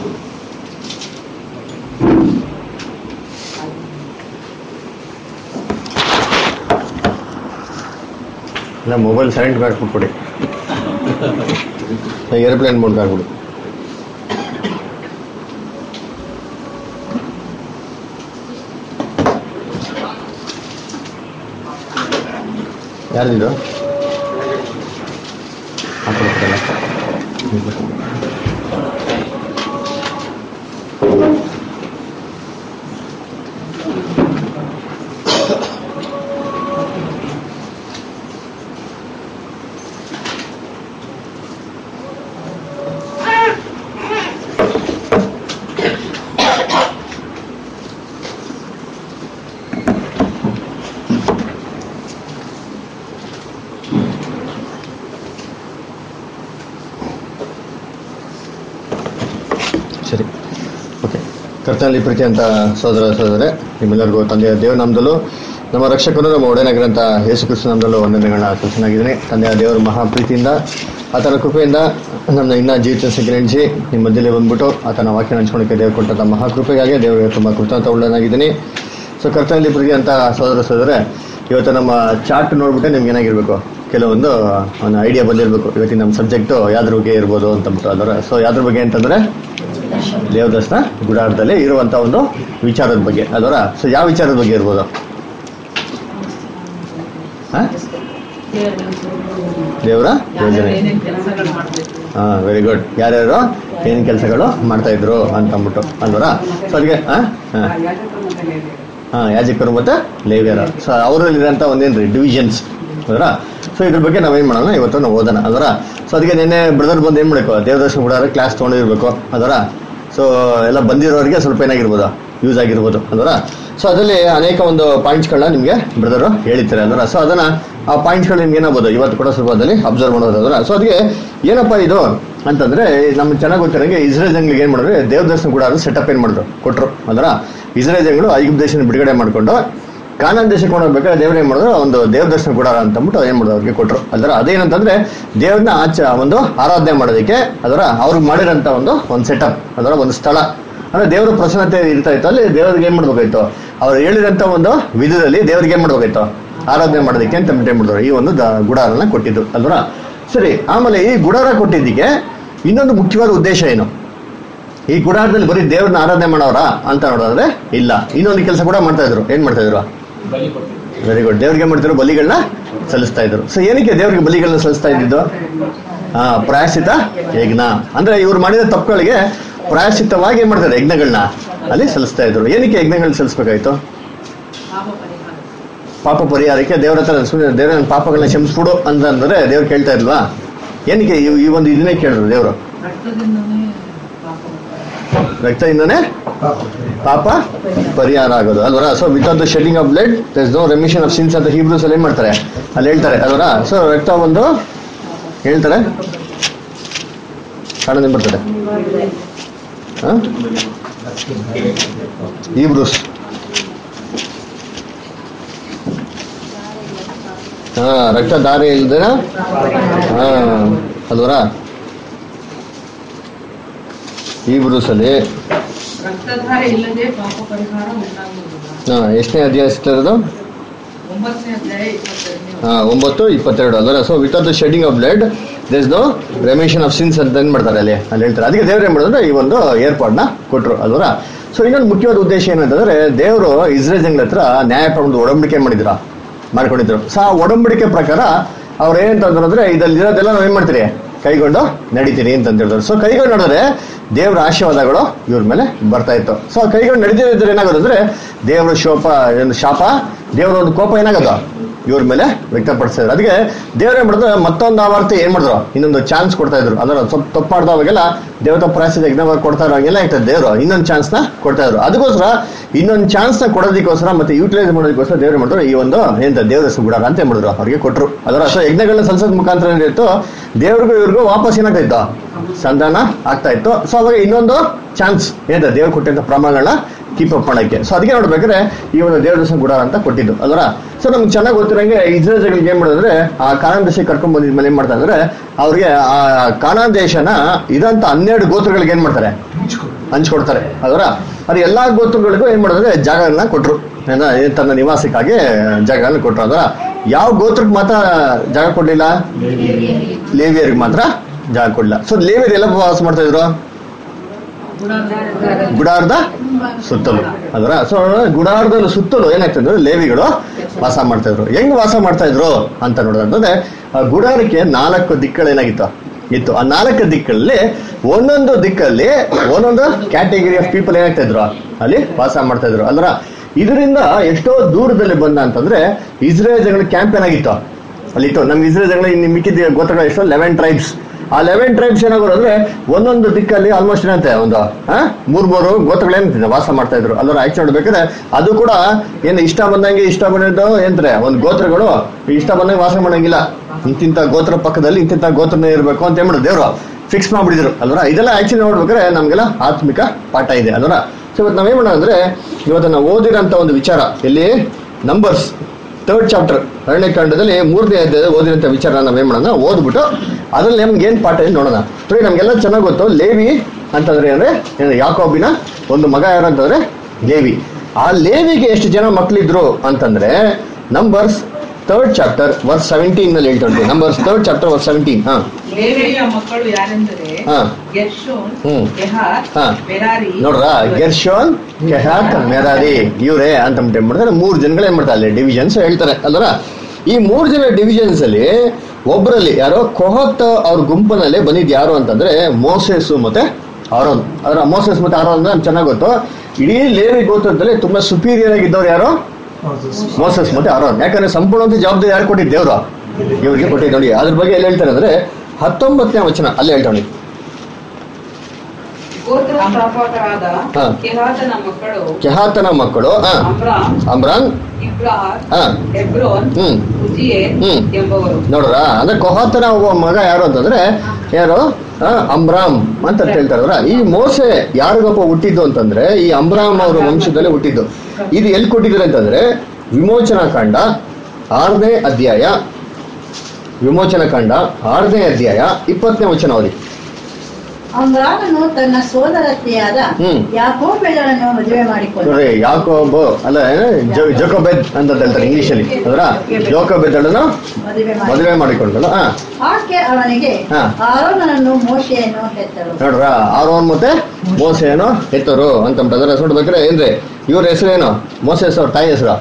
ಇಲ್ಲ mobile silent ಹಾಕ್ಬಿಟ್ಬಿಡಿ aeroplane mode ಹಾಕ್ಬಿಡಿ ಯಾರ್ದಿದು ಹಾಕ್ಬಿಡ್ತೀರಲ್ಲ ಸರಿ ಓಕೆ ಕರ್ತನಲ್ಲಿ ಪ್ರೀತಿ ಅಂತ ಸೋದರ ಸೋದರೇ ನಿಮ್ಮೆಲ್ಲರಿಗೂ ತಂದೆಯ ದೇವನಾಮದಲ್ಲೂ ನಮ್ಮ ರಕ್ಷಕನು ನಮ್ಮ ಒಡೆಯನಾಗಿರಂತ ಯೇಸು ಕ್ರಿಸ್ತ ನಾಮದಲ್ಲೂ ವಂದನೆಗಳನ್ನ ಸೂಚನಾಗಿದ್ದೀನಿ ತಂದೆಯ ದೇವರ ಮಹಾಪ್ರೀತಿಯಿಂದ ಆತನ ಕೃಪೆಯಿಂದ ನನ್ನ ಇನ್ನ ಜೀವಿತ ಸಂಗ್ರಹಿಸಿ ನಿಮ್ಮ ಮಧ್ಯದಲ್ಲಿ ಬಂದ್ಬಿಟ್ಟು ಆತನ ವಾಕ್ಯ ಹಂಚ್ಕೊಳಕ್ಕೆ ದೇವರು ಕೊಟ್ಟಂತ ಮಹಾಕೃಪೆಗಾಗಿ ದೇವರಿಗೆ ತುಂಬ ಕೃತಜ್ಞತ ಉಳ್ಳನಾಗಿದ್ದೀನಿ ಸೊ ಕರ್ತನಲ್ಲಿ ಪ್ರೀತಿ ಅಂತ ಸೋದರ ಸೋದರೇ ಇವತ್ತು ನಮ್ಮ ಚಾರ್ಟ್ ನೋಡ್ಬಿಟ್ಟೆ ನಿಮ್ಗೆ ಏನಾಗಿರ್ಬೇಕು ಕೆಲವೊಂದು ಒಂದು ಐಡಿಯಾ ಬಂದಿರಬೇಕು ಇವತ್ತಿನ ನಮ್ಮ ಸಬ್ಜೆಕ್ಟು ಯಾವ್ದ್ರ ಬಗ್ಗೆ ಇರ್ಬೋದು ಅಂತಂದ್ಬಿಟ್ಟು ಅದರ ಸೊ ಯಾವ್ದ್ರ ಬಗ್ಗೆ ಅಂತಂದ್ರೆ ದೇವದರ್ಶನ ಗುಡಾರದಲ್ಲಿ ಇರುವಂತ ಒಂದು ವಿಚಾರದ ಬಗ್ಗೆ ಅದರ ಸೊ ಯಾವ ವಿಚಾರದ ಬಗ್ಗೆ ಇರ್ಬೋದು ಹ? ದೇವರ ಯೋಜನೆ ಏನೇನ್ ಕೆಲಸಗಳು ಮಾಡ್ಬೇಕು ಹಾ ವೆರಿ ಗುಡ್ ಯಾರ್ಯಾರು ಏನ್ ಕೆಲಸಗಳು ಮಾಡ್ತಾ ಇದ್ರು ಅಂತ ಅಂದ್ಬಿಟ್ಟು ಅಲ್ವರ ಸೊ ಅದಕ್ಕೆ ಹಾ ಹಾ ಹಾ ಯಾಜಕರು ಮತ್ತೆ ಲೇವಿಯರ ಸೊ ಅವರಲ್ಲಿರೋಂಥ ಒಂದೇನ್ರಿ ಡಿವಿಷನ್ಸ್ ಅದರ ಸೊ ಇದ್ರ ಬಗ್ಗೆ ನಾವೇನ್ ಮಾಡೋಣ ಇವತ್ತು ನಾವು ಓದೋಣ ಅದರ ಸೊ ಅದಕ್ಕೆ ನಿನ್ನೆ ಬ್ರದರ್ ಬಂದು ಏನ್ ಮಾಡಬೇಕು ದೇವದರ್ಶನ ಕೂಡ ಕ್ಲಾಸ್ ತೊಗೊಂಡಿರ್ಬೇಕು ಅದರ ಸೊ ಎಲ್ಲ ಬಂದಿರೋರಿಗೆ ಸ್ವಲ್ಪ ಏನಾಗಿರ್ಬೋದು ಯೂಸ್ ಆಗಿರ್ಬೋದು ಅದರ ಸೊ ಅದರಲ್ಲಿ ಅನೇಕ ಒಂದು ಪಾಯಿಂಟ್ಸ್ಗಳನ್ನ ನಿಮಗೆ ಬ್ರದರು ಹೇಳಿರ್ತಾರೆ ಅದರ ಸೊ ಅದನ್ನ ಆ ಪಾಯಿಂಟ್ಸ್ಗಳು ನಿಮ್ಗೆ ಏನಾಗ್ಬೋದು ಇವತ್ತು ಕೂಡ ಸ್ವಲ್ಪ ಅದರಲ್ಲಿ ಅಬ್ಸರ್ವ್ ಮಾಡೋದು ಅದರ ಸೊ ಅದಕ್ಕೆ ಏನಪ್ಪ ಇದು ಅಂತಂದ್ರೆ ನಮ್ಗೆ ಚೆನ್ನಾಗಿ ಗೊತ್ತಿರಂಗೆ ಇಸ್ರೇಲ್ ಜಂಗ್ಲಿಗೆ ಏನ್ ಮಾಡಿದ್ರೆ ದೇವದರ್ಶನ ಕೂಡ ಸೆಟಪ್ ಏನ್ ಮಾಡಿದ್ರು ಕೊಟ್ರು ಅದರ ಇಸ್ರೇಲ್ ಜಂಗಳು ಐಗುಪ್ತ ದೇಶನ ಬಿಡುಗಡೆ ಮಾಡ್ಕೊಂಡು ಕಾನಾನ್ ದೇಶಕ್ಕೆ ಹೋಗ್ಬೇಕಾದ್ರೆ ದೇವ್ರ ಏನ್ ಮಾಡಿದ್ರು ಒಂದು ದೇವ ದರ್ಶನ ಕೊಡಾರ ಅಂತ ಅಂದ್ಬಿಟ್ಟು ಏನ್ ಮಾಡಿದ್ರು ಅವ್ರಿಗೆ ಕೊಟ್ರು ಅದರ ಅದೇನಂತಂದ್ರೆ ದೇವ್ರನ್ನ ಆಚ ಒಂದು ಆರಾಧನೆ ಮಾಡೋದಕ್ಕೆ ಅದರ ಅವ್ರಿಗೆ ಮಾಡಿರೋಂಥ ಒಂದು ಒಂದು ಸೆಟಪ್ ಅದರ ಒಂದು ಸ್ಥಳ ಅಂದ್ರೆ ದೇವರ ಪ್ರಸನ್ನತೆ ಇರ್ತಾ ಇತ್ತು ಅಲ್ಲಿ ದೇವ್ರಿಗೆ ಏನ್ ಮಾಡ್ಬೇಕಾಯ್ತು ಅವ್ರು ಹೇಳಿದಂತ ಒಂದು ವಿಧದಲ್ಲಿ ದೇವ್ರಿಗೆ ಏನ್ ಮಾಡ್ಬೇಕಾಯ್ತು ಆರಾಧನೆ ಮಾಡೋದಕ್ಕೆ ಅಂತ ಏನ್ ಮಾಡಿದ್ರು ಈ ಒಂದು ದ- ಗುಡಾರನ ಕೊಟ್ಟಿದ್ದು ಅಲ್ವರ ಸರಿ ಆಮೇಲೆ ಈ ಗುಡಾರ ಕೊಟ್ಟಿದ್ದಕ್ಕೆ ಇನ್ನೊಂದು ಮುಖ್ಯವಾದ ಉದ್ದೇಶ ಏನು ಈ ಗುಡಾರದಲ್ಲಿ ಬರೀ ದೇವ್ರನ್ನ ಆರಾಧನೆ ಮಾಡೋರ ಅಂತ ನೋಡೋದ್ರೆ ಇಲ್ಲ ಇನ್ನೊಂದು ಕೆಲಸ ಕೂಡ ಮಾಡ್ತಾ ಇದ್ರು ಏನ್ ಮಾಡ್ತಾ ಇದ್ರು ವೆರಿ ಗುಡ್ ದೇವ್ರಿಗೆ ಏನ್ ಮಾಡ್ತಿದ್ರು ಬಲಿಗಳನ್ನ ಸಲ್ಲಿಸ್ತಾ ಇದ್ರು ಸೊ ಏನಕ್ಕೆ ದೇವ್ರಿಗೆ ಬಲಿಗಳನ್ನ ಸಲ್ಲಿಸ್ತಾ ಇದ್ದಿದ್ದು ಹಾ ಪ್ರಾಯಶ್ಚಿತ ಯಜ್ಞ ಅಂದ್ರೆ ಇವ್ರು ಮಾಡಿದ ತಪ್ಪುಗಳಿಗೆ ಪ್ರಾಯಶ್ಚಿತ್ತವಾಗಿ ಏನ್ ಮಾಡ್ತಾರೆ ಯಜ್ಞಗಳನ್ನ ಅಲ್ಲಿ ಸಲ್ಲಿಸ್ತಾ ಇದ್ರು ಏನಕ್ಕೆ ಯಜ್ಞಗಳನ್ನ ಸಲ್ಲಿಸ್ಬೇಕಾಯ್ತು ಪಾಪ ಪರಿಹಾರ ಪಾಪ ಪರಿಹಾರಕ್ಕೆ ದೇವ್ರ ಹತ್ರ ಸುಮ್ಮನೆ ದೇವ್ರ ನನ್ನ ಪಾಪಗಳನ್ನ ಕ್ಷಮಿಸ್ಬಿಡು ಅಂತಂದ್ರೆ ದೇವ್ರು ಕೇಳ್ತಾ ಇಲ್ವಾ ಏನಕ್ಕೆ ಈ- ಈ ಒಂದು ಇದನ್ನೇ ಕೇಳಿದ್ರು ದೇವ್ರು ರಕ್ತದಿಂದನೇ ಪಾಪ ರಕ್ತದಿಂದನೇ ಪಾಪ ಪರಿಹಾರ ಆಗೋದು ಅಲ್ವರ so without the shedding of blood there no remission of sins ಅಂತ ಹೀಬ್ರೂಸ್ ಅಲ್ಲಿ ಏನ್ ಮಾಡ್ತಾರೆ ಅಲ್ಲಿ ಹೇಳ್ತಾರೆ ಅಲ್ವರ ಸೊ ರಕ್ತ ಒಂದು ಹೇಳ್ತಾರೆ ಕಾಣದಿಂದ ಬರ್ತದೆ ಹೀಬ್ರೂಸ್ ಹಾ ರಕ್ತ ದಾರಿ ಇಲ್ದೇನ ಹಾ ಅಲ್ವರ ಹೀಬ್ರೂಸ್ ಅಲ್ಲಿ ರಕ್ತಧಾರ ಇಲ್ಲದೆ ಪಾಪ ಪರಿಹಾರ ಉಂಟಾಗುವುದಿಲ್ಲ ಹಾ ಎಷ್ಟನೇ ಅಧ್ಯಾಯ ಇರೋದು ಒಂಬತ್ತನೇ ಅಧ್ಯಾಯ ಇಪ್ಪತ್ತೆರಡನೇ ಹಾ ಒಂಬತ್ತು ಇಪ್ಪತ್ತೆರಡು ಅಲ್ವರ so without the shedding of blood there's no remission of sins ಅಂತ ಏನ್ ಮಾಡ್ತಾರೆ ಅಲ್ಲಿ ಅಲ್ಲಿ ಹೇಳ್ತಾರೆ ಅದಕ್ಕೆ ದೇವ್ರು ಏನ್ ಮಾಡಿದ್ರೆ ಈ ಒಂದು ಏರ್ಪಾಡ್ನ ಕೊಟ್ರು ಅಲ್ವರ ಸೊ ಇನ್ನೊಂದು ಮುಖ್ಯವಾದ ಉದ್ದೇಶ ಏನಂತಂದ್ರೆ ದೇವರು ಇಸ್ರೇಲ್ ಜಂಗ್ಲ ಹತ್ರ ನ್ಯಾಯ ಒಂದು ಒಡಂಬಡಿಕೆ ಮಾಡಿದ್ರ ಮಾಡ್ಕೊಂಡಿದ್ರು ಸೊ ಆ ಒಡಂಬಡಿಕೆ ಪ್ರಕಾರ ಅವ್ರು ಏನಂತಂದ್ರು ಅಂದ್ರೆ ಇದ್ರಲ್ಲಿ ಇರೋದೆಲ್ಲ ನಾವ್ ಏನ್ ಮಾಡ್ತೀರಿ ಕೈಗೊಂಡು ನಡಿತೀರಿ ಅಂತ ಹೇಳಿದ್ರು ಸೊ ಕೈಗೊಂಡು ನಡೆದ್ರೆ ದೇವರ ಆಶೀರ್ವಾದಗಳು ಇವ್ರ ಮೇಲೆ ಬರ್ತಾ ಇತ್ತು ಸೊ ಕೈಗೊಂಡು ನಡೀತಿದ್ರೆ ಏನಾಗೋದು ಅಂದ್ರೆ ದೇವರ ಶೋಪ ಏನು ಶಾಪ ದೇವರ ಒಂದು ಕೋಪ ಏನಾಗೋದು ಇವ್ರ ಮೇಲೆ ವ್ಯಕ್ತಪಡಿಸಿದ್ರು ಅದಕ್ಕೆ ದೇವ್ರ ಏನ್ ಮಾಡಿದ್ರು ಮತ್ತೊಂದು ಆವರ್ತಿ ಏನ್ ಮಾಡಿದ್ರು ಇನ್ನೊಂದು ಚಾನ್ಸ್ ಕೊಡ್ತಾ ಇದ್ರು ಅದರ ಸ್ವಲ್ಪ ತಪ್ಪು ಮಾಡ್ದವಾಗೆಲ್ಲ ದೇವತಾ ಪ್ರಾಯಶ್ಚಿತ ಯಜ್ಞ ಕೊಡ್ತಾ ಇರೋಂಗೆಲ್ಲ ಆಗ್ತದೆ ದೇವರು ಇನ್ನೊಂದು ಚಾನ್ಸ್ ನ ಕೊಡ್ತಾ ಇದ್ರು ಅದಕ್ಕೋಸ್ಕರ ಇನ್ನೊಂದು ಚಾನ್ಸ್ ನ ಕೊಡೋದಕ್ಕೋಸ್ಕರ ಮತ್ತೆ ಯೂಟಿಲೈಸ್ ಮಾಡೋದಕ್ಕೋಸ್ಕರ ದೇವ್ರು ಮಾಡಿದ್ರು ಈ ಒಂದು ಎಂತ ದೇವರ ಗುಡಾರ ಅಂತ ಏನ್ ಮಾಡಿದ್ರು ಅವ್ರಿಗೆ ಕೊಟ್ರು ಅದರ ಸೊ ಯಜ್ಞಗಳನ್ನ ಸಲ್ಸೋದ್ ಮುಖಾಂತರ ಏನಿತ್ತು ದೇವ್ರಿಗೂ ಇವ್ರಿಗೂ ವಾಪಸ್ ಏನಾಗ್ತಾ ಸಂಧಾನ ಆಗ್ತಾ ಇತ್ತು ಸೊ ಅವಾಗ ಇನ್ನೊಂದು ಚಾನ್ಸ್ ಏನಿದೆ ದೇವ್ರು ಕೊಟ್ಟಂತ ಪ್ರಮಾಣಗಳನ್ನ ಕೀಪ್ ಅಪ್ ಮಾಡಕ್ಕೆ ಸೊ ಅದಕ್ಕೆ ನೋಡ್ಬೇಕಾದ್ರೆ ಈ ಒಂದು ದೇವ್ರ ದರ್ಶನ ಗುಡಾರ ಅಂತ ಕೊಟ್ಟಿದ್ದು ಅದರ ಸೊ ನಮ್ಗೆ ಚೆನ್ನಾಗಿ ಗೊತ್ತಿರಂಗೆ ಇಸ್ರೇಲ್ ಜಗಳಿಗೆ ಏನ್ ಮಾಡಿದ್ರೆ ಆ ಕಾನಾನ್ ದೇಶಕ್ಕೆ ಕರ್ಕೊಂಡ್ ಬಂದಿದ್ಮೇಲೆ ಏನ್ ಮಾಡ್ತಾ ಅಂದ್ರೆ ಅವ್ರಿಗೆ ಆ ಕಾನಾನ್ ದೇಶನ ಇದಂತ ಹನ್ನೆರಡು ಗೋತ್ರಗಳಿಗೆ ಏನ್ ಮಾಡ್ತಾರೆ ಹಂಚ್ಕೊಡ್ತಾರೆ ಅದರ ಅದು ಎಲ್ಲಾ ಗೋತ್ರಗಳಿಗೂ ಏನ್ ಮಾಡಿದ್ರೆ ಜಾಗಗಳನ್ನ ಕೊಟ್ರು ಏನ ಏನ್ ತನ್ನ ನಿವಾಸಕ್ಕಾಗಿ ಜಾಗಗಳನ್ನ ಕೊಟ್ರು ಅದರ ಯಾವ ಗೋತ್ರಕ್ಕೆ ಮಾತ್ರ ಜಾಗ ಕೊಡ್ಲಿಲ್ಲ ಲೇವಿಯರಿಗೆ ಮಾತ್ರ ಜಾಗ ಕೊಡ್ಲಿಲ್ಲ ಸೊ ಲೇವಿಯರ್ ಎಲ್ಲ ವಾಸ ಮಾಡ್ತಾ ಇದ್ರು ಗುಡಾರದ ಸುತ್ತಲೂ ಅದರ ಸೊ ಗುಡಾರದಲ್ಲಿ ಸುತ್ತಲೂ ಏನಾಗ್ತಿದ್ರು ಲೇವಿಗಳು ವಾಸ ಮಾಡ್ತಾ ಇದ್ರು ಹೆಂಗ್ ವಾಸ ಮಾಡ್ತಾ ಇದ್ರು ಅಂತ ನೋಡೋದಂತಂದ್ರೆ ಆ ಗುಡಾರಕ್ಕೆ ನಾಲ್ಕು ದಿಕ್ಕಗಳು ಏನಾಗಿತ್ತು ಇತ್ತು ಆ ನಾಲ್ಕು ದಿಕ್ಕಲ್ಲಿ ಒಂದೊಂದು ದಿಕ್ಕಲ್ಲಿ ಒಂದೊಂದು ಕ್ಯಾಟಗರಿ ಆಫ್ ಪೀಪಲ್ ಏನಾಗ್ತಾ ಇದ್ರು ಅಲ್ಲಿ ವಾಸ ಮಾಡ್ತಾ ಇದ್ರು ಅಲ್ರ ಇದರಿಂದ ಎಷ್ಟೋ ದೂರದಲ್ಲಿ ಬಂದ ಅಂತಂದ್ರೆ ಇಸ್ರೇಲ್ ಜನಗಳ ಕ್ಯಾಂಪ್ ಏನಾಗಿತ್ತು ಅಲ್ಲಿತ್ತು ನಮ್ಗೆ ಇಸ್ರೇಲ್ ಜನಗಳ ಇನ್ನು ಮಿಕ್ಕಿದ ಗೋತ್ರಗಳು ಎಷ್ಟು ಲೆವೆನ್ ಟ್ರೈಬ್ಸ್ ಆ ಲೆವೆನ್ ಟ್ರೈಬ್ಸ್ ಏನಾಗೋರು ಅಂದ್ರೆ ಒಂದೊಂದು ದಿಕ್ಕಲ್ಲಿ ಆಲ್ಮೋಸ್ಟ್ ಏನಂತೆ ಒಂದು ಆ, ಮೂರ್ ಮೂರು ಗೋತ್ರಗಳೇನು ವಾಸ ಮಾಡ್ತಾ ಇದ್ರು ಅಲ್ಲರ ಆಕ್ಚುಲಿ ನೋಡ್ಬೇಕಾದ್ರೆ ಅದು ಕೂಡ ಏನು ಇಷ್ಟ ಬಂದಂಗೆ ಇಷ್ಟ ಬಂದಿದ್ದು ಏನ್ರೆ ಒಂದು ಗೋತ್ರಗಳು ಇಷ್ಟ ಬಂದಂಗೆ ವಾಸ ಮಾಡಂಗಿಲ್ಲ ಇಂತಿಂತ ಗೋತ್ರ ಪಕ್ಕದಲ್ಲಿ ಇಂತಿಂತ ಗೋತ್ರನೇ ಇರಬೇಕು ಅಂತ ಏನ್ ಮಾಡಿದ್ರು ದೇವ್ರು ಫಿಕ್ಸ್ ಮಾಡ್ಬಿಡಿದ್ರು ಅಲ್ವರ ಇದೆಲ್ಲ ಆಕ್ಚುಲಿ ನೋಡ್ಬೇಕಾದ್ರೆ ನಮ್ಗೆಲ್ಲ ಆತ್ಮಿಕ ಪಾಠ ಇದೆ ಅಲ್ವರ ಸೊ ಇವತ್ತು ನಾವೇನ್ ಮಾಡೋಣ ಅಂದ್ರೆ ಇವತ್ತು ನಾವು ಓದಿರೋಂಥ ಒಂದು ವಿಚಾರ ಎಲ್ಲಿ ನಂಬರ್ಸ್ ಥರ್ಡ್ ಚಾಪ್ಟರ್ ಎರಡನೇ ಕಾಂಡದಲ್ಲಿ ಮೂರನೇ ಅಧ್ಯಾಯದ ಓದಿರೋಂಥ ವಿಚಾರ ನಾವೇನ್ ಮಾಡೋಣ ಓದ್ಬಿಟ್ಟು ಅದ್ರಲ್ಲಿ ನಮ್ಗೆ ಏನ್ ಪಾಠ ಇದೆ ನೋಡೋಣ ನೋಡಿ ನಮ್ಗೆಲ್ಲ ಚೆನ್ನಾಗಿ ಗೊತ್ತು ಲೇವಿ ಅಂತಂದ್ರೆ ಅಂದ್ರೆ ಏನು ಯಾಕೋಬಿನ ಒಂದು ಮಗ ಯಾರು ಅಂತಂದ್ರೆ ಲೇವಿ ಆ ಲೇವಿಗೆ ಎಷ್ಟು ಜನ ಮಕ್ಳಿದ್ರು ಅಂತಂದ್ರೆ Numbers third chapter verse seventeen ನಲ್ಲಿ ಹೇಳ್ತಾರೆ Numbers third chapter verse seventeen ಹಾ ಲೇವಿಯ ಮಕ್ಕಳು ಯಾರೆಂದರೆ ಹಾ. ಗೆರ್ಶೋನ್ ಹ್ಮ್. ಕೆಹಾತ್ ಹಾ. ಮೆರಾರಿ ನೋಡ್ರ ಗೆರ್ಶೋನ್ ಕೆಹಾತ್ ಮೆರಾರಿ ಇವ್ರೆ ಅಂತ ಅಂದ್ಬಿಟ್ಟು ಏನ್ ಮಾಡ್ತಾರೆ ಮೂರು ಜನಗಳು ಏನ್ ಮಾಡ್ತಾರೆ ಅಲ್ಲಿ ಡಿವಿಷನ್ಸ್ ಹೇಳ್ತಾರೆ ಅಲ್ವರ ಈ ಮೂರು ಜನ ಡಿವಿಷನ್ಸ್ ಅಲ್ಲಿ ಒಬ್ಬರಲ್ಲಿ ಯಾರೋ ಕೊಹತ್ ಅವ್ರ ಗುಂಪಿನಲ್ಲಿ ಬಂದಿದ್ ಯಾರು ಅಂತಂದ್ರೆ ಮೋಸೆಸ್ ಮತ್ತೆ ಆರೋನ್ ಅದರ ಮೋಸೆಸ್ ಮತ್ತೆ ಆರೋನ್ ಅಂದ್ರೆ ನಮ್ಗೆ ಚೆನ್ನಾಗಿ ಗೊತ್ತು ಇಡೀ ಲೇವಿ ಗೋತ್ರದಲ್ಲಿ ತುಂಬಾ ಸುಪೀರಿಯರ್ ಆಗಿದ್ದವ್ರು ಯಾರು ಮೋಸಸ್ ಮತ್ತೆ ಆರೋನ್ ಯಾಕಂದ್ರೆ ಸಂಪೂರ್ಣವಾಗಿ ಜವಾಬ್ದಾರಿ ಯಾರು ಕೊಟ್ಟಿದ್ದು ದೇವ್ರು ಇವ್ರಿಗೆ ಕೊಟ್ಟಿದ್ದು ನೋಡಿ ಅದ್ರ ಬಗ್ಗೆ ಎಲ್ಲಿ ಹೇಳ್ತಾರೆ ಅಂದ್ರೆ ಹತ್ತೊಂಬತ್ತನೇ ವಚನ ಅಲ್ಲೇ ಹೇಳ್ತಾರೆ ನೋಡಿ ಗೋತ್ರ ಸ್ಥಾಪಕರಾದ ಹಾ. ಕೆಹಾತನ ಮಕ್ಕಳು ಕೆಹಾತನ ಮಕ್ಕಳು ಹಾ ಅಮ್ರಾಮ್ ಅಮ್ರಾನ್ ಇಬ್ರಾರ್ ಹಾ ಹೆಬ್ರೋನ್ ಹ್ಮ್ ಉಜಿಯೇಲ್ ಹ್ಮ್. ಎಂಬವರು ನೋಡ್ರ ಅಂದ್ರೆ ಕೊಹಾತನ ಒಬ್ಬ ಮಗ ಯಾರು ಅಂತಂದ್ರೆ ಯಾರು ಆ, ಅಂಬ್ರಾಮ್ ಅಂತ ಹೇಳ್ತಾರಲ್ಲ ಈ ಮೋಸೆ ಯಾರಿಗೊಬ್ಬ ಹುಟ್ಟಿದ್ದು ಅಂತಂದ್ರೆ ಈ ಅಂಬ್ರಾಮ್ ಅವರ ವಂಶದಲ್ಲಿ ಹುಟ್ಟಿದ್ದು ಇದು ಎಲ್ಲಿ ಕೊಟ್ಟಿದ್ದಾರೆ ಅಂತಂದ್ರೆ ವಿಮೋಚನಾ ಕಾಂಡ ಆರನೇ ಅಧ್ಯಾಯ ವಿಮೋಚನಾ ಕಾಂಡ ಆರನೇ ಅಧ್ಯಾಯ ಇಪ್ಪತ್ತನೇ ವಚನ ಅವರಿ ಅಮ್ರಾಮನು ತನ್ನ ಸೋದರತ್ತೆಯಾದ ಹ್ಮ್. ಯಾಕೋಬೆಗಳನ್ನು ಮದುವೆ ಮಾಡಿಕೊಂಡ ನೋಡ್ರಿ ಯಾಕೋಬ್ ಅಲ್ಲ ಜೊ- ಜೋಕೋಬೆದ್ ಅಂತ ಹೇಳ್ತಾರೆ ಇಂಗ್ಲಿಷ್ ಅಲ್ಲಿ ಅದರ ಜೋಕೋಬೆದ್ ಅನ್ನು ಮದುವೆ ಮಾಡಿ ಮದುವೆ ಮಾಡಿಕೊಂಡಳು ಹಾ ಆಕೆ ಅವನಿಗೆ ಹಾ. ಆರೋನನನ್ನು ಮೋಶೆಯನ್ನು ಹೆತ್ತಳು ನೋಡ್ರ ಆರೋನ್ ಮತ್ತೆ ಮೋಸೆನು ಎತ್ತರು ಅಂತ ಅದರ ನೋಡ್ಬೇಕ್ರೆ ಏನ್ರಿ ಇವ್ರ ಹೆಸರು ಏನು ಮೋಸೆ ಹೆಸರು ತಾಯಿ ಹೆಸರು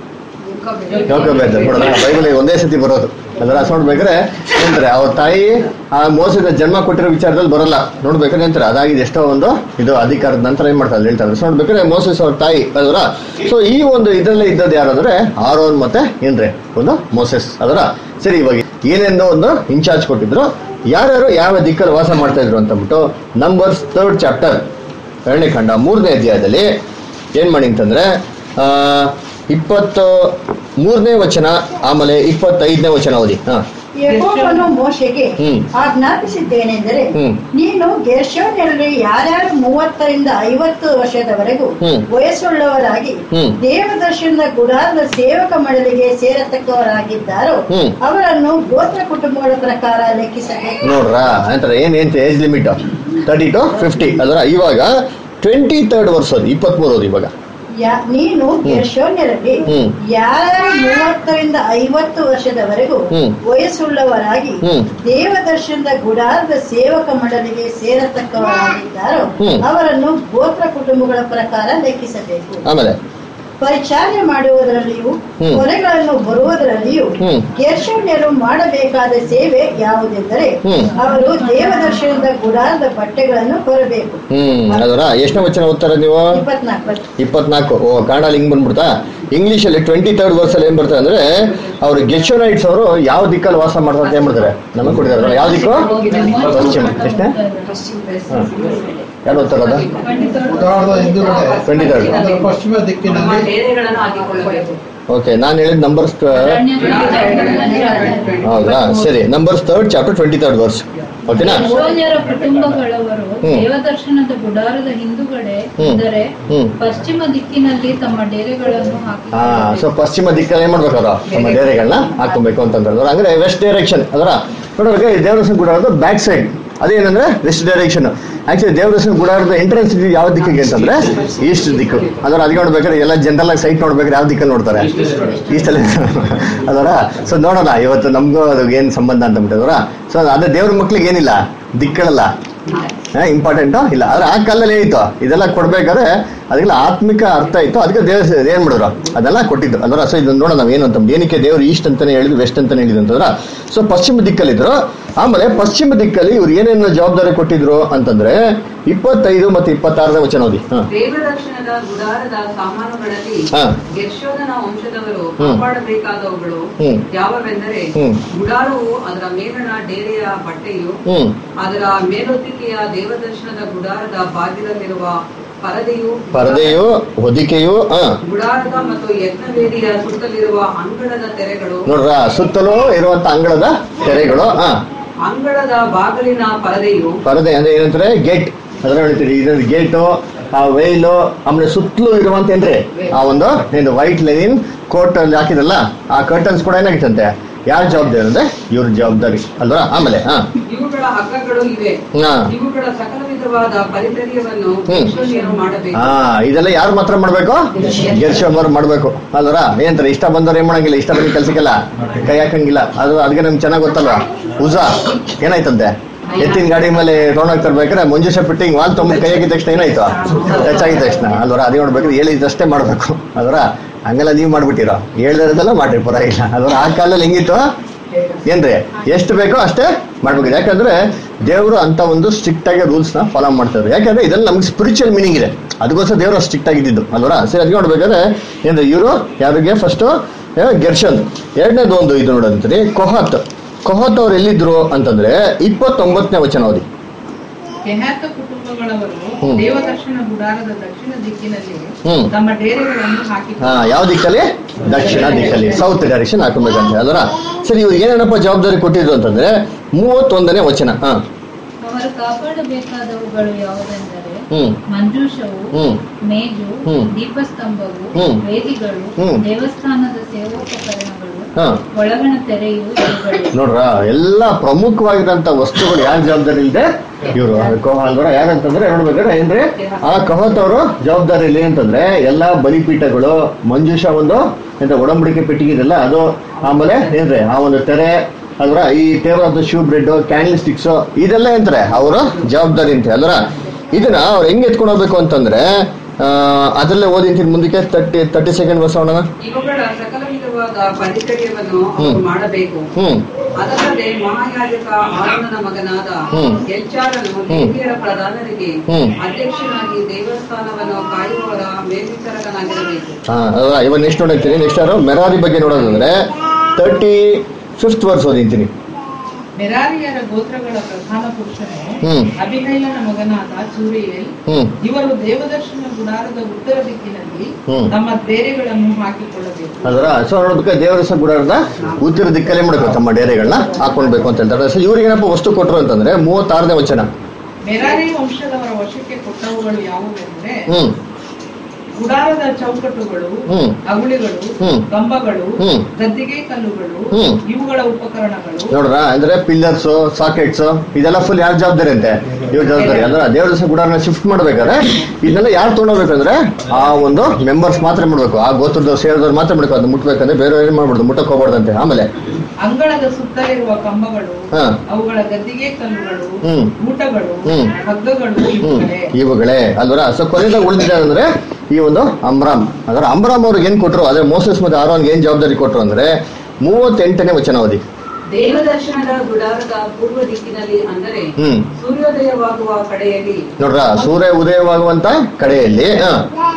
ಯೋಕಬೇದ ನೋಡ್ರ ಬೈಬಲ್ ಒಂದೇ ಸತಿ ಬರೋದು ಅದರ ನೋಡ್ಬೇಕ್ರೆ ಏನ್ತಾರೆ ಅವ್ರ ತಾಯಿ ಆ ಮೋಸದ ಜನ್ಮ ಕೊಟ್ಟಿರೋ ವಿಚಾರದಲ್ಲಿ ಬರಲ್ಲ ನೋಡ್ಬೇಕಾದ್ರೆ ಏನ್ತಾರೆ ಅದಾಗಿದೆ ಎಷ್ಟೋ ಒಂದು ಇದು ಅಧಿಕಾರದ ನಂತರ ಏನ್ ಮಾಡ್ತಾರೆ ಹೇಳ್ತಾರೆ ಸೊ ನೋಡ್ಬೇಕಾದ್ರೆ ಮೋಸಸ್ ಅವ್ರ ತಾಯಿ ಅದರ ಸೊ ಈ ಒಂದು ಇದರಲ್ಲೇ ಇದ್ದದ್ದು ಯಾರಂದ್ರೆ ಆರೋನ್ ಮತ್ತೆ ಏನ್ರಿ ಒಂದು ಮೋಸೆಸ್ ಅದರ ಸರಿ ಇವಾಗ ಏನೆಂದೋ ಒಂದು ಇನ್ಚಾರ್ಜ್ ಕೊಟ್ಟಿದ್ರು ಯಾರ್ಯಾರು ಯಾವ ದಿಕ್ಕಲ್ಲಿ ವಾಸ ಮಾಡ್ತಾ ಇದ್ರು ಅಂತ ಅಂದ್ಬಿಟ್ಟು ನಂಬರ್ಸ್ ಥರ್ಡ್ ಚಾಪ್ಟರ್ ಎರಡನೇ ಖಂಡ ಮೂರನೇ ಅಧ್ಯಾಯದಲ್ಲಿ ಏನ್ ಮಾಡಿ ಅಂತಂದ್ರೆ ಆ ಇಪ್ಪತ್ತು ಮೂರನೇ ವಚನ ಆಮೇಲೆ ಇಪ್ಪತ್ತೈದನೇ ವಚನ ಓದಿ ಹಾ ಯೆಹೋವನು ಮೋಶೆಗೆ ಹ್ಮ್. ಆಜ್ಞಾಪಿಸಿದ್ದೇನೆಂದರೆ ಹ್ಮ್. ನೀನು ಗೆರ್ಶೋನ್ಯರಲ್ಲಿ ಯಾರ್ಯಾರು ಮೂವತ್ತರಿಂದ ಐವತ್ತು ವರ್ಷದವರೆಗೂ ಹ್ಮ್. ವಯಸ್ಸುಳ್ಳವರಾಗಿ ಹ್ಮ್. ದೇವದರ್ಶನದ ಗುಡಾರದ ಸೇವಕ ಮಂಡಳಿಗೆ ಸೇರತಕ್ಕವರಾಗಿದ್ದಾರೋ ಹ್ಮ್. ಅವರನ್ನು ಗೋತ್ರ ಕುಟುಂಬಗಳ ಪ್ರಕಾರ ಲೆಕ್ಕಿಸಬೇಕು ನೋಡ್ರ ಅಂತಾರೆ ಏನ್ ಏನ್ age limit thirty to fifty ಅದರ ಇವಾಗ ಟ್ವೆಂಟಿ ತರ್ಡ್ ವರ್ಷ ಅದು ಇಪ್ಪತ್ಮೂರು ಇವಾಗ ಯಾ- ನೀನು ಗೆರ್ಶೋನ್ಯರಲ್ಲಿ ಹ್ಮ್. ಯಾರ್ಯಾರು ಮೂವತ್ತರಿಂದ ಐವತ್ತು ವರ್ಷದವರೆಗೂ ಹ್ಮ್. ವಯಸ್ಸುಳ್ಳವರಾಗಿ ಹ್ಮ್. ದೇವದರ್ಶನದ ಗುಡಾರದ ಸೇವಕ ಮಂಡಳಿಗೆ ಸೇರತಕ್ಕವರಾಗಿದ್ದಾರೋ ಹ್ಮ್. ಅವರನ್ನು ಗೋತ್ರ ಕುಟುಂಬಗಳ ಪ್ರಕಾರ ಲೆಕ್ಕಿಸಬೇಕು ಆಮೇಲೆ ಪರಿಚಾರ್ಯ ಮಾಡುವುದರಲ್ಲಿಯೂ ಹ್ಮ್. ಹೊರೆಗಳನ್ನು ಬರುವುದರಲ್ಲಿಯೂ ಹ್ಮ್. ಗೆರ್ಶೋನ್ಯರು ಮಾಡಬೇಕಾದ ಸೇವೆ ಯಾವುದೆಂದರೆ ಹ್ಮ್. ಅವರು ದೇವದರ್ಶನದ ಗುಡಾರದ ಬಟ್ಟೆಗಳನ್ನು ಹೊರಬೇಕು ಹ್ಮ್ ಅದರ ಎಷ್ಟನೇ ವಚನ ಓದ್ತಾರೆ ನೀವು ಇಪ್ಪತ್ನಾಲ್ಕು ಇಪ್ಪತ್ನಾಲ್ಕು ಓ ಕನ್ನಡ ಹಿಂಗ್ ಬಂದ್ಬಿಡ್ತಾ ಇಂಗ್ಲಿಷ್ ಅಲ್ಲಿ ಟ್ವೆಂಟಿ ತರ್ಡ್ ವರ್ಸ್ ಅಲ್ಲಿ ಏನ್ ಬರ್ತದೆ ಅಂದ್ರೆ ಅವ್ರು ಗೆಚೋನೈಟ್ಸ್ ಅವರು ಯಾವ ದಿಕ್ಕಲ್ಲಿ ವಾಸ ಮಾಡ್ತಾರೆ ಅಂತ ಏನ್ ಮಾಡ್ತಾರೆ ನಮಗೆ ಕೊಟ್ಟಿದ್ದಾರೆ ಯಾವ ದಿಕ್ಕು ಪಶ್ಚಿಮ ಎಷ್ಟೇ ಹಾ. ಯಾರು ಓದ್ತಾರದ ಉದಾಹರಣೆ ಹಿಂದುಗಡೆ ಟ್ವೆಂಟಿ ತರ್ಡ್ ಅದರ ಪಶ್ಚಿಮ ನಮ್ಮ ದಿಕ್ಕಿನಲ್ಲಿ ಡೇರೆಗಳನ್ನು ಹಾಕಿಕೊಳ್ಳಬೇಕು ಓಕೆ ನಾನು ಹೇಳಿದ ನಂಬರ್ಸ್ ಹೌದಾ ಸರಿ Numbers third chapter twenty third verse ಓಕೆನಾ ಯಶೋನ್ಯರ ಕುಟುಂಬಗಳವರು ಹ್ಮ್. ದೇವದರ್ಶನದ ಗುಡಾರದ ಹಿಂದುಗಡೆ ಹ್ಮ್. ಅಂದರೆ ಹ್ಮ್. ಪಶ್ಚಿಮ ದಿಕ್ಕಿನಲ್ಲಿ ತಮ್ಮ ಡೇರೆಗಳನ್ನು ಹಾ ಹಾಕಿ ಸೊ ಪಶ್ಚಿಮ ದಿಕ್ಕಲ್ಲಿ ಏನ್ ಮಾಡ್ಬೇಕು ಅವರು ನಮ್ಮ ಡೇರೆಗಳನ್ನ ಹಾಕೊಬೇಕು ಅಂತಂದ್ರೆ ಅಂದ್ರೆ ವೆಸ್ಟ್ ಡೈರೆಕ್ಷನ್ ಅದರ ನೋಡೋಕೆ ದೇವರಸನ ಕೂಡ ಬ್ಯಾಕ್ ಸೈಡ್ ಅದೇನಂದ್ರೆ ವೆಸ್ಟ್ ಡೈರೆಕ್ಷನ್ ಆಕ್ಚುಲಿ ದೇವ್ರ ಹೆಸರು ಗುಡಾರದ ಎಂಟ್ರೆನ್ಸ್ ಯಾವ ದಿಕ್ಕಿಗೆ ಅಂತಂದ್ರೆ ಈಸ್ಟ್ ದಿಕ್ಕು ಅದರ ಅದಕ್ಕೆ ನೋಡ್ಬೇಕಾದ್ರೆ ಎಲ್ಲ ಜನರಲ್ ಆಗಿ ಸೈಟ್ ನೋಡ್ಬೇಕಾದ್ರೆ ಯಾವ ದಿಕ್ಕಲ್ಲಿ ನೋಡ್ತಾರೆ ಈಸ್ಟಲ್ಲಿ ಅದರ ಸೊ ನೋಡೋಣ ಇವತ್ತು ನಮಗೂ ಅದು ಏನ್ ಸಂಬಂಧ ಅಂತ ಬಿಟ್ಟಿದ್ರ ಸೊ ಅದೇ ದೇವ್ರ ಮಕ್ಳಿಗೆ ಏನಿಲ್ಲ ದಿಕ್ಕಳಲ್ಲ ಇಂಪಾರ್ಟೆಂಟ್ ಇಲ್ಲ ಆದ್ರೆ ಆ ಕಾಲದಲ್ಲಿ ಏನಿತ್ತು ಇದೆಲ್ಲ ಕೊಡ್ಬೇಕಾದ್ರೆ ಅದಕ್ಕೆಲ್ಲ ಆತ್ಮಿಕ ಅರ್ಥ ಇತ್ತು ಅದಕ್ಕೆ ದೇವ್ರ ಏನ್ ಮಾಡಿದ್ರು ಅದೆಲ್ಲ ಕೊಟ್ಟಿದ್ರು ಅದರ ಸೊ ಇದನ್ನ ನೋಡೋಣ ನಾವು ಏನು ಅಂತ ಏನಕ್ಕೆ ದೇವ್ರು ಈಸ್ಟ್ ಅಂತಾನೆ ಹೇಳಿದ್ರು ವೆಸ್ಟ್ ಅಂತಾನೆ ಹೇಳಿದ್ರು ಅಂತಂದ್ರ ಸೊ ಪಶ್ಚಿಮ ದಿಕ್ಕಲ್ಲಿದ್ರು ಆಮೇಲೆ ಪಶ್ಚಿಮ ದಿಕ್ಕಲ್ಲಿ ಇವ್ರು ಏನೇನು ಜವಾಬ್ದಾರಿ ಕೊಟ್ಟಿದ್ರು ಅಂತಂದ್ರೆ ಇಪ್ಪತ್ತೈದು ಮತ್ತೆ ಇಪ್ಪತ್ತಾರನೇ ವಚನ ಓದಿ ಹಾ ದೇವದರ್ಶನದ ಗುಡಾರದ ಸಾಮಾನುಗಳಲ್ಲಿ ಹಾ. ಗೆರ್ಶೋನನ ವಂಶದವರು ಹ್ಮ್. ಕಾಪಾಡಬೇಕಾದವುಗಳು ಹ್ಮ್. ಯಾವವೆಂದರೆ ಹ್ಮ್. ಗುಡಾರವು ಅದರ ಮೇಲಣ ಡೇರೆಯ ಬಟ್ಟೆಯು ಹ್ಮ್ ಅದರ ಮೇಲೊತ್ತಿಕೆಯ ದೇವದರ್ಶನದ ಗುಡಾರದ ಬಾಗಿಲಲ್ಲಿರುವ ಪರದೆಯು ಪರದೆಯು ಹೊದಿಕೆಯು ಹಾ ಗುಡಾರದ ಮತ್ತು ಯಜ್ಞವೇದಿಯ ಸುತ್ತಲಿರುವ ಅಂಗಳದ ತೆರೆಗಳು ನೋಡ್ರ ಸುತ್ತಲೂ ಇರುವಂತ ಅಂಗಳದ ತೆರೆಗಳು ಹಾ ಅಂಗಳದ ಬಾಗಿಲಿನ ಪರದೆಯು ಪರದೆ ಅಂದ್ರೆ ಏನಂತಾರೆ ಗೇಟ್ ಅದ್ರ ಹೇಳ್ತೀರಿ ಇದ್ರ ಗೇಟು ಆ ವೈಲು ಆಮೇಲೆ ಸುತ್ತಲೂ ಇರುವಂತ ಏನ್ರಿ ಆ ಒಂದು ಏನು ವೈಟ್ ಲೈನ್ ಕೋಟ್ ಅಲ್ಲಿ ಹಾಕಿದಲ್ಲ ಆ ಕರ್ಟನ್ಸ್ ಕೂಡ ಏನಾಗಿತ್ತಂತೆ ಯಾರ ಜವಾಬ್ದಾರಿ ಅಂದ್ರೆ ಇವ್ರ ಜವಾಬ್ದಾರಿ ಅಲ್ವಾ ಆಮೇಲೆ ಹಾ ಇವುಗಳ ಹಗ್ಗಗಳು ಇವೆ ಹಾ ಇವುಗಳ ಸಕಲ ವಿಧವಾದ ಪರಿಚರ್ಯವನ್ನು ಹ್ಮ್. ಯೆಹೋವನು ಮಾಡಬೇಕು ಹಾ ಇದೆಲ್ಲ ಯಾರು ಮಾತ್ರ ಮಾಡ್ಬೇಕು ಗೆರ್ಶೋಮರ್ ಮಾಡ್ಬೇಕು ಅಲ್ವರ ಏನಂತಾರೆ ಇಷ್ಟ ಬಂದವ್ರು ಏನ್ ಮಾಡಂಗಿಲ್ಲ ಇಷ್ಟ ಬಂದ ಕೆಲ್ಸಕ್ಕೆಲ್ಲ ಕೈ ಹಾಕಂಗಿಲ್ಲ ಅದು ಅದಕ್ಕೆ ನಮ್ಗೆ ಚೆನ್ನಾಗ್ ಗೊತ್ತಲ್ವಾ ಉಜಾ ಏನಾಯ್ತಂತೆ ಎತ್ತಿನ ಗಾಡಿ ಮೇಲೆ ತೊಗೊಂಡೋಗಿ ತರ್ಬೇಕಾದ್ರೆ ಮಂಜುಷ ಫಿಟ್ಟಿಂಗ್ ವಾಲ್ ತೊಗೊಂಡು ಕೈ ಹಾಕಿದ ತಕ್ಷಣ ಏನಾಯ್ತು ಟಚ್ ಆಗಿದ ತಕ್ಷಣ ಅಲ್ವರ ಅದೇ ನೋಡ್ಬೇಕಾದ್ರೆ ಹೇಳಿದಷ್ಟೇ ಮಾಡ್ಬೇಕು ಅಲ್ವರ ಹಂಗೆಲ್ಲ ನೀವು ಮಾಡ್ಬಿಟ್ಟಿರೋ ಹೇಳ್ದಿರೋದೆಲ್ಲ ಮಾಡ್ರಿ ಪರವಾಗಿಲ್ಲ ಅಲ್ವರ ಆ ಕಾಲದಲ್ಲಿ ಹೆಂಗಿತ್ತು ಏನ್ರಿ ಎಷ್ಟು ಬೇಕೋ ಅಷ್ಟೇ ಮಾಡ್ಬೇಕು ಯಾಕಂದ್ರೆ ದೇವರು ಅಂತ ಒಂದು ಸ್ಟ್ರಿಕ್ಟ್ ಆಗಿ ರೂಲ್ಸ್ ನ ಫಾಲೋ ಮಾಡ್ತಾರೆ ಯಾಕಂದ್ರೆ ಇದೆಲ್ಲ ನಮ್ಗೆ ಸ್ಪಿರಿಚುವಲ್ ಮೀನಿಂಗ್ ಇದೆ ಅದಕ್ಕೋಸ್ಕರ ದೇವರು ಸ್ಟ್ರಿಕ್ಟ್ ಆಗಿದ್ದು ಅಲ್ವರ ಸರಿ ಅದಕ್ಕೆ ನೋಡ್ಬೇಕಾದ್ರೆ ಏನ್ರಿ ಇವರು ಯಾರಿಗೆ ಫಸ್ಟ್ ಗೆರ್ಷನ್ ಎರಡನೇದು ಒಂದು ಇದು ನೋಡಂತೀರಿ ಕೊಹತ್ ಕೊಹತ್ ಅವ್ರು ಎಲ್ಲಿದ್ರು ಅಂತಂದ್ರೆ ಇಪ್ಪತ್ತೊಂಬತ್ತನೇ ವಚನ ಓದಿ ಕೆಹಾತ ಕುಟುಂಬಗಳವರು ಹ್ಮ್. ದೇವದರ್ಶನ ಗುಡಾರದ ದಕ್ಷಿಣ ದಿಕ್ಕಿನಲ್ಲಿ ಹ್ಮ್. ತಮ್ಮ ಡೇರೆಗಳನ್ನು ಹಾಕಿ ಹಾ ಯಾವ ದಿಕ್ಕಲ್ಲಿ ದಕ್ಷಿಣ ದಿಕ್ಕಲ್ಲಿ ಸೌತ್ ಡೈರೆಕ್ಷನ್ ಹಾಕೊಬೇಕಂತ ಅದರ ಸರಿ ಇವ್ರು ಏನೇನಪ್ಪ ಜವಾಬ್ದಾರಿ ಕೊಟ್ಟಿದ್ರು ಅಂತಂದ್ರೆ ಮೂವತ್ತೊಂದನೇ ವಚನ ಹಾ ಅವರು ಕಾಪಾಡಬೇಕಾದವುಗಳು ಯಾವುದೆಂದರೆ ಹ್ಮ್ ಮಂಜೂಷವು ಹ್ಮ್ ಮೇಜು ಹ್ಮ್. ದೀಪಸ್ತಂಭವು ಹ್ಮ್. ವೇದಿಗಳು ಹ್ಮ್. ದೇವಸ್ಥಾನದ ಸೇವೋಪಕರಣಗಳು ಹಾ ಒಳಗಣ ತೆರೆಯು ಇವುಗಳು ನೋಡ್ರ ಎಲ್ಲ ಪ್ರಮುಖವಾಗಿರಂತ ವಸ್ತುಗಳು ಯಾರ ಜವಾಬ್ದಾರಿ ಇಲ್ಲದೆ ಇವರು ಅಲ್ವರ ಯಾರಂತಂದ್ರೆ ನೋಡ್ಬೇಕಾದ್ರೆ ಏನ್ರಿ ಆ ಕಹತ್ ಅವರು ಜವಾಬ್ದಾರಿ ಇಲ್ಲಿ ಅಂತಂದ್ರೆ ಎಲ್ಲಾ ಬಲಿಪೀಠಗಳು ಮಂಜೂಷ ಒಂದು ಎಂತ ಒಡಂಬಡಿಕೆ ಪೆಟ್ಟಿಗೆ ಇದೆಲ್ಲ ಅದು ಆಮೇಲೆ ಏನ್ರಿ ಆ ಒಂದು ತೆರೆ ಅಲ್ವರ ಈ table of the shewbread candlesticks ಇದೆಲ್ಲ ಎಂತಾರೆ ಅವರು ಜವಾಬ್ದಾರಿ ಅಂತ ಅಲ್ವರ ಇದನ್ನ ಅವ್ರು ಹೆಂಗ್ ಎತ್ಕೊಂಡು ಹೋಗ್ಬೇಕು ಅಂತಂದ್ರೆ ಆ, ಅದ್ರಲ್ಲೇ ಓದಿಂತೀನಿ ಮುಂದಕ್ಕೆ ತರ್ಟಿ ತರ್ಟಿ ಸೆಕೆಂಡ್ ವರ್ಷ ಅವನ ಇವುಗಳ ಸಕಲ ವಿಧವಾದ ಪರಿಚರ್ಯವನ್ನು ಅವರು ಹ್ಮ್. ಮಾಡಬೇಕು ಹ್ಮ್ ಅದಲ್ಲದೆ ಮಹಾಯಾಜಕ ಆರೋನನ ಮಗನಾದ ಹ್ಮ್. ಎಲ್ಚಾರನು ಹ್ಮ್. ಲೇವಿಯರ ಪ್ರಧಾನರಿಗೆ ಹ್ಮ್. ಅಧ್ಯಕ್ಷನಾಗಿ ದೇವಸ್ಥಾನವನ್ನು ಕಾಯುವವರ ಮೇಲ್ವಿಚಾರಕನಾಗಿರಬೇಕು ಹಾ ಅಲ್ವಾ ಇವಾಗ ನೆಕ್ಸ್ಟ್ ನೋಡಿರ್ತೀನಿ ನೆಕ್ಸ್ಟ್ ಯಾರು ಮೆರಾರಿ ಬಗ್ಗೆ ನೋಡೋದಂದ್ರೆ ತರ್ಟಿ ಫಿಫ್ತ್ ವರ್ಸ್ ಓದಿಂತೀನಿ ಮೆರಾರಿಯರ ಗೋತ್ರಗಳ ಪ್ರಧಾನ ಪುರುಷನು ಹ್ಮ್. ಅಭಿನೈಲನ ಮಗನಾದ ಚೂರಿಯಲ್ ಹ್ಮ್ ಇವರು ದೇವದರ್ಶನ ಗುಡಾರದ ಉತ್ತರ ದಿಕ್ಕಿನಲ್ಲಿ ಹ್ಮ್. ತಮ್ಮ ಡೇರೆಗಳನ್ನು ಹಾಕಿಕೊಳ್ಳಬೇಕು ಅದರ ಸೊ ನೋಡೋದಕ್ಕೆ ದೇವರ ಸಹ ಗುಡಾರದ ಉತ್ತರ ದಿಕ್ಕಲ್ಲೇ ಮಾಡಬೇಕು ತಮ್ಮ ಡೇರೆಗಳನ್ನ ಹಾಕೊಳ್ಬೇಕು ಅಂತ ಹೇಳ್ತಾರೆ ಸೊ ಇವ್ರಿಗೆ ಏನಪ್ಪ ವಸ್ತು ಕೊಟ್ರು ಅಂತಂದ್ರೆ ಮೂವತ್ತಾರನೇ ವಚನ ಮೆರಾರಿ ವಂಶದವರ ವಶಕ್ಕೆ ಕೊಟ್ಟವುಗಳು ಯಾವುವೆಂದರೆ ಹ್ಮ್ ಗುಡಾರದ ಚೌಕಟ್ಟುಗಳು ಹ್ಮ್. ಅಗುಳಿಗಳು ಹ್ಮ್. ಕಂಬಗಳು ಹ್ಮ್. ಗದ್ದಿಗೆ ಕಲ್ಲುಗಳು ಹ್ಮ್. ಇವುಗಳ ಉಪಕರಣಗಳು ನೋಡ್ರ ಅಂದ್ರೆ ಪಿಲ್ಲರ್ಸ್ ಸಾಕೆಟ್ಸ್ ಇದೆಲ್ಲ ಫುಲ್ ಯಾರ ಜವಾಬ್ದಾರಿ ಅಂತೆ ಇವ್ರ ಜವಾಬ್ದಾರಿ ಅಂದ್ರೆ ದೇವರ ಸಹ ಗುಡಾರನ ಶಿಫ್ಟ್ ಮಾಡ್ಬೇಕಾದ್ರೆ ಇದನ್ನೆಲ್ಲ ಯಾರು ತೊಗೊಂಡೋಗ್ಬೇಕಂದ್ರೆ ಆ ಒಂದು ಮೆಂಬರ್ಸ್ ಮಾತ್ರ ಮಾಡ್ಬೇಕು ಆ ಗೋತ್ರದವ್ರು ಸೇರಿದವ್ರು ಮಾತ್ರ ಮಾಡ್ಬೇಕು ಅದನ್ನ ಮುಟ್ಬೇಕಂದ್ರೆ ಬೇರೆ ಏನ್ ಮಾಡ್ಬಾರ್ದು ಮುಟ್ಟಕ್ ಹೋಗ್ಬಾರ್ದಂತೆ ಆಮೇಲೆ ಅಂಗಳದ ಸುತ್ತಲಿರುವ ಕಂಬಗಳು ಹಾ. ಅವುಗಳ ಗದ್ದಿಗೆ ಕಲ್ಲುಗಳು ಹ್ಮ್. ಊಟಗಳು ಹ್ಮ್. ಹಗ್ಗಗಳು ಹ್ಮ್ ಇವುಗಳೇ ಇವುಗಳೇ ಅಲ್ವರ ಸೊ ಕೊನೆದಾಗ ಉಳಿದಿದೆ ಅಂದ್ರೆ ಈ ಒಂದು ಅಂಬ್ರಾಮ್ ಅಂದ್ರೆ ಅಂಬ್ರಾಮ್ ಅವ್ರಿಗೆ ಏನ್ ಕೊಟ್ರು ಅದೇ ಮೋಸಸ್ ಮತ್ತೆ ಆರೋನ್ಗೆ ಏನ್ ಜವಾಬ್ದಾರಿ ಕೊಟ್ರು ಅಂದ್ರೆ ಮೂವತ್ತೆಂಟನೇ ವಚನ ಓದಿ ದೇವದರ್ಶನದ ಗುಡಾರದ ಪೂರ್ವ ದಿಕ್ಕಿನಲ್ಲಿ ಅಂದರೆ ಹ್ಮ್ ಸೂರ್ಯೋದಯವಾಗುವ ಕಡೆಯಲ್ಲಿ ನೋಡ್ರ ಸೂರ್ಯ ಉದಯವಾಗುವಂತ ಕಡೆಯಲ್ಲಿ ಹ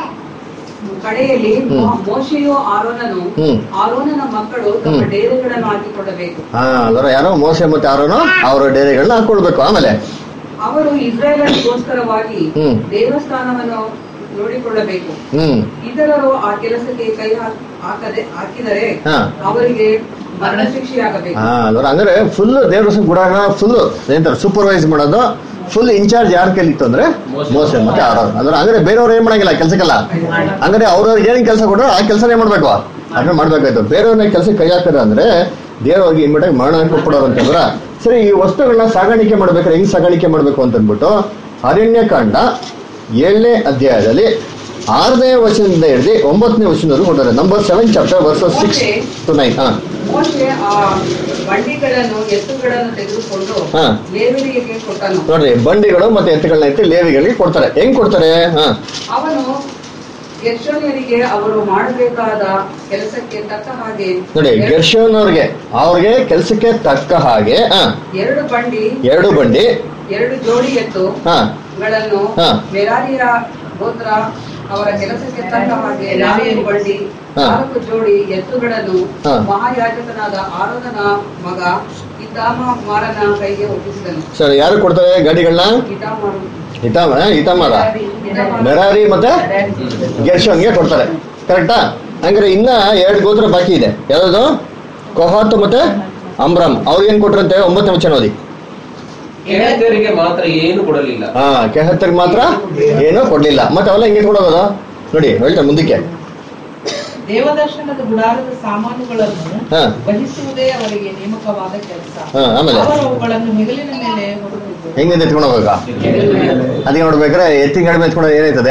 ಕಡೆಯಲ್ಲಿ ಹ್ಮ್. ಮೋ- ಮೋಶೆಯು ಆರೋನನು ಹ್ಮ್. ಆರೋನನ ಮಕ್ಕಳು ತಮ್ಮ ಹ್ಮ್. ಡೇರೆಗಳನ್ನು ಹಾಕಿಕೊಳ್ಳಬೇಕು ಹಾ ಅಲ್ವರ ಯಾರೋ ಮೋಸೆ ಮತ್ತೆ ಆರೋನು ಅವರ ಡೇರೆಗಳನ್ನ ಹಾಕೊಳ್ಬೇಕು ಆಮೇಲೆ ಅವರು ಇಸ್ರಾಯೇಲರಿಗೋಸ್ಕರವಾಗಿ ಹ್ಮ್. ದೇವಸ್ಥಾನವನ್ನು ನೋಡಿಕೊಳ್ಳಬೇಕು ಹ್ಮ್ ಇತರರು ಆ ಕೆಲಸಕ್ಕೆ ಕೈ ಹಾಕ್- ಹಾಕದೆ ಹಾಕಿದರೆ ಹಾ. ಅವರಿಗೆ ಮರಣ ಶಿಕ್ಷೆಯಾಗಬೇಕು ಹಾ ಅಲ್ವರ ಅಂದ್ರೆ ಫುಲ್ ದೇವ್ರ ಗುಡಾರನ ಫುಲ್ ಏನಂತಾರೆ ಸೂಪರ್ವೈಸ್ ಮಾಡೋದು ಫುಲ್ ಇನ್ಚಾರ್ಜ್ ಯಾರ ಕೈಲಿತ್ತು ಅಂದ್ರೆ ಮೋಸೆ ಮತ್ತೆ ಆರೋನ್ ಅಂದ್ರೆ ಅಂದ್ರೆ ಬೇರೆಯವ್ರು ಏನ್ ಮಾಡಂಗಿಲ್ಲ ಕೆಲ್ಸಕ್ಕೆಲ್ಲ ಅಂದ್ರೆ ಅವ್ರವ್ರಿಗೆ ಏನ್ ಕೆಲಸ ಕೊಡ್ರೋ ಆ ಕೆಲಸನೇ ಮಾಡ್ಬೇಕು ಅದನ್ನ ಮಾಡ್ಬೇಕಾಯ್ತು ಬೇರೆಯವ್ರನ್ನ ಕೆಲಸ ಕೈ ಹಾಕಿದ್ರೆ ಅಂದ್ರೆ ದೇವರಿಗೆ ಇಮ್ಮಿಡಿಯಾಗಿ ಮರಣ ಕೊಟ್ಬಿಡೋರು ಅಂತಂದ್ರ ಸರಿ ಈ ವಸ್ತುಗಳನ್ನ ಸಾಗಾಣಿಕೆ ಮಾಡ್ಬೇಕಾದ್ರೆ ಹೆಂಗ್ ಸಾಗಾಣಿಕೆ ಮಾಡ್ಬೇಕು ಅಂತ ಅಂದ್ಬಿಟ್ಟು ಅರಣ್ಯಕಾಂಡ ಏಳನೇ ಅಧ್ಯಾಯದಲ್ಲಿ ಆರನೇ ವಚನದಿಂದ ಹಿಡಿದು ಒಂಬತ್ತನೇ ವಚನದವರೆಗೂ ಕೊಡ್ತಾರೆ number seven chapter verses six to nine ಹಾ ಮೋಶೆ ಆ ಬಂಡಿಗಳನ್ನು ಎತ್ತುಗಳನ್ನು ತೆಗೆದುಕೊಂಡು ಹಾ. ಲೇವಿಯರಿಗೆ ಕೊಟ್ಟನು ನೋಡ್ರಿ ಬಂಡಿಗಳು ಮತ್ತೆ ಎತ್ತುಗಳನ್ನ ಎತ್ತಿ ಲೇವಿಗಳಿಗೆ ಕೊಡ್ತಾರೆ ಹೆಂಗ್ ಕೊಡ್ತಾರೆ ಹಾ ಅವನು ಗೆರ್ಷೋನ್ಯರಿಗೆ ಅವರು ಮಾಡಬೇಕಾದ ಕೆಲಸಕ್ಕೆ ತಕ್ಕ ಹಾಗೆ ನೋಡಿ ಎರಡು- ಗೆರ್ಷೋನ್ ಅವ್ರಿಗೆ ಅವ್ರಿಗೆ ಕೆಲ್ಸಕ್ಕೆ ತಕ್ಕ ಹಾಗೆ ಹಾ ಎರಡು ಬಂಡಿ ಎರಡು ಬಂಡಿ ಎರಡು ಜೋಡಿ ಎತ್ತು ಹಾ ಗಳನ್ನು ಹಾ. ಮೆರಾರಿಯ ಗೋತ್ರ ಅವರ ಕೆಲಸಕ್ಕೆ ತಕ್ಕ ಹಾಗೆ ನಾಲ್ಕು ಬಂಡಿ ಹಾ. ನಾಲ್ಕು ಜೋಡಿ ಎತ್ತುಗಳನ್ನು ಹಾ. ಮಹಾಯಾಜಕನಾದ ಆರೋದನ ಮಗ ಇತಾಮ ಮಾರನ ಕೈಗೆ ಒಪ್ಪಿಸಿದನು ಸರ್ ಯಾರು ಕೊಡ್ತಾರೆ ಗಾಡಿಗಳನ್ನ ಇತಾಮಾರು ಇತಾಮ ಇತಾಮಾರ ಮೆರಾರಿ ಮತ್ತೆ ಗೆರ್ಷೋನ್ಗೆ ಕೊಡ್ತಾರೆ ಕರೆಕ್ಟಾ ಹಂಗಾರೆ ಇನ್ನ ಎರಡು ಗೋತ್ರ ಬಾಕಿ ಇದೆ ಯಾವ್ದು ಕೊಹಾತ್ ಮತ್ತೆ ಅಂಬ್ರಾಮ್ ಅವ್ರಿಗೇನ್ ಕೊಟ್ರಂತೆ ಒಂಬತ್ತನೇ ವಚನ ಓದಿ ಕೆಳಗರಿಗೆ ಮಾತ್ರ ಏನು ಕೊಡಲಿಲ್ಲ ಹಾ ಕೆಹತ್ತರಿಗೆ ಮಾತ್ರ ಏನೂ ಕೊಡ್ಲಿಲ್ಲ ಮತ್ತೆ ಅವೆಲ್ಲ ಹಿಂಗೆ ಕೊಡೋದು ನೋಡಿ ಹೇಳ್ತಾರೆ ಮುಂದಕ್ಕೆ ದೇವದರ್ಶನದ ಗುಡಾರದ ಸಾಮಾನುಗಳನ್ನು ಹಾ ವಹಿಸುವುದೇ ಅವರಿಗೆ ನೇಮಕವಾದ ಕೆಲಸ ಹಾ ಆಮೇಲೆ ಅವರು ಅವುಗಳನ್ನು ಹೆಗಲಿನ ಮೇಲೆ ಹೊರಟಿದ್ದರು ಹೆಂಗೆ ಎತ್ಕೊಂಡು ಹೋಗ್ಬೇಕಾ ಅದಕ್ಕೆ ನೋಡ್ಬೇಕಾದ್ರೆ ಎತ್ತಿನ ಗಾಡಿ ಮೇಲೆ ಎತ್ಕೊಂಡು ಏನಾಯ್ತದೆ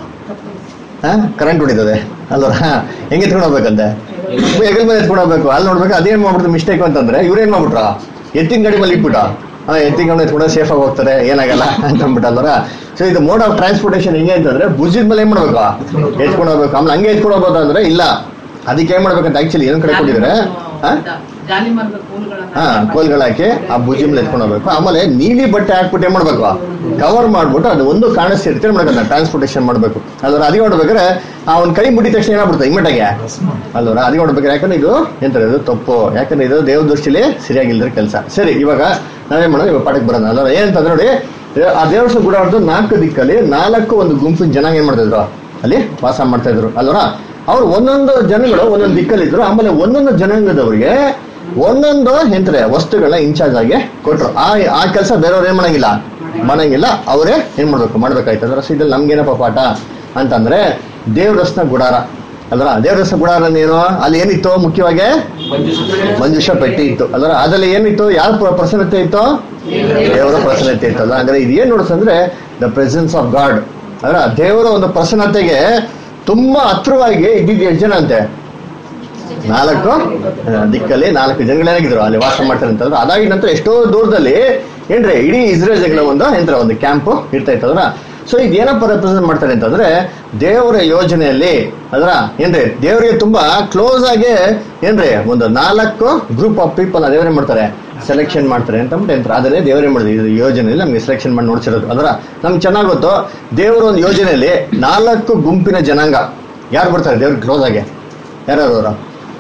ಹಾ ಕರೆಂಟ್ ಹೊಡಿತದೆ ಅಲ್ವಾ ಹೆಂಗೆ ಎತ್ಕೊಂಡು ಹೋಗ್ಬೇಕಂತೆ ಹೆಗಲ್ ಮೇಲೆ ಎತ್ಕೊಂಡು ಹೋಗ್ಬೇಕು ಅಲ್ಲಿ ನೋಡ್ಬೇಕು ಅದೇನ್ ಮಾಡ್ಬಿಡ್ತು ಮಿಸ್ಟೇಕ್ ಅಂತಂದ್ರೆ ಇವ್ರೇನ್ ಮಾಡ್ಬಿಟ್ರ ಎತ್ತಿನ ಗಾಡಿ ಮೇಲೆ ಇಟ್ಬಿಟ್ಟ ಹಾ ಎತ್ತಿನ ಗಾಡಿ ಎತ್ಕೊಂಡು ಸೇಫ್ ಆಗಿ ಹೋಗ್ತಾರೆ ಏನಾಗಲ್ಲ ಅಂತ ಅಂದ್ಬಿಟ್ಟಲ್ವರ ಸೊ ಇದು ಮೋಡ್ ಆಫ್ ಟ್ರಾನ್ಸ್ಪೋರ್ಟೇಷನ್ ಹೆಂಗೆ ಅಂತಂದ್ರೆ ಭುಜದ ಮೇಲೆ ಏನ್ ಮಾಡ್ಬೇಕು ಎತ್ಕೊಂಡು ಹೋಗ್ಬೇಕು ಆಮೇಲೆ ಹಂಗೆ ಎತ್ಕೊಂಡು ಹೋಗ್ಬೋದು ಅಂದ್ರೆ ಇಲ್ಲ ಅದಕ್ಕೆ ಏನ್ ಮಾಡ್ಬೇಕಂತ ಆಕ್ಚುಲಿ ಏನೊಂದ್ ಕಡೆ ಕೊಟ್ಟಿದ್ರೆ ಹಾ ಜಾಲಿ ಮರದ ಕೋಲುಗಳನ್ನು ಹಾ ಕೋಲ್ಗಳು ಹಾಕಿ ಆ ಭುಜಿ ಮೇಲೆ ಎತ್ಕೊಂಡು ಹೋಗ್ಬೇಕು ಆಮೇಲೆ ನೀಲಿ ಬಟ್ಟೆ ಹಾಕ್ಬಿಟ್ಟು ಏನ್ ಮಾಡ್ಬೇಕು ಕವರ್ ಮಾಡ್ಬಿಟ್ಟು ಅದು ಒಂದು ಕಾಣಿಸ್ತಿರ್ತೀರ ಮಾಡ್ಬೇಕು ಟ್ರಾನ್ಸ್ಪೋರ್ಟೇಷನ್ ಮಾಡ್ಬೇಕು ಅಲ್ವರ ಅದಿಗೆ ನೋಡ್ಬೇಕಾದ್ರೆ ಆ ಒಂದು ಕೈ ಮುಟ್ಟಿದ ತಕ್ಷಣ ಏನಾಗ್ಬಿಡುತ್ತೆ ಇಮ್ಮಟಾಗೆ ಅಲ್ವರ ಅದಿಗೆ ನೋಡ್ಬೇಕಾದ್ರೆ ಯಾಕಂದ್ರೆ ಇದು ಎಂತಾರೆ ಇದು ತಪ್ಪು ಯಾಕಂದ್ರೆ ಇದು ದೇವ್ರ ದೃಷ್ಟಿಲಿ ಸರಿಯಾಗಿಲ್ದ್ರ ಕೆಲಸ ಸರಿ ಇವಾಗ ನಾವೇನ್ ಮಾಡೋದು ಇವಾಗ ಪಾಠಕ್ಕೆ ಬರೋಣ ಅಲ್ವರ ಏನಂತಂದ್ರೆ ನೋಡಿ ಆ ದೇವಸ್ಥಾನ ಗುಡಾರದ ನಾಲ್ಕು ದಿಕ್ಕಲ್ಲಿ ನಾಲ್ಕು ಒಂದು ಗುಂಪಿನ ಜನ ಏನ್ ಮಾಡ್ತಾ ಇದ್ರು ಅಲ್ಲಿ ವಾಸ ಮಾಡ್ತಾ ಇದ್ರು ಅಲ್ವರ ಅವ್ರು ಒಂದೊಂದು ಜನಗಳು ಒಂದೊಂದು ದಿಕ್ಕಲ್ಲಿದ್ರು ಆಮೇಲೆ ಒಂದೊಂದು ಜನಾಂಗದವರಿಗೆ ಒಂದೊಂದು ಎಂತಾರೆ ವಸ್ತುಗಳನ್ನ ಇನ್ಚಾರ್ಜ್ ಆಗಿ ಕೊಟ್ರು ಆ ಆ ಕೆಲಸ ಬೇರೆಯವ್ರು ಏನ್ ಮಾಡಂಗಿಲ್ಲ ಮಾಡಂಗಿಲ್ಲ ಅವರೇ ಏನ್ ಮಾಡ್ಬೇಕು ಮಾಡ್ಬೇಕಾಯ್ತು ಅಂದ್ರೆ ಸೊ ಇದ್ರಲ್ಲಿ ನಮ್ಗೇನಪ್ಪ ಪಾಠ ಅಂತಂದ್ರೆ ದೇವ್ರಸ್ನ ಗುಡಾರ ಅಲ್ರ ದೇವ್ರಸ್ನ ಗುಡಾರ ಏನು ಅಲ್ಲಿ ಏನಿತ್ತು ಮುಖ್ಯವಾಗಿ ಮಂಜುಷ ಪೆಟ್ಟಿ ಇತ್ತು ಅಲ್ರ ಅದ್ರಲ್ಲಿ ಏನಿತ್ತು ಯಾರ ಪ್ರ- ಪ್ರಸನ್ನತೆ ಇತ್ತು ದೇವರ ಪ್ರಸನ್ನತೆ ಇತ್ತು ಅಲ್ರ ಅಂದ್ರೆ ಇದು ಏನ್ ನೋಡ್ಸಂದ್ರೆ ದ ಪ್ರೆಸೆನ್ಸ್ ಆಫ್ ಗಾಡ್ ಅಲ್ರ ದೇವರ ಒಂದು ಪ್ರಸನ್ನತೆಗೆ ತುಂಬಾ ಹತ್ರವಾಗಿ ಇದ್ದಿದ್ದು ಎಷ್ಟು ಜನ ಅಂತೆ ನಾಲ್ಕು ಆ, ದಿಕ್ಕಲ್ಲಿ ನಾಲ್ಕು ಜನಗಳೇನಾಗಿದ್ರು ಅಲ್ಲಿ ವಾಸ ಮಾಡ್ತಾರೆ ಅಂತಂದ್ರೆ ಅದಾಗಿ ನಂತರ ಎಷ್ಟೋ ದೂರದಲ್ಲಿ ಏನ್ರಿ ಇಡೀ ಇಸ್ರೇಲ್ ಜಗಳ ಒಂದು ಎಂತ್ರ ಒಂದು ಕ್ಯಾಂಪ್ ಇರ್ತಾ ಇತ್ತಂದ್ರ ಸೊ ಇದು ಏನಪ್ಪ ರೆಪ್ರೆಸೆಂಟ್ ಮಾಡ್ತಾರೆ ಅಂತಂದ್ರೆ ದೇವರ ಯೋಜನೆಯಲ್ಲಿ ಅದರ ಏನ್ರಿ ದೇವರಿಗೆ ತುಂಬಾ ಕ್ಲೋಸ್ ಆಗಿ ಏನ್ರಿ ಒಂದು ನಾಲ್ಕು ಗ್ರೂಪ್ ಆಫ್ ಪೀಪಲ್ ದೇವರೇ ಮಾಡ್ತಾರೆ ಸೆಲೆಕ್ಷನ್ ಮಾಡ್ತಾರೆ ಅಂತ ಅಂದ್ಬಿಟ್ಟು ಎಂತ್ರ ಅದನ್ನೇ ದೇವರೇ ಮಾಡಿದ್ರು ಇದು ಯೋಜನೆಯಲ್ಲಿ ನಮ್ಗೆ ಸೆಲೆಕ್ಷನ್ ಮಾಡಿ ನೋಡ್ಸಿರೋದು ಅದರ ನಮ್ಗೆ ಚೆನ್ನಾಗಿ ಗೊತ್ತು ದೇವರ ಒಂದು ಯೋಜನೆಯಲ್ಲಿ ನಾಲ್ಕು ಗುಂಪಿನ ಜನಾಂಗ ಯಾರು ಬರ್ತಾರೆ ದೇವ್ರಿಗೆ ಕ್ಲೋಸ್ ಆಗಿ ಯಾರು ಅವರು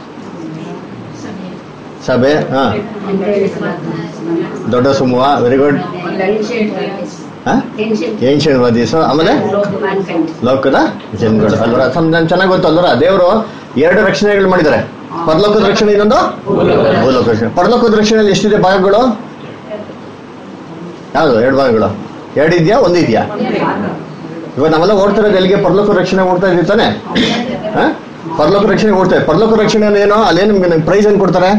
ಸಭೆ ಹಾ ದೊಡ್ಡ ಸಮೂಹ ವೆರಿ ಗುಡ್ ಏನ್ಷಿಯನ್ ವದೀಸು ಆಮೇಲೆ ಲೋಕದ ಜನಗಳು ಅಲ್ವರ ನಮ್ಗೆ ಚೆನ್ನಾಗಿ ಗೊತ್ತು ಅಲ್ವರ ದೇವರು ಎರಡು ರಕ್ಷಣೆಗಳು ಮಾಡಿದ್ದಾರೆ ಪರಲೋಕದ ರಕ್ಷಣೆ ಇನ್ನೊಂದು ಭೂಲೋಕ ರಕ್ಷಣೆ ಪರಲೋಕದ ರಕ್ಷಣೆಯಲ್ಲಿ ಎಷ್ಟಿದೆ ಭಾಗಗಳು ಯಾವುದು ಎರಡು ಭಾಗಗಳು ಎರಡು ಇದೆಯಾ ಒಂದು ಇದೆಯಾ ಇವಾಗ ನಾವೆಲ್ಲ ಓಡ್ತಿರೋದು ಎಲ್ಲಿಗೆ ಪರಲೋಕ ರಕ್ಷಣೆ ಓಡ್ತಾ ಇದೀವಿ ತಾನೆ ಹಾ? ಪರಲೋಕ ರಕ್ಷಣೆ ಓಡ್ತೇವೆ ಪರಲೋಕ ರಕ್ಷಣೆ ಅಂದ್ರೆ ಏನು ಅಲ್ಲೇನು ನಿಮ್ಗೆ ಪ್ರೈಸ್ ಏನ್ ಕೊಡ್ತಾರೆ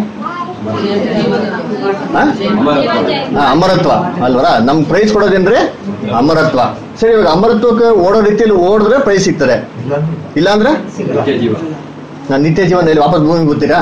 ಹಾ? ಹಾ, ಅಮರತ್ವ ಅಲ್ವರ ನಮ್ ಪ್ರೈಸ್ ಕೊಡೋದೇನ್ರಿ ಅಮರತ್ವ ಸರಿ ಇವಾಗ ಅಮರತ್ವಕ್ಕೆ ಓಡೋ ರೀತಿಯಲ್ಲಿ ಓಡಿದ್ರೆ ಪ್ರೈಸ್ ಸಿಗ್ತದೆ ಇಲ್ಲಾಂದ್ರೆ ಜೀವ ನಾನು ನಿತ್ಯ ಜೀವನದಲ್ಲಿ ವಾಪಸ್ ಭೂಮಿಗೆ ಗೊತ್ತೀರಾ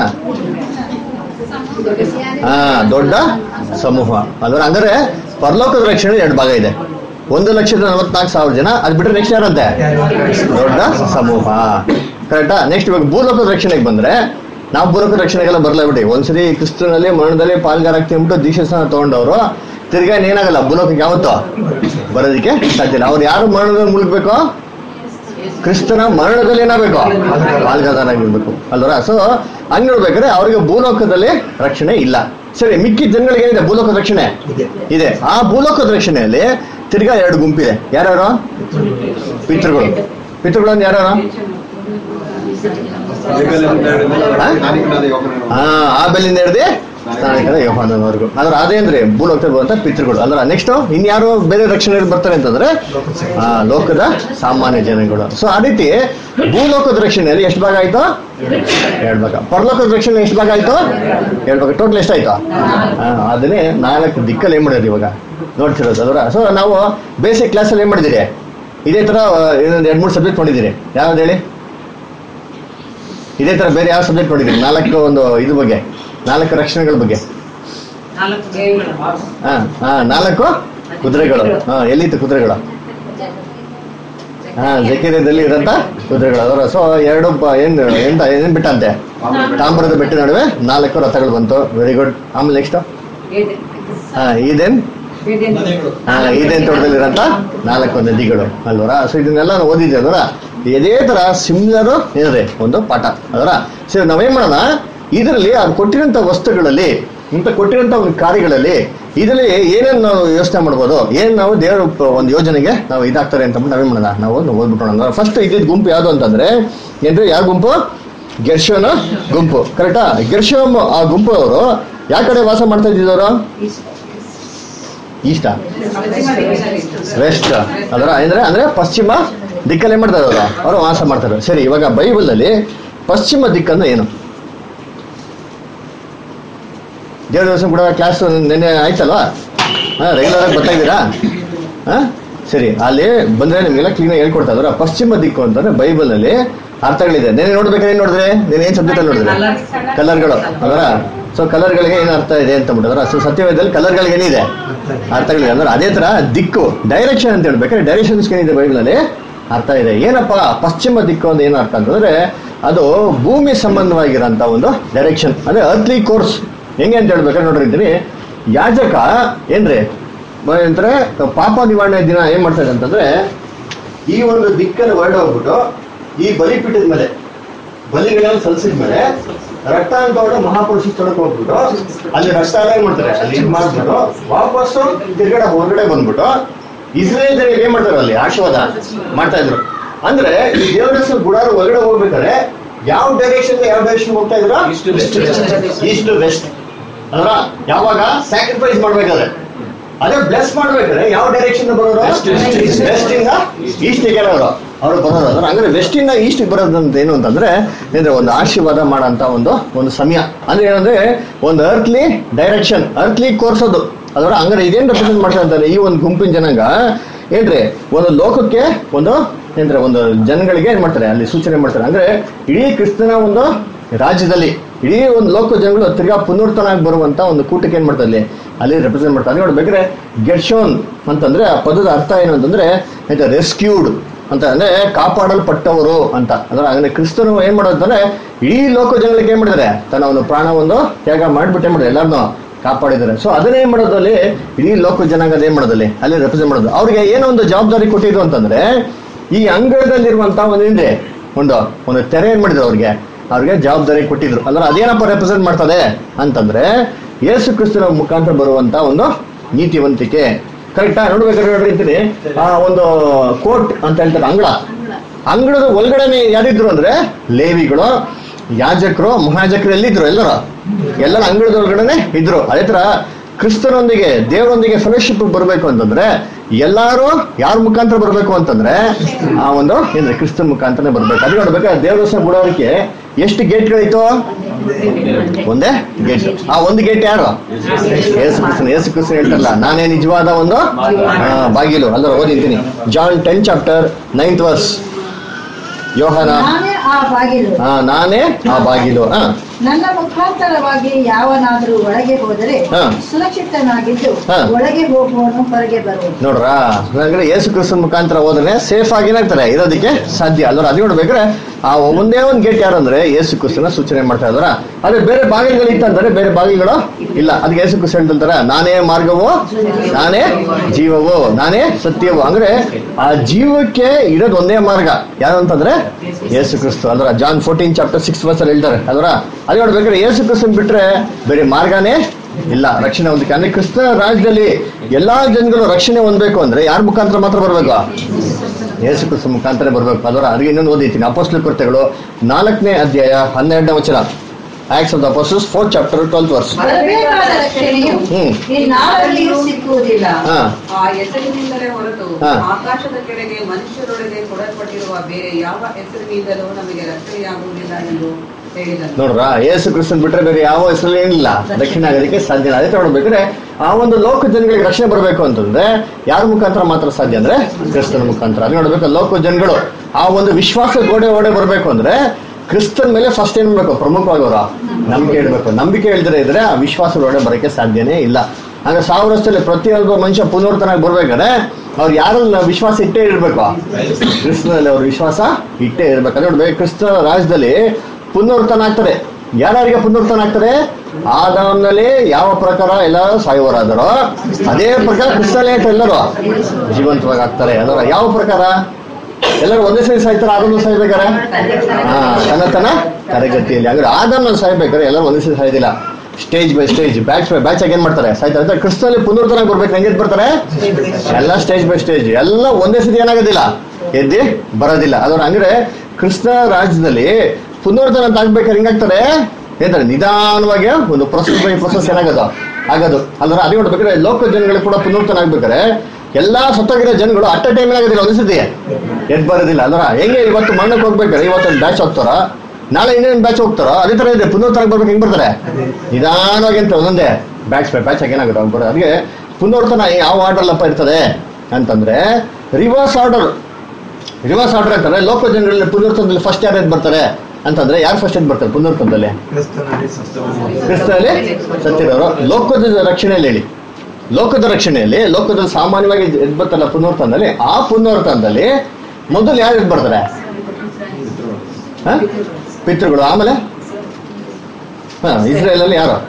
ಹಾ ದೊಡ್ಡ ಸಮೂಹ ಅಲ್ವರ ಅಂದ್ರೆ ಪರಲೋಕದ ರಕ್ಷಣೆ ಎರಡು ಭಾಗ ಇದೆ ಒಂದು ಲಕ್ಷದ ನಲವತ್ನಾಲ್ಕು ಸಾವಿರ ಜನ ಅದ್ ಬಿಟ್ರೆ ನೆಕ್ಸ್ಟ್ ಯಾರಂತೆ ದೊಡ್ಡ ಸಮೂಹ ಕರೆಕ್ಟಾ ನೆಕ್ಸ್ಟ್ ಇವಾಗ ಭೂಲೋಕದ ರಕ್ಷಣೆಗೆ ಬಂದ್ರೆ ನಾವು ಭೂಲೋಕದ ರಕ್ಷಣೆಗೆಲ್ಲ ಬರ್ಲಾ ಬಿಡಿ ಒಂದ್ಸರಿ ಕ್ರಿಸ್ತನಲ್ಲಿ ಮರಣದಲ್ಲಿ ಪಾಲ್ಗಾರ ಆಗ್ತಿ ಅಂದ್ಬಿಟ್ಟು ದೀಕ್ಷಾಸನ ತಗೊಂಡವರು ತಿರ್ಗಾ ಏನಾಗಲ್ಲ ಭೂಲೋಕಕ್ಕೆ ಯಾವತ್ತೋ ಬರೋದಕ್ಕೆ ಸಾಧ್ಯ ಇಲ್ಲ ಅವ್ರು ಯಾರು ಮರಣದಲ್ಲಿ ಮುಳುಗ್ಬೇಕು ಕ್ರಿಸ್ತನ ಮರಣದಲ್ಲಿ ಏನಾಗಬೇಕು ಪಾಲ್ಗಾರರಾಗಿರ್ಬೇಕು ಅಲ್ವರ ಸೊ ಹಂಗ್ ನೋಡ್ಬೇಕಾದ್ರೆ ಅವ್ರಿಗೆ ಭೂಲೋಕದಲ್ಲಿ ರಕ್ಷಣೆ ಇಲ್ಲ ಸರಿ ಮಿಕ್ಕಿ ಜನಗಳಿಗೆ ಏನಿದೆ ಭೂಲೋಕದ ರಕ್ಷಣೆ ಇದೆ ಆ ಭೂಲೋಕದ ರಕ್ಷಣೆಯಲ್ಲಿ ತಿರ್ಗಾ ಎರಡು ಗುಂಪಿದೆ ಯಾರ್ಯಾರು ಪಿತೃಗಳು ಪಿತೃಗಳು ಅಂದ್ರೆ ಯಾರ್ಯಾರು ಹಾ ಆ ಬೆಲ್ಲಿಂದ ಹಿಡ್ದು ಸ್ನಾನಿಕರ ಯೋಹಾನನವರೆಗೂ ಅಂದ್ರೆ ಅದೇನ್ರಿ ಭೂಲೋಕದಲ್ಲಿ ಬರುವಂತ ಪಿತೃಗಳು ಅಲ್ರ ನೆಕ್ಸ್ಟ್ ಇನ್ಯಾರು ಬೇರೆ ರಕ್ಷಣೆ ಬರ್ತಾರೆ ಅಂತಂದ್ರೆ ಆ ಲೋಕದ ಸಾಮಾನ್ಯ ಜನಗಳು ಸೊ ಆ ರೀತಿ ಭೂಲೋಕದ ರಕ್ಷಣೆಯಲ್ಲಿ ಎಷ್ಟು ಭಾಗ ಆಯ್ತು ಎರಡು ಭಾಗ ಪರಲೋಕದ ರಕ್ಷಣೆ ಎಷ್ಟು ಭಾಗ ಆಯ್ತು ಎರಡು ಭಾಗ ಟೋಟಲ್ ಎಷ್ಟಾಯ್ತು ಆ, ಅದನ್ನೇ ನಾಲ್ಕು ದಿಕ್ಕಲ್ಲಿ ಏನ್ ಮಾಡಿದ್ರಿ ಇವಾಗ ನೋಡ್ತಿರೋದು ಅದರ ಸೊ ನಾವು ಬೇಸಿಕ್ ಕ್ಲಾಸಲ್ಲಿ ಏನ್ ಮಾಡಿದಿರಿ ಇದೇ ತರ ಇನ್ನೊಂದು ಎರಡು ಮೂರು ಸಬ್ಜೆಕ್ಟ್ ನೋಡಿದಿರಿ ಯಾವ್ದು ಹೇಳಿ ಇದೇ ತರ ಬೇರೆ ಯಾವ ಸಬ್ಜೆಕ್ಟ್ ನೋಡಿದಿರಿ ನಾಲ್ಕು ಒಂದು ಇದ್ರ ಬಗ್ಗೆ ನಾಲ್ಕು ರಕ್ಷಣೆಗಳ ಬಗ್ಗೆ ನಾಲ್ಕು ದೇವಿಗಳು. ಹಾ ಹಾ ನಾಲ್ಕು ಕುದುರೆಗಳು ಹಾ ಎಲ್ಲಿತ್ತು ಕುದುರೆಗಳು ಹಾ ಜಕೀರದಲ್ಲಿ ಇರಂತ ಕುದುರೆಗಳು ಅದರ ಸೊ ಎರಡು ಬ- ಏನ್ ಎಂತ ಏನ್ ಬಿಟ್ಟಂತೆ ತಾಮ್ರದ ಬೆಟ್ಟ ನಡುವೆ ನಾಲ್ಕು ರಥಗಳು ಬಂತು ವೆರಿ ಗುಡ್ ಆಮೇಲೆ ನೆಕ್ಸ್ಟ್ ಹಾ ಇದೇನ್ ಹಾ ಇದೇನ್ ತೋಟದಲ್ಲಿರಂತ ನಾಲ್ಕು ನದಿಗಳು ಅಲ್ವರ ಸೊ ಇದನ್ನೆಲ್ಲ ನಾವು ಓದಿದ್ದೆ ಅದರ ಇದೇ ತರ ಸಿಮಿಲರ್ ಏನಿದೆ ಒಂದು ಪಾಠ ಅದರ ಸೊ ನಾವೇನ್ ಮಾಡೋಣ ಇದರಲ್ಲಿ ಅದು ಕೊಟ್ಟಿರೋಂಥ ವಸ್ತುಗಳಲ್ಲಿ ಇಂಥ ಕೊಟ್ಟಿರೋಂಥ ಒಂದು ಕಾರ್ಯಗಳಲ್ಲಿ ಇದರಲ್ಲಿ ಏನೇನು ನಾವು ಯೋಚನೆ ಮಾಡ್ಬೋದು ಏನ್ ನಾವು ದೇವರ ಪ- ಒಂದು ಯೋಜನೆಗೆ ನಾವು ಇದಾಗ್ತಾರೆ ಅಂತ ಅಂದ್ಬಿಟ್ಟು ನಾವೇನ್ ಮಾಡೋಣ ನಾವು ಒಂದು ಓದ್ಬಿಟ್ಟೋಣ ಫಸ್ಟ್ ಇದ್ದಿದ್ ಗುಂಪು ಯಾವುದು ಅಂತಂದ್ರೆ ಏನ್ರಿ ಯಾವ ಗುಂಪು ಗೆರ್ಶೋನ ಗುಂಪು ಕರೆಕ್ಟಾ ಗೆರ್ಶೋಮ್ ಆ ಗುಂಪು ಅವರು ಯಾವ ಕಡೆ ವಾಸ ಮಾಡ್ತಾ ಇದ್ದಿದ್ದವರು ಈಸ್ಟ ವೆಸ್ಟ್ ಅದರ ಅಂದ್ರೆ ಅಂದ್ರೆ ಪಶ್ಚಿಮ ದಿಕ್ಕಲ್ಲಿ ಏನ್ ಮಾಡ್ತಾರೆ ಅವರು ಅವರು ವಾಸ ಮಾಡ್ತಾರೆ ಸರಿ ಇವಾಗ ಬೈಬಲ್ ಅಲ್ಲಿ ಪಶ್ಚಿಮ ದಿಕ್ಕಂದ್ರೆ ಏನು ದೇವ್ರ ದಿವಸ ಕೂಡ ಕ್ಲಾಸ್ ನೆನ್ನೆ ಆಯ್ತಲ್ವಾ ಹಾ ರೆಗ್ಯುಲರ್ ಆಗಿ ಬರ್ತಾ ಇದ್ದೀರಾ ಹಾ ಸರಿ ಅಲ್ಲಿ ಬಂದ್ರೆ ನಿಮ್ಗೆಲ್ಲ ಕ್ಲೀನ್ ಆಗಿ ಹೇಳ್ಕೊಡ್ತಾ ಇದ್ರ ಪಶ್ಚಿಮ ದಿಕ್ಕು ಅಂತಂದ್ರೆ ಬೈಬಲ್ ನಲ್ಲಿ ಅರ್ಥಗಳಿದೆ ನೆನೆ ನೋಡ್ಬೇಕಾದ್ರೆ ಏನ್ ನೋಡಿದ್ರೆ ನೀನ್ ಏನ್ ಸಬ್ಜೆಕ್ಟ್ ಅಲ್ಲಿ ನೋಡಿದ್ರೆ ಕಲರ್ಗಳು ಅದರ ಸೊ ಕಲರ್ಗಳಿಗೆ ಏನು ಅರ್ಥ ಇದೆ ಅಂತ ಬಿಟ್ಟಿದ್ರ ಸೊ ಸತ್ಯವೇದದಲ್ಲಿ ಕಲರ್ಗಳಿಗೆ ಏನಿದೆ ಅರ್ಥಗಳಿದೆ ಅಂದ್ರೆ ಅದೇ ತರ ದಿಕ್ಕು ಡೈರೆಕ್ಷನ್ ಅಂತ ಹೇಳ್ಬೇಕಾದ್ರೆ ಡೈರೆಕ್ಷನ್ಸ್ ಏನಿದೆ ಬೈಬಲ್ ಅಲ್ಲಿ ಅರ್ಥ ಇದೆ ಏನಪ್ಪ ಪಶ್ಚಿಮ ದಿಕ್ಕು ಅಂತ ಏನು ಅರ್ಥ ಅಂತಂದ್ರೆ ಅದು ಭೂಮಿ ಸಂಬಂಧವಾಗಿರೋಂಥ ಒಂದು ಡೈರೆಕ್ಷನ್ ಅಂದ್ರೆ ಅರ್ತ್ಲಿ ಕೋರ್ಸ್ ಹೆಂಗೆ ಅಂತ ಹೇಳ್ಬೇಕಾದ್ರೆ ನೋಡ್ರಿ ಇದ್ದೀನಿ ಯಾಜಕ ಏನ್ರಿ ಮ- ಅಂದ್ರೆ ಪಾಪ ನಿವಾರಣೆ ದಿನ ಏನ್ ಮಾಡ್ತಾರೆ ಅಂತಂದ್ರೆ ಈ ಒಂದು ದಿಕ್ಕನ್ನು ಹೊರಡೋಗ್ಬಿಟ್ಟು ಈ ಬಲಿಪೀಠದ ಮೇಲೆ ಬಲಿಗಳನ್ನು ಸಲ್ಲಿಸಿದ ಮೇಲೆ ರಕ್ತ ಅಂತ ಹೊರಡು ಮಹಾಪುರುಷ ಸ್ಥಳಕ್ಕೆ ಹೋಗ್ಬಿಟ್ಟು ಅಲ್ಲಿ ರಕ್ತ ಎಲ್ಲ ಏನ್ ಮಾಡ್ತಾರೆ ಅಲ್ಲಿ ಇದ್ ಮಾಡ್ಬಿಟ್ಟು ವಾಪಸ್ಸು ತಿರ್ಗಡೆ ಹೊರಗಡೆ ಬಂದ್ಬಿಟ್ಟು ಇಸ್ರೇಲ್ ಜನರಿಗೆ ಏನ್ ಮಾಡ್ತಾರೆ ಅಲ್ಲಿ ಆಶೀರ್ವಾದ ಮಾಡ್ತಾ ಇದ್ರು ಅಂದ್ರೆ ಈ ದೇವರ ಹೆಸರು ಗುಡಾರ ಹೊರಗಡೆ ಹೋಗ್ಬೇಕಾದ್ರೆ ಯಾವ ಡೈರೆಕ್ಷನ್ ಯಾವ ಡೈರೆಕ್ಷನ್ ಹೋಗ್ತಾ ಇದ್ರು East to west. East west ಅಲ್ವಾ ಯಾವಾಗ ಸ್ಯಾಕ್ರಿಫೈಸ್ ಮಾಡ್ಬೇಕಾದ್ರೆ ಅದೇ ಬ್ಲೆಸ್ ಮಾಡ್ಬೇಕಾದ್ರೆ ಯಾವ ಡೈರೆಕ್ಷನ್ ಬರೋರು West, west. ವೆಸ್ಟ್ ಇಂದ ಈಸ್ಟ್ ಗೆ ಅವರು ಅವರು ಬರೋದು ಅಂದ್ರೆ ಹಂಗಾದ್ರೆ ವೆಸ್ಟ್ ಇಂದ ಈಸ್ಟ್ ಬರೋದಂತ ಏನು ಅಂತಂದ್ರೆ ಅಂದ್ರೆ ಒಂದು ಆಶೀರ್ವಾದ ಮಾಡೋಂತ ಒಂದು ಒಂದು ಸಮಯ ಅಂದ್ರೆ ಏನಂದ್ರೆ ಒಂದು ಅರ್ತ್ಲಿ ಡೈರೆಕ್ಷನ್ ಅರ್ತ್ಲಿ ಕೋರ್ಸ್ ಅದು ಅದರ ಹಂಗಾರೆ ಇದೇನ್ ರೆಪ್ರೆಸೆಂಟ್ ಮಾಡ್ತಾ ಇದ್ದಾರೆ ಈ ಒಂದು ಗುಂಪಿನ ಜನಾಂಗ ಏನ್ರಿ ಒಂದು ಲೋಕಕ್ಕೆ ಒಂದು ಏನ್ರಿ ಒಂದು ಜನಗಳಿಗೆ ಏನ್ ಮಾಡ್ತಾರೆ ಅಲ್ಲಿ ಸೂಚನೆ ಮಾಡ್ತಾರೆ ಅಂದ್ರೆ ಇಡೀ ಕ್ರಿಸ್ತನ ಒಂದು ರಾಜ್ಯದಲ್ಲಿ ಇಡೀ ಒಂದು ಲೋಕ ಜನಗಳು ತಿರ್ಗಾ ಪುನರ್ತನಾಗಿ ಬರುವಂತ ಒಂದು ಕೂಟಕ್ಕೆ ಏನ್ ಮಾಡ್ತಾರೆ ಅಲ್ಲಿ ಅಲ್ಲಿ ರೆಪ್ರೆಸೆಂಟ್ ಮಾಡ್ತಾರೆ ಅಲ್ಲಿ ನೋಡ್ಬೇಕಾದ್ರೆ ಗೆರ್ಶೋನ್ ಅಂತಂದ್ರೆ ಆ ಪದದ ಅರ್ಥ ಏನು ಅಂತಂದ್ರೆ ರೆಸ್ಕ್ಯೂಡ್ ಅಂತ ಅಂದ್ರೆ ಕಾಪಾಡಲ್ಪಟ್ಟವರು ಅಂತ ಅಂದ್ರೆ ಅಂದ್ರೆ ಕ್ರಿಸ್ತನು ಏನ್ ಮಾಡೋದು ಅಂತಂದ್ರೆ ಇಡೀ ಲೋಕ ಜನಗಳಿಗೆ ಏನ್ ಮಾಡಿದ್ದಾರೆ ತನ್ನ ಒಂದು ಪ್ರಾಣ ಒಂದು ತ್ಯಾಗ ಮಾಡ್ಬಿಟ್ಟು ಏನ್ ಮಾಡಿದ್ದಾರೆ ಎಲ್ಲಾರನ್ನೂ ಕಾಪಾಡಿದ್ದಾರೆ ಸೊ ಅದನ್ನೇ ಏನ್ ಮಾಡೋದು ಅಲ್ಲಿ ಇಡೀ ಲೋಕ ಜನಾಂಗದ ಏನ್ ಮಾಡೋದು ಅಲ್ಲಿ ಅಲ್ಲಿ ರೆಪ್ರೆಸೆಂಟ್ ಮಾಡೋದು ಅವ್ರಿಗೆ ಏನೋ ಒಂದು ಜವಾಬ್ದಾರಿ ಕೊಟ್ಟಿದ್ದು ಅಂತಂದ್ರೆ ಈ ಅಂಗಳದಲ್ಲಿರುವಂತ ಒಂದು ಏನ್ರಿ ಒಂದು ಒಂದು ತೆರೆ ಏನ್ ಮಾಡಿದ್ರು ಅವ್ರಿಗೆ ಅವ್ರಿಗೆ ಜವಾಬ್ದಾರಿ ಕೊಟ್ಟಿದ್ರು ಅಂದ್ರೆ ಅದೇನಪ್ಪ ರೆಪ್ರೆಸೆಂಟ್ ಮಾಡ್ತದೆ ಅಂತಂದ್ರೆ ಯೇಸು ಕ್ರಿಸ್ತನ ಮುಖಾಂತರ ಬರುವಂತ ಒಂದು ನೀತಿವಂತಿಕೆ ಕರೆಕ್ಟಾ ನೋಡ್ಬೇಕಾದ್ರೆ ನೋಡ್ರಿ ಅಂತೀನಿ ಆ ಒಂದು ಕೋರ್ಟ್ ಅಂತ ಹೇಳ್ತಾರೆ ಅಂಗಳ ಅಂಗಳದ ಒಳಗಡೆನೆ ಯಾರಿದ್ರು ಅಂದ್ರೆ ಲೇವಿಗಳು ಯಾಜಕರು ಮಹಾಜಕರು ಎಲ್ಲಿದ್ರು ಎಲ್ಲರೂ ಎಲ್ಲರ ಅಂಗಳದ ಒಳಗಡೆನೆ ಇದ್ರು ಅದೇ ತರ ಕ್ರಿಸ್ತನೊಂದಿಗೆ ದೇವರೊಂದಿಗೆ ಫೆಲೋಶಿಪ್ ಬರಬೇಕು ಅಂತಂದ್ರೆ ಎಲ್ಲಾರು ಯಾರ ಮುಖಾಂತರ ಬರಬೇಕು ಅಂತಂದ್ರೆ ಆ ಒಂದು ಏನ್ರಿ ಕ್ರಿಸ್ತನ್ ಮುಖಾಂತರನೇ ಬರ್ಬೇಕು ಅದು ನೋಡ್ಬೇಕಾದ್ರೆ ದೇವರ ದಿವಸ ಬಿಡೋದಕ್ಕೆ ಎಷ್ಟು ಗೇಟ್ಗಳಿತ್ತು ಒಂದೇ ಗೇಟ್ ಆ ಒಂದು ಗೇಟ್ ಯಾರು ಯೇಸು ಕ್ರಿಸ್ತನ್ ಯೇಸು ಕ್ರಿಸ್ತನ್ ಹೇಳ್ತಾರಲ್ಲ ನಾನೇ ನಿಜವಾದ ಒಂದು ಆ, ಬಾಗಿಲು ಅಲ್ಲರ ಓದಿದ್ದೀನಿ John ten chapter ninth verse ಯೋಹನ ನಾನೇ ಆ ಬಾಗಿಲು ಆ, ನಾನೇ ಆ ಬಾಗಿಲು ಹಾ ನನ್ನ ಮುಖಾಂತರವಾಗಿ ಯಾವನಾದರೂ ಒಳಗೆ ಹೋದರೆ ಹಾ. ಸುರಕ್ಷಿತನಾಗಿದ್ದು ಹಾ. ಒಳಗೆ ಹೋಗುವವನು ಹೊರಗೆ ಬರುವನು ನೋಡ್ರಾ ಅಂದ್ರೆ ಯೇಸು ಕ್ರಿಸ್ತನ್ ಮುಖಾಂತರ ಹೋದ್ರೆ ಸೇಫ್ ಆಗಿ ಏನಾಗ್ತಾರೆ ಇರೋದಕ್ಕೆ ಸಾಧ್ಯ ಅಲ್ವ ಅದು ನೋಡ್ಬೇಕಾದ್ರೆ ಆ ಒಂದೇ ಒಂದು ಗೇಟ್ ಯಾರು ಅಂದ್ರೆ ಯೇಸು ಕ್ರಿಸ್ತನ ಸೂಚನೆ ಮಾಡ್ತಾ ಇದಾರ ಅದೇ ಬೇರೆ ಬಾಗಿಲುಗಳು ಇತ್ತಂದ್ರೆ ಬೇರೆ ಬಾಗಿಲುಗಳು ಇಲ್ಲ ಅದಕ್ಕೆ ಯೇಸು ಕ್ರಿಸ್ತ ಹೇಳ್ತಾರೆ ನಾನೇ ಮಾರ್ಗವು ನಾನೇ ಜೀವವು ನಾನೇ ಸತ್ಯವು ಅಂದ್ರೆ ಆ ಜೀವಕ್ಕೆ ಇರೋದು ಒಂದೇ ಮಾರ್ಗ ಯಾರು ಅಂತಂದ್ರೆ ಯೇಸು ಕ್ರಿಸ್ತು ಅಲ್ರ John fourteen chapter six verse ಅಲ್ಲಿ ಹೇಳ್ತಾರೆ ಅಲ್ರ ಅದು ನೋಡ್ಬೇಕಾದ್ರೆ ಯೇಸು ಕ್ರಿಸ್ತನ್ ಬಿಟ್ರೆ ಬೇರೆ ಮಾರ್ಗನೇ ಇಲ್ಲ ರಕ್ಷಣೆ ಹೊಂದಕ್ಕೆ ಅಂದ್ರೆ ಕ್ರಿಸ್ತ ರಾಜ್ಯದಲ್ಲಿ ಎಲ್ಲಾ ಜನಗಳು ರಕ್ಷಣೆ ಹೊಂದಬೇಕು ಅಂದ್ರೆ ಯಾರ ಮುಖಾಂತರ ಮಾತ್ರ ಬರ್ಬೇಕು ಯೇಸು ಕ್ರಿಸ್ತ ಮುಖಾಂತರ ಬರ್ಬೇಕು ಅದರ ಅದಕ್ಕೆ ಇನ್ನೊಂದು ಓದಿತೀನಿ ಅಪೋಸ್ಲ ಕೃತ್ಯಗಳು ನಾಲ್ಕನೇ ಅಧ್ಯಾಯ ಹನ್ನೆರಡನೇ ವಚನ Acts of the apostles fourth chapter twelfth verse ಬರಬೇಕಾದ ರಕ್ಷಣೆಯು ಹ್ಮ್. ಇನ್ನಾರಲ್ಲಿಯೂ ಸಿಕ್ಕುವುದಿಲ್ಲ ಹಾ ಆ ಹೆಸರಿನಿಂದಲೇ ಹೊರತು ಹಾ. ಆಕಾಶದ ಕೆಳಗೆ ಮನುಷ್ಯರೊಳಗೆ ಕೊಡಲ್ಪಟ್ಟಿರುವ ಬೇರೆ ಯಾವ ಹೆಸರಿನಿಂದಲೂ ನಮಗೆ ರಕ್ಷಣೆಯಾಗುವುದಿಲ್ಲ ಎಂದು ಹೇಳಿದನು ನೋಡ್ರ ಯೇಸು ಕ್ರಿಸ್ತನ್ ಬಿಟ್ರೆ ಬೇರೆ ಯಾವ ಹೆಸರು ಏನಿಲ್ಲ ರಕ್ಷಣೆ ಆಗೋದಕ್ಕೆ ಸಾಧ್ಯ ಇಲ್ಲ. ಅದೇ ನೋಡ್ಬೇಕಾದ್ರೆ ಆ ಒಂದು ಲೋಕ ಜನಗಳಿಗೆ ರಕ್ಷಣೆ ಬರಬೇಕು ಅಂತಂದ್ರೆ ಯಾರ ಮುಖಾಂತರ ಮಾತ್ರ ಸಾಧ್ಯ ಅಂದ್ರೆ ಕ್ರಿಸ್ತನ ಮುಖಾಂತರ ಅದು ನೋಡ್ಬೇಕು ಲೋಕ ಜನಗಳು ಆ ಒಂದು ವಿಶ್ವಾಸ ಗೋಡೆ ಓಡೆ ಬರಬೇಕು ಅಂದ್ರೆ ಕ್ರಿಸ್ತನ್ ಮೇಲೆ ಫಸ್ಟ್ ಏನ್ ಮಾಡ್ಬೇಕು ಪ್ರಮುಖವಾಗಿ ಅವರು ನಂಬಿಕೆ ಇಡಬೇಕು ನಂಬಿಕೆ ಇಲ್ದಿರ ಇದ್ರೆ ಆ ವಿಶ್ವಾಸ ಒಳಗೆ ಬರೋಕೆ ಸಾಧ್ಯನೇ ಇಲ್ಲ ಅಂದ್ರೆ ಸಾವಿರ ವರ್ಷದಲ್ಲಿ ಪ್ರತಿಯೊಬ್ಬ ಮನುಷ್ಯ ಪುನರ್ತನಾಗಿ ಬರ್ಬೇಕಾದ್ರೆ ಅವ್ರು ಯಾರನ್ನ ವಿಶ್ವಾಸ ಇಟ್ಟೇ ಇರ್ಬೇಕು ಕ್ರಿಸ್ತನಲ್ಲಿ ಅವ್ರ ವಿಶ್ವಾಸ ಇಟ್ಟೇ ಇರ್ಬೇಕು ಅದೇ ನೋಡ್ಬೇಕು ಕ್ರಿಸ್ತ ರಾಜ್ಯದಲ್ಲಿ ಪುನರ್ತನ ಆಗ್ತಾರೆ ಯಾರ್ಯಾರಿಗೆ ಪುನರ್ತನ ಆಗ್ತಾರೆ ಆದಾಮ್ನಲ್ಲಿ ಯಾವ ಪ್ರಕಾರ ಎಲ್ಲ ಸಾಯುವರಾದರೋ ಅದೇ ಪ್ರಕಾರ ಕ್ರಿಸ್ತಲೇ ಎಲ್ಲರೂ ಜೀವಂತವಾಗಿ ಆಗ್ತಾರೆ ಅದರ ಯಾವ ಪ್ರಕಾರ ಎಲ್ಲರೂ ಒಂದೇ ಸರಿ ಸಾಯ್ತಾರೆ ಆದಮ್ನ ಸಾಯ್ಬೇಕಾರೆ ಹಾ ತನ್ನ ತನ್ನ ತರಗತಿಯಲ್ಲಿ ಅಂದ್ರೆ ಆದಮ್ನ ಸಾಯ್ಬೇಕಾರೆ ಎಲ್ಲರೂ ಒಂದೇ ಸರಿ ಸಾಯ್ದಿಲ್ಲ stage by stage batch by batch ಆಗಿ ಏನ್ ಮಾಡ್ತಾರೆ ಸಾಯ್ತಾರೆ ಅಂತ ಕ್ರಿಸ್ತಲ್ಲಿ ಪುನರ್ತನ ಬರ್ಬೇಕು ಹೆಂಗೆ ಬರ್ತಾರೆ ಎಲ್ಲ ಸ್ಟೇಜ್ ಬೈ ಸ್ಟೇಜ್ ಎಲ್ಲ ಒಂದೇ ಸತಿ ಏನಾಗೋದಿಲ್ಲ ಎದ್ದಿ ಬರೋದಿಲ್ಲ ಅದರ ಅಂದ್ರೆ ಕೃಷ್ಣ ರಾಜ್ಯದಲ್ಲಿ ಪುನರ್ತನ ಅಂತ ಆಗ್ಬೇಕಾದ್ರೆ ಹೆಂಗಾಗ್ತಾರೆ ಹೇಳ್ತಾರೆ ನಿಧಾನವಾಗಿ ಒಂದು ಪ್ರೊಸೆಸ್ ಬೈ ಪ್ರೊಸೆಸ್ ಏನಾಗೋದು ಆಗೋದು ಅಲ್ರ ಅದೇ ನೋಡ್ಬೇಕಾದ್ರೆ ಲೋಕ ಜನಗಳು ಕೂಡ ಪುನರ್ತನ ಆಗ್ಬೇಕಾದ್ರೆ ಎಲ್ಲಾ ಸತ್ತೋಗಿರೋ ಜನಗಳು ಅಟ್ ಅ ಟೈಮ್ ಆಗೋದಿಲ್ಲ ಒಂದೇ ಸತಿ ಎದ್ ಬರೋದಿಲ್ಲ ಅಲ್ರ ಹೆಂಗೆ ಇವತ್ತು ಮಣ್ಣಕ್ಕೆ ಹೋಗ್ಬೇಕಾದ್ರೆ ಇವತ್ತೊಂದು ಬ್ಯಾಚ್ ಹೋಗ್ತಾರ ನಾಳೆ ಇನ್ನೇನು ಬ್ಯಾಚ್ ಹೋಗ್ತಾರೋ ಅದೇ ತರ ಇದೆ ಪುನರ್ತನ ಬರ್ಬೇಕು ಹೆಂಗ್ ಬರ್ತಾರೆ ನಿಧಾನವಾಗಿ ಅಂತ ಒಂದೊಂದೇ ಬ್ಯಾಚ್ ಬೈ ಬ್ಯಾಚ್ ಆಗಿ ಏನಾಗುತ್ತೆ ಅವ್ರು ಬರೋದು ಅದಕ್ಕೆ ಪುನರ್ತನ ಯಾವ ಆರ್ಡರ್ ಅಪ್ಪ ಇರ್ತದೆ ಅಂತಂದ್ರೆ ರಿವರ್ಸ್ ಆರ್ಡರ್ ರಿವರ್ಸ್ ಆರ್ಡರ್ ಅಂತಾರೆ ಲೋಕ ಜನರಲ್ಲಿ ಪುನರ್ತನದಲ್ಲಿ ಫಸ್ಟ್ ಯಾರು ಎದ್ದು ಬರ್ತಾರೆ ಅಂತಂದ್ರೆ ಯಾರು ಫಸ್ಟ್ ಎದ್ದು ಬರ್ತಾರೆ ಪುನರ್ತನದಲ್ಲಿ ಕ್ರಿಸ್ತನಲ್ಲಿ ಸತ್ತವರು ಕ್ರಿಸ್ತನಲ್ಲಿ ಸತ್ತಿರೋರು ಲೋಕದ ರಕ್ಷಣೆಯಲ್ಲಿ ಹೇಳಿ ಲೋಕದ ರಕ್ಷಣೆಯಲ್ಲಿ ಲೋಕದಲ್ಲಿ ಸಾಮಾನ್ಯವಾಗಿ ಎದ್ದು ಬರ್ತಾರಲ್ಲ ಪುನರ್ತನದಲ್ಲಿ ಆ ಪುನರ್ತನದಲ್ಲಿ ಮೊದಲು ಯಾರು ಎದ್ದು ಬರ್ತಾರೆ ಹ? ಪಿತೃಗಳು ಆಮೇಲೆ ಹಾ ಇಸ್ರೇಲ್ ಅಲ್ಲಿ ಯಾರು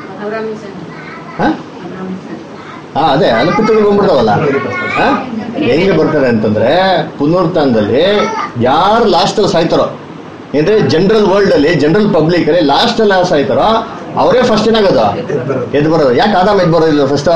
ಹ? ಹಾ ಅದೇ ಅಲ್ಲಿ ಪಿತೃಗಳು ಬಂದ್ಬಿಡ್ತಾವಲ್ಲ ಹ? ಹೆಂಗೆ ಬರ್ತಾರೆ ಅಂತಂದ್ರೆ ಪುನರ್ತನದಲ್ಲಿ ಯಾರು ಲಾಸ್ಟ್ ಅಲ್ಲಿ ಸಾಯ್ತಾರೋ ಅಂದ್ರೆ ಜನರಲ್ ವರ್ಲ್ಡ್ ಅಲ್ಲಿ ಜನರಲ್ ಪಬ್ಲಿಕ್ ಅಲ್ಲಿ ಲಾಸ್ಟ್ ಅಲ್ಲಿ ಯಾರು ಸಾಯ್ತಾರೋ ಅವರೇ ಫಸ್ಟ್ ಏನಾಗೋದು ಎದ್ದು ಬರೋದು ಯಾಕೆ ಆದಾಮ್ ಎದ್ದು ಬರೋದಿಲ್ಲ ಫಸ್ಟ್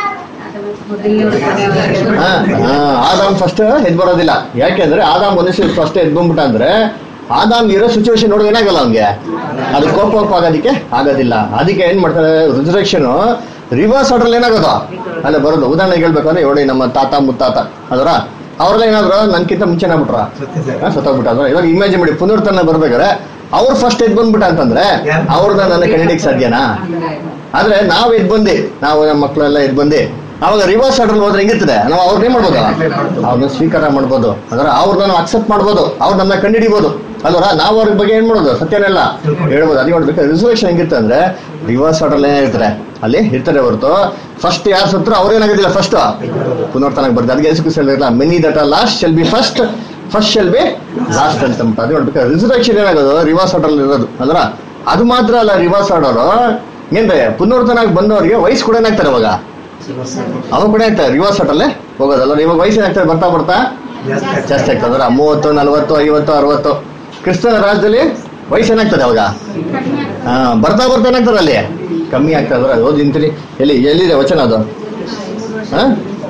ಆದಾಮ್ ಫಸ್ಟ್ ಎದ್ದು ಬರೋದಿಲ್ಲ ಯಾಕೆಂದ್ರೆ ಆದಾಮ್ ಒಂದೇ ಫಸ್ಟ್ ಎದ್ದು ಬಂದ್ಬಿಟ್ಟ ಅಂದ್ರೆ ಆದಾಮ್ ಇರೋ ಸಿಚುವೇಶನ್ ನೋಡಿದ್ರೆ ಏನಾಗಲ್ಲ ಅವ್ನಿಗೆ ಅದು ಕೋಪ ಕೋಪ ಆಗೋದಕ್ಕೆ ಆಗೋದಿಲ್ಲ ಅದಕ್ಕೆ ಏನ್ ಮಾಡ್ತಾರೆ ರಿಸರ್ವೇಷನ್ ರಿವರ್ಸ್ ಆರ್ಡರ್ ಏನಾಗೋದು ಅಲ್ಲ ಬರೋದು ಉದಾಹರಣೆಗೆ ಹೇಳ್ಬೇಕು ಅಂದ್ರೆ ನೋಡಿ ನಮ್ಮ ತಾತ ಮುತ್ತಾತ ಅದರ ಅವ್ರೆಲ್ಲ ಏನಾದ್ರು ನನ್ಕಿಂತ ಮುಂಚೆನೇ ಆಗ್ಬಿಟ್ರ ಸತ್ತೋಗ್ಬಿಟ್ಟಾದ್ರು ಇವಾಗ ಇಮ್ಯಾಜಿನ್ ಮಾಡಿ ಪುನರ್ತನ ಬರ್ಬೇಕಾದ್ರೆ ಅವ್ರು ಫಸ್ಟ್ ಎದ್ದು ಬಂದ್ಬಿಟ್ಟ ಅಂತಂದ್ರೆ ಅವ್ರನ್ನ ನನ್ನ ಕನ್ನಡಿಗೆ ಸಾಧ್ಯನಾ ಆದ್ರೆ ನಾವ್ ಎದ್ ಬಂದಿ ನಾವು ನಮ್ಮ ಮಕ್ಕಳೆಲ್ಲ ಎದ್ ಬಂದಿ ಅವಾಗ ರಿವರ್ಸ್ ಆರ್ಡರ್ ಹೋದ್ರೆ ಹೆಂಗಿರ್ತದೆ ನಾವು ಅವ್ರನ್ನ ಏನ್ ಮಾಡ್ಬೋದು ಅವ್ರನ್ನ ಸ್ವೀಕಾರ ಮಾಡ್ಬೋದು ಅಂದ್ರೆ ಅವ್ರನ್ನ ನಾವು ಅಕ್ಸೆಪ್ಟ್ ಮಾಡ್ಬೋದು ಅವ್ರು ನಮ್ಮನ್ನ ಕಂಡಿಡಿಬೋದು ಅಲ್ವರ ನಾವು ಅವ್ರ ಬಗ್ಗೆ ಏನ್ ಮಾಡೋದು ಸತ್ಯನೆಲ್ಲ ಹೇಳ್ಬೋದು ಅದೇ ನೋಡ್ಬೇಕು ರಿಸರ್ವೇಶನ್ ಹೆಂಗಿರುತ್ತೆ ಅಂದ್ರೆ ರಿವರ್ಸ್ ಆರ್ಡರ್ ಇರ್ತಾರೆ ಅಲ್ಲಿ ಇರ್ತಾರೆ ಹೊರತು ಫಸ್ಟ್ ಯಾರು ಸತ್ರ ಅವ್ರೇನಾಗೋದಿಲ್ಲ ಫಸ್ಟ್ ಪುನರ್ತನಾಗಿ ಬರ್ತಾರೆ ಅದಕ್ಕೆ ಯೇಸು ಕ್ರಿಸ್ತ ಹೇಳಿರಲ್ಲ many that are last shall be first first shall be last ಅಂತ ಅಂದ್ಬಿಟ್ಟು ಅದೇ ನೋಡ್ಬೇಕು ರಿಸರ್ವೇಶನ್ ಏನಾಗೋದು ರಿವರ್ಸ್ ಆರ್ಡರ್ ಇರೋದು ಅಂದ್ರ ಅದು ಮಾತ್ರ ಅಲ್ಲ ರಿವರ್ಸ್ ಆರ್ಡರ್ ಏನ್ರೆ ಪುನರ್ತನಾಗಿ ಬಂದವರಿಗೆ ವಯಸ್ಸು ಕೂಡ ಏನಾಗ್ತಾರೆ ಅವಾಗ ಅವಾಗ ಕೂಡ ಆಗ್ತಾರೆ ರಿವರ್ಸ್ ಆರ್ಡರ್ಲೆ ಹೋಗೋದಲ್ಲ ಇವಾಗ ವಯಸ್ಸು ಏನಾಗ್ತದೆ ಬರ್ತಾ ಬರ್ತಾ ಜಾಸ್ತಿ ಆಗ್ತದೆ ಅಂದ್ರೆ ಮೂವತ್ತು ನಲವತ್ತು ಐವತ್ತು ಅರವತ್ತು ಕ್ರಿಸ್ತನ ರಾಜ್ಯದಲ್ಲಿ ವಯಸ್ಸು ಏನಾಗ್ತದೆ ಅವಾಗ ಹಾ ಬರ್ತಾ ಬರ್ತಾ ಏನಾಗ್ತದೆ ಅಲ್ಲಿ ಕಮ್ಮಿ ಆಗ್ತದೆ ಅಂದ್ರೆ ಓದಿ ನಿಂತೀನಿ ಎಲ್ಲಿ ಎಲ್ಲಿದೆ ವಚನ ಅದು ಹಾ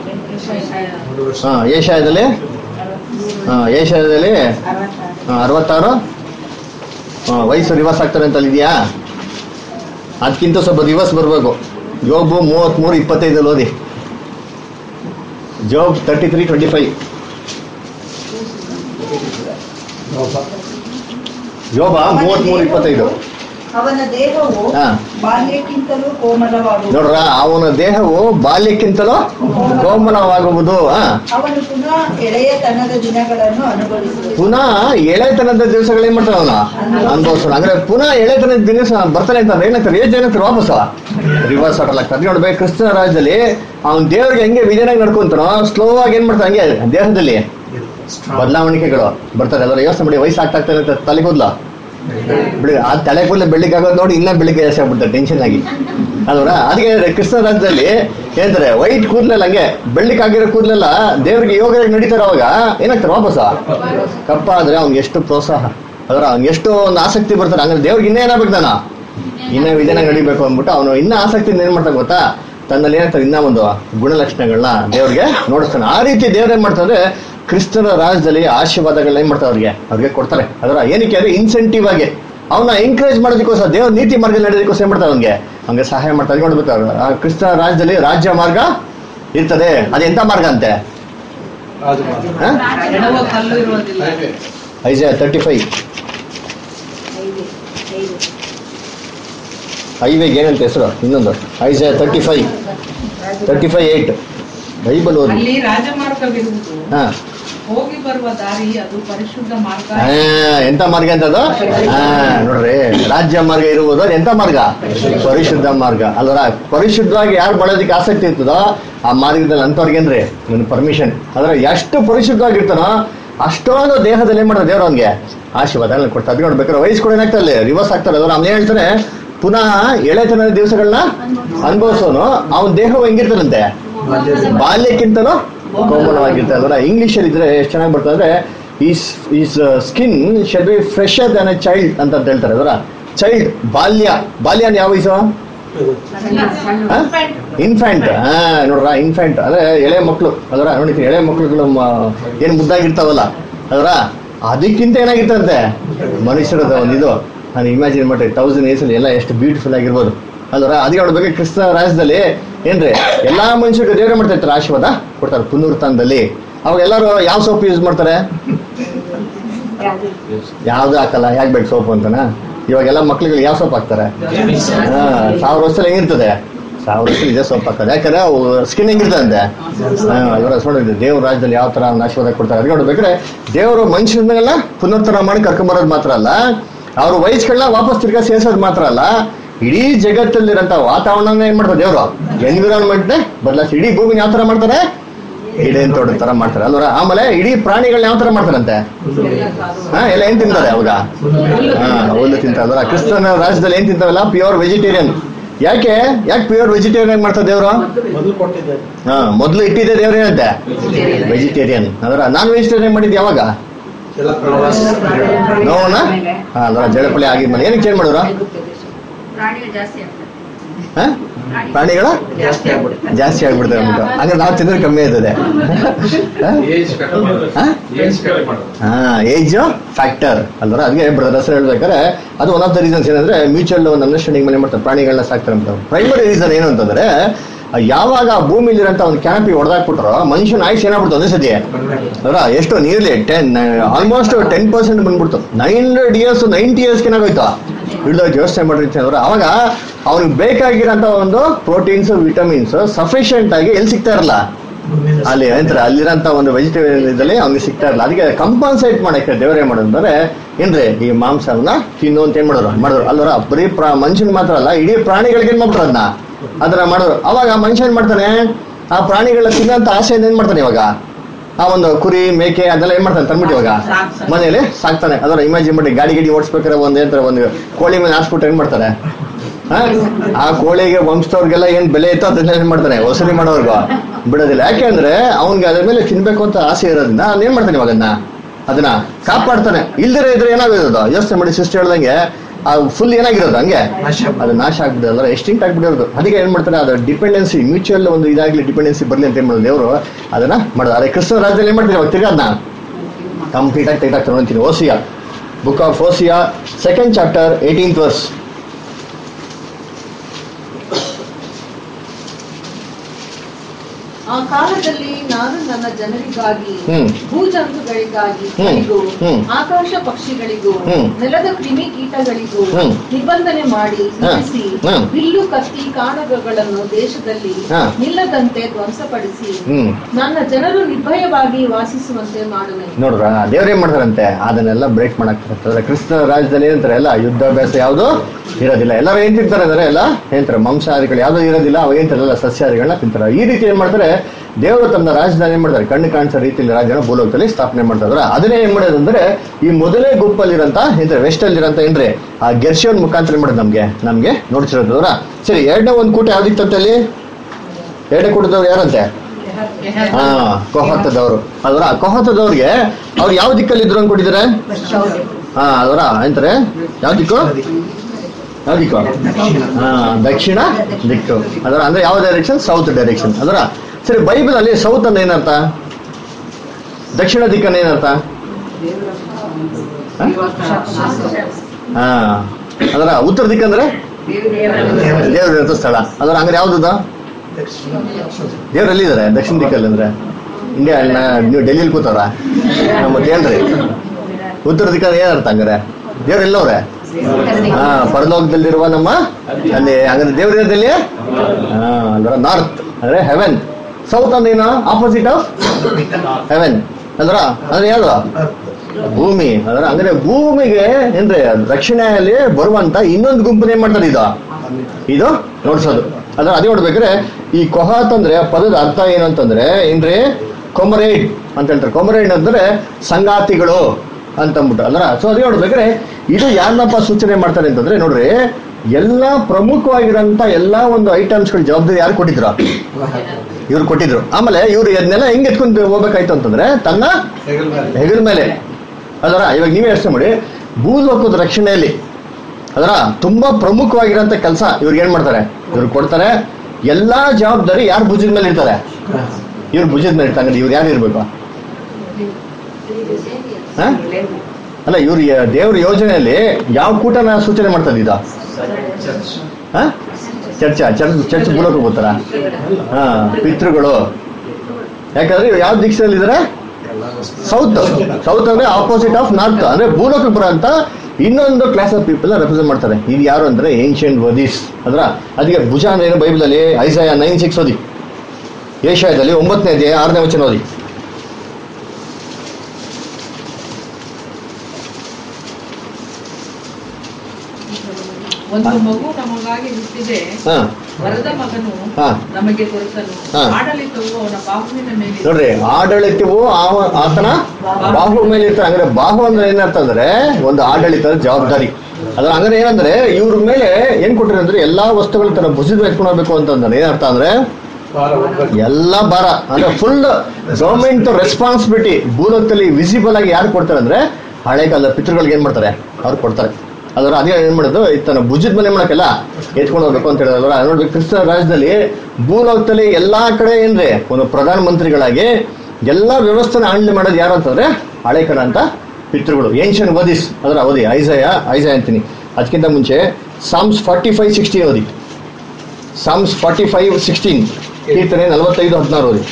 ಹಾ ಏಷ್ಯಾದಲ್ಲಿ ಹಾ ಏಷ್ಯಾದಲ್ಲಿ ಹಾ ಅರವತ್ತಾರು ಹಾ ವಯಸ್ಸು ರಿವರ್ಸ್ ಆಗ್ತಾರೆ ಅಂತ ಇದೆಯಾ ಅದಕ್ಕಿಂತ ಸ್ವಲ್ಪ ರಿವರ್ಸ್ ಬರಬೇಕು ಜೋಬು ಮೂವತ್ತ್ಮೂರು ಇಪ್ಪತ್ತೈದಲ್ಲಿ ಓದಿ Job thirty three twenty five ಯೋಬ ಮೂವತ್ತ್ಮೂರು ಇಪ್ಪತ್ತೈದು ಅವನ ದೇಹವು ಹಾ. ಬಾಲ್ಯಕ್ಕಿಂತಲೂ ಕೋಮಲವಾಗುವುದು ನೋಡ್ರ ಅವನ ದೇಹವು ಬಾಲ್ಯಕ್ಕಿಂತಲೂ ಕೋಮಲವಾಗುವುದು ಹಾ ಅವನು ಪುನಃ ಎಳೆಯತನದ ದಿನಗಳನ್ನು ಅನುಭವಿಸುವುದು ಪುನಃ ಎಳೆತನದ ದಿವಸಗಳು ಏನ್ ಮಾಡ್ತಾನೆ ಅವನು ಅನುಭವಿಸೋಣ ಅಂದ್ರೆ ಪುನಃ ಎಳೆತನದ ದಿವಸ ಬರ್ತಾನೆ ಅಂತ ಏನಾಗ್ತಾರೆ ಏಜ್ ಏನಾಗ್ತಾರೆ ವಾಪಸ್ ರಿವರ್ಸ್ ಆಟಲ್ ಆಗ್ತದೆ ನೋಡ್ಬೇಕು ಕ್ರಿಸ್ತನ ರಾಜ್ಯದಲ್ಲಿ ಅವ್ನ ದೇವ್ರಿಗೆ ಹೆಂಗೆ ವಿಜಯನಾಗಿ ನಡ್ಕೊಂತಾನೋ ಸ್ಲೋ ಆಗಿ ಏನ್ ಮಾಡ್ತಾನೆ ಹಂಗೆ ದೇಹದಲ್ಲಿ ಬದಲಾವಣಿಕೆಗಳು ಬರ್ತಾರೆ ಅದರ ಯೋಚನೆ ಮಾಡಿ ವಯಸ್ಸು ಆಗ್ತಾ ಆಗ್ತಾ ಇರುತ್ತೆ ತಲೆ ಕೂದಲ ಬಿಡಿ ಆ ತಲೆ ಕೂದಲು ಬೆಳಿಗ್ಗೆ ಆಗೋದು ನೋಡಿ ಇನ್ನ ಬೆಳಿಗ್ಗೆ ಜಾಸ್ತಿ ಆಗ್ಬಿಡ್ತಾರೆ ಟೆನ್ಷನ್ ಆಗಿ ಅಲ್ವರ ಅದಕ್ಕೆ ಕೃಷ್ಣ ರಾಜ್ಯದಲ್ಲಿ ಏನಂತಾರೆ ವೈಟ್ ಕೂದಲೆಲ್ಲ ಹಂಗೆ ಬೆಳ್ಳಿಕಾಗಿರೋ ಕೂದಲೆಲ್ಲ ದೇವರಿಗೆ ಯೋಗ ನಡೀತಾರೆ ಅವಾಗ ಏನಾಗ್ತಾರೆ ವಾಪಸ್ ಕಪ್ಪ ಆದ್ರೆ ಅವ್ನಿಗೆ ಎಷ್ಟು ಪ್ರೋತ್ಸಾಹ ಅದರ ಅವ್ನಿಗೆ ಎಷ್ಟು ಒಂದು ಆಸಕ್ತಿ ಬರ್ತಾರೆ ಹಂಗಂದ್ರೆ ದೇವ್ರಿಗೆ ಇನ್ನೇ ಏನಾಗ್ಬೇಕು ನಾನು ಇನ್ನೂ ವಿಧಾನ ನಡಿಬೇಕು ಅಂದ್ಬಿಟ್ಟು ಅವನು ಇನ್ನ ಆಸಕ್ತಿಯಿಂದ ಏನ್ ಮಾಡ್ತಾನೆ ಗೊತ್ತಾ ತನ್ನಲ್ಲಿ ಏನಾಗ್ತದೆ ಇನ್ನ ಒಂದು ಗುಣಲಕ್ಷಣಗಳನ್ನ ದೇವ್ರಿಗೆ ನೋಡಿಸ್ತಾನೆ ಆ ರೀತಿ ದೇವ್ರು ಏನ್ ಮಾಡ್ತಾರೆ ಕ್ರಿಸ್ತನ ರಾಜ್ಯದಲ್ಲಿ ಆಶೀರ್ವಾದಗಳನ್ನ ಏನ್ ಮಾಡ್ತಾರೆ ಅವ್ರಿಗೆ ಅವ್ರಿಗೆ ಕೊಡ್ತಾರೆ ಅದರ ಏನಕ್ಕೆ ಅಂದ್ರೆ ಇನ್ಸೆಂಟಿವ್ ಆಗಿ ಅವನ್ನ ಎಂಕರೇಜ್ ಮಾಡೋದಕ್ಕೋಸ್ಕರ ದೇವ್ರ ನೀತಿ ಮಾರ್ಗ ನಡೆಯೋದಕ್ಕೋಸ್ಕರ ಏನ್ ಮಾಡ್ತಾರೆ ಅವ್ನಿಗೆ ಹಂಗೆ ಸಹಾಯ ಮಾಡ್ತಾರೆ ನೋಡ್ಬೇಕು ಆ ಕ್ರಿಸ್ತ ರಾಜ್ಯದಲ್ಲಿ ರಾಜ್ಯ ಮಾರ್ಗ ಇರ್ತದೆ ಅದು ಎಂತ ಮಾರ್ಗ ಅಂತೆ ರಾಜಮಾರ್ಗ ಹ? ಎಡವ ಕಲ್ಲು ಇರುವುದಿಲ್ಲ ಹೈವೇ ಐಜಾ ತರ್ಟಿ ಫೈವ್ ಹೈವೇಗೆ ಏನಂತ ಹೆಸರು ಇನ್ನೊಂದು Isaiah thirty five thirty five eight Bible ಓದಿ ಅಲ್ಲಿ ರಾಜಮಾರ್ಗವಿರುವುದು ಹಾ ಹೋಗಿ ಬರುವ ದಾರಿ ಅದು ಪರಿಶುದ್ಧ ಮಾರ್ಗ ಆ, ಎಂತ ಮಾರ್ಗ ಅಂತದು ಹಾ ನೋಡ್ರಿ ರಾಜ್ಯ ಮಾರ್ಗ ಇರುವುದು ಅದು ಎಂತ ಮಾರ್ಗ ಪರಿಶುದ್ಧ ಮಾರ್ಗ ಅಲ್ವರ ಪರಿಶುದ್ಧವಾಗಿ ಯಾರು ಬಳೋದಕ್ಕೆ ಆಸಕ್ತಿ ಇರ್ತದೋ ಆ ಮಾರ್ಗದಲ್ಲಿ ಅಂತವ್ರಿಗೇನ್ರಿ ನನ್ನ ಪರ್ಮಿಷನ್ ಅಂದ್ರೆ ಎಷ್ಟು ಪರಿಶುದ್ಧವಾಗಿರ್ತಾನೋ ಅಷ್ಟೊಂದು ದೇಹದಲ್ಲಿ ಏನ್ ಮಾಡ್ತಾರೆ ದೇವ್ರ ಅವ್ನಿಗೆ ಆಶೀರ್ವಾದ ಕೊಡ್ತಾರೆ ಅದು ನೋಡ್ಬೇಕಾದ್ರೆ ವಯಸ್ಸು ಕೂಡ ಏನಾಗ್ತಲ್ಲ ರಿವರ್ಸ್ ಆಗ್ತಾರೆ ಅದ್ರ ಅವ್ನು ಹೇಳ್ತಾನೆ ಪುನಃ ಎಳೆತನದ ದಿವಸಗಳನ್ನ ಅನುಭವಿಸೋನು ಅವನ ದೇಹ ಹೆಂಗಿರ್ತಾನಂತೆ ಬಾಲ್ಯಕ್ಕಿಂತಲೂ ಕೋಮಲವಾಗಿರ್ತಾರೆ ಅದರ ಇಂಗ್ಲಿಷ್ ಅಲ್ಲಿ ಇದ್ರೆ ಎಷ್ಟು ಚೆನ್ನಾಗಿ ಬರ್ತದೆ ಅಂದ್ರೆ his his skin shall be fresher than a child ಅಂತ ಅಂತ ಹೇಳ್ತಾರೆ ಅದರ ಚೈಲ್ಡ್ ಬಾಲ್ಯ ಬಾಲ್ಯ ಯಾವ ವಯಸ್ಸು ಇನ್ಫ್ಯಾಂಟ್ ಹಾ ನೋಡ್ರ ಇನ್ಫ್ಯಾಂಟ್ ಅಂದ್ರೆ ಎಳೆ ಮಕ್ಕಳು ಅದರ ನೋಡಿ ಎಳೆ ಮಕ್ಕಳುಗಳು ಮ- ಏನ್ ಮುದ್ದಾಗಿರ್ತಾವಲ್ಲ ಅದರ ಅದಕ್ಕಿಂತ ಏನಾಗಿರ್ತಂತೆ ಮನುಷ್ಯರದ ಒಂದು ಇದು ನಾನು ಇಮ್ಯಾಜಿನ್ ಮಾಡ್ರಿ ತೌಸಂಡ್ ಇಯರ್ಸ್ ಅಲ್ಲಿ ಎಲ್ಲ ಎಷ್ಟು ಬ್ಯೂಟಿಫುಲ್ ಆಗಿರ್ಬೋದು ಅಲ್ವರ ಅದಕ್ಕೆ ಅವ್ರ ಬಗ್ಗೆ ಕ್ರಿಸ್ತ ರಾಜ್ಯದಲ್ಲಿ ಏನ್ರಿ ಎಲ್ಲಾ ಮನುಷ್ಯರಿಗೆ ದೇವರೇ ಮಾಡ್ತಾ ಇರ್ತಾರೆ ಆಶೀರ್ವಾದ ಕೊಡ್ತಾರೆ ಪುನರುತ್ಥಾನದಲ್ಲಿ ಅವಾಗ ಎಲ್ಲರೂ ಯಾವ ಸೋಪ್ ಯೂಸ್ ಮಾಡ್ತಾರೆ ಯಾವ್ದು ಹಾಕಲ್ಲ ಯಾಕೆ ಬೇಕು ಸೋಪ್ ಅಂತನಾ ಇವಾಗೆಲ್ಲ ಮಕ್ಳಿಗೆ ಯಾವ ಸೋಪ್ ಹಾಕ್ತಾರೆ ಹಾ ಸಾವಿರ ವರ್ಷದಲ್ಲಿ ಹೆಂಗಿರ್ತದೆ ಸಾವಿರ ವರ್ಷದಲ್ಲಿ ಇದೇ ಸೋಪ್ ಹಾಕೋದು ಯಾಕಂದ್ರೆ ಸ್ಕಿನ್ ಹೆಂಗಿರ್ತದೆ ಹಾ ಇವರ ನೋಡಿದ್ರೆ ದೇವ್ರ ರಾಜ್ಯದಲ್ಲಿ ಯಾವ ತರ ಒಂದು ಆಶೀರ್ವಾದ ಕೊಡ್ತಾರೆ ಅದಕ್ಕೆ ನೋಡ್ಬೇಕಾದ್ರೆ ದೇವರು ಮನುಷ್ಯರನ್ನೆಲ್ಲ ಪುನರುತ್ಥಾನ ಮಾಡಿ ಕರ್ಕೊಂಬರೋದು ಮಾತ್ರ ಅಲ್ಲ ಅವ್ರ ವಯಸ್ಸುಗಳನ್ನ ವಾಪಸ್ ತಿರ್ಗಾ ಸೇರ್ಸೋದು ಮಾತ್ರ ಅಲ್ಲ ಇಡೀ ಜಗತ್ತಲ್ಲಿರಂತ ವಾತಾವರಣನ ಏನ್ ಮಾಡ್ತಾರೆ ದೇವರು ಎನ್ವಿರಾನ್ಮೆಂಟ್ ಬದಲಾಯಿಸಿ ಇಡೀ ಭೂಮಿನ ಯಾವ ತರ ಮಾಡ್ತಾರೆ ಇಡೇನ್ ತೋಟದ ತರ ಮಾಡ್ತಾರೆ ಅಲ್ವರ ಆಮೇಲೆ ಇಡೀ ಪ್ರಾಣಿಗಳನ್ನ ಯಾವ ತರ ಮಾಡ್ತಾರಂತೆ ಹಾ ಎಲ್ಲ ಏನ್ ತಿಂತಾರೆ ಅವಾಗ ಹಾ ಹುಲ್ಲು ತಿಂತಾರೆ ಅಲ್ವರ ಕ್ರಿಸ್ತನ ರಾಜ್ಯದಲ್ಲಿ ಏನ್ ತಿಂತಾವಲ್ಲ ಪ್ಯೂರ್ ವೆಜಿಟೇರಿಯನ್ ಯಾಕೆ ಯಾಕೆ ಪ್ಯೂರ್ ವೆಜಿಟೇರಿಯನ್ ಮಾಡ್ತಾರೆ ದೇವರು ಮೊದಲು ಕೊಟ್ಟಿದ್ದಾರೆ ಹಾ ಮೊದಲು ಇಟ್ಟಿದ್ದೆ ದೇವ್ರೇನಂತೆ ವೆಜಿಟೇರಿಯನ್ ಅದರ ನಾನ್ ವೆಜಿಟೇರಿಯನ್ ಮಾಡಿದ್ದು ಯಾವಾಗ ಎಲ್ಲ ಪ್ರವಾಸ ನೋವನ ಹಾ ಅದರ ಜಳಪಳಿ ಆಗಿದ್ಮೇಲೆ ಏನಕ್ಕೆ ಚೇಂಜ್ ಮಾಡಿದ್ರ ಪ್ರಾಣಿಗಳು ಜಾಸ್ತಿ ಆಗ್ತದೆ ಹಾ ಪ್ರಾಣಿಗಳ ಜಾಸ್ತಿ ಆಗ್ಬಿಡುತ್ತೆ ಜಾಸ್ತಿ ಆಗ್ಬಿಡ್ತದೆ ಅಂದ್ಬಿಟ್ಟು ಹಂಗಾರೆ ನಾವು ತಿಂದ್ರೆ ಕಮ್ಮಿ ಆಯ್ತದೆ ಹಾ? ಏಜ್ ಹಾ? ಏಜ್ ಕಡಿಮೆ ಮಾಡೋದು ಹಾ ಏಜ್ ಫ್ಯಾಕ್ಟರ್ ಅಲ್ವರ ಅದಕ್ಕೆ ಬ್ರದರ್ ಹೆಸರು ಹೇಳ್ಬೇಕಾದ್ರೆ ಅದು ಒನ್ ಆಫ್ ದ ರೀಸನ್ಸ್ ಏನಂದ್ರೆ ಮ್ಯೂಚುವಲ್ ಒಂದು ಅಂಡರ್ಸ್ಟ್ಯಾಂಡಿಂಗ್ ಮೇಲೆ ಮಾಡ್ತಾರೆ ಪ್ರಾಣಿಗಳನ್ನ ಸಾಕ್ತಾರೆ ಅಂತ ಪ್ರೈಮರಿ ರೀಸನ್ ಏನು ಅಂತಂದ್ರೆ ಆ ಯಾವಾಗ ಆ ಭೂಮಿಲಿರಂತ ಒಂದು ಕ್ಯಾನಪಿ ಹೊಡೆದಾಕ್ಬಿಟ್ರೋ ಮನುಷ್ಯನ ಆಯುಷ್ ಏನಾಗ್ಬಿಡ್ತು ಒಂದೇ ಸತಿ ಅದರ ಎಷ್ಟು nearly ten almost ten percent ಬಂದ್ಬಿಡ್ತು nine hundred years ninety years ಏನಾಗೋಯ್ತು ಹಿಡಿದೋಗಿ ಯೋಚನೆ ಮಾಡಿರ್ತೀನಿ ಅಂದ್ರೆ ಅವಾಗ ಅವ್ನಿಗೆ ಬೇಕಾಗಿರೋಂಥ ಒಂದು ಪ್ರೋಟೀನ್ಸ್ ವಿಟಮಿನ್ಸ್ ಸಫಿಷಿಯಂಟ್ ಆಗಿ ಎಲ್ಲಿ ಸಿಗ್ತಾ ಇರಲ್ಲ ಅಲ್ಲಿ ಏನಂತಾರೆ ಅಲ್ಲಿರಂತ ಒಂದು ವೆಜಿಟೇರಿಯನ್ ಇದ್ದಲ್ಲಿ ಅವ್ನಿಗೆ ಸಿಗ್ತಾ ಇರಲ್ಲ ಅದಕ್ಕೆ ಕಂಪನ್ಸೇಟ್ ಮಾಡಕ್ಕೆ ದೇವ್ರ ಏನ್ ಮಾಡೋದು ಅಂದ್ರೆ ಏನ್ರಿ ಈ ಮಾಂಸವನ್ನ ತಿನ್ನು ಅಂತ ಏನ್ ಮಾಡೋರು ಮಾಡೋರು ಅಲ್ವರ ಬರೀ ಪ್ರಾ ಮನುಷ್ಯನ್ ಮಾತ್ರ ಅಲ್ಲ ಇಡೀ ಪ್ರಾಣಿಗಳಿಗೆ ಏನ್ ಮಾಡ್ತಾರೆ ಅದನ್ನ ಅದನ್ನ ಮಾಡೋರು ಅವಾಗ ಮನುಷ್ಯ ಏನ್ ಮಾಡ್ತಾನೆ ಆ ಪ್ರಾಣಿಗಳ ತಿನ್ನಂತ ಆಸೆಯಿಂದ ಏನ್ ಮಾಡ್ತಾನೆ ಇವಾಗ ಆ ಒಂದು ಕುರಿ ಮೇಕೆ ಅದೆಲ್ಲ ಏನ್ ಮಾಡ್ತಾನೆ ತಂದ್ಬಿಟ್ಟು ಇವಾಗ ಮನೇಲಿ ಸಾಕ್ತಾನೆ ಅದರ ಇಮ್ಯಾಜಿನ್ ಮಾಡಿ ಗಾಡಿ ಗಿಡಿ ಓಡಿಸ್ಬೇಕಾದ್ರೆ ಒಂದ್ ಏನಂತಾರೆ ಒಂದು ಕೋಳಿ ಮೇಲೆ ಹಾಸ್ಬಿಟ್ಟು ಏನ್ ಮಾಡ್ತಾರೆ ಆ? ಆ ಕೋಳಿಗೆ ವಂಶದವ್ರಿಗೆಲ್ಲ ಏನ್ ಬೆಲೆ ಇತ್ತೋ ಅದನ್ನ ಏನ್ ಮಾಡ್ತಾನೆ ವಸೂಲಿ ಮಾಡೋರ್ಗು ಬಿಡೋದಿಲ್ಲ ಯಾಕೆಂದ್ರೆ ಅವ್ನಿಗೆ ಅದ್ರ ಮೇಲೆ ತಿನ್ಬೇಕು ಅಂತ ಆಸೆ ಇರೋದ್ರಿಂದ ಅವ್ನ್ ಏನ್ ಮಾಡ್ತಾನೆ ಇವಾಗ ಅದನ್ನ ಅದನ್ನ ಕಾಪಾಡ್ತಾನೆ ಇಲ್ದಿರ ಇದ್ರೆ ಏನಾಗೋದು ಯೋಚನೆ ಮಾಡಿ ಸಿಸ್ಟರ್ ಹೇಳ್ದಂಗೆ ಆ ಫುಲ್ ಏನಾಗಿರೋದು ಹಂಗೆ ನಾಶ ಅದು ನಾಶ ಆಗ್ಬಿಡೋದು ಅಲ್ಲ ಎಸ್ಟಿಂಕ್ಟ್ ಆಗ್ಬಿಡೋದು ಅದಕ್ಕೆ ಏನ್ ಮಾಡ್ತಾರೆ ಅದು ಡಿಪೆಂಡೆನ್ಸಿ ಮ್ಯೂಚುವಲ್ ಒಂದು ಇದಾಗ್ಲಿ ಡಿಪೆಂಡೆನ್ಸಿ ಬರ್ಲಿ ಅಂತ ಏನ್ ಮಾಡೋದು ದೇವರು ಅದನ್ನ ಮಾಡೋದು ಅದೇ ಕ್ರಿಸ್ತನ ರಾಜ್ಯದಲ್ಲಿ ಏನ್ ಮಾಡ್ತೀವಿ ಅವಾಗ ತಿರ್ಗಾ ಅದನ್ನ ಕಂಪ್ಲೀಟ್ ಆಗಿ ತೆಗೆದಾಕ್ತಾರೆ ಅಂತೀನಿ Hosea book of Hosea second chapter eighteenth verse ಆ ಕಾಲದಲ್ಲಿ ನಾನು ನನ್ನ ಜನರಿಗಾಗಿ ಹ್ಮ್. ಭೂಜಂತುಗಳಿಗಾಗಿ ಹ್ಮ್. ಗಳಿಗೂ ಹ್ಮ್. ಆಕಾಶ ಪಕ್ಷಿಗಳಿಗೂ ಹ್ಮ್. ನೆಲದ ಕ್ರಿಮಿ ಕೀಟಗಳಿಗೂ ಹ್ಮ್. ನಿಬಂಧನೆ ಮಾಡಿ ಹಾ. ನಿಲ್ಲಿಸಿ ಹ್ಮ್. ಬಿಲ್ಲು ಕತ್ತಿ ಕಾಣಗಗಳನ್ನು ದೇಶದಲ್ಲಿ ಹಾ. ನಿಲ್ಲದಂತೆ ಧ್ವಂಸಪಡಿಸಿ ಹ್ಮ್ ನನ್ನ ಜನರು ನಿರ್ಭಯವಾಗಿ ವಾಸಿಸುವಂತೆ ಮಾಡುವೆ ನೋಡ್ರ ದೇವ್ರ ಏನ್ ಮಾಡ್ತಾರಂತೆ ಅದನ್ನೆಲ್ಲ ಬ್ರೇಕ್ ಮಾಡಾಕ್ತಾರೆ ಕ್ರಿಸ್ತ ರಾಜ್ಯದಲ್ಲಿ ಏನಂತಾರೆ ಎಲ್ಲ ಯುದ್ಧಾಭ್ಯಾಸ ಯಾವುದು ಇರೋದಿಲ್ಲ ಎಲ್ಲರೂ ಏನ್ ತಿಂತಾರೆ ಅಂದ್ರೆ ಎಲ್ಲ ಏನಂತಾರೆ ಮಾಂಸಾಹಾರಿಗಳು ಯಾವ್ದು ಇರೋದಿಲ್ಲ ಅವ ಏನ್ ತಿನ್ನಲ್ಲ ಸಸ್ಯಾಹಾರಿಗಳನ್ನ ತಿಂತಾರೆ ಈ ರೀತಿ ಏನ್ ಮಾಡ್ತಾರೆ ದೇವರು ತನ್ನ ರಾಜಧಾನಿ ಏನ್ ಮಾಡ್ತಾರೆ ಕಣ್ಣು ಕಾಣಿಸೋ ರೀತಿಯಲ್ಲಿ ರಾಜ್ಯನ ಭೂಲೋಕದಲ್ಲಿ ಸ್ಥಾಪನೆ ಮಾಡ್ತಾರೆ ಅದನ್ನೇ ಏನ್ ಮಾಡೋದು ಅಂದ್ರೆ ಈ ಮೊದಲೇ ಗುಂಪಲ್ಲಿರಂತ ಏನ್ರಿ ವೆಸ್ಟ್ ಅಲ್ಲಿರಂತ ಏನ್ರಿ ಆ ಗೆರ್ಶಿಯನ್ ಮುಖಾಂತರ ಏನ್ ಮಾಡೋದು ನಮ್ಗೆ ನಮ್ಗೆ ನೋಡ್ತಿರೋದ್ರ ಸರಿ ಎರಡನೇ ಒಂದು ಕೂಟ ಯಾವ್ದಿತ್ತಂತೆ ಅಲ್ಲಿ ಎರಡನೇ ಕೂಟದವ್ರು ಯಾರಂತೆ ಹಾ ಕೊಹತ್ತದವರು ಅದರ ಕೊಹತ್ತದವ್ರಿಗೆ ಅವ್ರು ಯಾವ ದಿಕ್ಕಲ್ಲಿ ಇದ್ರು ಅನ್ಕೊಂಡಿದ್ದಾರೆ ಹಾ ಅದರ ಎಂತಾರೆ ಯಾವ ದಿಕ್ಕು ಯಾವ ದಿಕ್ಕು ಹಾ ದಕ್ಷಿಣ ದಿಕ್ಕು ಅದರ ಅಂದ್ರೆ ಯಾವ ಡೈರೆಕ್ಷನ್ ಸೌತ್ ಡೈರೆಕ್ಷನ್ ಅದರ ಸರಿ ಬೈಬಲ್ ಅಲ್ಲಿ ಸೌತ್ ಅನ್ನ ಏನರ್ಥ ದಕ್ಷಿಣ ದಿಕ್ಕನ್ನ ಏನರ್ಥ ಹ? ಹಾ ಅದರ ಉತ್ತರ ದಿಕ್ಕಂದ್ರೆ ದೇವ್ರ ಇರೋ ಸ್ಥಳ ಅದರ ಹಂಗಾರೆ ಯಾವ್ದು ದೇವ್ರು ಎಲ್ಲಿದ್ದಾರೆ ದಕ್ಷಿಣ ದಿಕ್ಕಲ್ಲಿ ಅಂದ್ರೆ ಇಂಡಿಯಾ ನೀವು ಡೆಲ್ಲಿಲಿ ಕೂತಾರ ಮತ್ತೆ ಹೇಳ್ರಿ ಉತ್ತರ ದಿಕ್ಕಲ್ಲಿ ಏನರ್ಥ ಹಂಗಾರೆ ದೇವ್ರು ಎಲ್ಲವ್ರೆ ಹಾ ಪರಲೋಕದಲ್ಲಿರುವ ನಮ್ಮ ಅಲ್ಲಿ ಹಂಗಾರೆ ದೇವ್ರ ಇರೋದಲ್ಲಿ ಹಾ ಅಂದ್ರೆ ನಾರ್ತ್ ಅಂದ್ರೆ ಹೆವೆನ್ ಸೌತ್ ಅಂದ್ರೆ ಏನು ಆಪೋಸಿಟ್ ಆಫ್ ಹೆವೆನ್ ಅಂದ್ರ ಅಂದ್ರೆ ಯಾವ್ದು ಭೂಮಿ ಅಂದ್ರೆ ಅಂದ್ರೆ ಭೂಮಿಗೆ ಏನ್ರಿ ರಕ್ಷಣೆಯಲ್ಲಿ ಬರುವಂತ ಇನ್ನೊಂದು ಗುಂಪನ್ನ ಏನ್ ಮಾಡ್ತಾರೆ ಇದು ಇದು ನೋಡ್ಸೋದು ಅದ್ರ ಅದೇ ನೋಡ್ಬೇಕ್ರೆ ಈ ಕೊಹಾತ್ ಅಂದ್ರೆ ಆ ಪದದ ಅರ್ಥ ಏನು ಅಂತಂದ್ರೆ ಏನ್ರಿ ಕೊಮರೇಡ್ ಅಂತ ಹೇಳ್ತಾರೆ ಕೊಮರೇಡ್ ಅಂದ್ರೆ ಸಂಗಾತಿಗಳು ಅಂತ ಅಂದ್ಬಿಟ್ಟು ಅಲ್ರ ಸೊ ಅದೇ ನೋಡ್ಬೇಕ್ರೆ ಇದು ಯಾರನ್ನಪ್ಪ ಸೂಚನೆ ಮಾಡ್ತಾರೆ ಅಂತಂದ್ರೆ ನೋಡ್ರಿ ಎಲ್ಲಾ ಪ್ರಮುಖವಾಗಿರೋಂತ ಎಲ್ಲಾ ಒಂದು ಐಟಮ್ಸ್ಗಳ ಜವಾಬ್ದಾರಿ ಯಾರು ಕೊಟ್ಟಿದ್ರು ಇವ್ರು ಕೊಟ್ಟಿದ್ರು ಆಮೇಲೆ ಇವ್ರು ಇದನ್ನೆಲ್ಲ ಹೆಂಗ್ ಎತ್ಕೊಂಡು ಹೋಗ್ಬೇಕಾಯ್ತು ಅಂತಂದ್ರೆ ತನ್ನ ಹೆಗಲ್ ಮೇಲೆ. ಹೆಗಲ ಮೇಲೆ ಅದರ ಇವಾಗ ನೀವೇ ಯೋಚನೆ ಮಾಡಿ ಭೂಲೋಕದ ರಕ್ಷಣೆಯಲ್ಲಿ ಅದರ ತುಂಬಾ ಪ್ರಮುಖವಾಗಿರೋಂಥ ಕೆಲಸ ಇವ್ರಿಗೆ ಏನ್ ಮಾಡ್ತಾರೆ ಇವ್ರು ಕೊಡ್ತಾರೆ ಎಲ್ಲಾ ಜವಾಬ್ದಾರಿ ಯಾರು ಭುಜದ ಮೇಲೆ ಇರ್ತಾರೆ ಇವ್ರ ಭುಜದ ಮೇಲೆ ಇರ್ತಾರೆ ಇವ್ರು ಯಾರು ಇರ್ಬೇಕು ಹ? ಅಲ್ಲ ಇವ್ರ ದೇವ್ರ ಯೋಜನೆಯಲ್ಲಿ ಯಾವ ಕೂಟನ ಸೂಚನೆ ಮಾಡ್ತದೆ ಇದು ಹ? ಚರ್ಚ್ ಚರ್ಚ್ ಚರ್ಚ್ ಭೂಲೋಕ ಹೋಗ್ತಾರ ಹಾ ಪಿತೃಗಳು ಯಾಕಂದ್ರೆ ಇವ್ರು ಯಾವ ದಿಕ್ಸಲ್ಲಿ ಇದಾರೆ ಸೌತ್ ಸೌತ್ ಅಂದ್ರೆ ಆಪೋಸಿಟ್ ಆಫ್ ನಾರ್ತ್ ಅಂದ್ರೆ ಭೂಲೋಕಕ್ಕೆ ಬರೋಂತ ಇನ್ನೊಂದು ಕ್ಲಾಸ್ ಆಫ್ ಪೀಪಲ್ ರೆಪ್ರೆಸೆಂಟ್ ಮಾಡ್ತಾರೆ ಇದು ಯಾರು ಅಂದ್ರೆ ಏನ್ಷಿಯಂಟ್ ವದೀಸ್ ಅದ್ರ ಅದಕ್ಕೆ ಭುಜ ಅಂದ್ರೆ ಏನು ಬೈಬಲ್ ಅಲ್ಲಿ ಐಸಾಯ ನೈನ್ ಸಿಕ್ಸ್ ಓದಿ ಏಷ್ಯಾದಲ್ಲಿ ಒಂಬತ್ತನೇ ಅಧ್ಯಾಯ ಆರನೇ ವಚನ ಓದಿ ಒಂದು ಮಗು ನಮಗಾಗಿ ಹುಟ್ಟಿದೆ ಹಾ ವರದ ಮಗನು ಹಾ. ನಮಗೆ ಕೊರತನು ಹಾ. ಆಡಳಿತವು ಅವನ ಬಾಹುವಿನ ಮೇಲೆ ನೋಡ್ರಿ ಆಡಳಿತವು ಆವ- ಆತನ ಬಾಹು ಮೇಲೆ ಇರ್ತಾರೆ ಅಂದ್ರೆ ಬಾಹು ಅಂದ್ರೆ ಏನರ್ಥ ಅಂದ್ರೆ ಒಂದು ಆಡಳಿತದ ಜವಾಬ್ದಾರಿ ಅದ್ರ ಹಂಗಾರೆ ಏನಂದ್ರೆ ಇವ್ರ ಮೇಲೆ ಏನ್ ಕೊಟ್ಟಿರಿ ಅಂದ್ರೆ ಎಲ್ಲಾ ವಸ್ತುಗಳ ತರ ಭುಜದ ಎತ್ಕೊಂಡು ಹೋಗ್ಬೇಕು ಅಂತಂದ್ರೆ ಏನರ್ಥ ಅಂದ್ರೆ ಭಾರ ಹೊರ್ಬೇಕು. ಎಲ್ಲ ಭಾರ ಅಂದ್ರೆ ಫುಲ್ ಗವರ್ಮೆಂಟ್ ರೆಸ್ಪಾನ್ಸಿಬಿಲಿಟಿ ಭೂಲೋಕದಲ್ಲಿ ವಿಸಿಬಲ್ ಆಗಿ ಯಾರು ಕೊಡ್ತಾರೆ ಅಂದ್ರೆ ಹಳೆ ಕಾಲದ ಪಿತೃಗಳಿಗೆ ಏನ್ ಮಾಡ್ತಾರೆ ಅವ್ರು ಕೊಡ್ತಾರೆ ಅದರ ಅದೇ ಏನ್ ಮಾಡೋದು ತನ್ನ ಭುಜದ ಮನೆ ಮಾಡಕ್ಕೆಲ್ಲ ಎತ್ಕೊಂಡು ಹೋಗ್ಬೇಕು ಅಂತ ಹೇಳಿದ್ರೆ ನೋಡ್ಬೇಕು ಕ್ರಿಸ್ತ ರಾಜ್ಯದಲ್ಲಿ ಭೂಲೋಕದಲ್ಲಿ ಎಲ್ಲಾ ಕಡೆ ಏನ್ರಿ ಒಂದು ಪ್ರಧಾನ ಮಂತ್ರಿಗಳಾಗಿ ಎಲ್ಲಾ ವ್ಯವಸ್ಥೆನ ಹ್ಯಾಂಡಲ್ ಮಾಡೋದು ಯಾರು ಅಂತಂದ್ರೆ ಹಳೆ ಕಡೆ ಅಂತ ಪಿತೃಗಳು ಏನ್ಷನ್ ಓದಿಸ್ ಅದರ ಓದಿ ಐಸಯ ಐಸಯ ಅಂತೀನಿ ಅದಕ್ಕಿಂತ ಮುಂಚೆ ಸಾಮ್ಸ್ ಫಾರ್ಟಿ ಫೈವ್ ಸಿಕ್ಸ್ಟೀನ್ ಓದಿ ಸಾಮ್ಸ್ ಫಾರ್ಟಿ ಫೈವ್ ಸಿಕ್ಸ್ಟೀನ್ ಕೀರ್ತನೆ ನಲವತ್ತೈದು ಹದಿನಾರು ಓದಿ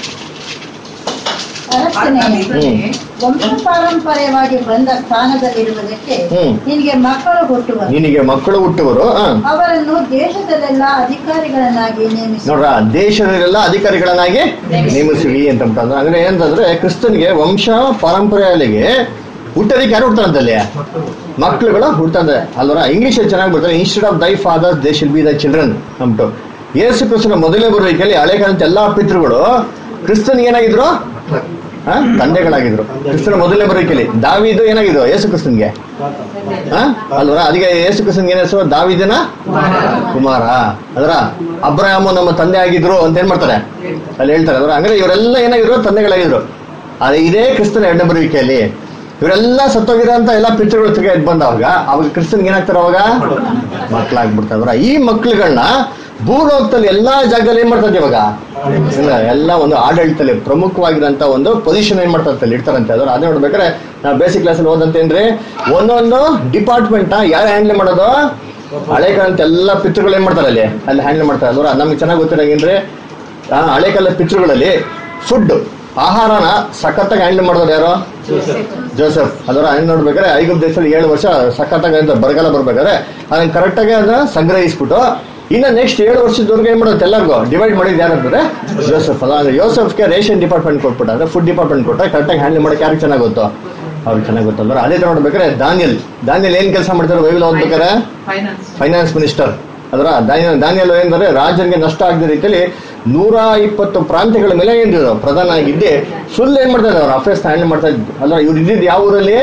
ಅರಸನೇ ವಂಶ ಪಾರಂಪರ್ಯವಾಗಿ ಬಂದ ಸ್ಥಾನದಲ್ಲಿರುವುದಕ್ಕೆ ಹ್ಮ್. ನಿನಗೆ ಮಕ್ಕಳು ಹುಟ್ಟುವರು ನಿನಗೆ ಮಕ್ಕಳು ಹುಟ್ಟುವರು ಆ, ಅವರನ್ನು ದೇಶದಲ್ಲೆಲ್ಲ ಅಧಿಕಾರಿಗಳನ್ನಾಗಿ ನೇಮಿಸಿ ನೋಡ್ರ ದೇಶದಲ್ಲೆಲ್ಲ ಅಧಿಕಾರಿಗಳನ್ನಾಗಿ ನೇಮಿಸಿವಿ ಅಂತ ಅಂತಂದ್ರೆ ಅಂದ್ರೆ ಏನಂತಂದ್ರೆ ಕ್ರಿಸ್ತನ್ಗೆ ವಂಶ ಪಾರಂಪರ್ಯಗಳಿಗೆ ಹುಟ್ಟೋದಕ್ಕೆ ಯಾರು ಹುಡ್ತಾರಂತಲ್ಲಿ ಮಕ್ಕಳುಗಳು ಹುಡ್ತಾರೆ ಅಲ್ವರ ಇಂಗ್ಲಿಷ್ ಚೆನ್ನಾಗಿ ಬರ್ತಾರೆ instead of thy fathers they shall be the children ಅಂದ್ಬಿಟ್ಟು ಯೇಸು ಕ್ರಿಸ್ತನ ಮೊದಲನೇ ಬರುವಿಕೆಯಲ್ಲಿ ಹಳೆ ಕಾಲದ ಎಲ್ಲಾ ಪಿತೃಗಳು ಕ್ರಿಸ್ತನ್ಗೆ ಏನಾಗಿದ್ರು ಆ, ತಂದೆಗಳಾಗಿದ್ರು ಕ್ರಿಸ್ತನ ಮೊದಲನೇ ಬರುವಿಕೆಯಲ್ಲಿ ದಾವಿದು ಏನಾಗಿದ್ರು ಯೇಸು ಕ್ರಿಸ್ತನ್ಗೆ ಆ? ಅಲ್ವರ ಅದಕ್ಕೆ ಯೇಸು ಕ್ರಿಸ್ತನ್ಗೆ ಏನ್ ಹೆಸರು ದಾವಿದನ ಕುಮಾರ ಅದರ ಅಬ್ರಾಹಮು ನಮ್ಮ ತಂದೆ ಆಗಿದ್ರು ಅಂತ ಏನ್ ಮಾಡ್ತಾರೆ ಅಲ್ಲಿ ಹೇಳ್ತಾರೆ ಅದರ ಹಂಗಾರೆ ಇವರೆಲ್ಲ ಏನಾಗಿದ್ರು ತಂದೆಗಳಾಗಿದ್ರು ಆದ್ರೆ ಇದೇ ಕ್ರಿಸ್ತನ ಎರಡನೇ ಬರುವಿಕೆಯಲ್ಲಿ ಇವರೆಲ್ಲ ಸತ್ತೋಗಿರೋಂತ ಎಲ್ಲ ಪಿತೃಗಳು ತಿರ್ಗಾ ಎದ್ದು ಬಂದವಾಗ ಅವಾಗ ಕ್ರಿಸ್ತನ್ಗೆ ಏನಾಗ್ತಾರೆ ಅವಾಗ ಮಕ್ಕಳಾಗ್ಬಿಡ್ತಾರೆ ಅದರ ಈ ಮಕ್ಳುಗಳನ್ನ ಭೂಲೋಕದಲ್ಲಿ ಎಲ್ಲಾ ಜಾಗದಲ್ಲಿ ಏನ್ ಮಾಡ್ತಾರೆ ಇವಾಗ ಇಲ್ಲ, ಎಲ್ಲ ಒಂದು ಆಡಳಿತದಲ್ಲಿ ಪ್ರಮುಖವಾಗಿರೋಂತ ಒಂದು ಪೊಸಿಷನ್ ಏನ್ ಮಾಡ್ತಾರೆ ಅಲ್ಲಿ ಇಡ್ತಾರಂತೆ ಅದ್ರ ಅದೇ ನೋಡ್ಬೇಕಾದ್ರೆ ನಾವು ಬೇಸಿಕ್ ಕ್ಲಾಸಲ್ಲಿ ಓದಂತೇನ್ರಿ ಒಂದೊಂದು ಡಿಪಾರ್ಟ್ಮೆಂಟ್ ಯಾರು ಹ್ಯಾಂಡಲ್ ಮಾಡೋದು ಹಳೆ ಕಾಲದ ಎಲ್ಲ ಪಿತೃಗಳು ಏನ್ ಮಾಡ್ತಾರೆ ಅಲ್ಲಿ ಅಲ್ಲಿ ಹ್ಯಾಂಡಲ್ ಮಾಡ್ತಾರೆ ಅಲ್ವಾ ನಮ್ಗೆ ಚೆನ್ನಾಗಿ ಗೊತ್ತಿರಂಗೇನ್ರಿ ಆ ಹಳೆ ಕಾಲದ ಪಿತೃಗಳಲ್ಲಿ ಫುಡ್ ಆಹಾರನ ಸಖತ್ತಾಗಿ ಹ್ಯಾಂಡಲ್ ಮಾಡೋದು ಯಾರು ಜೋಸೆಫ್ ಅದರ ಹೆಂಗ್ ನೋಡ್ಬೇಕಾದ್ರೆ ಐಗುಪ್ತ ದೇಶದಲ್ಲಿ ಏಳು ವರ್ಷ ಸಖತ್ತಾಗಿ ಅಂತ ಬರಗಾಲ ಬರ್ಬೇಕಾದ್ರೆ ಅದನ್ನ ಕರೆಕ್ಟಾಗಿ ಅದನ್ನ ಸಂಗ್ರಹಿಸ್ಬಿಟ್ಟು ಇನ್ನ ನೆಕ್ಸ್ಟ್ ಏಳು ವರ್ಷದವರೆಗೆ ಏನ್ ಮಾಡೋದು ಎಲ್ಲರಿಗೂ ಡಿವೈಡ್ ಮಾಡಿದ್ ಯಾರು ಅಂತಂದ್ರೆ ಜೋಸೆಫ್ ಅಲ್ಲ ಅಂದ್ರೆ ಯೋಸೆಫ್ಗೆ ರೇಷನ್ ಡಿಪಾರ್ಟ್ಮೆಂಟ್ ಕೊಟ್ಬಿಟ್ಟು ಅಂದ್ರೆ ಫುಡ್ ಡಿಪಾರ್ಟ್ಮೆಂಟ್ ಕೊಟ್ಟರೆ ಕರೆಕ್ಟಾಗಿ ಹ್ಯಾಂಡಲ್ ಮಾಡಕ್ಕೆ ಯಾರಿಗೆ ಚೆನ್ನಾಗಿ ಗೊತ್ತು ಅವ್ರಿಗೆ ಚೆನ್ನಾಗಿ ಗೊತ್ತಲ್ಲ ಅದೇ ತರ ನೋಡ್ಬೇಕಾದ್ರೆ ದಾನಿಯಲ್ ದಾನಿಯಲ್ ಏನ್ ಕೆಲಸ ಮಾಡ್ತಾರೆ ಬೈಬಲ್ ಓದ್ಬೇಕಾರೆ ಫೈನಾನ್ಸ್ ಫೈನಾನ್ಸ್ ಮಿನಿಸ್ಟರ್ ಅದರ ದಾನಿಯಲ್ ದಾನಿಯಲ್ ಏನಂದ್ರೆ ರಾಜನಿಗೆ ನಷ್ಟ ಆಗದ ರೀತಿಯಲ್ಲಿ ನೂರ ಇಪ್ಪತ್ತು ಪ್ರಾಂತ್ಯಗಳ ಮೇಲೆ ಏನಿದ್ರು ಪ್ರಧಾನ ಆಗಿದ್ದೆ ಫುಲ್ ಏನ್ ಮಾಡ್ತಾ ಇದ್ದಾರೆ ಅವ್ರ ಅಫೇರ್ಸ್ ಹ್ಯಾಂಡಲ್ ಮಾಡ್ತಾ ಇದ್ದು ಅಲ್ಲ ಇವ್ರು ಇದ್ದಿದ್ದು ಯಾವ ಊರಲ್ಲಿ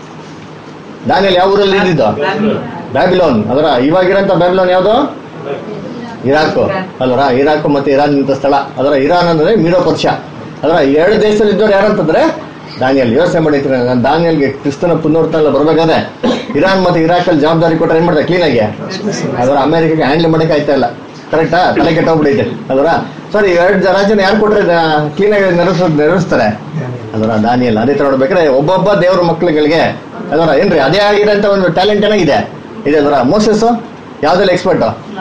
ದಾನಿಯಲ್ ಯಾವ ಊರಲ್ಲಿ ಇದ್ದಿದ್ದು ಬ್ಯಾಬಿಲೋನ್ ಅದರ ಇವಾಗಿರೋಂಥ ಬ್ಯಾಬಿಲೋನ್ ಯಾವುದು ಇರಾಕ್ ಅಲ್ವರ ಇರಾಕ್ ಮತ್ತೆ ಇರಾನ್ ಅಂತ ಸ್ಥಳ ಅದರ ಇರಾನ್ ಅಂದ್ರೆ ಮೀಡೋ ಪಕ್ಷ ಅದರ ಎರಡು ದೇಶದಲ್ಲಿ ಇದ್ದವ್ರು ಯಾರಂತಂದ್ರೆ ದಾನಿಯಲ್ ಯೋಚನೆ ಮಾಡಿದ್ರೆ ನಾನು ದಾನಿಯಲ್ಗೆ ಕ್ರಿಸ್ತನ ಪುನರ್ತನ ಬರ್ಬೇಕಾದ್ರೆ ಇರಾನ್ ಮತ್ತೆ ಇರಾಕ್ ಅಲ್ಲಿ ಜವಾಬ್ದಾರಿ ಕೊಟ್ಟರೆ ಏನ್ ಮಾಡ್ತಾರೆ ಕ್ಲೀನ್ ಆಗಿ ಅದರ ಅಮೆರಿಕಕ್ಕೆ ಹ್ಯಾಂಡಲ್ ಮಾಡಕ್ಕೆ ಆಯ್ತಾ ಇಲ್ಲ ಕರೆಕ್ಟಾ ತಲೆ ಕೆಟ್ಟೋಗ್ಬಿಡೈತೆ ಅದರ ಸರಿ ಎರಡು ರಾಜ್ಯನ ಯಾರು ಕೊಟ್ರೆ ಕ್ಲೀನ್ ಆಗಿ ನೆರವೇರಿಸ್ ನೆರವೇರಿಸ್ತಾರೆ ಅದರ ದಾನಿಯಲ್ ಅದೇ ತರ ನೋಡ್ಬೇಕಾದ್ರೆ ಒಬ್ಬೊಬ್ಬ ದೇವ್ರ ಮಕ್ಳುಗಳಿಗೆ ಅದರ ಏನ್ರಿ ಅದೇ ಆಗಿರೋಂಥ ಒಂದು ಟ್ಯಾಲೆಂಟ್ ಏನಾಗಿದೆ ಇದೆ ಅದರ ಮೋಸಸ್ ಯಾವ್ದ್ರಲ್ಲಿ ಎಕ್ಸ್ಪರ್ಟ್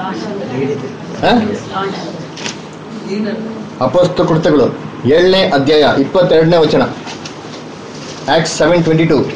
ಅಪೋಸ್ತ ಕೃತ್ಯಗಳು ಏಳನೇ ಅಧ್ಯಾಯ ಇಪ್ಪತ್ತೆರಡನೇ ವಚನ ಆಕ್ಟ್ ಸೆವೆನ್ ಟ್ವೆಂಟಿ ಟೂ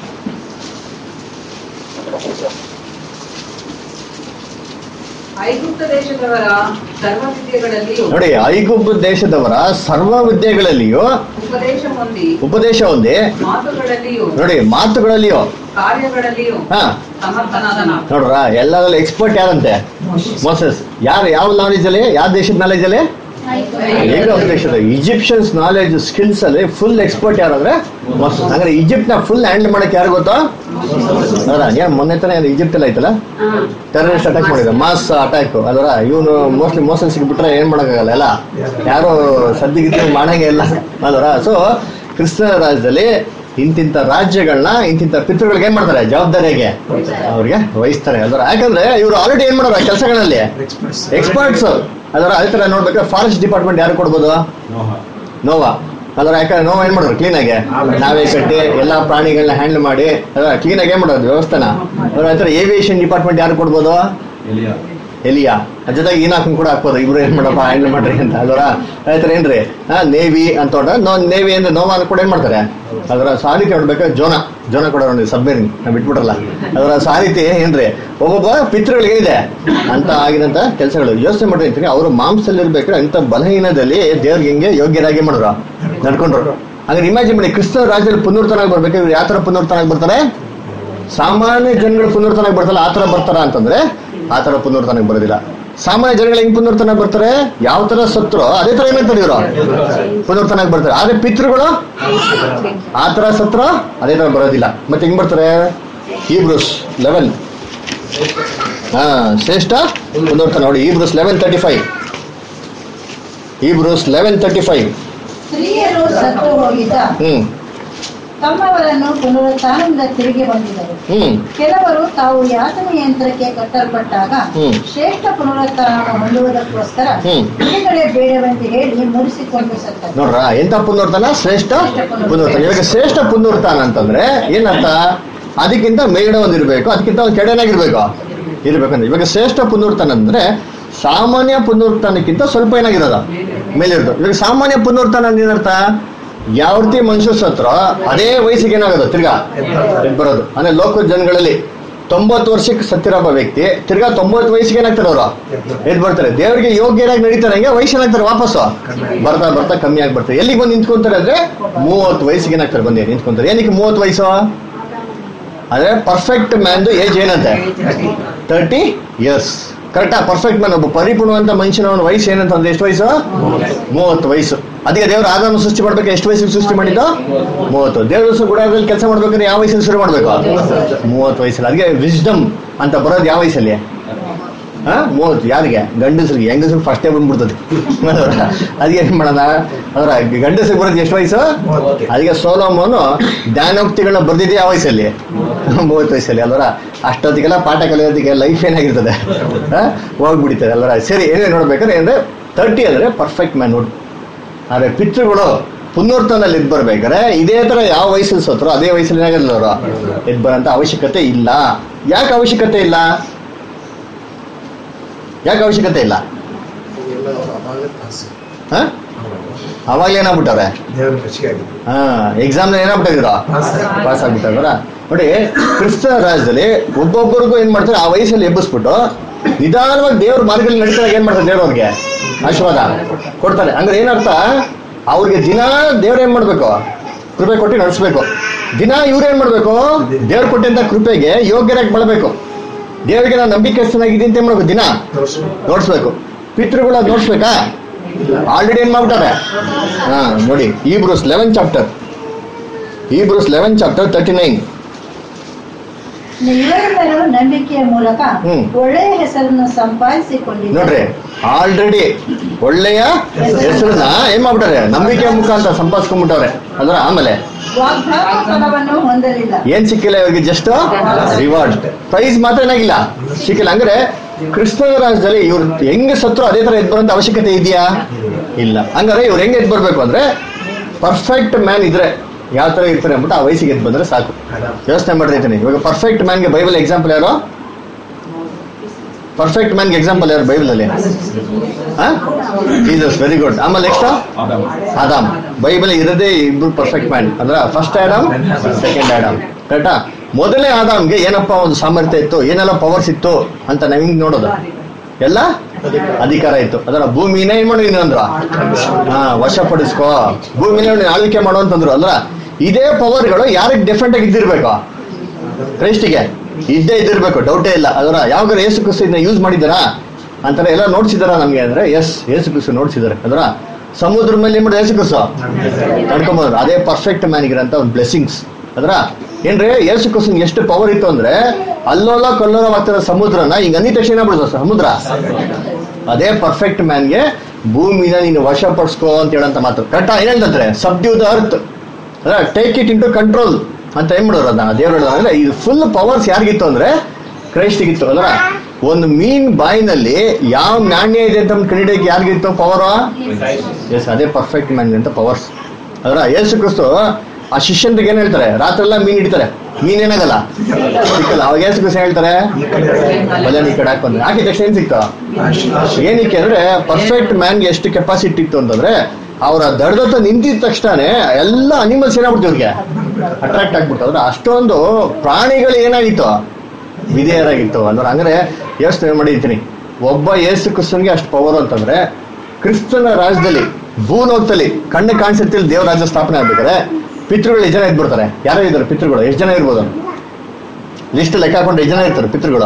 ಐಗುಪ್ತ ದೇಶದವರ ಸರ್ವವಿದ್ಯೆಗಳಲ್ಲಿಯೂ ನೋಡಿ ಐಗುಪ್ತ ದೇಶದವರ ಸರ್ವ ವಿದ್ಯೆಗಳಲ್ಲಿಯೂ ಉಪದೇಶ ಹೊಂದಿ ಉಪದೇಶ ಹೊಂದಿ ಮಾತುಗಳಲ್ಲಿಯೂ ನೋಡಿ ಮಾತುಗಳಲ್ಲಿಯೂ ಕಾರ್ಯಗಳಲ್ಲಿಯೂ ಹಾ ಸಮರ್ಥನಾದ ನಾವು ನೋಡ್ರ ಎಲ್ಲರಲ್ಲಿ ಎಕ್ಸ್ಪರ್ಟ್ ಯಾರಂತೆ ಮೋಸಸ್ ಯಾರು ಯಾವ ನಾಲೆಜ್ ಅಲ್ಲಿ ಯಾವ ದೇಶದ ನಾಲೆಜ್ ಅಲ್ಲಿ ಹೇಗೆ ದೇಶದ ಈಜಿಪ್ಷಿಯನ್ಸ್ ನಾಲೆಜ್ ಸ್ಕಿಲ್ಸ್ ಅಲ್ಲಿ ಫುಲ್ ಎಕ್ಸ್ಪರ್ಟ್ ಯಾರು ಅಂದ್ರೆ ಮೋಸಸ್ ಅಂದ್ರೆ ಈಜಿಪ್ಟ್ ನ ಫುಲ್ ಹ್ಯಾಂಡಲ್ ಮಾಡಕ್ ಯಾರು ಗೊತ್ತಾ ಅದರ ಏನ್ ಮೊನ್ನೆ ತಾನೇ ಈಜಿಪ್ಟ್ ಅಲ್ಲಿ ಆಯ್ತಲ್ಲ ಟೆರರಿಸ್ಟ್ ಅಟ್ಯಾಕ್ ಮಾಡಿದ್ರು ಮಾಸ್ ಅಟ್ಯಾಕ್ ಅದರ ಇವನು ಮೋಸ್ಟ್ಲಿ ಮೋಸಸ್ ಸಿಗ್ಬಿಟ್ರೆ ಏನ್ ಮಾಡಕ್ಕಾಗಲ್ಲ ಎಲ್ಲ ಯಾರು ಸದ್ಯಗಿದ್ದು ಮಾಡಂಗೆ ಇಲ್ಲ ಅದರ ಸೊ ಕ್ರಿಸ್ತ ರಾಜ್ಯದಲ್ಲಿ ಇಂತಿಂತ ರಾಜ್ಯಗಳನ್ನ ಇಂತಿಂತ ಪಿತೃಗಳಿಗೆ ಏನ್ ಮಾಡ್ತಾರೆ ಜವಾಬ್ದಾರಿಗೆ ಅವ್ರಿಗೆ ವಹಿಸ್ತಾರೆ ಅದರ ಯಾಕಂದ್ರೆ ಇವರು ಆಲ್ರೆಡಿ ಏನ್ ಮಾಡೋರು ಕೆಲಸಗಳಲ್ಲಿ ಎಕ್ಸ್ಪರ್ಟ್ಸ್ ಅದರ ಅದೇ ತರ ನೋಡ್ಬೇಕಾದ್ರೆ ಫಾರೆಸ್ಟ್ ಡಿಪಾರ್ಟ್ಮೆಂಟ್ ಯಾರು ಕೊಡ್ಬೋದು ನೋವಾ ಅದರ ಯಾಕಂದ್ರೆ ನೋವು ಏನ್ ಮಾಡೋರು ಕ್ಲೀನ್ ಆಗಿ ನಾವೇ ಕಟ್ಟಿ ಎಲ್ಲಾ ಪ್ರಾಣಿಗಳನ್ನ ಹ್ಯಾಂಡಲ್ ಮಾಡಿ ಅದರ ಕ್ಲೀನ್ ಆಗಿ ಏನ್ ಮಾಡೋದು ವ್ಯವಸ್ಥೆನ ಅದರ ಆತರ ಏವಿಯೇಷನ್ ಡಿಪಾರ್ಟ್ಮೆಂಟ್ ಯಾರು ಕೊಡ್ಬೋದು ಎಲಿಯಾ ಅದ್ರ ಜೊತೆಗೆ ಈನಾಕನ್ ಕೂಡ ಹಾಕ್ಬೋದು ಇಬ್ರು ಏನ್ ಮಾಡಪ್ಪ ಹ್ಯಾಂಡಲ್ ಮಾಡ್ರಿ ಅಂತ ಅದರ ಆಯ್ತರ ಏನ್ರಿ ಹಾ ನೇವಿ ಅಂತ ಹೊರಟ ನೋ ನೇವಿ ಅಂದ್ರೆ ನೋವಾ ಕೂಡ ಏನ್ ಮಾಡ್ತಾರೆ ಅದರ ಸಾರಿತಿ ನೋಡ್ಬೇಕಾದ್ರೆ ಜೋನ ಜೋನ ಕೂಡ ನೋಡಿ ಸಬ್ಮೇರಿನ್ ನಾವು ಬಿಟ್ಬಿಟ್ರಲ್ಲ ಅದರ ಸಾರಿತಿ ಏನ್ರಿ ಒಬ್ಬೊಬ್ಬ ಪಿತೃಗಳಿಗೆ ಏನಿದೆ ಅಂತ ಆಗಿದಂತ ಕೆಲಸಗಳು ಯೋಚನೆ ಮಾಡ್ರಿ ಅಂತೀನಿ ಅವರು ಮಾಂಸದಲ್ಲಿ ಇರ್ಬೇಕಾದ್ರೆ ಅಂತ ಬಲಹೀನದಲ್ಲಿ ದೇವ್ರಿಗೆ ಹೆಂಗೆ ಯೋಗ್ಯರಾಗಿ ಮಾಡಿದ್ರು ನಡ್ಕೊಂಡ್ರು ಹಾಗಾದ್ರೆ ಇಮ್ಯಾಜಿನ್ ಮಾಡಿ ಕ್ರಿಸ್ತ ರಾಜ್ಯದಲ್ಲಿ ಪುನರ್ತನಾಗಿ ಬರ್ಬೇಕು ಇವ್ರು ಯಾವ ತರ ಪುನರ್ತನಾಗಿ ಬರ್ತಾರೆ ಸಾಮಾನ್ಯ ಜನಗಳು ಪುನರ್ತನಾಗಿ ಬರ್ತಾರಲ್ಲ ಆ ತರ ಬರ್ತಾರ ಅಂತಂದ್ರೆ ಆ ತರ ಪುನರ್ತನಾಗಿ ಬರೋದಿಲ್ಲ ಸಾಮಾನ್ಯ ಜನಗಳು ಹೆಂಗ್ ಪುನರ್ತನಾಗಿ ಬರ್ತಾರೆ ಯಾವ ತರ ಸತ್ರೋ ಅದೇ ತರ ಏನಾಗ್ತಾರೆ ಇವರು ಪುನರ್ತನಾಗಿ ಬರ್ತಾರೆ ಆದ್ರೆ ಪಿತೃಗಳು ಆ ತರ ಸತ್ರ ಅದೇ ತರ ಬರೋದಿಲ್ಲ ಮತ್ತೆ ಹೆಂಗ್ ಬರ್ತಾರೆ ಈಬ್ರೂಸ್ ಲೆವೆನ್ ಹಾ ಶ್ರೇಷ್ಠ ಪುನರ್ತನ ನೋಡಿ Hebrews eleven thirty five Hebrews eleven thirty five ಸ್ತ್ರೀಯರು ಸತ್ತು ಹೋಗಿದ್ದ ಹ್ಮ್ ತಮ್ಮವರನ್ನು ಪುನರುತ್ಥಾನದಿಂದ ತಿರುಗಿ ಬಂದಿದರು ಹ್ಮ್ ಕೆಲವರು ತಾವು ಯಾತನೆ ಯಂತ್ರಕ್ಕೆ ಕಟ್ಟಲ್ಪಟ್ಟಾಗ ಹ್ಮ್. ಶ್ರೇಷ್ಠ ಪುನರುತ್ಥಾನ ಹೊಂದುವುದಕ್ಕೋಸ್ಕರ ಹ್ಮ್. ಬಿಡುಗಡೆ ಬೇಡವೆಂದು ಹೇಳಿ ಮುರಿಸಿಕೊಂಡು ಸತ್ತರು ನೋಡ್ರ ಎಂತ ಪುನರ್ತನ ಶ್ರೇಷ್ಠ ಪುನರ್ತನ ಇವಾಗ ಶ್ರೇಷ್ಠ ಪುನರ್ತನ ಅಂತಂದ್ರೆ ಏನರ್ಥ ಅದಕ್ಕಿಂತ ಮೇಲ್ಗಡೆ ಒಂದಿರ್ಬೇಕು ಅದಕ್ಕಿಂತ ಒಂದು ಕೆಳನಾಗಿರ್ಬೇಕು ಇರ್ಬೇಕಂದ್ರೆ ಇವಾಗ ಶ್ರೇಷ್ಠ ಪುನರ್ತನ ಅಂದ್ರೆ ಸಾಮಾನ್ಯ ಪುನರುತ್ಥಾನಕ್ಕಿಂತ ಸ್ವಲ್ಪ ಏನಾಗಿರೋದು ಮೇಲಿರೋದು ಇವಾಗ ಸಾಮಾನ್ಯ ಪುನರುತ್ಥಾನ ಅಂದ್ರೆ ಏನರ್ಥ ಯಾವ ರೀತಿ ಮನುಷ್ಯ ಸತ್ರ ಅದೇ ವಯಸ್ಸಿಗೆ ಏನಾಗೋದು ತಿರ್ಗಾ ಎದ್ದು ಬರೋದು ಅಂದ್ರೆ ಲೋಕ ಜನಗಳಲ್ಲಿ ತೊಂಬತ್ತು ವರ್ಷಕ್ಕೆ ಸತ್ತಿರೊಬ್ಬ ವ್ಯಕ್ತಿ ತಿರ್ಗಾ ತೊಂಬತ್ತು ವಯಸ್ಸಿಗೆ ಏನಾಗ್ತಾರೆ ಅವರು ಎದ್ದು ಬರ್ತಾರೆ ದೇವರಿಗೆ ಯೋಗ್ಯರಾಗಿ ನಡೀತಾರೆ ಹಂಗೆ ವಯಸ್ಸು ಏನಾಗ್ತಾರೆ ವಾಪಸ್ಸು ಬರ್ತಾ ಬರ್ತಾ ಕಮ್ಮಿ ಆಗಿ ಬರ್ತಾರೆ ಎಲ್ಲಿಗೆ ಬಂದು ನಿಂತ್ಕೊಂತಾರೆ ಅಂದ್ರೆ ಮೂವತ್ತು ವಯಸ್ಸಿಗೆ ಏನಾಗ್ತಾರೆ ಬಂದು ನಿಂತ್ಕೊಂತಾರೆ ಏನಕ್ಕೆ ಮೂವತ್ತು ವಯಸ್ಸು ಅಂದ್ರೆ ಪರ್ಫೆಕ್ಟ್ ಮ್ಯಾನ್ದು ಏಜ್ ಏನಂತೆ ತರ್ಟಿ ಇಯರ್ಸ್ ಕರೆಕ್ಟಾ ಪರ್ಫೆಕ್ಟ್ ಮ್ಯಾನ್ ಒಬ್ಬ ಪರಿಪೂರ್ಣವಂತ ಮನುಷ್ಯನ ಒಂದು ವಯಸ್ಸು ಏನಂತಂದ್ರೆ ಎಷ್ಟು ವಯಸ್ಸು ಮೂವತ್ತು ವಯಸ್ಸು ಅದಕ್ಕೆ ದೇವ್ರ ಆದಾಮ ಸೃಷ್ಟಿ ಮಾಡ್ಬೇಕು ಎಷ್ಟು ವಯಸ್ಸಿಗೆ ಸೃಷ್ಟಿ ಮಾಡಿದ್ದು ಮೂವತ್ತು ದೇವ್ರ ಗುಡಾರದಲ್ಲಿ ಕೆಲಸ ಮಾಡ್ಬೇಕಾದ್ರೆ ಯಾವ ವಯಸ್ಸಲ್ಲಿ ಶುರು ಮಾಡ್ಬೇಕು ಮೂವತ್ತು ವಯಸ್ಸಲ್ಲಿ ಅದಕ್ಕೆ ವಿಸ್ಡಮ್ ಅಂತ ಬರೋದು ಯಾವ ವಯಸ್ಸಲ್ಲಿ ಹಾ ಮೂವತ್ತು ಯಾರಿಗೆ ಗಂಡಸರಿಗೆ ಹೆಂಗಸರಿಗೆ ಫಸ್ಟೇ ಬಂದ್ಬಿಡ್ತದೆ ಅದಕ್ಕೆ ಏನ್ ಮಾಡೋಣ ಅದರ ಗಂಡಸರಿಗೆ ಬರೋದು ಎಷ್ಟು ವಯಸ್ಸು ಅದಕ್ಕೆ ಸೋಲೋಮೋನು ಜ್ಞಾನೋಕ್ತಿಗಳನ್ನ ಬರ್ದಿದ್ದೆ ಯಾವ ವಯಸ್ಸಲ್ಲಿ ಮೂವತ್ತು ವಯಸ್ಸಲ್ಲಿ ಅಲ್ವರ ಅಷ್ಟೊತ್ತಿಗೆಲ್ಲ ಪಾಠ ಕಲಿಯೋದಕ್ಕೆ ಲೈಫ್ ಏನಾಗಿರ್ತದೆ ಹಾ? ಹೋಗ್ಬಿಡ್ತದೆ ಅಲ್ವರ ಸರಿ ಏನೇ ನೋಡ್ಬೇಕಾದ್ರೆ ಅಂದ್ರೆ ತರ್ಟಿ ಅಂದ್ರೆ ಪರ್ಫೆಕ್ಟ್ ಮ್ಯಾನ್ ನೋಡಿ ಆದ್ರೆ ಪಿತೃಗಳು ಪುನರ್ತನಲ್ಲಿ ಎದ್ದು ಬರ್ಬೇಕಾದ್ರೆ ಇದೇ ತರ ಯಾವ ವಯಸ್ಸಲ್ಲಿ ಸತ್ರು ಅದೇ ವಯಸ್ಸಲ್ಲಿ ಏನಾಗಲ್ಲ ಅವರು ಎದ್ದು ಬರೋಂಥ ಅವಶ್ಯಕತೆ ಇಲ್ಲ ಯಾಕೆ ಅವಶ್ಯಕತೆ ಇಲ್ಲ ಯಾಕೆ ಅವಶ್ಯಕತೆ ಇಲ್ಲ ಹಾ ಅವಾಗಲೇ ಏನಾಗ್ಬಿಟ್ಟವ್ರೆ ದೇವರ ಮೆಚ್ಚುಗೆ ಆಗಿದೆ ಹಾ ಎಕ್ಸಾಮ್ ಏನಾಗ್ಬಿಟ್ಟಿದ್ರು ಪಾಸ್ ಆಗಿ. ಪಾಸ್ ಆಗ್ಬಿಟ್ಟದ್ರ ನೋಡಿ ಕ್ರಿಸ್ತ ರಾಜ್ಯದಲ್ಲಿ ಒಬ್ಬೊಬ್ಬರಿಗೂ ಏನ್ ಮಾಡ್ತಾರೆ ಆ ವಯಸ್ಸಲ್ಲಿ ಎಬ್ಬಿಸ್ಬಿಟ್ಟು ನಿಧಾನವಾಗಿ ದೇವ್ರ ಮಾರ್ಗದಲ್ಲಿ ನಡೀತಾರೆ ಏನ್ ಮಾಡ್ತಾರೆ ದೇವ್ರ ಅವ್ರಿಗೆ ಆಶೀರ್ವಾದ ಕೊಡ್ತಾರೆ ಅಂದ್ರೆ ಏನರ್ಥ ಅವ್ರಿಗೆ ದಿನ ದೇವ್ರ ಏನ್ ಮಾಡ್ಬೇಕು ಕೃಪೆ ಕೊಟ್ಟು ನಡೆಸ್ಬೇಕು ದಿನ ಇವ್ರು ಏನ್ ಮಾಡ್ಬೇಕು ದೇವ್ರು ಕೊಟ್ಟಂತ ಕೃಪೆಗೆ ಯೋಗ್ಯರಾಗಿ ಬಳಬೇಕು ದೇವರಿಗೆ ನಾನು ನಂಬಿಕೆಸ್ತನಾಗಿದೆ ಅಂತ ಏನ್ ಮಾಡ್ಬೇಕು ದಿನ ತೋರಿಸ್ಬೇಕು. ನೋಡ್ಸ್ಬೇಕು ಪಿತೃಗಳು ಅದ್ ನೋಡ್ಸ್ಬೇಕಾ ಆಲ್ರೆಡಿ ಏನ್ ಮಾಡ್ಬಿಟ್ಟಾರೆ ಹಾ ನೋಡಿ Hebrews eleven chapter Hebrews eleven chapter thirty nine ಇವರೆಲ್ಲರೂ ನಂಬಿಕೆಯ ಮೂಲಕ ಹ್ಮ್. ಒಳ್ಳೆಯ ಹೆಸರನ್ನು ಸಂಪಾದಿಸಿಕೊಂಡಿದ್ದಾರೆ ನೋಡ್ರಿ ಆಲ್ರೆಡಿ ಒಳ್ಳೆಯ ಹೆಸರನ್ನ ಏನ್ ಮಾಡ್ಬಿಟ್ಟಾರೆ ನಂಬಿಕೆಯ ಮುಖಾಂತರ ಸಂಪಾದಿಸ್ಕೊಂಡ್ಬಿಟ್ಟವ್ರೆ ಅದ್ರ ಆಮೇಲೆ ವಾಗ್ದಾನ ಫಲವನ್ನು ಹೊಂದಲಿಲ್ಲ ಏನ್ ಸಿಕ್ಕಿಲ್ಲ ಇವ್ರಿಗೆ ಜಸ್ಟ್ ರಿವಾರ್ಡ್ ಪ್ರೈಸ್ ಮಾತ್ರ ಏನಾಗಿಲ್ಲ ಸಿಕ್ಕಿಲ್ಲ ಅಂದ್ರೆ ಕ್ರಿಸ್ತನ ರಾಜ್ಯದಲ್ಲಿ ಇವ್ರು ಹೆಂಗ್ ಸತ್ರು ಅದೇ ತರ ಎದ್ ಬರೋಂತ ಅವಶ್ಯಕತೆ ಇದೆಯಾ ಇಲ್ಲ ಹಂಗಾರೆ ಇವ್ರು ಹೆಂಗ್ ಎದ್ ಬರ್ಬೇಕು ಅಂದ್ರೆ ಪರ್ಫೆಕ್ಟ್ ಮ್ಯಾನ್ ಇದ್ರೆ ಯಾವ ತರ ಇರ್ತಾರೆ ಅಂದ್ಬಿಟ್ಟು ಆ ವಯಸ್ಸಿಗೆ ಎದ್ದು ಬಂದ್ರೆ ಸಾಕು ಯೋಚನೆ ಮಾಡಿರ್ತೀನಿ ಇವಾಗ ಪರ್ಫೆಕ್ಟ್ ಮ್ಯಾನ್ಗೆ ಬೈಬಲ್ ಎಕ್ಸಾಂಪಲ್ ಯಾರು ಪರ್ಫೆಕ್ಟ್ ಮ್ಯಾನ್ಗೆ ಎಕ್ಸಾಂಪಲ್ ಯಾರು ಬೈಬಲ್ ಅಲ್ಲಿ ಜೀಸಸ್ ವೆರಿ ಗುಡ್ ಆಮೇಲೆ ನೆಕ್ಸ್ಟ್ ಆದಾಮ್ ಬೈಬಲ್ ಇರದೇ ಇಬ್ರು ಪರ್ಫೆಕ್ಟ್ ಮ್ಯಾನ್ ಅಂದ್ರ ಫಸ್ಟ್ ಆಡಮ್ ಸೆಕೆಂಡ್ ಆಡಮ್ ಕರೆಕ್ಟಾ ಮೊದಲೇ ಆದಾಮ್ಗೆ ಏನಪ್ಪ ಒಂದು ಸಾಮರ್ಥ್ಯ ಇತ್ತು ಏನೆಲ್ಲ ಪವರ್ಸ್ ಇತ್ತು ಅಂತ ನಾವ್ ಹಿಂಗ್ ನೋಡೋದು ಎಲ್ಲ ಅಧಿಕಾರ ಇತ್ತು ಅದರ ಭೂಮಿನೇ ಏನ್ ಮಾಡಿ ಅಂದ್ರ ಹಾ ವಶಪಡಿಸ್ಕೋ ಭೂಮಿನೇ ನೀನ್ ಆಳ್ವಿಕೆ ಮಾಡು ಅಂತಂದ್ರು ಅಲ್ರ ಇದೇ ಪವರ್ಗಳು ಯಾರಿಗೆ ಡಿಫ್ರೆಂಟ್ ಆಗಿ ಇದ್ದಿರ್ಬೇಕು ಕ್ರೈಸ್ಟಿಗೆ ಇದ್ದೇ ಇದ್ದಿರ್ಬೇಕು ಡೌಟೇ ಇಲ್ಲ ಅದರ ಯಾವಾಗ ಯೇಸು ಕ್ರಿಸ್ತು ಇದನ್ನ ಯೂಸ್ ಮಾಡಿದಾರಾ ಅಂತಾರೆ ಎಲ್ಲ ನೋಡ್ಸಿದಾರ ನಮ್ಗೆ ಅಂದ್ರೆ ಎಸ್ ಯೇಸು ಕ್ರಿಸ್ತು ನೋಡ್ಸಿದಾರೆ ಅದರ ಸಮುದ್ರ ಮೇಲೆ ಏನ್ ಮಾಡಿದ ಯೇಸು ಕ್ರಿಸ್ತು ನಡ್ಕೊಂಬೋದು ಅದೇ ಪರ್ಫೆಕ್ಟ್ ಮ್ಯಾನ್ಗಿರಂತ ಒಂದು ಬ್ಲೆಸ್ಸಿಂಗ್ಸ್ ಅದರ ಏನ್ರಿ ಯೇಸು ಕ್ರಿಸ್ತನ್ ಎಷ್ಟು ಪವರ್ ಇತ್ತು ಅಂದ್ರೆ ಅಲ್ಲೋಲ ಕಲ್ಲೋಲವಾಗ್ತಿರೋ ಸಮುದ್ರನ ಹಿಂಗ ಅಂದಿದ ತಕ್ಷಣ ಏನಾಗ್ಬಿಡ್ತು ಸಮುದ್ರ ಅದೇ ಪರ್ಫೆಕ್ಟ್ ಮ್ಯಾನ್ಗೆ ಭೂಮಿನ ನೀನು ವಶಪಡಿಸ್ಕೋ ಅಂತ ಹೇಳಂತ ಮಾತು ಕರೆಕ್ಟಾ ಏನ್ ಹೇಳ್ತಾರೆ ಸಬ್ಡ್ಯೂ ದ ಅರ್ತ್ ಅದ take it into control ಅಂತ ಏನ್ ಮಾಡೋರು ಅದನ್ನ ದೇವ್ರು ಹೇಳೋದು ಅಂದ್ರೆ ಇದು ಫುಲ್ ಪವರ್ಸ್ ಯಾರಿಗಿತ್ತು ಅಂದ್ರೆ ಕ್ರೈಸ್ಟಿಗಿತ್ತು ಅಲ್ರ ಒಂದು ಮೀನ್ ಬಾಯಿನಲ್ಲಿ ಯಾವ ನಾಣ್ಯ ಇದೆ ಅಂತ ಕಂಡಿಡಿಯಕ್ಕೆ ಯಾರಿಗಿತ್ತು ಪವರ್ ಎಸ್ ಅದೇ ಪರ್ಫೆಕ್ಟ್ ಮ್ಯಾನ್ ಅಂತ ಪವರ್ಸ್ ಅದರ ಯೇಸು ಕ್ರಿಸ್ತು ಆ ಶಿಷ್ಯನ್ರಿಗೆ ಏನ್ ಹೇಳ್ತಾರೆ ರಾತ್ರಿ ಎಲ್ಲ ಮೀನ್ ಹಿಡಿತಾರೆ ಮೀನ್ ಏನಾಗಲ್ಲ ಸಿಕ್ಕಲ್ಲ ಅವಾಗ ಯೇಸು ಕ್ರಿಸ್ತು ಹೇಳ್ತಾರೆ ಬಲೆ ಈ ಕಡೆ ಹಾಕೊಂಡ್ರೆ ಹಾಕಿದ ತಕ್ಷಣ ಏನ್ ಸಿಕ್ತು ಏನಕ್ಕೆ ಅಂದ್ರೆ ಪರ್ಫೆಕ್ಟ್ ಮ್ಯಾನ್ಗೆ ಎಷ್ಟು ಕೆಪಾಸಿಟಿ ಇತ್ತು ಅಂತಂದ್ರೆ ಅವರ ದಡದತ್ತ ನಿಂತಿದ ತಕ್ಷಣನೇ ಎಲ್ಲ ಅನಿಮಲ್ಸ್ ಏನಾಗ್ಬಿಡ್ತು ಇವ್ರಿಗೆ ಅಟ್ರಾಕ್ಟ್ ಆಗ್ಬಿಡ್ತು ಅಂದ್ರೆ ಅಷ್ಟೊಂದು ಪ್ರಾಣಿಗಳು ಏನಾಗಿತ್ತು ವಿಧೇಯರಾಗಿತ್ತು ಅಂದ್ರೆ ಅಂದ್ರೆ ಯೋಚನೆ ಮಾಡಿರ್ತೀನಿ ಒಬ್ಬ ಯೇಸು ಕ್ರಿಸ್ತನ್ಗೆ ಅಷ್ಟು ಪವರ್ ಅಂತಂದ್ರೆ ಕ್ರಿಸ್ತನ ರಾಜ್ಯದಲ್ಲಿ ಭೂಲೋಕದಲ್ಲಿ ಕಣ್ಣು ಕಾಣಿಸುತ್ತಿಲ್ಲ ದೇವರ ರಾಜ್ಯ ಸ್ಥಾಪನೆ ಆಗ್ಬೇಕಾದ್ರೆ ಪಿತೃಗಳು ಎಷ್ಟು ಜನ ಇದ್ಬಿಡ್ತಾರೆ ಯಾರೋ ಇದ್ದಾರೆ ಪಿತೃಗಳು ಎಷ್ಟು ಜನ ಇರ್ಬೋದು ಲಿಸ್ಟ್ ಲೆಕ್ಕ ಹಾಕೊಂಡು ಎಷ್ಟು ಜನ ಇರ್ತಾರೆ ಪಿತೃಗಳು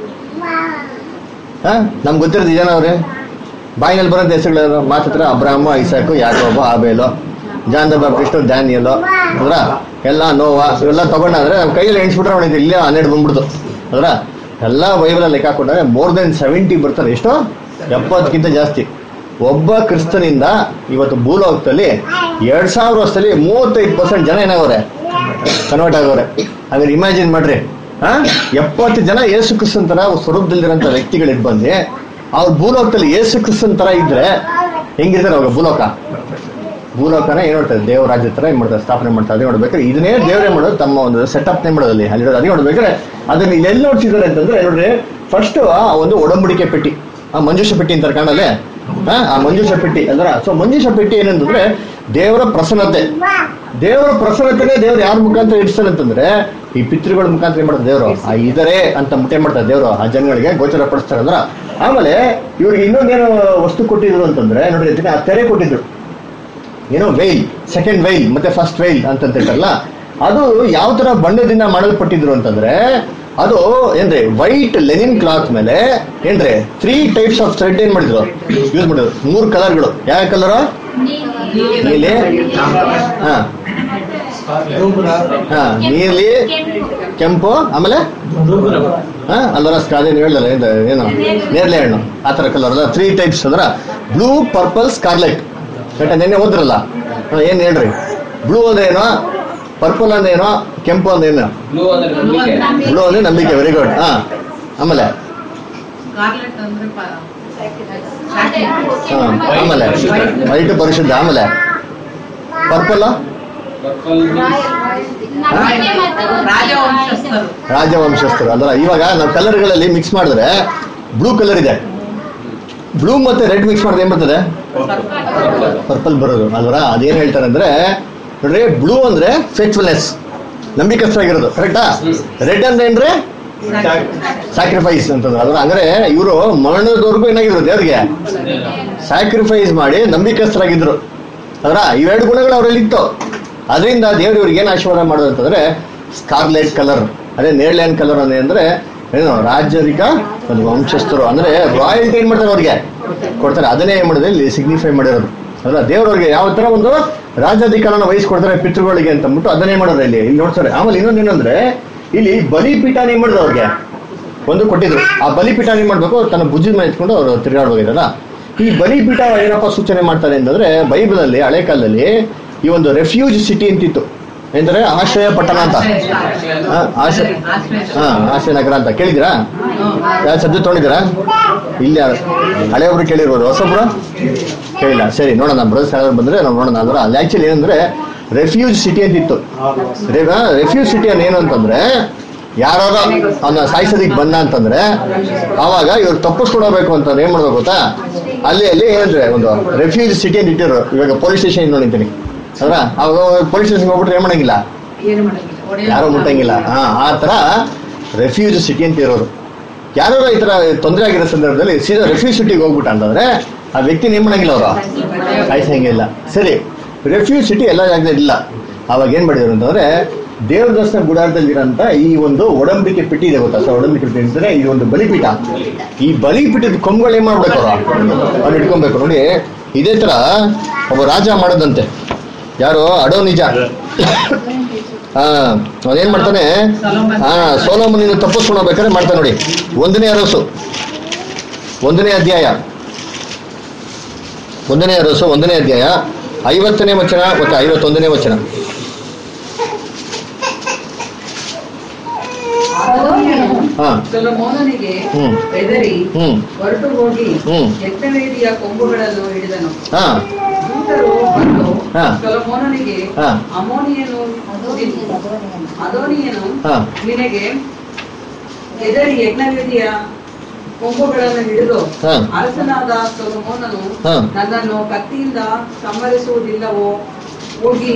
ಹಾ ನಮ್ಗೆ ಗೊತ್ತಿರೋದು ಜನ ಅವ್ರೆ ಬಾಯಿನಲ್ಲಿ ಬರೋಂಥ ಹೆಸರುಗಳು ಮಾತ್ರ ಅಬ್ರಾಹ್ಮ ಇಸಾಕು ಯಾಕೋಬ ಆಬೇಲು ಜಾನ್ ದ ಬಾಪ್ಟಿಸ್ಟು ಡ್ಯಾನಿಯಲು ಅದ್ರ ಎಲ್ಲ ನೋವಾ ಇವೆಲ್ಲ ತಗೊಂಡಾದ್ರೆ ನಮ್ಮ ಕೈಯಲ್ಲಿ ಎಣಿಸ್ಬಿಟ್ರೆ ಅವನಿಗೆ ಇಲ್ಲೇ ಹನ್ನೆರಡು ಬಂದ್ಬಿಡ್ತು ಅದ್ರ ಎಲ್ಲ ಬೈಬಲ್ ಲೆಕ್ಕ ಹಾಕೊಂಡ್ರೆ ಮೋರ್ ದೆನ್ ಸೆವೆಂಟಿ ಬರ್ತಾರೆ ಎಷ್ಟು ಎಪ್ಪತ್ತಕ್ಕಿಂತ ಜಾಸ್ತಿ ಒಬ್ಬ ಕ್ರಿಸ್ತನಿಂದ ಇವತ್ತು ಭೂಲೋಕದಲ್ಲಿ ಎರಡ್ ಸಾವಿರ ವರ್ಷದಲ್ಲಿ ಮೂವತ್ತೈದು ಪರ್ಸೆಂಟ್ ಜನ ಏನಾಗವ್ರೆ ಕನ್ವರ್ಟ್ ಆಗವ್ರೆ ಹಾಗಾದ್ರೆ ಇಮ್ಯಾಜಿನ್ ಮಾಡ್ರಿ ಆ ಎಪ್ಪತ್ತು ಜನ ಯೇಸು ಕ್ರಿಸ್ತನ್ ತರ ಸ್ವರೂಪದಲ್ಲಿರೋಂಥ ವ್ಯಕ್ತಿಗಳು ಬಂದು ಅವ್ರ ಭೂಲೋಕದಲ್ಲಿ ಯೇಸು ಕ್ರಿಸ್ತನ್ ತರ ಇದ್ರೆ ಹೆಂಗಿರ್ತಾರೆ ಅವಾಗ ಭೂಲೋಕ ಭೂಲೋಕನ ಏನ್ ಮಾಡ್ತಾರೆ ದೇವ್ರ ರಾಜ್ಯ ತರ ಏನ್ ಮಾಡ್ತಾರೆ ಸ್ಥಾಪನೆ ಮಾಡ್ತಾರೆ ಅದೇ ನೋಡ್ಬೇಕಾದ್ರೆ ಇದನ್ನೇ ದೇವರೇ ಮಾಡೋದು ತಮ್ಮ ಒಂದು ಸೆಟಪ್ ನೇ ಮಾಡೋದಲ್ಲಿ ಅಲ್ಲಿ ಅದೇ ನೋಡ್ಬೇಕಾದ್ರೆ ಅದನ್ನ ಇಲ್ಲಿ ಎಲ್ಲಿ ನೋಡ್ತಿದ್ದಾರೆ ಅಂತಂದ್ರೆ ನೋಡ್ರಿ ಫಸ್ಟ್ ಆ ಒಂದು ಒಡಂಬಡಿಕೆ ಪೆಟ್ಟಿ ಆ ಮಂಜುಷ ಪೆಟ್ಟಿ ಅಂತಾರೆ ಕಾಣಲ್ಲೇ ಆ, ಆ ಮಂಜುಷ ಪೆಟ್ಟಿ ಅಂದ್ರ ಸೊ ಮಂಜುಷ ಪೆಟ್ಟಿ ಏನಂತಂದ್ರೆ ದೇವರ ಪ್ರಸನ್ನತೆ ದೇವರ ಪ್ರಸನ್ನತೆನೇ ದೇವ್ರು ಯಾರ ಮುಖಾಂತರ ಇಡ್ಸ್ತಾನೆ ಅಂತಂದ್ರೆ ಈ ಪಿತೃಗಳ ಮುಖಾಂತರ ಏನ್ ಮಾಡ್ತಾರೆ ದೇವರು ಆ ಇದರೆ ಅಂತ ಮುಟ್ಟೆ ಮಾಡ್ತಾರೆ ದೇವರು ಆ ಜನಗಳಿಗೆ ಗೋಚರ ಪಡಿಸ್ತಾರೆ ಅಂದ್ರ ಆಮೇಲೆ ಇವ್ರಿಗೆ ಇನ್ನೊಂದೇನು ವಸ್ತು ಕೊಟ್ಟಿದ್ರು ಅಂತಂದ್ರೆ ನೋಡ್ರಿ ಇದಕ್ಕೆ ಆ ತೆರೆ ಕೊಟ್ಟಿದ್ರು ಏನೋ ವೈಲ್ ಸೆಕೆಂಡ್ ವೈಲ್ ಮತ್ತೆ ಫಸ್ಟ್ ವೈಲ್ ಅಂತ ಹೇಳ್ತಾರಲ್ಲ ಅದು ಯಾವ ತರ ಬಣ್ಣದಿಂದ ಮಾಡಲ್ಪಟ್ಟಿದ್ರು ಅಂತಂದ್ರೆ ಅದು ಏನ್ರಿ ವೈಟ್ ಲೆನಿನ್ ಕ್ಲಾತ್ ಮೇಲೆ ಏನ್ರಿ ತ್ರೀ ಟೈಪ್ಸ್ ಆಫ್ ಥ್ರೆಡ್ ಏನ್ ಮಾಡಿದ್ರು ಯೂಸ್ ಮಾಡಿದ್ರು ಮೂರು ಕಲರ್ಗಳು ಯಾವ ಕಲರ್ ನೀಲಿ ಹಾ ಹಾ ನೀಲಿ ಕೆಂಪು ಆಮೇಲೆ ಹಾ ಅಲ್ಲರ ಅದೇನು ಹೇಳಿದ್ರೆ ಏನು ಏನು ನೇರಳೆ ಹಣ್ಣು ಆ ಥರ ಕಲರ್ ಅಲ್ಲ ತ್ರೀ ಟೈಪ್ಸ್ ಅಂದ್ರ ಬ್ಲೂ ಪರ್ಪಲ್ ಸ್ಕಾರ್ಲೆಟ್ ಕರೆಕ್ಟ್ ನೆನ್ನೆ ಓದ್ರಲ್ಲ ಹಾ, ಏನ್ ಹೇಳ್ರಿ ಬ್ಲೂ ಅಂದ್ರೆ ಏನೋ ಪರ್ಪಲ್ ಅಂದ್ರೆ ಏನೋ ಕೆಂಪು ಅಂದ್ರೆ ಏನೋ ಬ್ಲೂ ಅಂದ್ರೆ ನಂಬಿಕೆ ಬ್ಲೂ ಅಂದ್ರೆ ನಂಬಿಕೆ ವೆರಿ ಗುಡ್ ಹಾ ಆಮೇಲೆ ಸ್ಕಾರ್ಲೆಟ್ ಅಂದ್ರೆ ಪ- ಹಾ ಆಮೇಲೆ ವೈಟ್ ಪರಿಶುದ್ಧ ಆಮೇಲೆ ಪರ್ಪಲ್ ಪರ್ಪಲ್ ರಾಜವಂಶಸ್ಥರು ರಾಜವಂಶಸ್ಥರು ಅಂದ್ರೆ ಇವಾಗ ನಾವು ಕಲರ್ಗಳಲ್ಲಿ ಮಿಕ್ಸ್ ಮಾಡಿದ್ರೆ ಬ್ಲೂ ಕಲರ್ ಇದೆ ಬ್ಲೂ ಮತ್ತೆ ರೆಡ್ ಮಿಕ್ಸ್ ಮಾಡಿದ್ರೆ ಏನ್ ಬರ್ತದೆ ಪರ್ಪಲ್ ಬರೋದು ಅಲ್ವರ ಅದೇನ್ ಹೇಳ್ತಾರೆ ಅಂದ್ರೆ ನೋಡ್ರಿ ಬ್ಲೂ ಅಂದ್ರೆ ಫೇತ್ಫುಲ್ನೆಸ್ ನಂಬಿಕಸ್ಥರಾಗಿರೋದು ಕರೆಕ್ಟಾ ರೆಡ್ ಅಂದ್ರೆ ಏನ್ರಿ ಸ್ಯಾಕ್ರಿಫೈಸ್ ಅಂತಂದ್ರೆ ಅದ್ರ ಅಂದ್ರೆ ಇವರು ಮರಣದವರೆಗೂ ಏನಾಗಿದ್ರು ದೇವ್ರಿಗೆ ಸ್ಯಾಕ್ರಿಫೈಸ್ ಮಾಡಿ ನಂಬಿಕಸ್ಥರಾಗಿದ್ರು ಅದರ ಇವೆರಡು ಗುಣಗಳು ಅವರಲ್ಲಿ ಇತ್ತು ಅದರಿಂದ ದೇವ್ರು ಇವ್ರಿಗೆ ಏನು ಆಶೀರ್ವಾದ ಮಾಡೋದು ಅಂತಂದ್ರೆ ಸ್ಕಾರ್ಲೆಟ್ ಕಲರ್ ಅದೇ ನೇರ್ಲ್ಯಾಂಡ್ ಕಲರ್ ಅಂದ್ರೆ ಅಂದ್ರೆ ಏನು ರಾಜ್ಯರಿಕ ಒಂದು ವಂಶಸ್ಥರು ಅಂದ್ರೆ ರಾಯಲ್ಟಿ ಏನ್ ಮಾಡ್ತಾರೆ ಅವ್ರಿಗೆ ಕೊಡ್ತಾರೆ ಅದನ್ನೇ ಏನ್ ಮಾಡಿದ್ರೆ ಇಲ್ಲಿ ಸಿಗ್ನಿಫೈ ಮಾಡಿರೋದು ಅಲ್ಲ ದೇವ್ರವ್ರಿಗೆ ಯಾವ ತರ ಒಂದು ರಾಜ್ಯಾಧಿಕಾರನ ವಹಿಸ್ಕೊಡ್ತಾರೆ ಪಿತೃಗಳಿಗೆ ಅಂತ ಅಂದ್ಬಿಟ್ಟು ಅದನ್ನೇ ಮಾಡೋರು ಇಲ್ಲಿ ಇಲ್ಲಿ ನೋಡ್ತಾರೆ ಆಮೇಲೆ ಇನ್ನೊಂದು ಏನಂದ್ರೆ ಇಲ್ಲಿ ಬಲಿಪೀಠನ ಏನ್ ಮಾಡಿದ್ರು ಅವ್ರಿಗೆ ಒಂದು ಕೊಟ್ಟಿದ್ರು ಆ ಬಲಿಪೀಠ ಏನ್ ಮಾಡ್ಬೇಕು ತನ್ನ ಭುಜದ ಮೇಲೆ ಎತ್ಕೊಂಡು ಅವರು ತಿರುಗಾಡ್ಬೋದಿರಲ್ಲ ಈ ಬಲಿಪೀಠ ಏನಪ್ಪ ಸೂಚನೆ ಮಾಡ್ತಾರೆ ಅಂತಂದ್ರೆ ಬೈಬಲ್ ಅಲ್ಲಿ ಹಳೆ ಕಾಲದಲ್ಲಿ ಈ ಒಂದು ರೆಫ್ಯೂಜ್ ಸಿಟಿ ಅಂತಿತ್ತು ಎಂದ್ರೆ ಆಶ್ರಯ ಪಟ್ಟಣ ಅಂತ ಹಾ, ಆಶ್ರಯ ಹಾ ಆಶ್ರಯ ನಗರ ಅಂತ ಕೇಳಿದಿರಾ ಯಾವ ಸಬ್ಜೆಕ್ಟ್ ತೊಗೊಂಡಿದ್ದೀರಾ ಇಲ್ಲಿ ಯಾರು ಹಳೆಯೊಬ್ರು ಕೇಳಿರ್ಬೋದು ಹೊಸೊಬ್ರು ಕೇಳಿಲ್ಲ ಸರಿ ನೋಡೋಣ ಬ್ರದರ್ಸ್ ಯಾರು ಬಂದ್ರೆ ನಾವು ನೋಡೋಣ ಅಂದ್ರೆ ಅಲ್ಲಿ ಆಕ್ಚುಲಿ ಏನಂದ್ರೆ ರೆಫ್ಯೂಜ್ ಸಿಟಿ ಅಂತ ಇತ್ತು ರೆಫ್ಯೂಜ್ ಸಿಟಿ ಅನ್ನ ಏನು ಅಂತಂದ್ರೆ ಯಾರು ಅವನ್ನ ಸಾಯಿಸೋದಿಕ್ ಬಂದ ಅಂತಂದ್ರೆ ಅವಾಗ ಇವ್ರು ತಪ್ಪಿಸ್ಕೊಡಬೇಕು ಅಂತ ಏನ್ ಮಾಡ್ಬೇಕು ಗೊತ್ತಾ ಅಲ್ಲಿ ಅಲ್ಲಿ ಏನಂದ್ರೆ ಒಂದು ರೆಫ್ಯೂಜ್ ಸಿಟಿ ಅಂತ ಇಟ್ಟಿರು ಇವಾಗ ಪೊಲೀಸ್ ಸ್ಟೇಷನ್ ನೋಡಿದ್ದೀನಿ ಅದ್ರ ಅವಾಗ ಪೊಲೀಸ್ ಸ್ಟೇಷನ್ ಹೋಗ್ಬಿಟ್ರೆ ಏನ್ ಮಾಡಂಗಿಲ್ಲ ಏನು ಮಾಡಂಗಿಲ್ಲ ಹೊಡೆಯೋದು ಯಾರು ಮುಟ್ಟಂಗಿಲ್ಲ ಹಾ ಆ ತರ ರೆಫ್ಯೂಜ್ ಸಿಟಿ ಅಂತ ಇರೋರು ಯಾರು ಈ ತರ ತೊಂದರೆ ಆಗಿರೋ ಸಂದರ್ಭದಲ್ಲಿ ಸೀದಾ ರೆಫ್ಯೂಜ್ ಸಿಟಿಗೆ ಹೋಗ್ಬಿಟ್ಟ ಅಂತಂದ್ರೆ ಆ ವ್ಯಕ್ತಿ ಏನ್ ಮಾಡಂಗಿಲ್ಲ ಅವರು ಸಾಯಿಸಂಗಿಲ್ಲ ಸರಿ ರೆಫ್ಯೂಜ್ ಸಿಟಿ ಎಲ್ಲ ಜಾಗದಲ್ಲಿ ಇಲ್ಲ ಅವಾಗ ಏನ್ ಮಾಡಿದ್ರು ಅಂತಂದ್ರೆ ದೇವ್ರ ದರ್ಶನ ಗುಡಾರದಲ್ಲಿರೋಂಥ ಈ ಒಂದು ಒಡಂಬಿಕೆ ಪೆಟ್ಟಿ ಇದೆ ಗೊತ್ತಾ ಸರ್ ಒಡಂಬಿಕೆ ಪೆಟ್ಟಿ ಅಂತಂದ್ರೆ ಈ ಒಂದು ಬಲಿಪೀಠ ಈ ಬಲಿಪೀಠದ ಕೊಂಬುಗಳು ಏನ್ ಮಾಡ್ಬೇಕು ಅವರು ಅವ್ರು ಇಟ್ಕೊಬೇಕು ನೋಡಿ ಇದೇ ತರ ಒಬ್ಬ ರಾಜ ಮಾಡೋದಂತೆ ಯಾರು ಅಡೋ ನಿಜ ಹಾ ಅವನೇನ್ ಮಾಡ್ತಾನೆ ಹಾ ಸೋಲೋಮನಿಂದ ತಪ್ಪಿಸ್ಕೊಂಡು ಹೋಗ್ಬೇಕಾದ್ರೆ ಮಾಡ್ತಾನೆ ನೋಡಿ ಒಂದನೇ ಅರಸು ಒಂದನೇ ಅಧ್ಯಾಯ ಒಂದನೇ ಅರಸು ಒಂದನೇ ಅಧ್ಯಾಯ ಐವತ್ತನೇ ವಚನ ಮತ್ತು ಐವತ್ತೊಂದನೇ ವಚನ ಅದೋನಿಯನು ಹಾ ಸೊಲೊಮೋನನಿಗೆ ಹ್ಮ್. ಬೆದರಿ ಹ್ಮ್ ಹೊರಟು ಹೋಗಿ ಹ್ಮ್. ಎತ್ತವೇದಿಯ ಕೊಂಬುಗಳನ್ನು ಹಿಡಿದನು ಹಾ ದೂತರು ಬಂದು ಹಾ. ಸೊಲೊಮೋನನಿಗೆ ಹಾ. ಅಮೋನಿಯನು ಅದೋನಿಯನು ಹಾ. ನಿನಗೆ ಎದರಿ ಯಜ್ಞವೇದಿಯ ಕೊಂಬುಗಳನ್ನು ಹಿಡಿದು ಹಾ. ಅರಸನಾದ ಸೊಲೊಮೋನನು ಹಾ. ನನ್ನನ್ನು ಕತ್ತಿಯಿಂದ ಸಂಹರಿಸುವುದಿಲ್ಲವೋ ಹೋಗಿ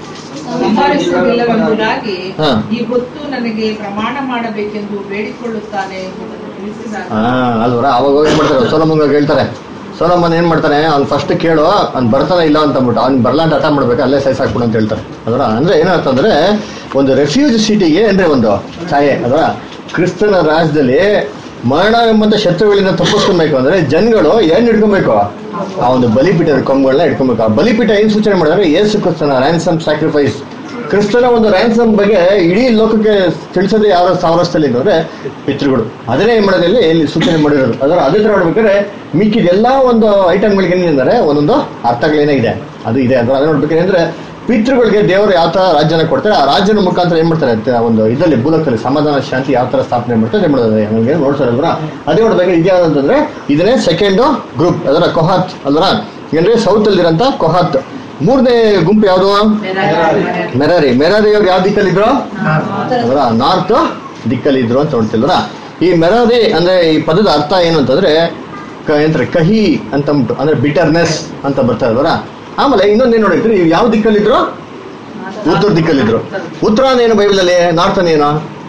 ಸಂಹರಿಸುವುದಿಲ್ಲವೆಂಬುದಾಗಿ ಹಾ. ಈ ಹೊತ್ತು ನನಗೆ ಪ್ರಮಾಣ ಮಾಡಬೇಕೆಂದು ಬೇಡಿಕೊಳ್ಳುತ್ತಾನೆ ಎಂಬುದನ್ನು ತಿಳಿಸಿದಾಗ ಹಾ ಅಲ್ವರ ಅವಾಗ ಹೋಗಿ ಏನ್ ಮಾಡ್ತಾರೆ ಸೋಲಮಂಗ ಹೇಳ್ತಾರೆ ಸೋಲಮನ್ ಏನ್ ಮಾಡ್ತಾನೆ ಅವ್ನು ಫಸ್ಟ್ ಕೇಳು ಅವ್ನು ಬರ್ತಾನೆ ಇಲ್ಲ ಅಂತ ಅಂದ್ಬಿಟ್ಟು ಅವ್ನು ಬರ್ಲಾ ಅಂತ ಹಠ ಮಾಡ್ಬೇಕು ಅಲ್ಲೇ ಸೈಸ್ ಹಾಕ್ಬಿಡು ಅಂತ ಹೇಳ್ತಾರೆ ಅದರ ಅಂದ್ರೆ ಏನಂತಂದ್ರೆ ಒಂದು ರೆಫ್ಯೂಜ್ ಸಿಟಿಗೆ ಅಂದ್ರೆ ಒಂದು ಛಾಯೆ ಅದರ ಕ್ರಿಸ್ತನ ರಾಜ್ಯದಲ್ಲಿ ಮರಣ ಎಂಬಂತ ಶತ್ರುಗಳಿಂದ ತಪ್ಪಿಸ್ಕೊಬೇಕು ಅಂದ್ರೆ ಜನಗಳು ಏನ್ ಹಿಡ್ಕೊಬೇಕು ಆ ಒಂದು ಬಲಿಪೀಠದ ಕೊಂಬುಗಳನ್ನ ಇಟ್ಕೊಬೇಕು ಆ ಬಲಿಪೀಠ ಏನ್ ಸೂಚನೆ ಮಾಡಿದ್ರೆ ಯೇಸು ಕ್ರಿಸ್ತನ ರ್ಯಾನ್ಸಮ್ ಸ್ಯಾಕ್ರಿಫೈಸ್ ಕ್ರಿಸ್ತನ ಒಂದು ರ್ಯಾನ್ಸಮ್ ಬಗ್ಗೆ ಇಡೀ ಲೋಕಕ್ಕೆ ತಿಳಿಸೋದೇ ಯಾವ ಸಾವಿರಸ್ಥಲ್ಲಿ ಅಂದ್ರೆ ಪಿತೃಗಳು ಅದನ್ನೇ ಏನ್ ಮಾಡೋದಿಲ್ಲ ಇಲ್ಲಿ ಸೂಚನೆ ಮಾಡಿರೋದು ಅದರ ಅದೇ ತರ ನೋಡ್ಬೇಕಾದ್ರೆ ಮಿಕ್ಕಿದ ಎಲ್ಲಾ ಒಂದು ಐಟಮ್ಗಳಿಗೆ ಏನಿದೆ ಒಂದೊಂದು ಅರ್ಥಗಳೇನಾಗಿದೆ ಅದು ಇದೆ ಅದರ ಅದೇ ನೋಡ್ಬೇಕಾದ್ರೆ ಅಂದ್ರೆ ಪಿತೃಗಳಿಗೆ ದೇವರು ಯಾವ ತರ ರಾಜ್ಯನ ಕೊಡ್ತಾರೆ ಆ ರಾಜ್ಯನ ಮುಖಾಂತರ ಏನ್ ಮಾಡ್ತಾರೆ ತ- ಒಂದು ಇದರಲ್ಲಿ ಭೂಲೋಕದಲ್ಲಿ ಸಮಾಧಾನ ಶಾಂತಿ ಯಾವ ತರ ಸ್ಥಾಪನೆ ಮಾಡ್ತಾರೆ ಅದೇ ಮಾಡೋದು ನಮಗೆ ನೋಡ್ತಾರೆ ಅಲ್ವಾ ಅದೇ ನೋಡ್ಬೇಕು ಇದ್ಯಾವ್ದಂತಂದ್ರೆ ಇದನ್ನೇ ಸೆಕೆಂಡ್ ಗ್ರೂಪ್ ಅದರ ಕೊಹಾತ್ ಅಲ್ವಾ ಏನ್ರಿ ಸೌತ್ ಅಲ್ಲಿರಂತ ಕೊಹಾತ್ ಮೂರನೇ ಗುಂಪು ಯಾವುದು ಮೆರಾರಿ ಮೆರಾರಿ ಅವ್ರು ಯಾವ ದಿಕ್ಕಲ್ಲಿದ್ರು ಅದರ ನಾರ್ತ್ ದಿಕ್ಕಲ್ಲಿದ್ರು ಅಂತ ನೋಡ್ತಿಲ್ವರ ಈ ಮೆರಾರಿ ಅಂದ್ರೆ ಈ ಪದದ ಅರ್ಥ ಏನು ಅಂತಂದ್ರೆ ಕ- ಏನಂತಾರೆ ಕಹಿ ಅಂತ ಅಂದ್ಬಿಟ್ಟು ಅಂದ್ರೆ ಬಿಟರ್ನೆಸ್ ಅಂತ ಬರ್ತಾ ಇಲ್ವರ ಆಮೇಲೆ ಇನ್ನೊಂದೇನು ನೋಡಿದ್ರಿ ಇವ್ರು ಯಾವ ದಿಕ್ಕಲ್ಲಿದ್ರು ಉತ್ತರ ದಿಕ್ಕಲ್ಲಿದ್ರು ಉತ್ತರ ಏನು ಬೈಬಲಲ್ಲಿ ನಾರ್ತ್ ಏನು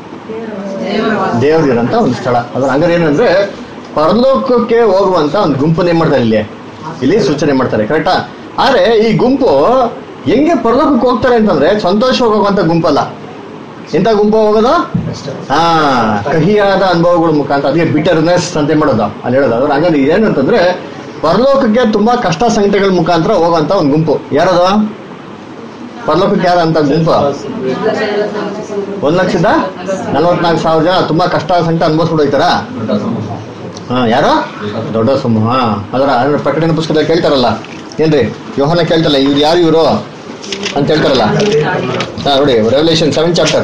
ದೇವರಿರಂತ ಒಂದು ಸ್ಥಳ ಅದ್ರ ಹಂಗಾರೆ ಏನಂದ್ರೆ ಪರಲೋಕಕ್ಕೆ ಹೋಗುವಂತ ಒಂದು ಗುಂಪನ್ನ ಏನ್ ಮಾಡ್ತಾರೆ ಇಲ್ಲಿ ಇಲ್ಲಿ ಸೂಚನೆ ಮಾಡ್ತಾರೆ ಕರೆಕ್ಟಾ ಆದ್ರೆ ಈ ಗುಂಪು ಹೆಂಗೆ ಪರಲೋಕಕ್ಕೆ ಹೋಗ್ತಾರೆ ಅಂತಂದ್ರೆ ಸಂತೋಷವಾಗಿ ಹೋಗುವಂತ ಗುಂಪಲ್ಲ ಎಂತ ಗುಂಪು ಹೋಗೋದು ಹಾ ಕಹಿಯಾದ ಅನುಭವಗಳ ಮುಖಾಂತರ ಅದಕ್ಕೆ ಬಿಟರ್ನೆಸ್ ಅಂತ ಏನ್ ಮಾಡೋದು ಅಲ್ಲಿ ಹೇಳೋದು ಅದ್ರ ಹಂಗಾರೆ ಏನಂತಂದ್ರೆ ಪರಲೋಕಕ್ಕೆ ತುಂಬಾ ಕಷ್ಟ ಸಂಕಟಗಳ ಮುಖಾಂತರ ಹೋಗುವಂತ ಒಂದು ಗುಂಪು ಯಾರದು ಪರಲೋಕಕ್ಕೆ ಯಾರ ಅಂತ ಗುಂಪು ಒಂದ್ ಲಕ್ಷದ ನಲವತ್ನಾಲ್ಕು ಸಾವಿರ ಜನ ತುಂಬಾ ಕಷ್ಟ ಸಂಕಟ ಅನುಭವಿಸ್ಬಿಟ್ಟು ಹೋಯ್ತಾರಾ ಹಾ ಯಾರು ದೊಡ್ಡ ಸಮೂಹ ಅದರ ಅದರ ಪ್ರಕಟಣೆ ಪುಸ್ತಕದಲ್ಲಿ ಕೇಳ್ತಾರಲ್ಲ ಏನ್ರಿ ಯೋಹನ ಕೇಳ್ತಾರಲ್ಲ ಇವ್ರು ಯಾರು ಇವರು ಅಂತ ಹೇಳ್ತಾರಲ್ಲ ಹಾ ನೋಡಿ Revelation seven chapter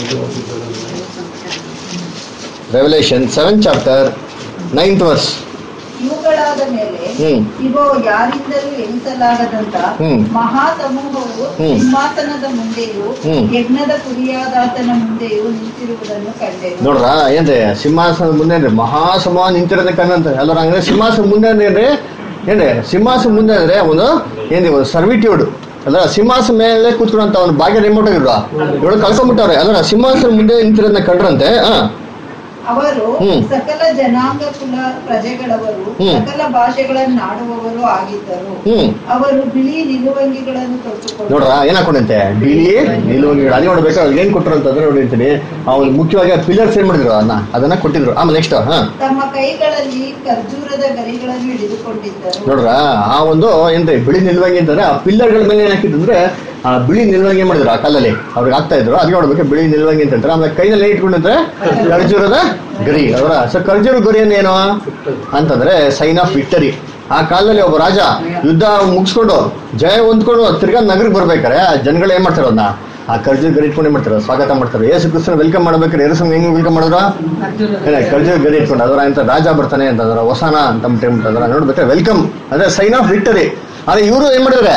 Revelation seven chapter ninth verse ಇವುಗಳಾದ ಮೇಲೆ ಹ್ಮ್. ಇಗೋ ಯಾರಿಂದಲೂ ಎಣಿಸಲಾಗದಂತ ಹ್ಮ್. ಮಹಾ ಸಮೂಹವು ಹ್ಮ್. ಸಿಂಹಾಸನದ ಮುಂದೆಯೂ ಹ್ಮ್. ಯಜ್ಞದ ಕುರಿಯಾದಾತನ ಮುಂದೆಯೂ ನಿಂತಿರುವುದನ್ನು ಕಂಡೆನು ನೋಡ್ರ ಏನ್ರಿ ಸಿಂಹಾಸನದ ಮುಂದೆ ಏನ್ರಿ ಮಹಾಸಮ ನಿಂತಿರೋದೇ ಕಣ್ಣಂತ ಎಲ್ಲರ ಹಂಗಂದ್ರೆ ಸಿಂಹಾಸನ ಮುಂದೆ ಅಂದ್ರೆ ಏನ್ರಿ ಏನ್ರಿ ಸಿಂಹಾಸನ ಮುಂದೆ ಅಂದ್ರೆ ಒಂದು ಏನ್ರಿ ಒಂದು ಸರ್ವಿಟ್ಯೂಡ್ ಅಲ್ಲ ಸಿಂಹಾಸನ ಮೇಲೆ ಕೂತ್ಕೊಂಡಂತ ಒಂದು ಭಾಗ್ಯ ರಿಮೋಟ್ ಆಗಿರುವ ಇವಳು ಕಳ್ಕೊಂಡ್ಬಿಟ್ಟವ್ರೆ ಅಲ್ಲ ಸಿಂಹಾಸನ ಮುಂದೆ ನಿಂತಿರೋದನ್ನ ಕಂಡ್ರಂತೆ ಹಾ ಅವರು ಹ್ಮ್. ಸಕಲ ಜನಾಂಗ ಕುಲ ಪ್ರಜೆಗಳವರು ಹ್ಮ್. ಸಕಲ ಭಾಷೆಗಳನ್ನಾಡುವವರು ಆಗಿದ್ದರು ಹ್ಮ್ ಅವರು ಬಿಳಿ ನಿಲುವಂಗಿಗಳನ್ನು ತೊಟ್ಟುಕೊಂಡು ನೋಡ್ರ ಏನ್ ಹಾಕೊಂಡಂತೆ ಬಿಳಿ ನಿಲುವಂಗಿಗಳು ಅದೇ ನೋಡ್ಬೇಕು ಅವ್ರಿಗೆ ಏನ್ ಕೊಟ್ಟರು ಅಂತಂದ್ರೆ ನೋಡಿರ್ತೀನಿ ಅವ್ರು ಮುಖ್ಯವಾಗಿ ಪಿಲ್ಲರ್ಸ್ ಏನ್ ಮಾಡಿದ್ರು ಅದನ್ನ ಅದನ್ನ ಕೊಟ್ಟಿದ್ರು ಆಮೇಲೆ ನೆಕ್ಸ್ಟ್ ಹಾ ತಮ್ಮ ಕೈಗಳಲ್ಲಿ ಖರ್ಜೂರದ ಗರಿಗಳನ್ನು ಹಿಡಿದುಕೊಂಡಿದ್ದರು ನೋಡ್ರ ಆ ಒಂದು ಏನ್ರಿ ಬಿಳಿ ನಿಲ್ವಂಗಿ ಅಂತಂದ್ರೆ ಆ ಪಿಲ್ಲರ್ಗಳ ಮೇಲೆ ಏನ್ ಹಾಕಿದ್ರೆ ಆ ಬಿಳಿ ನಿಲ್ವಂಗಿ ಏನ್ ಮಾಡಿದ್ರು ಆ ಕಾಲಲ್ಲಿ ಅವ್ರಿಗೆ ಆಗ್ತಾ ಇದ್ರು ಅದಕ್ಕೆ ನೋಡ್ಬೇಕು ಬಿಳಿ ನಿಲ್ವಂಗಿ ಅಂತ ಹೇಳ್ತಾರೆ ಆಮೇಲೆ ಕೈನಲ್ಲಿ ಏನ್ ಇಟ್ಕೊಂಡ್ರೆ ಖರ್ಜೂರದ ಗರಿ ಅವರ ಸೊ ಖರ್ಜೂರ ಗರಿ ಏನು ಅಂತಂದ್ರೆ ಸೈನ್ ಆಫ್ ವಿಕ್ಟರಿ ಆ ಕಾಲದಲ್ಲಿ ಒಬ್ಬ ರಾಜ ಯುದ್ಧ ಮುಗಿಸ್ಕೊಂಡು ಜಯ ಹೊಂದ್ಕೊಂಡು ತಿರ್ಗಾ ನಗರಕ್ಕೆ ಬರ್ಬೇಕಾರೆ ಆ ಜನಗಳು ಏನ್ ಮಾಡ್ತಾರೆ ಅದನ್ನ ಆ ಖರ್ಜೂರ ಗರಿ ಇಟ್ಕೊಂಡು ಏನ್ ಮಾಡ್ತಾರೆ ಸ್ವಾಗತ ಮಾಡ್ತಾರೆ ಯೇಸು ಕ್ರಿಸ್ತನ ವೆಲ್ಕಮ್ ಮಾಡ್ಬೇಕಾದ್ರೆ ಯೇಸು ಹೆಂಗ್ ವೆಲ್ಕಮ್ ಮಾಡಿದ್ರ ಏನೇ ಖರ್ಜೂರ ಗರಿ ಇಟ್ಕೊಂಡು ಅದರ ಅಂತ ರಾಜ ಬರ್ತಾನೆ ಅಂತಂದ್ರ ಹೊಸಾನ ಅಂತ ಹೇಳ್ಬಿಟ್ಟಂದ್ರ ನೋಡ್ಬೇಕಾದ್ರೆ ವೆಲ್ಕಮ್ ಅಂದ್ರೆ ಸೈನ್ ಆಫ್ ವಿಕ್ಟರಿ ಆದ್ರೆ ಇವರು ಏನ್ ಮಾಡಿದ್ರೆ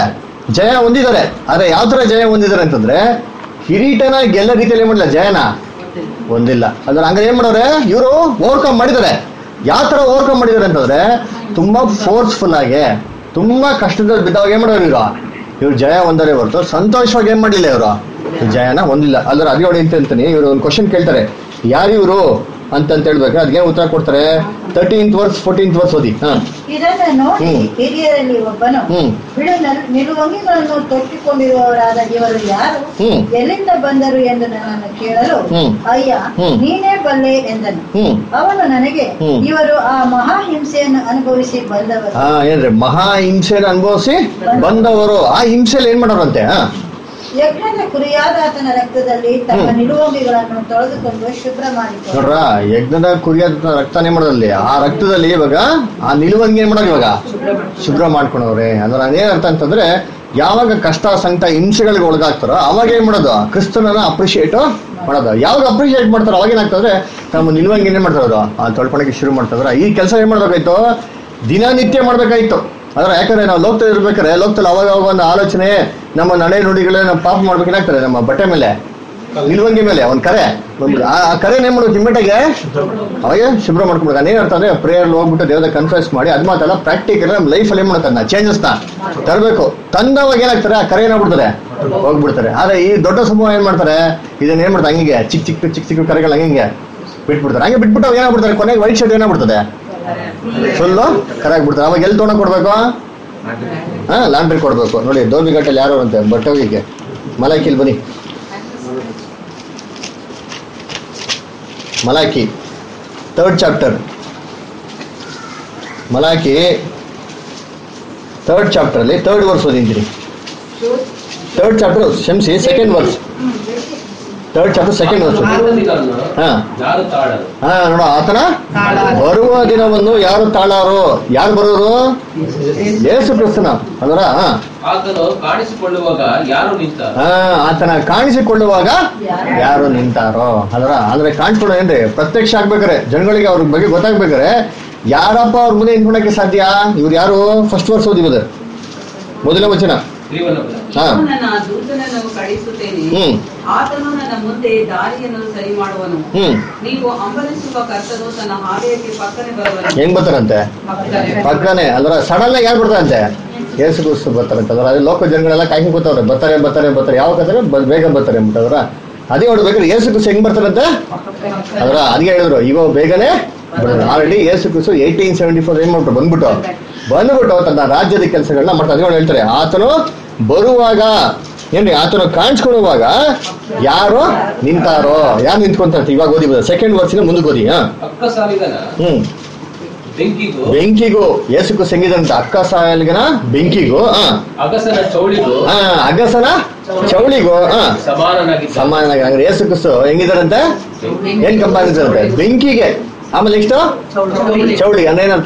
ಜಯ ಹೊಂದಿದ್ದಾರೆ ಆದ್ರೆ ಯಾವ ತರ ಜಯ ಹೊಂದಿದ್ದಾರೆ ಅಂತಂದ್ರೆ ಕಿರೀಟನ ಗೆಲ್ಲ ರೀತಿಯಲ್ಲಿ ಏನ್ ಮಾಡಿಲ್ಲ ಜಯನ ಹೊಂದಿಲ್ಲ ಅದ್ರ ಹಂಗಾರೆ ಏನ್ ಮಾಡೋರೆ ಇವರು ಓವರ್ಕಮ್ ಮಾಡಿದ್ದಾರೆ ಯಾವ ತರ ಓವರ್ಕಮ್ ಮಾಡಿದ್ದಾರೆ ಅಂತಂದ್ರೆ ತುಂಬಾ ಫೋರ್ಸ್ಫುಲ್ ಆಗಿ ತುಂಬಾ ಕಷ್ಟದಲ್ಲಿ ಬಿದ್ದಾಗ ಏನ್ ಮಾಡೋರು ಇವರು ಇವ್ರು ಜಯ ಹೊಂದರೆ ಹೊರತು ಸಂತೋಷವಾಗಿ ಏನ್ ಮಾಡಲಿಲ್ಲ ಇವರು ಜಯನ ಹೊಂದಿಲ್ಲ ಅದ್ರ ಅದೇ ಹೊಡಿ ಅಂತ ಅಂತೀನಿ ಇವರು ಒಂದು ಕ್ವಶನ್ ಕೇಳ್ತಾರೆ ಯಾರು ಇವರು ಅಂತಂತ ಹೇಳ್ಬೇಕು ಅದಕ್ಕೆ ಉತ್ತರ ಕೊಡ್ತಾರೆ ತರ್ಟೀನ್ತ್ ವರ್ಸ್ ಫೋರ್ಟೀನ್ತ್ ವರ್ಸ್ ಓದಿ ಹಾ ಇದನ್ನು ನೋಡಿ ಹ್ಮ್. ಹಿರಿಯರಲ್ಲಿ ಒಬ್ಬನು ಹ್ಮ್. ಬಿಡು ನಲ್- ನಿಲುವಂಗಿಗಳನ್ನು ತೊಟ್ಟಿಕೊಂಡಿರುವವರಾದ ಇವರು ಯಾರು ಹ್ಮ್. ಎಲ್ಲಿಂದ ಬಂದರು ಎಂದು ನನ್ನನ್ನು ಕೇಳಲು ಹ್ಮ್. ಅಯ್ಯ ಹ್ಮ್. ನೀನೇ ಬಲ್ಲೆ ಎಂದನು ಹ್ಮ್ ಅವನು ನನಗೆ ಹ್ಮ್. ಇವರು ಆ ಮಹಾ ಹಿಂಸೆಯನ್ನು ಅನುಭವಿಸಿ ಬಂದವರು ಹಾ ಏನ್ರಿ ಮಹಾ ಹಿಂಸೆನ ಅನುಭವಿಸಿ ಬಂದವರು ಆ ಹಿಂಸೆಲಿ ಏನ್ ಮಾಡೋರಂತೆ ಹಾ ಯಜ್ಞದ ಕುರಿಯಾದ ಆತನ ರಕ್ತದಲ್ಲಿ ತಮ್ಮ ಹ್ಮ್. ನಿಲುವಂಗಿಗಳನ್ನು ತೊಳೆದುಕೊಂಡು ಶುಭ್ರ ಮಾಡಿಕೊಂಡು ನೋಡ್ರ ಯಜ್ಞದ ಕುರಿಯಾದ ರಕ್ತನೇ ಮಾಡೋದಲ್ಲಿ ಆ ರಕ್ತದಲ್ಲಿ ಇವಾಗ ಆ ನಿಲುವಂಗಿ ಏನ್ ಮಾಡೋದು ಇವಾಗ ಶುಭ್ರ ಮಾಡ್ಕೊಂಡವ್ರೆ ಅಂದ್ರೆ ಅದೇ ಅರ್ಥ ಅಂತಂದ್ರೆ ಯಾವಾಗ ಕಷ್ಟ ಸಂಕಟ ಹಿಂಸೆಗಳಿಗೆ ಒಳಗಾಗ್ತಾರೋ ಅವಾಗ ಏನ್ ಮಾಡೋದು ಕ್ರಿಸ್ತನನ್ನ ಅಪ್ರಿಶಿಯೇಟ್ ಮಾಡೋದು ಯಾವಾಗ ಅಪ್ರಿಶಿಯೇಟ್ ಮಾಡ್ತಾರೋ ಅವಾಗ ಏನಾಗ್ತದ್ರೆ ತಮ್ಮ ನಿಲುವಂಗಿ ಏನ್ ಮಾಡ್ತಾರೆ ಅವರು ಆ ತೊಳ್ಕೊಳಕ್ಕೆ ಶುರು ಮಾಡ್ತಾರ ಈ ಕೆಲಸ ಏನ್ ಮಾಡ್ಬೇಕಾಯ್ತು ದಿನನಿತ್ಯ ಮಾಡ್ಬೇಕಾಯ್ತು ಆದ್ರೆ ಯಾಕಂದ್ರೆ ನಾವು ಲೋಕದಲ್ಲಿ ಇರ್ಬೇಕಾದ್ರೆ ಲೋಕದಲ್ಲಿ ಅವಾಗ ಅವಾಗ ಒಂದು ಆಲೋಚನೆ ನಮ್ಮ ನಡೆ ನುಡಿಗಳೇ ನಾವು ಪಾಪ ಮಾಡ್ಬೇಕು ಏನಾಗ್ತಾರೆ ನಮ್ಮ ಬಟ್ಟೆ ಮೇಲೆ ನಿಲ್ವಂಗಿ ಮೇಲೆ ಒಂದ್ ಕರೆ ಒಂದ್ ಆ ಆ ಕರೆ ಏನ್ ಮಾಡೋದು ಇಮ್ಮಿಡಿಯಾಗೆ ಅವಾಗ ಶುಭ್ರ ಮಾಡ್ಕೊಬೇಕು ಅದೇನ್ ಅರ್ಥ ಅಂದ್ರೆ ಪ್ರೇಯರ್ ಹೋಗ್ಬಿಟ್ಟು ದೇವರ ಕನ್ಫ್ಯೂಸ್ ಮಾಡಿ ಅದ್ ಮಾತಲ್ಲ ಪ್ರಾಕ್ಟಿಕಲ್ ನಮ್ಮ ಲೈಫ್ ಅಲ್ಲಿ ಏನ್ ಮಾಡ್ತಾರೆ ಚೇಂಜಸ್ ನ ತರಬೇಕು ತಂದವಾಗ ಏನಾಗ್ತಾರೆ ಆ ಕರೆ ಏನಾಗ್ಬಿಡ್ತಾರೆ ಹೋಗ್ಬಿಡ್ತಾರೆ ಆದ್ರೆ ಈ ದೊಡ್ಡ ಸಮೂಹ ಏನ್ ಮಾಡ್ತಾರೆ ಇದನ್ನ ಏನ್ ಮಾಡ್ತಾರೆ ಹಂಗೆ ಚಿಕ್ಕ ಚಿಕ್ಕ ಚಿಕ್ಕ ಚಿಕ್ಕ ಕರೆಗಳು ಹಂಗೆ ಬಿಟ್ಬಿಡ್ತಾರೆ ಹಂಗೆ ಬಿಟ್ಬಿಟ್ಟು ಅವಾಗ ಏನಾಗ್ಬಿಡ್ತಾರೆ ಕೊನೆಗೆ ವೈಟ್ ಶರ್ಟ್ ಏನಾಗ್ಬಿಡ್ತದೆ ಫುಲ್ಲು ಕರೆ ಆಗ್ಬಿಡ್ತಾರೆ ಅವಾಗ ಎಲ್ಲಿ ತೊಗೊಂಡು ಕೊಡ್ಬೇಕು ಹಾ ಲಾಂಡ್ರಿ ಕೊಡ್ಬೇಕು ನೋಡಿ ದೋಬಿಘಟ್ಟಲ್ಲಿ ಯಾರು ಅಂತೆ ಬಟ್ಟೆ ಹೋಗಿಗೆ ಮಲಾಕಿಲ್ ಬನ್ನಿ Malachi third chapter Malachi third chapter ಅಲ್ಲಿ ಥರ್ಡ್ ವರ್ಸ್ ಓದಿಂತೀನಿ ಥರ್ಡ್ ಚಾಪ್ಟರ್ ಕ್ಷಮಿಸಿ second verse third chapter second verse ಆತನಿಗನ್ನು ಹಾ ಯಾರು ತಾಳರು ಹಾ ನೋಡ ಆತನ ಬರುವ ದಿನವನ್ನು ಯಾರು ತಾಳಾರು ಯಾರು ಬರೋರು ಯೇಸು ಕ್ರಿಸ್ತನ ಅದರ ಹಾ ಆತನು ಕಾಣಿಸಿಕೊಳ್ಳುವಾಗ ಯಾರು ನಿಂತ ಹಾ ಆತನ ಕಾಣಿಸಿಕೊಳ್ಳುವಾಗ ಯಾರು ನಿಂತಾರೋ ಅದರ ಅಂದ್ರೆ ಕಾಣಿಸ್ಕೊಳ್ಳೋ ಏನ್ರಿ ಪ್ರತ್ಯಕ್ಷ ಆಗ್ಬೇಕಾರೆ ಜನಗಳಿಗೆ ಅವ್ರ ಬಗ್ಗೆ ಗೊತ್ತಾಗ್ಬೇಕಾರೆ ಯಾರಪ್ಪ ಅವ್ರ ಮುಂದೆ ನಿಂತ್ಕೊಳಕ್ಕೆ ಸಾಧ್ಯ ಇವ್ರು ಯಾರು ಫಸ್ಟ್ ವರ್ಷ ಓದಿಬೋದು ಮೊದಲ ವಚನ ಶ್ರೀವಲ್ಲಭ ಹಾ ನಾನು ನನ್ನ ದೂತನನ್ನು ಕಳಿಸುತ್ತೇನೆ ಹ್ಮ್ ಆತನು ನನ್ನ ಮುಂದೆ ದಾರಿಯನ್ನು ಸರಿ ಮಾಡುವನು ಹ್ಮ್ ನೀವು ಅಂಬಲಿಸುವ ಕರ್ತನು ತನ್ನ ಹಾದಿಯಲ್ಲಿ ಪಕ್ಕನೆ ಬರುವನು ಹೆಂಗ್ ಬರ್ತಾರಂತೆ ಪಕ್ಕನೆ ಅದ್ರ ಸಡನ್ ಆಗಿ ಯಾರು ಬರ್ತಾರಂತೆ ಯೇಸು ಕ್ರಿಸ್ತು ಬರ್ತಾರಂತೆ ಅದ್ರ ಅದೇ ಲೋಕ ಜನಗಳೆಲ್ಲ ಕಾಯ್ಕೊಂಡು ಕೂತವ್ರೆ ಬರ್ತಾರೆ ಬರ್ತಾರೆ ಬರ್ತಾರೆ ಯಾವಾಗ ಬರ್ತಾರೆ ಬ- ಬೇಗ ಬರ್ತಾರೆ ಅಂದ್ಬಿಟ್ಟವ್ರ ಅದೇ ನೋಡ್ಬೇಕಾದ್ರೆ ಯೇಸು ಕ್ರಿಸ್ತು ಹೆಂಗ್ ಬರ್ತಾರಂತೆ ಅದ್ರ ಅದಕ್ಕೆ ಹೇಳಿದ್ರು ಇವಾಗ ಬೇಗನೆ ಆಲ್ರೆಡಿ ಯೇಸು ಕ್ರಿಸ್ತು ಏಯ್ಟೀನ್ ಸೆವೆಂಟಿ ಫೋರ್ ಏನ್ ಮಾಡ್ಬಿಟ್ಟು ಬಂದ್ಬಿಟ್ಟು ಬಂದ್ಬಿಟ್ಟು ತನ್ನ ರಾಜ್ಯದ ಕೆಲಸಗಳನ್ನ ಮಾಡ್ತಾರೆ ಅದೇ ಹೇಳ್ತಾರೆ ಆತನು ಬರುವಾಗ ಏನ್ರಿ ಆತನು ಕಾಣಿಸ್ಕೊಳ್ಳುವಾಗ ಯಾರು ನಿಂತಾರೋ ಯಾರು ನಿಂತ್ಕೊಂತಾರೆ ಇವಾಗ ಓದಿ ಸೆಕೆಂಡ್ ವರ್ಷನ ಮುಂದಕ್ಕೆ ಓದಿ ಹಾ ಅಕ್ಕ ಸಾಲಿಗನ ಹ್ಮ್ ಬೆಂಕಿಗೂ ಬೆಂಕಿಗೂ ಏಸುಕು ಸಂಗೀತಂತ ಅಕ್ಕ ಸಾಯಲ್ಗನ ಬೆಂಕಿಗೂ ಆ, ಅಗಸನ ಚೌಳಿಗೂ ಆ, ಅಗಸನ ಚೌಳಿಗೂ ಆ, ಸಮಾನನಾಗಿದ್ದ ಸಮಾನವಾಗಿ ಅಂದ್ರೆ ಏಸು ಕ್ರಿಸ್ತು ಹೆಂಗಿದಾರಂತೆ ಏನ್ ಕಂಪಾರಿಸಂತೆ ಬೆಂಕಿಗೆ ಆಮೇಲೆ ನೆಕ್ಸ್ಟ್ ಚೌಳಿ ಅಂದ್ರೆ ಏನಂತ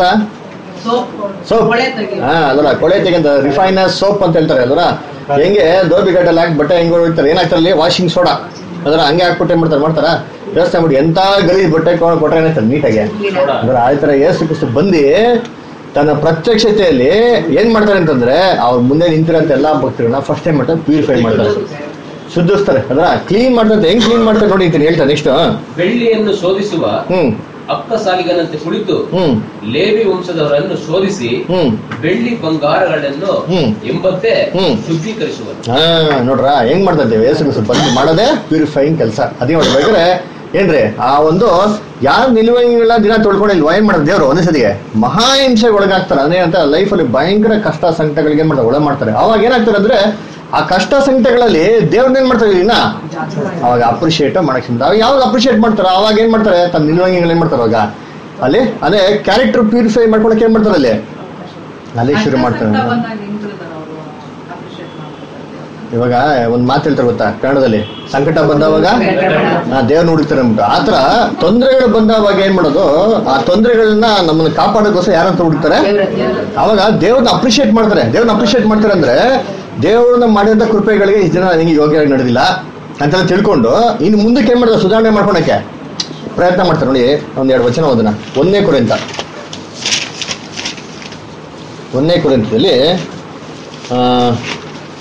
ಸೋಪ್ ಕೊಳೆ ತೆಗಿ ಹಾ ಅದರ ಕೊಳೆ ತೆಗೆಂತ ರಿಫೈನರ್ ಸೋಪ್ ಅಂತ ಹೇಳ್ತಾರೆ ಅದರ ಹೆಂಗೆ ದೋಬಿ ಗಡ್ಡಲ್ಲಿ ಹಾಕಿ ಬಟ್ಟೆ ಹೆಂಗ್ ಹೊಡಿತಾರೆ ಏನಾಗ್ತಾರೆ ಅಲ್ಲಿ ವಾಷಿಂಗ್ ಸೋಡಾ ಅದರ ಹಂಗೆ ಹಾಕ್ಬಿಟ್ಟು ಏನ್ ಮಾಡ್ತಾರೆ ಮಾಡ್ತಾರ ವ್ಯವಸ್ಥೆ ಮಾಡಿ ಎಂತ ಗಲೀಜ್ ಬಟ್ಟೆ ಕೊಂಡು ಕೊಟ್ರೆ ಏನಾಗ್ತದೆ ನೀಟಾಗಿ ಅಂದ್ರೆ ಆ ತರ ಯೇಸು ಕ್ರಿಸ್ತು ಬಂದು ತನ್ನ ಪ್ರತ್ಯಕ್ಷತೆಯಲ್ಲಿ ಏನ್ ಮಾಡ್ತಾರೆ ಅಂತಂದ್ರೆ ಅವ್ರ ಮುಂದೆ ನಿಂತಿರೋಂತ ಎಲ್ಲಾ ಭಕ್ತರನ್ನ ಫಸ್ಟ್ ಟೈಮ್ ಮಾಡ್ತಾರೆ ಪ್ಯೂರಿಫೈ ಮಾಡ್ತಾರೆ ಶುದ್ಧಿಸ್ತಾರೆ ಅದರ ಕ್ಲೀನ್ ಮಾಡ್ತಾರೆ ಹೆಂಗ್ ಕ್ಲೀನ್ ಮಾಡ್ತಾರೆ ನೋಡಿ ಅಂತೀನಿ ಹೇಳ್ತಾರೆ ನೆಕ್ಸ್ಟ್ ಬೆಳ್ಳಿಯನ್ನು ಶೋಧಿಸುವ ಹ್ಮ್ ಅಕ್ಕ ಸಾಲಿಗನಂತೆ ಕುಳಿತು ಹ್ಮ್ ಲೇವಿ ವಂಶದವರನ್ನು ಶೋಧಿಸಿ ಹ್ಮ್ ಬೆಳ್ಳಿ ಬಂಗಾರಗಳನ್ನು ಹ್ಮ್. ಎಂಬಂತೆ ಹ್ಮ್. ಶುದ್ಧೀಕರಿಸುವನು ಹಾ ನೋಡ್ರ ಹೆಂಗ್ ಮಾಡ್ತಾ ಇದ್ದೇವೆ ಯೇಸು ಕ್ರಿಸ್ತು ಬಂದು ಮಾಡೋದೇ ಪ್ಯೂರಿಫೈಯಿಂಗ್ ಕೆಲಸ ಅದೇ ನೋಡ್ಬೇಕಾದ್ರೆ ಏನ್ರಿ ಆ ಒಂದು ಯಾರು ನಿಲುವಂಗಿಲ್ಲ ದಿನ ತೊಳ್ಕೊಂಡಿಲ್ವಾ ಏನ್ ಮಾಡೋದು ದೇವ್ರು ಒಂದೇ ಸತಿಗೆ ಮಹಾ ಹಿಂಸೆಗೆ ಒಳಗಾಗ್ತಾರೆ ಅದೇ ಅಂತ ಲೈಫಲ್ಲಿ ಭಯಂಕರ ಕಷ್ಟ ಸಂಕಟಗಳಿಗೆ ಏನ್ ಮಾಡ್ತಾರೆ ಒಳ ಮಾಡ್ತಾರೆ ಅವಾಗ ಏನಾಗ್ತಾರೆ ಅಂದ್ರೆ ಆ ಕಷ್ಟ ಸಂಕಟಗಳಲ್ಲಿ ದೇವ್ರನ್ನ ಏನ್ ಮಾಡ್ತಾರೆ ಇನ್ನ ಅವಾಗ ಅಪ್ರಿಶಿಯೇಟ್ ಮಾಡಕ್ ಸಿಗ್ತದೆ ಅವಾಗ ಯಾವಾಗ ಅಪ್ರಿಶಿಯೇಟ್ ಮಾಡ್ತಾರೆ ಅವಾಗ ಏನ್ ಮಾಡ್ತಾರೆ ತನ್ನ ನಿಲುವಂಗಿಗಳು ಏನ್ ಮಾಡ್ತಾರೆ ಅವಾಗ ಅಲ್ಲಿ ಅದೇ ಕ್ಯಾರೆಕ್ಟರ್ ಪ್ಯೂರಿಫೈ ಮಾಡ್ಕೊಳಕ್ಕೆ ಏನ್ ಮಾಡ್ತಾರೆ ಅಲ್ಲಿ ಅಲ್ಲಿ ಶುರು ಮಾಡ್ತಾರೆ ಕಷ್ಟ ಬಂದಾಗ ನಿಂತಿರ್ತಾರೆ ಅವರು ಅಪ್ರಿಶಿಯೇಟ್ ಮಾಡ್ತಾರೆ ಇವಾಗ ಒಂದ್ ಮಾತು ಹೇಳ್ತಾರೆ ಗೊತ್ತಾ ಕನ್ನಡದಲ್ಲಿ ಸಂಕಟ ಬಂದವಾಗ ನಾ ದೇವ್ರನ್ನ ಹುಡುಕ್ತಾರೆ ಅಂದ್ಬಿಟ್ಟು ಆತರ ತೊಂದರೆಗಳು ಬಂದವಾಗ ಏನ್ ಮಾಡೋದು ಆ ತೊಂದರೆಗಳನ್ನ ನಮ್ಮನ್ನ ಕಾಪಾಡೋಕೋಸ್ಕರ ಯಾರಂತ ಹುಡುಕ್ತಾರೆ ಅವಾಗ ದೇವ್ರನ್ನ ಅಪ್ರಿಶಿಯೇಟ್ ಮಾಡ್ತಾರೆ ದೇವ್ರನ್ನ ಅಪ್ರಿಶಿಯೇಟ್ ಮಾಡ್ತಾರೆ ಅಂದ್ರೆ ದೇವ್ರನ್ನ ಮಾಡಿದಂತ ಕೃಪೆಗಳಿಗೆ ಇಷ್ಟು ಜನ ನನಗೆ ಯೋಗ್ಯವಾಗಿ ನಡೆದಿಲ್ಲ ಅಂತೆಲ್ಲ ತಿಳ್ಕೊಂಡು ಇನ್ನು ಮುಂದಕ್ಕೆ ಏನ್ ಮಾಡ್ತಾರೆ ಸುಧಾರಣೆ ಮಾಡ್ಕೊಳಕ್ಕೆ ಪ್ರಯತ್ನ ಮಾಡ್ತಾರೆ ನೋಡಿ ಒಂದ್ ಎರಡು ವಚನ ಓದನ ಒಂದನೇ ಕುರಿತ ಒಂದನೇ ಕುರಿತದಲ್ಲಿ ಆ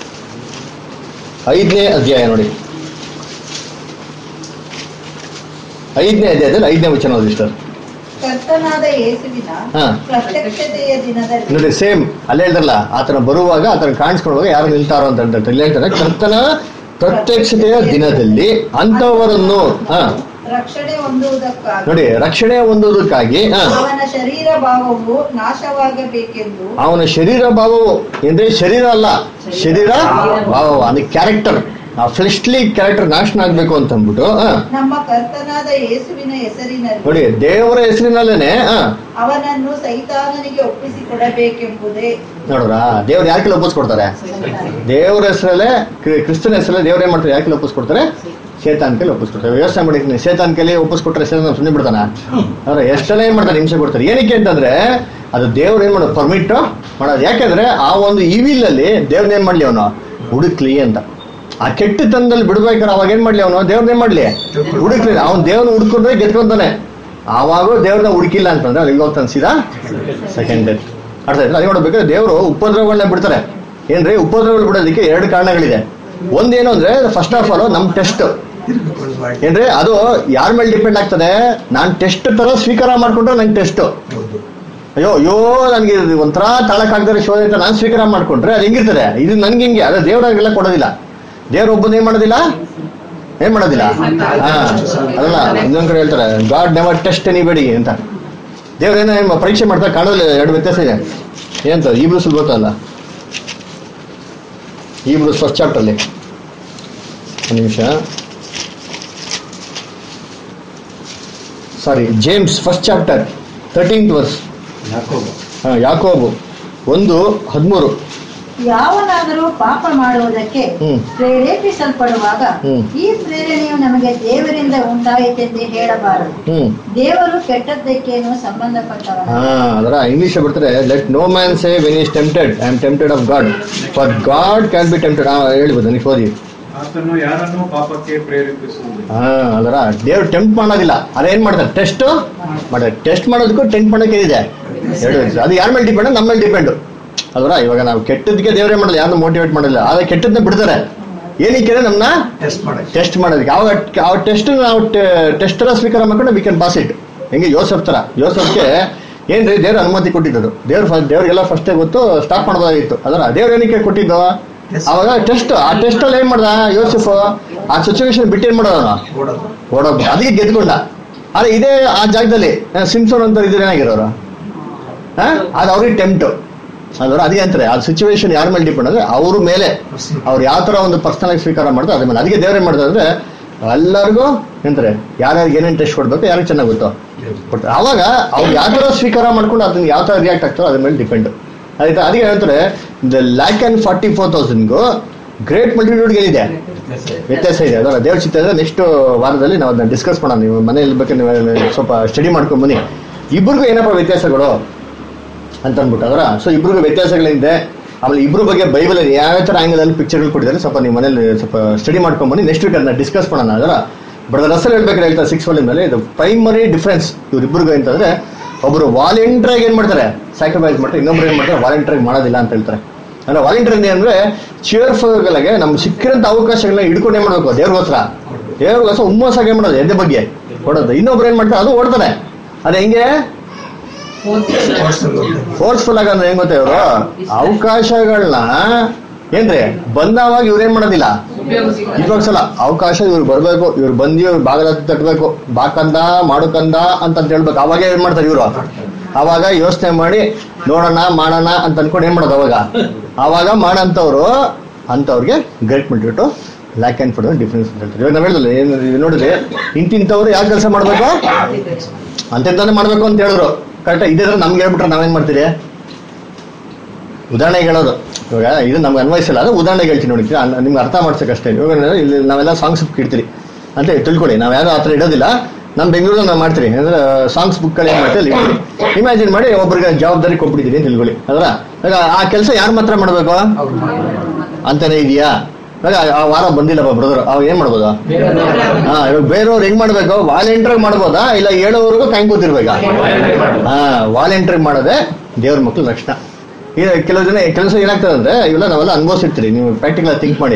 ಐದನೇ ಅಧ್ಯಾಯ ನೋಡಿ ಐದನೇ ಅಧ್ಯಾಯದಲ್ಲಿ ಐದನೇ ವಚನ ಓದಿ ಸರ್ ಕರ್ತನಾದ ಯೇಸುವಿನ ಹಾ. ಪ್ರತ್ಯಕ್ಷತೆಯ ದಿನದಲ್ಲಿ ನೋಡಿ ಸೇಮ್ ಅಲ್ಲೇ ಹೇಳ್ತಾರಲ್ಲ ಆತನ ಬರುವಾಗ ಆತನ ಕಾಣಿಸ್ಕೊಳ್ಳುವಾಗ ಯಾರು ನಿಲ್ತಾರೋ ಅಂತ ಹೇಳ್ತಾರೆ ಇಲ್ಲಿ ಹೇಳ್ತಾರೆ ಕರ್ತನ ಪ್ರತ್ಯಕ್ಷತೆಯ ದಿನದಲ್ಲಿ ಅಂಥವರನ್ನು ಹಾ ರಕ್ಷಣೆ ಹೊಂದುವುದಕ್ಕಾಗಿ ನೋಡಿ ರಕ್ಷಣೆ ಹೊಂದುವುದಕ್ಕಾಗಿ ಹಾ ಅವನ ಶರೀರ ಭಾವವು ನಾಶವಾಗಬೇಕೆಂದು ಅವನ ಶರೀರ ಭಾವವು ಅಂದ್ರೆ ಶರೀರ ಅಲ್ಲ ಶರೀರ ಭಾವ ಅಂದ್ರೆ ಕ್ಯಾರೆಕ್ಟರ್ ಆ ಫ್ಲೆಶ್ಲಿ ಕ್ಯಾರೆಕ್ಟರ್ ನಾಶನ ಆಗ್ಬೇಕು ಅಂತ ಅಂದ್ಬಿಟ್ಟು ಹಾ ನಮ್ಮ ಕರ್ತನಾದ ಯೇಸುವಿನ ಹೆಸರಿನಲ್ಲಿ ನೋಡಿ ದೇವರ ಹೆಸರಿನಲ್ಲೇನೆ ಹಾ ಅವನನ್ನು ಸೈತಾನನಿಗೆ ಒಪ್ಪಿಸಿಕೊಡಬೇಕೆಂಬುದೇ ನೋಡ್ರ ದೇವ್ರು ಯಾಕೆ ಒಪ್ಪಿಸ್ಕೊಡ್ತಾರೆ ದೇವರ ಹೆಸರಲ್ಲೇ ಕ್ರಿ- ಕ್ರಿಸ್ತನ ಹೆಸರಲ್ಲೇ ದೇವ್ರು ಏನ್ ಮಾಡ್ತಾರೆ ಯಾಕೆ ಒಪ್ಪಿಸ್ಕೊಡ್ತಾರೆ ಶೇತಾನ್ ಕೈಲಿ ಒಪ್ಪಿಸ್ಕೊಡ್ತಾರೆ ಯೋಚನೆ ಮಾಡಿದ್ದೀನಿ ಶೇತಾನ್ ಕೈಲಿ ಒಪ್ಪಿಸ್ಕೊಟ್ರೆ ಶೇತಾನ್ ಸುಮ್ಮನೆ ಬಿಡ್ತಾನ ಅವ್ರ ಎಷ್ಟೆಲ್ಲ ಏನ್ ಮಾಡ್ತಾರೆ ಹಿಂಸೆ ಕೊಡ್ತಾರೆ ಏನಕ್ಕೆ ಅಂತಂದ್ರೆ ಅದು ದೇವ್ರು ಏನ್ ಮಾಡೋದು ಪರ್ಮಿಟ್ ಮಾಡೋದು ಯಾಕಂದ್ರೆ ಆ ಒಂದು ಇವಿಲ್ ಅಲ್ಲಿ ದೇವ್ರನ್ನ ಏನ್ ಮಾಡ್ಲಿ ಅವನು ಹುಡುಕ್ಲಿ ಅಂತ ಆ ಕೆಟ್ಟತನದಲ್ಲಿ ಬಿಡ್ಬೇಕಾದ್ರೆ ಅವಾಗ ಏನ್ ಮಾಡ್ಲಿ ಅವನು ದೇವ್ರನ್ನ ಏನ್ ಮಾಡ್ಲಿ ಹುಡುಕ್ಲಿ ಅವ್ನು ದೇವ್ರನ್ನ ಹುಡ್ಕೊಂಡ್ರೆ ಗೆದ್ಕೊಂತಾನೆ ಆವಾಗ ದೇವ್ರನ್ನ ಹುಡುಕಿಲ್ಲ ಅಂತಂದ್ರೆ ಅಲ್ಲಿ ಹೋಗ್ತಾನೆ ಸೀದಾ ಸೆಕೆಂಡ್ ಡೆತ್ ಅರ್ಥ ಆಯ್ತಾ ಅದೇ ನೋಡ್ಬೇಕಾದ್ರೆ ದೇವರು ಉಪದ್ರವಗಳನ್ನ ಬಿಡ್ತಾರೆ ಏನ್ರಿ ಉಪದ್ರವಗಳು ಬಿಡೋದಕ್ಕೆ ಎರಡು ಕಾರಣಗಳಿದೆ ಒಂದೇನು ಅಂದ್ರೆ ಫಸ್ಟ್ ಆಫ್ ಆಲ್ ನಮ್ ಟೆಸ್ಟ್ ಏನ್ರಿ ಅದು ಯಾರ ಮೇಲೆ ಡಿಪೆಂಡ್ ಆಗ್ತದೆ ನಾನ್ ಟೆಸ್ಟ್ ತರ ಸ್ವೀಕಾರ ಮಾಡ್ಕೊಂಡ್ರೆ ನಂಗೆ ಟೆಸ್ಟ್ ಅಯ್ಯೋ ಅಯ್ಯೋ ನನಗೆ ಒಂಥರ ತಾಳಕ್ಕಾಗದರೆ ಶೋಧ ಅಂತ ನಾನು ಸ್ವೀಕಾರ ಮಾಡ್ಕೊಂಡ್ರೆ ಅದು ಹೆಂಗಿರ್ತದೆ ಇದು ನನ್ಗೆ ಹಿಂಗೆ ಅದೇ ದೇವರಾಗೆಲ್ಲ ಕೊಡೋದಿಲ್ಲ ದೇವ್ರ ಒಬ್ಬನ ಏನ್ ಮಾಡೋದಿಲ್ಲ ಏನ್ ಮಾಡೋದಿಲ್ಲ ಹಾ ಅದಲ್ಲ ಇನ್ನೊಂದ್ ಕಡೆ ಹೇಳ್ತಾರೆ ಗಾಡ್ ನೆವರ್ ಟೆಸ್ಟ್ ಎನಿಬಡಿ ಅಂತ ದೇವ್ರೇನೋ ಏನ್ ಪರೀಕ್ಷೆ ಮಾಡ್ತಾರೆ ಕಾಣೋದಿಲ್ಲ ಎರಡು ವ್ಯತ್ಯಾಸ ಇದೆ ಏನಂತ ಈ ಬ್ರೂಸ್ ಗೊತ್ತಲ್ಲ ಈ ಬ್ರೂಸ್ ಫಸ್ಟ್ ಚಾಪ್ಟರ್ ಅಲ್ಲಿ ಒಂದು ನಿಮಿಷ sorry James first chapter thirteenth verse ಯಾಕೋಬು ಒಂದು ಹದಿಮೂರು ಯಾವನಾದರೂ ಪಾಪ ಮಾಡುವುದಕ್ಕೆ ಹ್ಮ್. ಪ್ರೇರೇಪಿಸಲ್ಪಡುವಾಗ ಹ್ಮ್. ಈ ಪ್ರೇರಣೆಯು ನಮಗೆ ದೇವರಿಂದ ಉಂಟಾಯಿತೆಂದು ಹೇಳಬಾರದು ಹ್ಮ್ ದೇವರು ಕೆಟ್ಟದ್ದಕ್ಕೇನು ಸಂಬಂಧಪಟ್ಟವನ ಹಾ ಅದರ ಇಂಗ್ಲಿಷ್ ಬರ್ತಾರೆ let no man say when is tempted I am tempted of God for God can be tempted ಹೇಳ್ಬೋದು ನೀವು ಓದಿ ಆತನು ಯಾರನ್ನೂ ಪಾಪಕ್ಕೆ ಪ್ರೇರೇಪಿಸುವುದು ಹಾ ಅದರ ದೇವ್ರು ಟೆಂಪ್ಟ್ ಮಾಡೋದಿಲ್ಲ ಅದೇನ್ ಮಾಡ್ತಾರೆ ಟೆಸ್ಟ್ ಮಾಡ್ತಾರೆ ಟೆಸ್ಟ್ ಮಾಡೋದಕ್ಕೂ ಟೆಂಟ್ ಮಾಡೋಕೆ ಇದೆ ಎರಡು ವ್ಯತ್ಯಾಸ. ಅದು ಯಾರ ಮೇಲೆ ಡಿಪೆಂಡ್ ನಮ್ಮ ಮೇಲೆ ಡಿಪೆಂಡ್ ಅಲ್ವರ ಇವಾಗ ನಾವು ಕೆಟ್ಟದಕ್ಕೆ ದೇವರೇ ಮಾಡಲ್ಲ ಯಾರನ್ನ ಮೋಟಿವೇಟ್ ಮಾಡಲ್ಲ ಆದ್ರೆ ಕೆಟ್ಟದನ್ನ ಬಿಡ್ತಾರೆ ಏನಕ್ಕೆ ನಮ್ಮನ್ನ ಟೆಸ್ಟ್ ಮಾಡಕ್ಕೆ ಟೆಸ್ಟ್ ಮಾಡೋದಕ್ಕೆ ಅವಾಗ ಆ ಟೆಸ್ಟ್ ನಾವು ಟೆಸ್ಟ್ ತರ ಸ್ವೀಕಾರ ಮಾಡ್ಕೊಂಡು ವಿ ಕ್ಯಾನ್ ಪಾಸ್ ಇಟ್ ಹೆಂಗೆ ಯೋಸಫ್ ತರ ಯೋಸಫ್ಗೆ ಏನ್ರಿ ದೇವ್ರ ಅನುಮತಿ ಕೊಟ್ಟಿದ್ದು ದೇವ್ರ ದೇವ್ರಿಗೆಲ್ಲ ಫಸ್ಟೇ ಗೊತ್ತು ಸ್ಟಾಪ್ ಮಾಡ್ಬೋದಾಗಿತ್ತು ಅದರ ದೇವ್ರ ಏನಕ್ಕೆ ಕೊಟ್ಟಿದ್ದು ಅವಾಗ ಟೆಸ್ಟ್ ಆ ಟೆಸ್ಟ್ ಅಲ್ಲಿ ಏನ್ ಮಾಡ್ದ ಯೋಸಫ್ ಆ ಸಿಚುವೇಶನ್ ಬಿಟ್ಟು ಏನ್ ಮಾಡೋದು ಅವನು ಓಡೋದು ಓಡೋದು ಅದಕ್ಕೆ ಗೆದ್ಕೊಂಡ ಆದ್ರೆ ಇದೇ ಆ ಜಾಗದಲ್ಲಿ ಸಿಮ್ಸೋನ್ ಅಂತ ಇದ್ರೆ ಏನಾಗಿರೋರು ಹಾ ಅದು ಅವ್ರಿಗೆ ಟೆಂಪ್ಟ್ ಅಲ್ವರ ಅದೇ ಅಂತಾರೆ ಆ ಸಿಚುವೇಶನ್ ಯಾರ ಮೇಲೆ ಡಿಪೆಂಡ್ ಅಂದ್ರೆ ಅವ್ರ ಮೇಲೆ ಅವ್ರು ಯಾವ ತರ ಒಂದು ಪರ್ಸನಲ್ ಆಗಿ ಸ್ವೀಕಾರ ಮಾಡ್ತಾರೆ ಅದ್ರ ಮೇಲೆ ಅದಕ್ಕೆ ದೇವ್ರ ಏನ್ ಮಾಡ್ತಾರೆ ಅಂದ್ರೆ ಎಲ್ಲರಿಗೂ ಎಂತಾರೆ ಯಾರ್ಯಾರಿಗೆ ಏನೇನು ಟೆಸ್ಟ್ ಕೊಡ್ಬೇಕು ಯಾರಿಗೆ ಚೆನ್ನಾಗಿ ಗೊತ್ತೋ ಕೊಡ್ತಾರೆ ಅವಾಗ ಅವ್ರು ಯಾವ ತರ ಸ್ವೀಕಾರ ಮಾಡ್ಕೊಂಡು ಅದನ್ನ ಯಾವ ತರ ರಿಯಾಕ್ಟ್ ಆಗ್ತಾರೋ ಅದ್ರ ಮೇಲೆ ಡಿಪೆಂಡ್ ಆಯ್ತಾ ಅದಕ್ಕೆ ಹೇಳ್ತಾರೆ the lakh and forty four ತೌಸಂಡ್ಗೂ ಗ್ರೇಟ್ ಮಲ್ಟಿಟ್ಯೂಡ್ಗೆ ಏನಿದೆ ವ್ಯತ್ಯಾಸ ಇದೆ ಅದರ ದೇವ್ರ ಚಿತ್ತ ಇದೆ ನೆಕ್ಸ್ಟ್ ವಾರದಲ್ಲಿ ನಾವು ಅದನ್ನ ಡಿಸ್ಕಸ್ ಮಾಡೋಣ ನೀವು ಮನೇಲಿ ಬೇಕಾದ್ರೆ ನೀವು ಸ್ವಲ್ಪ ಸ್ಟಡಿ ಮಾಡ್ಕೊಂಡ್ ಬನ್ನಿ ಇಬ್ರಿಗೂ ಏನಪ್ಪ ವ್ಯತ್ಯಾಸಗಳು ಅಂತ ಅಂದ್ಬಿಟ್ಟು ಅದರ ಸೊ ಇಬ್ರಿಗೂ ವ್ಯತ್ಯಾಸಗಳಿದೆ ಆಮೇಲೆ ಇಬ್ರು ಬಗ್ಗೆ ಬೈಬಲ್ ಯಾವ ತರ ಆಂಗಲ್ ಅಲ್ಲಿ ಪಿಕ್ಚರ್ಗಳು ಕೊಟ್ಟಿದ್ದಾರೆ ಸ್ವಲ್ಪ ನೀವು ಮನೇಲಿ ಸ್ವಲ್ಪ ಸ್ಟಡಿ ಮಾಡ್ಕೊಂಡ್ ಬನ್ನಿ ನೆಕ್ಸ್ಟ್ ವೀಕ್ ಅದನ್ನ ಡಿಸ್ಕಸ್ ಮಾಡೋಣ ಅದರ ಬ್ರದರ್ ರಸಲ್ ಹೇಳ್ಬೇಕಾದ್ರೆ ಹೇಳ್ತಾರೆ ಸಿಕ್ಸ್ ವಾಲ್ಯೂಮ್ ಮೇಲೆ ಇದು ಪ್ರೈಮರಿ ಡಿಫ್ರೆನ್ಸ್ ಇವ್ರಿಬ್ರಿಗೂ ಅಂತಂದ್ರೆ ಒಬ್ರು ವಾಲಂಟಿಯರ್ ಆಗಿ ಏನ್ ಮಾಡ್ತಾರೆ ಸ್ಯಾಕ್ರಿಫೈಸ್ ಮಾಡ್ತಾರೆ ಇನ್ನೊಬ್ರು ಏನ್ ಮಾಡ್ತಾರೆ ವಾಲಂಟಿಯರ್ ಮಾಡೋದಿಲ್ಲ ಅಂತ ಹೇಳ್ತಾರೆ ಅಂದ್ರೆ ವಾಲಂಟಿಯರ್ ಅಂದ್ರೆ ಚೇರ್ಫುಲ್ ಆಗಿ ನಮ್ಗೆ ಸಿಕ್ಕಿರಂತ ಅವಕಾಶಗಳನ್ನ ಹಿಡ್ಕೊಂಡು ಏನ್ ಮಾಡ್ಬೇಕು ದೇವ್ರಿಗೋಸ್ಕರ ದೇವ್ರಿಗೋಸ್ಕರ ಹುಮ್ಮಸ್ಸಾಗಿ ಏನ್ ಮಾಡೋದು ಎದೆ ಬಗ್ಗೆ ಕೊಡೋದು ಇನ್ನೊಬ್ರು ಏನ್ ಮಾಡ್ತಾರೆ ಅದು ಓಡ್ತಾರೆ ಅದು ಹೆಂಗೆ ಫೋರ್ಸ್ಫುಲ್ ಆಗಿ ಅಂದ್ರೆ ಹೆಂಗ್ ಗೊತ್ತಾ ಇವರು ಅವಕಾಶಗಳನ್ನ ಏನ್ರಿ ಬಂದವಾಗ ಇವ್ರೇನ್ ಮಾಡೋದಿಲ್ಲ ಇವಾಗ್ಸಲ ಅವಕಾಶ ಇವ್ರು ಬರ್ಬೇಕು ಇವ್ರು ಬಂದು ಇವ್ರು ಬಾಗಲ ತಟ್ಟಬೇಕು ಬಾಕಂದ ಮಾಡುಕಂದ ಅಂತ ಅಂತ ಹೇಳ್ಬೇಕು ಅವಾಗ ಏನ್ ಮಾಡ್ತಾರೆ ಇವರು ಅವಾಗ ಯೋಚನೆ ಮಾಡಿ ನೋಡೋಣ ಮಾಡೋಣ ಅಂತ ಅನ್ಕೊಂಡು ಏನ್ ಮಾಡೋದು ಅವಾಗ ಅವಾಗ ಮಾಡಂತವ್ರು ಅಂತವ್ರಿಗೆ ಗ್ರೇಟ್ ಮಿಟ್ಬಿಟ್ಟು ಲ್ಯಾಕ್ ಅಂಡ್ ಫುಡ್ ಡಿಫ್ರೆನ್ಸ್ ಅಂತ ಹೇಳ್ತಾರೆ ಇವಾಗ ನಾವ್ ಹೇಳಿದ್ರಲ್ಲ ಏನು ಇದು ನೋಡಿದ್ರೆ ಇಂತಿಂತವ್ರು ಯಾವ ಕೆಲಸ ಮಾಡ್ಬೇಕು ಅಂತೆಂತಾನೆ ಮಾಡ್ಬೇಕು ಅಂತ ಹೇಳಿದ್ರು ಕರೆಕ್ಟ್ ಇದೇ ತರ ನಮ್ಗೆ ಹೇಳ್ಬಿಟ್ರೆ ನಾವೇನ್ ಮಾಡ್ತೀರಿ ಉದಾಹರಣೆಗೆ ಹೇಳೋದು ಇವಾಗ ಇದು ನಮ್ಗೆ ಅನ್ವಯಿಸಿಲ್ಲ ಅದು ಉದಾಹರಣೆಗೆ ಹೇಳ್ತೀನಿ ನೋಡಿ ಅನ್- ನಿಮ್ಗೆ ಅರ್ಥ ಮಾಡ್ಸಕ್ಕಷ್ಟೇ ಇವಾಗ ನಾನು ಇಲ್ಲಿ ನಾವೆಲ್ಲ ಸಾಂಗ್ಸ್ ಬುಕ್ ಇಡ್ತೀರಿ ಅಂತ ತಿಳ್ಕೊಳ್ಳಿ ನಾವು ಯಾರು ಆ ಥರ ಇಡೋದಿಲ್ಲ ನಮ್ಮ ಬೆಂಗಳೂರಲ್ಲಿ ನಾವು ಮಾಡ್ತೀರಿ ಅಂದ್ರೆ ಸಾಂಗ್ಸ್ ಬುಕ್ಗಳು ಏನು ಮಾಡ್ತೀವಿ ಅಲ್ಲಿ ಇಡ್ತೀರಿ ಇಮ್ಯಾಜಿನ್ ಮಾಡಿ ಒಬ್ಬರಿಗೆ ಜವಾಬ್ದಾರಿ ಕೊಟ್ಬಿಟ್ಟಿದ್ದೀನಿ ಅಂತ ತಿಳ್ಕೊಳ್ಳಿ ಅದರ ಆ ಕೆಲಸ ಯಾರು ಮಾತ್ರ ಮಾಡಬೇಕು ಅಂತಾನೆ ಇದೆಯಾ ಇವಾಗ ಆ ವಾರ ಬಂದಿಲ್ಲಪ್ಪ ಬ್ರದರ್ ಅವಾಗ ಏನ್ ಮಾಡ್ಬೋದು ಹಾ ಇವಾಗ ಬೇರೆಯವ್ರು ಹೆಂಗ್ ಮಾಡ್ಬೇಕು ವಾಲಂಟಿಯರ್ ಮಾಡ್ಬೋದಾ ಇಲ್ಲ ಹೇಳೋವರೆಗೂ ಕಾಯ್ ಕೂತಿರ್ಬೇಕಾ ಹಾ ವಾಲಂಟಿಯರ್ ಮಾಡೋದೇ ದೇವ್ರ ಮಕ್ಳು ಲಕ್ಷಣ ಈಗ ಕೆಲವು ಜನ ಕೆಲಸ ಏನಾಗ್ತದೆ ಅಂದ್ರೆ ಇವೆಲ್ಲ ನಾವೆಲ್ಲ ಅನುಭವಿಸಿರ್ತೀರಿ ನೀವು ಪ್ರಾಕ್ಟಿಕಲ್ ಥಿಂಕ್ ಮಾಡಿ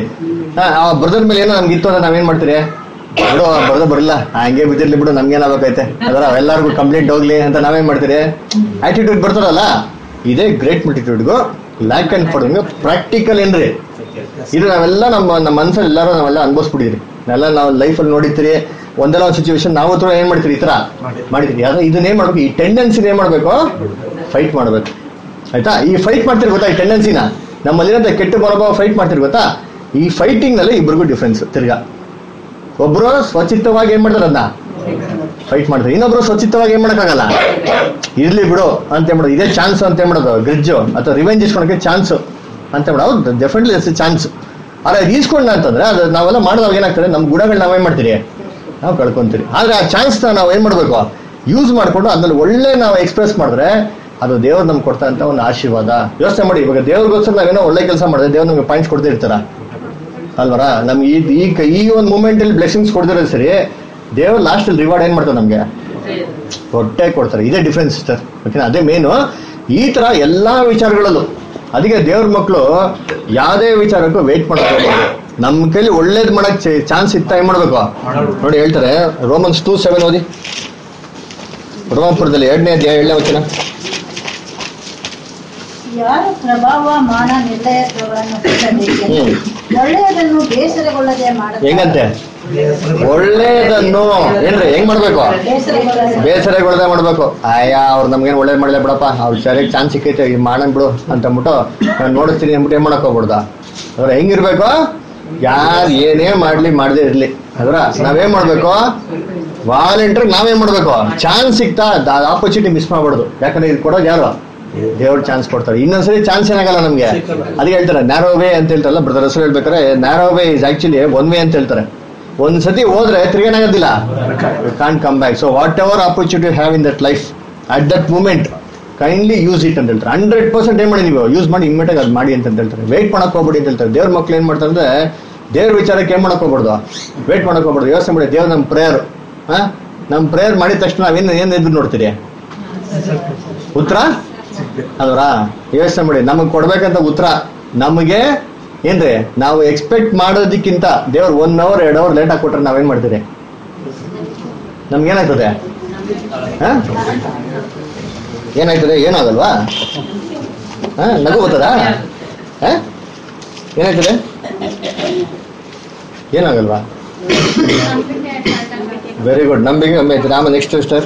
ಹಾ, ಆ ಬ್ರದರ್ ಮೇಲೆ ಏನೋ ನಮ್ಗೆ ಇತ್ತು ಅಂದ್ರೆ ನಾವೇನ್ ಮಾಡ್ತೀರಿ ಬಿಡು ಬ್ರದರ್ ಬರಲ್ಲ ಹಂಗೆ ಬಿದ್ದಿರ್ಲಿ ಬಿಡು ನಮ್ಗೇನಾಗಬೇಕೈತೆ ಅದರ ಎಲ್ಲರಿಗೂ ಕಂಪ್ಲೇಂಟ್ ಹೋಗ್ಲಿ ಅಂತ ನಾವೇನ್ ಮಾಡ್ತೀರಿ ಆಟಿಟ್ಯೂಡ್ ಬರ್ತಾರಲ್ಲ ಇದೇ ಗ್ರೇಟ್ ಮಲ್ಟಿಟ್ಯೂಡ್ಗೂ ಲ್ಯಾಕ್ ಅಂಡ್ ಫಾರ್ಮಿಂಗ್ ಪ್ರಾಕ್ಟಿಕಲ್ ಏನ್ರಿ ಇದು ನಾವೆಲ್ಲ ನಮ್ಮ ನಮ್ಮ ಮನಸ್ಸಲ್ಲಿ ಎಲ್ಲರೂ ನಾವೆಲ್ಲ ಅನ್ಭವಿಸ್ಬಿಟ್ಟಿದ್ರಿ ಎಲ್ಲ ನಾವು ಲೈಫಲ್ಲಿ ನೋಡಿರ್ತೀರಿ ಒಂದಲ್ಲ ಒಂದು ಸಿಚುವೇಶನ್ ನಾವು ಹತ್ರ ಏನ್ ಮಾಡ್ತೀರಿ ಈ ತರ ಮಾಡಿದ್ರಿ ಯಾವ್ದು ಇದನ್ನ ಏನ್ ಮಾಡ್ಬೇಕು ಈ ಟೆಂಡೆನ್ಸಿನ ಏನ್ ಮಾಡ್ಬೇಕು ಫೈಟ್ ಮಾಡ್ಬೇಕು ಆಯ್ತಾ ಈ ಫೈಟ್ ಮಾಡ್ತೀರಿ ಗೊತ್ತಾ ಈ ಟೆಂಡೆನ್ಸಿನ ನಮ್ಮಲ್ಲಿರೋಂಥ ಕೆಟ್ಟ ಮನೋಭಾವ ಫೈಟ್ ಮಾಡ್ತೀರಿ ಗೊತ್ತಾ ಈ ಫೈಟಿಂಗ್ ನಲ್ಲಿ ಇಬ್ಬರಿಗೂ ಡಿಫ್ರೆನ್ಸ್ ತಿರ್ಗಾ ಒಬ್ರು ಸ್ವಚಿತ್ತವಾಗಿ ಏನ್ ಮಾಡ್ತಾರೆ ಅದನ್ನ ಫೈಟ್ ಮಾಡ್ತಾರೆ ಇನ್ನೊಬ್ರು ಸ್ವಚಿತ್ತವಾಗಿ ಏನ್ ಮಾಡಕ್ಕಾಗಲ್ಲ ಇರ್ಲಿ ಬಿಡು ಅಂತ ಮಾಡೋದು ಇದೇ ಚಾನ್ಸ್ ಅಂತ ಮಾಡೋದು ಗ್ರಿಡ್ಜು ಅಥವಾ ರಿವೆಂಜ್ ಇಸ್ಕೊಳಕ್ಕೆ ಚಾನ್ಸ್ ಅಂತ ಮಾಡೋದು ಹೌದು ಡೆಫಿನೆಟ್ಲಿ ಇಟ್ಸ್ ಚಾನ್ಸ್ ಆದ್ರೆ ಅದು ಈಸ್ಕೊಂಡ ಅಂತಂದ್ರೆ ಅದು ನಾವೆಲ್ಲ ಮಾಡಿದಾಗ ಏನಾಗ್ತದೆ ನಮ್ಮ ಗುಣಗಳು ನಾವೇನ್ ಮಾಡ್ತೀರಿ ನಾವು ಕಳ್ಕೊಂತೀರಿ ಆದ್ರೆ ಆ ಚಾನ್ಸ್ ನಾವು ಏನ್ ಮಾಡ್ಬೇಕು ಯೂಸ್ ಮಾಡ್ಕೊಂಡು ಅದ್ರಲ್ಲಿ ಒಳ್ಳೆ ನಾವು ಎಕ್ಸ್ಪ್ರೆಸ್ ಮಾಡಿದ್ರೆ ಅದು ದೇವ್ರು ನಮ್ಗೆ ಕೊಡ್ತಾ ಅಂತ ಒಂದು ಆಶೀರ್ವಾದ ಯೋಚನೆ ಮಾಡಿ ಇವಾಗ ದೇವ್ರಿಗೋಸ್ಕರ ನಾವೇನೋ ಒಳ್ಳೆ ಕೆಲಸ ಮಾಡಿದ್ರೆ ದೇವ್ರು ನಮ್ಗೆ ಪಾಯಿಂಟ್ಸ್ ಕೊಡ್ತಾ ಇರ್ತಾರ ಅಲ್ವರ ನಮ್ಗೆ ಈ ಈ ಈ ಒಂದು ಮೂಮೆಂಟ್ ಅಲ್ಲಿ ಬ್ಲೆಸಿಂಗ್ಸ್ ಕೊಡ್ದಿರೋದು ಸರಿ ದೇವ್ರು ಲಾಸ್ಟ್ ಅಲ್ಲಿ ರಿವಾರ್ಡ್ ಏನ್ ಮಾಡ್ತಾರೆ ನಮ್ಗೆ ಹೊಟ್ಟೆ ಕೊಡ್ತಾರೆ ಇದೇ ಡಿಫ್ರೆನ್ಸ್ ಸರ್ ಓಕೆನಾ ಅದೇ ಮೇನು ಈ ತರ ಎಲ್ಲಾ ವಿಚಾರಗಳಲ್ಲೂ ಅದಕ್ಕೆ ದೇವ್ರ ಮಕ್ಕಳು ಯಾವುದೇ ವಿಚಾರಕ್ಕೂ ವೇಟ್ ಮಾಡಬೇಕು ನಮ್ಮ ಕೈಲಿ ಒಳ್ಳೇದ್ ಮಾಡಕ್ ಚಾನ್ಸ್ ಇತ್ತ ಏನ್ ಮಾಡ್ಬೇಕು ನೋಡಿ ಹೇಳ್ತಾರೆ ರೋಮನ್ಸ್ ಟೂ ಸೆವೆನ್ ಓದಿ ರೋಮಪುರದಲ್ಲಿ ಎರಡನೇ ಅಧ್ಯಾಯ ಏಳನೇ ವಚನ ಯಾರು ಪ್ರಭಾವ ಮಾನ ನಿರ್ದಯತ್ವಗಳನ್ನು ಹೊಂದಬೇಕೆಂದು ಹ್ಮ್. ಒಳ್ಳೆಯದನ್ನು ಬೇಸರಗೊಳ್ಳದೆ ಹೆಂಗಂತೆ ಮಾಡಬೇಕು ಒಳ್ಳೇದನ್ನು ಏನ್ರಿ ಹೆಂಗ್ ಮಾಡ್ಬೇಕು ಬೇಸರಗೊಳ್ಳದೆ ಬೇಸರಗೊಳ್ಳದೆ ಮಾಡ್ಬೇಕು ಆಯಾ ಅವ್ರು ನಮ್ಗೇನು ಒಳ್ಳೇದ್ ಮಾಡಲೇ ಬಿಡಪ್ಪ ಅವ್ರು ಸರಿಯಾಗಿ ಚಾನ್ಸ್ ಸಿಕ್ಕೈತೆ ಈಗ ಮಾಡೋಣ ಬಿಡು ಅಂತ ಅಂದ್ಬಿಟ್ಟು ನಾನು ನೋಡಿಸ್ತೀನಿ ಅಂದ್ಬಿಟ್ಟು ಏನ್ ಮಾಡಕ್ ಹೋಗ್ಬಿಡ್ದ ಅವ್ರ ಹೆಂಗಿರ್ಬೇಕು ಯಾರು ಏನೇ ಮಾಡ್ಲಿ ಮಾಡದೇ ಇರ್ಲಿ ಅದ್ರ ನಾವೇನ್ ಮಾಡ್ಬೇಕು ವಾಲಂಟಿಯರ್ ನಾವೇನ್ ಮಾಡ್ಬೇಕು ಚಾನ್ಸ್ ಸಿಕ್ತಾ ಆಪರ್ಚುನಿಟಿ ಮಿಸ್ ಮಾಡ್ಬಾರ್ದು ಯಾಕಂದ್ರೆ ಇದು ಕೊಡೋದು ಯಾರು ದೇವ್ರ ಚಾನ್ಸ್ ಕೊಡ್ತಾರೆ ಇನ್ನೊಂದ್ಸರಿ ಚಾನ್ಸ್ ಏನಾಗಲ್ಲ ನಮ್ಗೆ ಅದಕ್ಕೆ ಹೇಳ್ತಾರೆ ನ್ಯಾರೋ ವೇ ಅಂತ ಹೇಳ್ತಾರಲ್ಲ ಬ್ರದರ್ ಹೆಸರು ಹೇಳ್ಬೇಕಾದ್ರೆ narrow way is actually one way ಅಂತ ಹೇಳ್ತಾರೆ ಒಂದ್ ಸತಿ ಹೋದ್ರೆ ತಿರ್ಗೇನಾಗೋದಿಲ್ಲ can't come back so whatever opportunity have in that life at that moment kindly use it ಅಂತ ಹೇಳ್ತಾರೆ ಹಂಡ್ರೆಡ್ ಪರ್ಸೆಂಟ್ ಏನ್ ಮಾಡಿ ನೀವು ಯೂಸ್ ಮಾಡಿ ಇಮ್ಮಿಡಿಯೇಟ್ ಅದು ಮಾಡಿ ಅಂತ ಹೇಳ್ತಾರೆ ವೇಟ್ ಮಾಡಕ್ ಹೋಗ್ಬೇಡಿ ಅಂತ ಹೇಳ್ತಾರೆ ದೇವ್ರ ಮಕ್ಳು ಏನ್ ಮಾಡ್ತಾರೆ ಅಂದ್ರೆ ದೇವ್ರ ವಿಚಾರಕ್ಕೆ ಏನ್ ಮಾಡಕ್ ಹೋಗ್ಬಾರ್ದು ವೇಟ್ ಮಾಡಕ್ ಹೋಗ್ಬಾರ್ದು ಯೋಚನೆ ಮಾಡಿ ದೇವ್ರ ನಮ್ ಪ್ರೇಯರ್ ಹಾ ನಮ್ ಪ್ರೇಯರ್ ಮಾಡಿದ ತಕ್ಷಣ ನಾವೇನ್ ಏನ್ ಎದುರು ನೋಡ್ತೀರಿ ಉತ್ತರ ಅಲ್ವರಾ ಯೋಚನೆ ಮಾಡಿ ನಮಗ್ ಕೊಡ್ಬೇಕಂತ ಉತ್ತರ ನಮಗೆ ಏನ್ರಿ ನಾವು ಎಕ್ಸ್ಪೆಕ್ಟ್ ಮಾಡೋದಕ್ಕಿಂತ ದೇವ್ರು ಒನ್ ಅವರ್ ಎರಡು ಅವರ್ ಲೇಟ್ ಆಗಿ ಕೊಟ್ರೆ ನಾವೇನ್ ಮಾಡ್ತೀರಿ ನಮ್ಗೇನಾಗ್ತದೆ ಹಾ ಏನಾಯ್ತದೆ ಏನಾಗಲ್ವಾ ಹಾ ನಗು ಬರ್ತದಾ ಹಾ ಏನಾಯ್ತದೆ ಏನಾಗಲ್ವಾ ವೆರಿ ಗುಡ್ ನಂಬಿಕೆ ಕಮ್ಮಿ ಆಯ್ತು ರಾಮ ನೆಕ್ಸ್ಟ್ ಸ್ಟರ್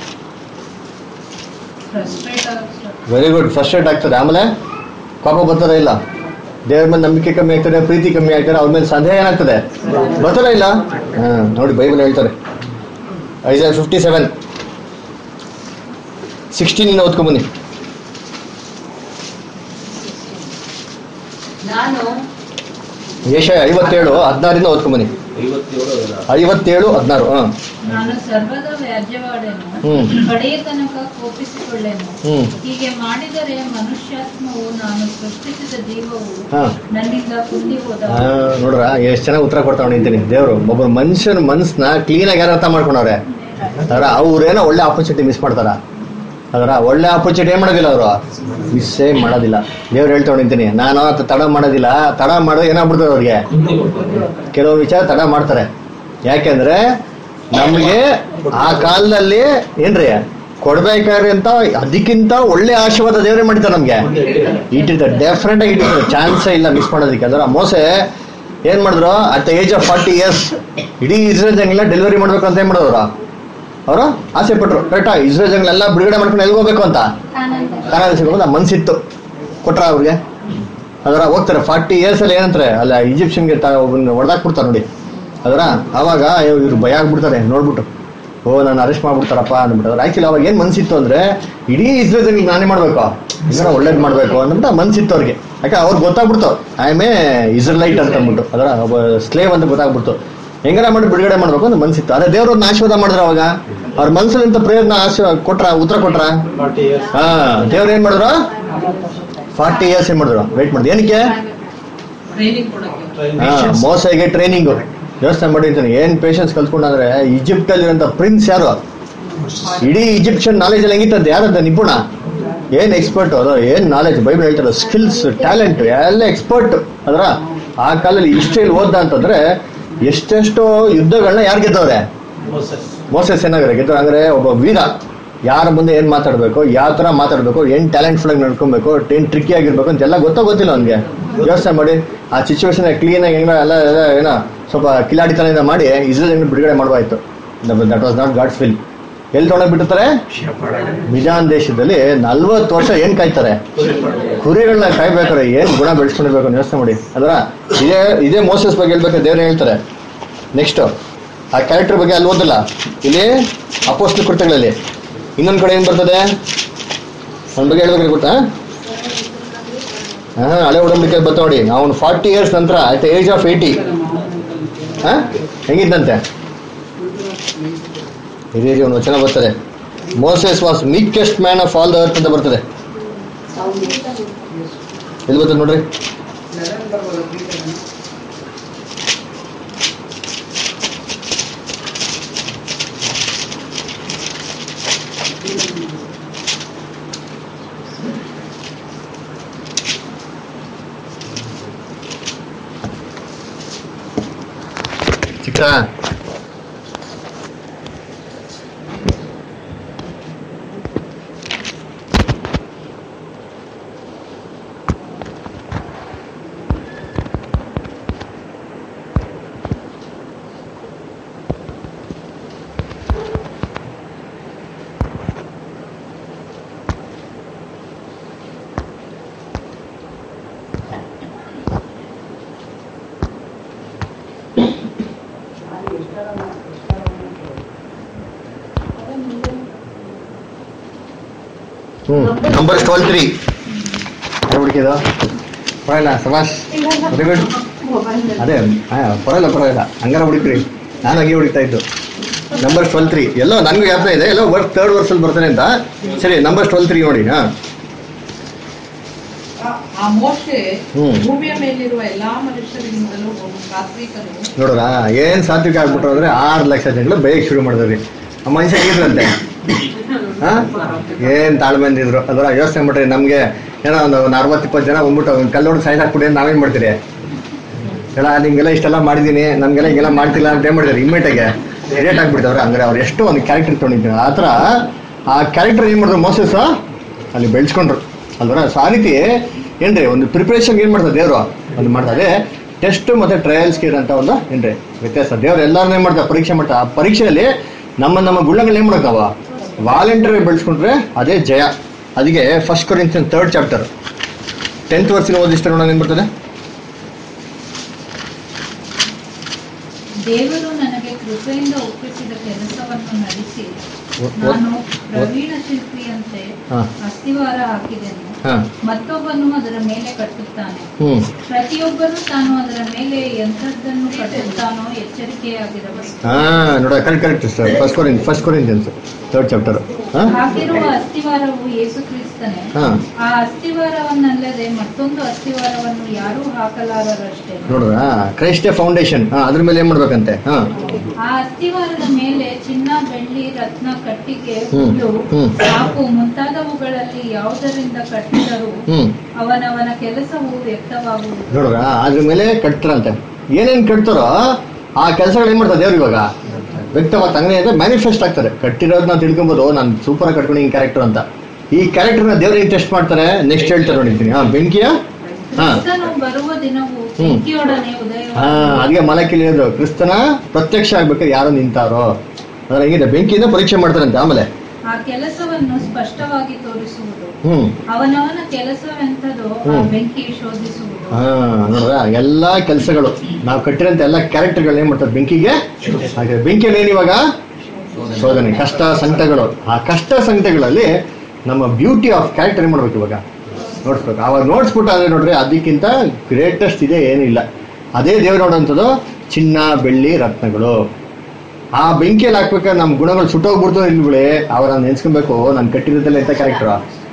ಫ್ರಸ್ಟ್ರೇಟ್ ಆಗುತ್ತೆ ವೆರಿ ಗುಡ್ ಫಸ್ಟ್ರೇಟ್ ಆಗ್ತದೆ ಆಮೇಲೆ ಕೋಪ ಬರ್ತದ ಇಲ್ಲ ದೇವ್ರ ಮೇಲೆ ನಂಬಿಕೆ ಕಮ್ಮಿ ಆಗ್ತದೆ ಪ್ರೀತಿ ಕಮ್ಮಿ ಆಗ್ತದೆ ಅವ್ರ ಮೇಲೆ ಸಂದೇಹ ಏನಾಗ್ತದೆ ಬರ್ತದ ಇಲ್ಲ ಹಾ ನೋಡಿ ಬೈಬಲ್ ಹೇಳ್ತಾರೆ ಐದು ಫಿಫ್ಟಿ ಸೆವೆನ್ ಸಿಕ್ಸ್ಟೀನ್ ಇಂದ ಓದ್ಕೊಂಬನ್ನಿ ನಾನು ಯಶ ಐವತ್ತೇಳು ಹದಿನಾರಿಂದ ಓದ್ಕೊಂಬನ್ನಿ ಐವತ್ತೇಳು ಐವತ್ತೇಳು ಹದಿನಾರು ಹಾ ನಾನು ಸರ್ವದ ವ್ಯಾಜ್ಯವಾಡೆನು ಹ್ಮ್. ಕಡೆಯ ತನಕ ಕೋಪಿಸಿಕೊಳ್ಳೆನು ಹ್ಮ್ ಹೀಗೆ ಮಾಡಿದರೆ ಮನುಷ್ಯಾತ್ಮವು ನಾನು ಸೃಷ್ಟಿಸಿದ ಜೀವವು ಹಾ ನನ್ನಿಂದ ಕುಂದಿ ಹೋದ ಆ, ನೋಡ್ರ ಎಷ್ಟು ಚೆನ್ನಾಗಿ ಉತ್ತರ ಕೊಡ್ತಾ ನಿಂತೀನಿ ದೇವ್ರು ಒಬ್ಬ ಮನುಷ್ಯನ ಮನ್ಸನ್ನ ಕ್ಲೀನ್ ಆಗಿ ಯಾರು ಅರ್ಥ ಮಾಡ್ಕೊಂಡವ್ರೆ ಅದರ ಅವ್ರೇನೋ ಒಳ್ಳೆ ಆಪರ್ಚುನಿಟಿ ಮಿಸ್ ಮಾಡ್ತಾರ ಅದರ ಒಳ್ಳೆ ಆಪರ್ಚುನಿಟಿ ಏನ್ ಮಾಡೋದಿಲ್ಲ ಅವರು ಮಿಸ್ಸೇ ಮಾಡೋದಿಲ್ಲ ದೇವ್ರು ಹೇಳ್ತಾ ನಿಂತೀನಿ ನಾನು ಅದ್ ತಡ ಮಾಡೋದಿಲ್ಲ ತಡ ಮಾಡೋದು ಏನಾಗ್ಬಿಡ್ತದೆ ಅವ್ರಿಗೆ ಕೆಲವು ವಿಚಾರ ತಡ ಮಾಡ್ತಾರೆ ಯಾಕೆಂದ್ರೆ ನಮ್ಗೆ ಆ ಕಾಲದಲ್ಲಿ ಏನ್ರಿ ಕೊಡ್ಬೇಕಾದ್ರೆ ಅಂತ ಅದಕ್ಕಿಂತ ಒಳ್ಳೆ ಆಶೀರ್ವಾದ ದೇವರೇ ಮಾಡ್ತಾರೆ ನಮ್ಗೆ ಇಟ್ಟಿರ್ತಾರೆ ಡೆಫಿನೆಟ್ ಆಗಿ ಇಟ್ಟಿರ್ತಾರೆ ಚಾನ್ಸೇ ಇಲ್ಲ ಮಿಸ್ ಮಾಡೋದಕ್ಕೆ ಅದರ ಮೋಸೆ ಏನ್ ಮಾಡಿದ್ರು at the age of forty years ಇಡೀ ಇಸ್ರೇಲ್ ಜಂಗ್ಲ ಡೆಲಿವರಿ ಮಾಡ್ಬೇಕು ಅಂತ ಏನ್ ಮಾಡಿದ್ರು ಅವರು ಆಸೆ ಪಟ್ರು ಕರೆಕ್ಟಾ ಇಸ್ರೇಲ್ ಜಂಗ್ಲೆಲ್ಲ ಬಿಡುಗಡೆ ಮಾಡ್ಕೊಂಡು ಎಲ್ಲಿ ಹೋಗ್ಬೇಕು ಅಂತ ಕಾನಾದ ಸಿಗೋದು ಆ ಮನ್ಸಿತ್ತು ಕೊಟ್ರ ಅವ್ರಿಗೆ ಅದರ ಹೋಗ್ತಾರೆ ಫಾರ್ಟಿ ಇಯರ್ಸ್ ಅಲ್ಲಿ ಏನಂತಾರೆ ಅಲ್ಲ ಈಜಿಪ್ಷನ್ಗೆ ಹೊಡೆದಾಕ್ಬಿಡ್ತಾರೆ ನೋಡಿ ಅದರ ಅವಾಗ ಇವ್ರು ಭಯ ಆಗ್ಬಿಡ್ತಾರೆ ನೋಡ್ಬಿಟ್ಟು ಓ ನಾನು ಅರೆಸ್ಟ್ ಮಾಡ್ಬಿಡ್ತಾರಪ್ಪ ಅಂದ್ಬಿಟ್ಟು ಆಕ್ಚುಲಿ ಅವಾಗ ಏನ್ ಮನ್ಸಿತ್ತು ಅಂದ್ರೆ ಇಡೀ ಇಸ್ರೇಲ್ ನಾನೇ ಮಾಡ್ಬೇಕು ಇದನ್ನ ಒಳ್ಳೇದ್ ಮಾಡ್ಬೇಕು ಅಂತ ಮನ್ಸಿತ್ತು ಅವ್ರಿಗೆ ಯಾಕೆ ಅವ್ರಿಗೆ ಗೊತ್ತಾಗ್ಬಿಡ್ತು ಐ ಎಮ್ ಎ ಇಸ್ರೇಲೈಟ್ ಅಂತ ಅಂದ್ಬಿಟ್ಟು ಅದರ ಒಬ್ಬ ಸ್ಲೇವ್ ಅಂತ ಗೊತ್ತಾಗ್ಬಿಡ್ತು ಹೆಂಗಾರ ಮಾಡಿ ಬಿಡುಗಡೆ ಮಾಡ್ಬೇಕು ಅಂತ ಮನ್ಸಿತ್ತು ಅದೇ ದೇವ್ರನ್ನ ಆಶೀರ್ವಾದ ಮಾಡಿದ್ರು ಅವಾಗ ಅವ್ರ ಮನ್ಸಲ್ಲಿಂತ ಪ್ರೇರ್ನ ಆಶೀರ್ವಾದ ಕೊಟ್ರ ಉತ್ತರ ಕೊಟ್ರ ಹಾ ದೇವ್ರ ಏನ್ ಮಾಡಿದ್ರು ಫಾರ್ಟಿ ಇಯರ್ಸ್ ಏನ್ ಮಾಡಿದ್ರು ವೇಟ್ ಮಾಡಿದ್ರು ಏನಕ್ಕೆ ಟ್ರೈನಿಂಗ್ ಕೊಡಕ್ಕೆ ಹಾ, ಮೋಸಗೆ ಟ್ರೈನಿಂಗ್ ಯೋಚನೆ ಮಾಡಿರ್ತಾನೆ ಏನ್ ಪೇಷನ್ಸ್ ಕಲ್ತ್ಕೊಂಡಂದ್ರೆ ಈಜಿಪ್ಟ್ ಅಲ್ಲಿರುವಂತ ಪ್ರಿನ್ಸ್ ಯಾರು ಇಡೀ ಈಜಿಪ್ಷಿಯನ್ ನಾಲೆಜ್ ಅಲ್ಲಿ ಹೆಂಗಿತ್ತಂತೆ ಯಾರಂತ ನಿಪುಣ ಏನ್ ಎಕ್ಸ್ಪರ್ಟ್ ಅದು ಏನ್ ನಾಲೆಜ್ ಬೈಬಲ್ ಹೇಳ್ತಾರೆ ಸ್ಕಿಲ್ಸ್ ಟ್ಯಾಲೆಂಟ್ ಎಲ್ಲ ಎಕ್ಸ್ಪರ್ಟ್ ಅದರ ಆ ಕಾಲದಲ್ಲಿ ಇಸ್ರೇಲ್ ಓದ್ದ ಅಂತಂದ್ರೆ ಎಷ್ಟೆಷ್ಟೋ ಯುದ್ಧಗಳನ್ನ ಯಾರು ಗೆದ್ದವ್ರೆ ಮೋಸಸ್ ಏನಾಗ್ರೆ ಗೆದ್ದವ್ರು ಅಂದ್ರೆ ಒಬ್ಬ ವೀರ ಯಾರ ಮುಂದೆ ಏನ್ ಮಾತಾಡ್ಬೇಕು ಯಾವ ತರ ಮಾತಾಡ್ಬೇಕು ಏನ್ ಟ್ಯಾಲೆಂಟ್ಫುಲ್ ಆಗಿ ನಡ್ಕೊಬೇಕು ಏನ್ ಟ್ರಿಕ್ಕಿ ಆಗಿರ್ಬೇಕು ಅಂತ ಎಲ್ಲ ಗೊತ್ತೋ ಗೊತ್ತಿಲ್ಲ ಅವ್ನಿಗೆ ಯೋಚನೆ ಮಾಡಿ ಆ ಸಿಚುವೇಶನ್ ಕ್ಲೀನ್ ಆಗಿ ಹೆಂಗ ಎಲ್ಲ ಎಲ್ಲ ಏನೋ ಸ್ವಲ್ಪ ಕಿಲಾಡಿತನದಿಂದ ಮಾಡಿ ಇಸ್ರೇಲ್ ಬಿಡುಗಡೆ ಮಾಡಬಾಯ್ತು that was not God's will ಎಲ್ಲಿ ತೊಗೊಂಡೋಗಿ ಬಿಟ್ಟಿರ್ತಾರೆ ಮಿಜಾನ್ ದೇಶದಲ್ಲಿ ನಲ್ವತ್ತು ವರ್ಷ ಏನ್ ಕಾಯ್ತಾರೆ ಕುರಿಗಳನ್ನ ಕಾಯ್ಬೇಕಾರೆ ಏನ್ ಗುಣ ಬೆಳೆಸ್ಕೊಂಡಿರ್ಬೇಕು ಅಂತ ಯೋಚನೆ ಮಾಡಿ ಅದರ ಇದೇ ಇದೇ ಮೋಸಸ್ ಬಗ್ಗೆ ಹೇಳ್ಬೇಕಾದ್ರೆ ದೇವ್ರು ಹೇಳ್ತಾರೆ ನೆಕ್ಸ್ಟ್ ಆ ಕ್ಯಾರೆಕ್ಟರ್ ಬಗ್ಗೆ ಅಲ್ಲಿ ಓದಲ್ಲ ಇಲ್ಲಿ ಅಪೋಸ್ಟ್ ಕೃತ್ಯಗಳಲ್ಲಿ ಇನ್ನೊಂದ್ ಕಡೆ ಏನ್ ಬರ್ತದೆ ಅವನ ಬಗ್ಗೆ ಹೇಳ್ಬೇಕಾದ್ರೆ ಗೊತ್ತಾ ಹಾ ಹಳೆ ಉಡಂಬಿಕೆ ಬರ್ತಾ ನೋಡಿ ಅವನು ಫಾರ್ಟಿ ಇಯರ್ಸ್ ನಂತರ ಅಟ್ ಏಜ್ ಆಫ್ ಏಯ್ಟಿ ಹಾ ಹೆಂಗಿದ್ದಂತೆ ಹಿರಿಯ ಜೀವನ ವಚನ ಬರ್ತದೆ Moses was meekest man of all the earth ಅಂತ ಬರ್ತದೆ ಎಲ್ಲಿ ಬರ್ತದೆ ನೋಡ್ರಿ ಲೆವೆನ್ ಬರ್ಬೋದು ಪ್ರೀತಿಯನ್ನು. ಚಿಕ್ಕ ಹ್ಮ್ ನಂಬರ್ ಟ್ವೆಲ್ ತ್ರೀ ಹುಡುಕಿದ ಪರವಾಗಿಲ್ಲ ಸಭಾಷ್ ವೆರಿ ಗುಡ್ ಅದೇ ಹಾ ಪರವಾಗಿಲ್ಲ ಪರವಾಗಿಲ್ಲ ಹಂಗಾರ ಹುಡುಕ್ರಿ ನಾನು ಹಂಗೆ ಹುಡುಕ್ತಾ ಇದ್ದು ನಂಬರ್ ಟ್ವೆಲ್ ತ್ರೀ ಎಲ್ಲೋ ನನಗೂ ಯಾಪ್ನ ಇದೆ ಎಲ್ಲೋ ವರ್ಕ್ ಥರ್ಡ್ ವರ್ಷಲ್ಲಿ ಬರ್ತಾನೆ ಅಂತ ಸರಿ ನಂಬರ್ ಟ್ವೆಲ್ ತ್ರೀ ನೋಡಿ ಹಾ ಆ- ಆ ಮೋಶೆ ಹ್ಮ್. ಭೂಮಿಯ ಮೇಲಿರುವ ಎಲ್ಲಾ ಮನುಷ್ಯರಿಂದಲೂ ಒಬ್ಬ ಸಾತ್ವಿಕನು ನೋಡ್ರ ಏನ್ ಸಾತ್ವಿಕ ಆಗ್ಬಿಟ್ರು ಅಂದ್ರೆ ಆರು ಲಕ್ಷ ಜನಗಳು ಬೇಯಕ್ ಶುರು ಮಾಡಿದ್ರಿ ಆ ಮನುಷ್ಯ ಹೇಗಿದ್ರಂತೆ ಹಾ ಏನ್ ತಾಳ್ಮೆಯಿಂದ ಇದ್ರು ಅದರ ಯೋಚನೆ ಮಾಡ್ರಿ ನಮ್ಗೆ ಏನೋ ಒಂದು ಒಂದು ಅರವತ್ತು ಇಪ್ಪತ್ತು ಜನ ಬಂದ್ಬಿಟ್ಟು ಒಂದು ಕಲ್ಲೋಡು ಸೈಜ್ ಹಾಕ್ಬಿಡಿ ಅಂತ ನಾವೇನ್ ಮಾಡ್ತೀರಿ ಎಲ್ಲ ನಿಮ್ಗೆಲ್ಲ ಇಷ್ಟೆಲ್ಲ ಮಾಡಿದೀನಿ ನಮ್ಗೆಲ್ಲ ಹಿಂಗೆಲ್ಲ ಮಾಡ್ತಿಲ್ಲ ಅಂತ ಏನ್ ಮಾಡಿದಾರೆ ಇಮ್ಮಿಡಿಯಾಗೆ ರೇಟ್ ಆಗ್ಬಿಡ್ತಾವ್ರೆ ಹಂಗಾರೆ ಅವ್ರು ಎಷ್ಟು ಒಂದು ಕ್ಯಾರೆಕ್ಟರ್ ತೊಗೊಂಡಿದ್ರು ಆ ಥರ ಆ ಕ್ಯಾರೆಕ್ಟರ್ ಏನ್ ಮಾಡಿದ್ರು ಮೋಸಸ್ ಅಲ್ಲಿ ಬೆಳೆಸ್ಕೊಂಡ್ರು ಅಲ್ವರ ಸೊ ಆ ರೀತಿ ಏನ್ರಿ ಒಂದು ಪ್ರಿಪರೇಷನ್ ಏನ್ ಮಾಡ್ತಾರೆ ದೇವ್ರು ಒಂದು ಮಾಡ್ತಾರೆ ಟೆಸ್ಟ್ ಮತ್ತೆ ಟ್ರಯಲ್ಸ್ ಅಂತ ಒಂದು ಏನ್ರಿ ವ್ಯತ್ಯಾಸ ದೇವ್ರು ಎಲ್ಲಾರನ್ನೂ ಏನ್ ಮಾಡ್ತಾರೆ ಪರೀಕ್ಷೆ ಮಾಡ್ತಾರೆ ಆ ಪರೀಕ್ಷೆಯಲ್ಲಿ ನಮ್ಮ ನಮ್ಮ ಗುಣಗಳು ಏನ್ ಮಾಡಕ್ಕವ ವಾಲಂಟಿಯರ್ ಬೆಳೆಸ್ಕೊಂಡ್ರೆ ಅದೇ ಜಯ ಅದಕ್ಕೆ first Corinthian third chapter tenth ವರ್ಷಿನ ಓದಿಷ್ಟ ನೋಡೋಣ ಏನ್ ಬರ್ತದೆ ದೇವರು ನನಗೆ ಕೃಪೆಯಿಂದ ಒಪ್ಪಿಸಿದ ಕೆಲಸವನ್ನು ನಡೆಸಿ ಒ- ಒ- ನಾನು ಪ್ರವೀಣ ಶಿಲ್ಪಿಯಂತೆ ಹಾ. ಅಸ್ಥಿವಾರ ಹಾಕಿದೆನು ಹಾ ಮತ್ತೊಬ್ಬನು ಅದರ ಮೇಲೆ ಕಟ್ಟುತ್ತಾನೆ ಹ್ಮ್ ಪ್ರತಿಯೊಬ್ಬನು ತಾನು ಅದರ ಮೇಲೆ ಎಂಥದ್ದನ್ನು ಕಟ್ಟುತ್ತಾನೋ ಎಚ್ಚರಿಕೆಯಾಗಿರಬೇಕು ಹಾ ನೋಡ correct correct sir first Corinth first Corinthians third chapter ಹಾ ಹಾಕಿರುವ ಅಸ್ಥಿವಾರವು ಯೇಸು ಕ್ರಿಸ್ತನೇ ಹಾ ಆ ಅಸ್ಥಿವಾರವನ್ನಲ್ಲದೆ ಮತ್ತೊಂದು ಅಸ್ಥಿವಾರವನ್ನು ಯಾರೂ ಹಾಕಲಾರರಷ್ಟೇ ನೋಡ್ರ ಕ್ರೈಸ್ಟೇ ಫೌಂಡೇಶನ್ ಹಾ ಅದ್ರ ಮೇಲೆ ಏನ್ ಮಾಡ್ಬೇಕಂತೆ ಹಾ ಆ ಅಸ್ಥಿವಾರದ ಮೇಲೆ ಚಿನ್ನ ಬೆಳ್ಳಿ ರತ್ನ ಕಟ್ಟಿಗೆ ಹ್ಮ್, ಹುಲ್ಲು ಹ್ಮ್. ಸಾಕು ಮುಂತಾದವುಗಳಲ್ಲಿ ಯಾವುದರಿಂದ ಕಟ್ಟಿದರೂ ಹ್ಮ್ ಅವನವನ ಕೆಲಸವು ವ್ಯಕ್ತವಾಗುವುದು ನೋಡ್ರ ಅದ್ರ ಮೇಲೆ ಕಟ್ತಾರಂತೆ ಏನೇನ್ ಕಟ್ತಾರೋ ಆ ಕೆಲಸಗಳು ಏನ್ ಮಾಡ್ತಾರೆ ದೇವ್ರು ಇವಾಗ ವ್ಯಕ್ತವಾಗಿ ತಂಗನೆ ಅಂದ್ರೆ ಮ್ಯಾನಿಫೆಸ್ಟ್ ಆಗ್ತಾರೆ ಕಟ್ಟಿರೋದನ್ನ ತಿಳ್ಕೊಬೋದು ನಾನು ಸೂಪರ್ ಆಗಿ ಕಟ್ಕೊಂಡು ಹಿಂಗ್ ಕ್ಯಾರೆಕ್ಟರ್ ಅಂತ ಈ ಕ್ಯಾರೆಕ್ಟರ್ನ ದೇವ್ರು ಹೆಂಗ್ ಟೆಸ್ಟ್ ಮಾಡ್ತಾರೆ ನೆಕ್ಸ್ಟ್ ಹೇಳ್ತಾರೆ ನೋಡಿರ್ತೀನಿ ಹಾ ಬೆಂಕಿಯ ಹಾ ಕ್ರಿಸ್ತನು ಬರುವ ದಿನವು ಹ್ಮ್. ಬೆಂಕಿಯೊಡನೆ ಹಾ ಉದಯವಾಗುವುದು ಅದಕ್ಕೆ ಮಲಕಿಲಿ ಹೇಳಿದ್ರು ಕ್ರಿಸ್ತನ ಪ್ರತ್ಯಕ್ಷ ಆಗ್ಬೇಕಾದ್ರೆ ಯಾರು ನಿಂತಾರೋ ಅದ್ರ ಹೆಂಗಿದೆ ಬೆಂಕಿಯಿಂದ ಪರೀಕ್ಷೆ ಮಾಡ್ತಾರಂತೆ ಆಮೇಲೆ ಆ ಕೆಲಸವನ್ನು ಸ್ಪಷ್ಟವಾಗಿ ತೋರಿಸುವುದು ಹ್ಮ್ ಅವನವನ ಕೆಲಸವೆಂಥದೋ ಆ ಹ್ಮ್. ಬೆಂಕಿ ಶೋಧಿಸುವುದು ಹಾ ನೋಡ್ರ ಎಲ್ಲಾ ಕೆಲಸಗಳು ನಾವು ಕಟ್ಟಿರೋಂಥ ಎಲ್ಲಾ ಕ್ಯಾರೆಕ್ಟರ್ಗಳು ಏನ್ ಮಾಡ್ತಾರೆ ಬೆಂಕಿಗೆ ಹಾಗೆ ಬೆಂಕಿಯಲ್ಲಿ ಏನ್ ಇವಾಗ ಶೋಧನೆ ಕಷ್ಟ ಸಂಕಟಗಳು ಆ ಕಷ್ಟ ಸಂಕಟಗಳಲ್ಲಿ ನಮ್ಮ ಬ್ಯೂಟಿ ಆಫ್ ಕ್ಯಾರೆಕ್ಟರ್ ಏನ್ ಮಾಡ್ಬೇಕು ಇವಾಗ ನೋಡ್ಸ್ಬೇಕು ಅವಾಗ ನೋಡ್ಸ್ಬಿಟ್ಟು ಆದ್ರೆ ನೋಡ್ರಿ ಅದಕ್ಕಿಂತ ಗ್ರೇಟೆಸ್ಟ್ ಇದೆ ಏನಿಲ್ಲ ಅದೇ ದೇವ್ರು ನೋಡೋಂಥದ್ದು ಚಿನ್ನ ಬೆಳ್ಳಿ ರತ್ನಗಳು ಆ ಬೆಂಕಿಯಲ್ಲಿ ಹಾಕ್ಬೇಕಾದ್ರೆ ನಮ್ಮ ಗುಣಗಳು ಸುಟ್ಟೋಗ್ಬಿಡ್ತು ಇಲ್ಗಳೇ ಅವ್ರ ನೆನ್ಸ್ಕೊಬೇಕು ನಾನು ಕಟ್ಟಿರೋದಲ್ಲ ಎಂತ ಕ್ಯಾರೆಕ್ಟರ್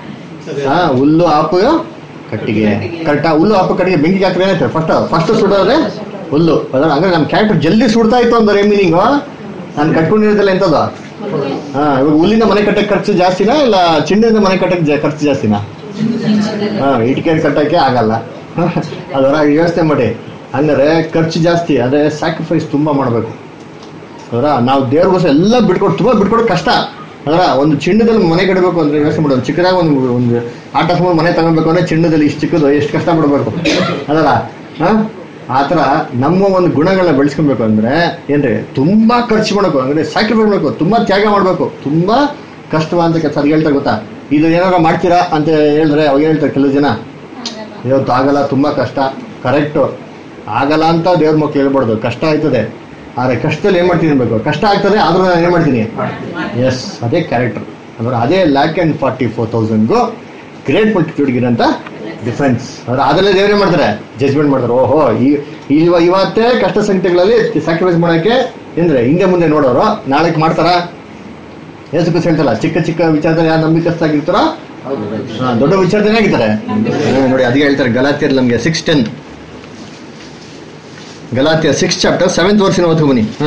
ಹಾ ಹುಲ್ಲು ಆಪು ಕಟ್ಟಿಗೆ ಕರೆಕ್ಟಾ ಹುಲ್ಲು ಆಪು ಕಟ್ಟಿಗೆ ಬೆಂಕಿಗೆ ಹಾಕಿದ್ರೆ ಏನಾಯ್ತು ಫಸ್ಟ್ ಫಸ್ಟ್ ಸುಡೋದ್ರೆ ಹುಲ್ಲು ಅದರ ಹಂಗಾರೆ ನಮ್ಮ ಕ್ಯಾರೆಕ್ಟರ್ ಜಲ್ದಿ ಸುಡ್ತಾ ಇತ್ತು ಅಂದ್ರೆ ಏನ್ ಮೀನಿಂಗು ನಾನು ಕಟ್ಕೊಂಡಿರೋದಲ್ಲ ಎಂತದ ಹಾ ಇವಾಗ ಹುಲ್ಲಿನ ಮನೆ ಕಟ್ಟಕ್ಕೆ ಖರ್ಚು ಜಾಸ್ತಿನಾ ಇಲ್ಲ ಚಿನ್ನದಿಂದ ಮನೆ ಕಟ್ಟಕ್ಕೆ ಜಾ- ಖರ್ಚು ಜಾಸ್ತಿನಾ ಹಾ ಇಟ್ಕೆ ಕಟ್ಟಕ್ಕೆ ಆಗಲ್ಲ ಅದರ ಯೋಚನೆ ಮಾಡಿ ಹಂಗಾರೆ ಖರ್ಚು ಜಾಸ್ತಿ ಅದೇ ಸ್ಯಾಕ್ರಿಫೈಸ್ ತುಂಬಾ ಮಾಡಬೇಕು ಅದರ ನಾವು ದೇವ್ರಿಗೋಸ್ಕರ ಎಲ್ಲ ಬಿಟ್ಕೊಟ್ಟು ತುಂಬಾ ಬಿಟ್ಕೊಡೋದು ಕಷ್ಟ ಅದರ ಒಂದು ಚಿನ್ನದಲ್ಲಿ ಮನೆ ಕಟ್ಟಬೇಕು ಅಂದ್ರೆ ಯೋಚನೆ ಮಾಡೋದು ಚಿಕ್ಕದಾಗ ಒಂದು ಒಂದು ಆಟ ಸುಮಾರು ಮನೆ ತಗೊಬೇಕು ಅಂದ್ರೆ ಚಿನ್ನದಲ್ಲಿ ಇಷ್ಟು ಚಿಕ್ಕದು ಎಷ್ಟು ಕಷ್ಟ ಪಡಬೇಕು ಅದರ ಹಾ ಆ ಥರ ನಮ್ಮ ಒಂದು ಗುಣಗಳನ್ನ ಬೆಳೆಸ್ಕೊಬೇಕು ಅಂದ್ರೆ ಏನ್ರಿ ತುಂಬಾ ಖರ್ಚು ಮಾಡಬೇಕು ಅಂದ್ರೆ ಸ್ಯಾಕ್ರಿಫೈಸ್ ಮಾಡಬೇಕು ತುಂಬಾ ತ್ಯಾಗ ಮಾಡಬೇಕು ತುಂಬಾ ಕಷ್ಟವಾದ ಕೆಲಸ ಅದು ಹೇಳ್ತಾರೆ ಗೊತ್ತಾ ಇದು ಏನಾರ ಮಾಡ್ತೀರಾ ಅಂತ ಹೇಳಿದ್ರೆ ಅವಾಗ ಹೇಳ್ತಾರೆ ಕೆಲವು ಜನ ಇವತ್ತು ಆಗಲ್ಲ ತುಂಬಾ ಕಷ್ಟ ಕರೆಕ್ಟು ಆಗಲ್ಲ ಅಂತ ದೇವ್ರ ಮಕ್ಳು ಹೇಳ್ಬಾರ್ದು ಕಷ್ಟ ಆಯ್ತದೆ ಆದ್ರೆ ಕಷ್ಟದಲ್ಲಿ ಏನ್ ಮಾಡ್ತೀನಿ ಅನ್ಬೇಕು ಕಷ್ಟ ಆಗ್ತದೆ ಆದ್ರೂ ನಾನು ಏನ್ ಮಾಡ್ತೀನಿ ಎಸ್ ಅದೇ ಕ್ಯಾರೆಕ್ಟರ್ ಅಂದ್ರೆ ಅದೇ ಲ್ಯಾಕ್ ಅಂಡ್ ಫಾರ್ಟಿ ಫೋರ್ ತೌಸಂಡ್ಗೂ ಗ್ರೇಟ್ ಮಲ್ಟಿಟ್ಯೂಡ್ಗಿರಂತ ಡಿಫ್ರೆನ್ಸ್ ಅಂದ್ರೆ ಅದಲ್ಲೇ ದೇವ್ರೇ ಮಾಡ್ತಾರೆ ಜಜ್ಮೆಂಟ್ ಮಾಡ್ತಾರೆ ಓಹೋ ಈ ಇವ ಇವತ್ತೇ ಕಷ್ಟ ಸಂಖ್ಯೆಗಳಲ್ಲಿ ಸ್ಯಾಕ್ರಿಫೈಸ್ ಮಾಡೋಕೆ ಅಂದ್ರೆ ಹಿಂದೆ ಮುಂದೆ ನೋಡೋರು ನಾಳೆಗೆ ಮಾಡ್ತಾರಾ ಯೇಸು ಕ್ರಿಸ್ತ ಹೇಳ್ತಾರಲ್ಲ ಚಿಕ್ಕ ಚಿಕ್ಕ ವಿಚಾರದಲ್ಲಿ ಯಾರು ನಂಬಿಕಸ್ತಾಗಿರ್ತಾರೋ ಹಾ, ದೊಡ್ಡ ವಿಚಾರದಲ್ಲಿ ಆಗಿದ್ದಾರೆ ಹಾ, ನೋಡಿ ಅದಕ್ಕೆ ಹೇಳ್ತಾರೆ ಗಲಾತಿಯರ್ ನಮಗೆ ಸಿಕ್ಸ್ ಟೆನ್ ಗಲಾತಿಯ ಸಿಕ್ಸ್ ಚಾಪ್ಟರ್ ಸೆವೆಂತ್ ವರ್ಸಿನ ಓದ್ಕೊ ಬನ್ನಿ ಹಾ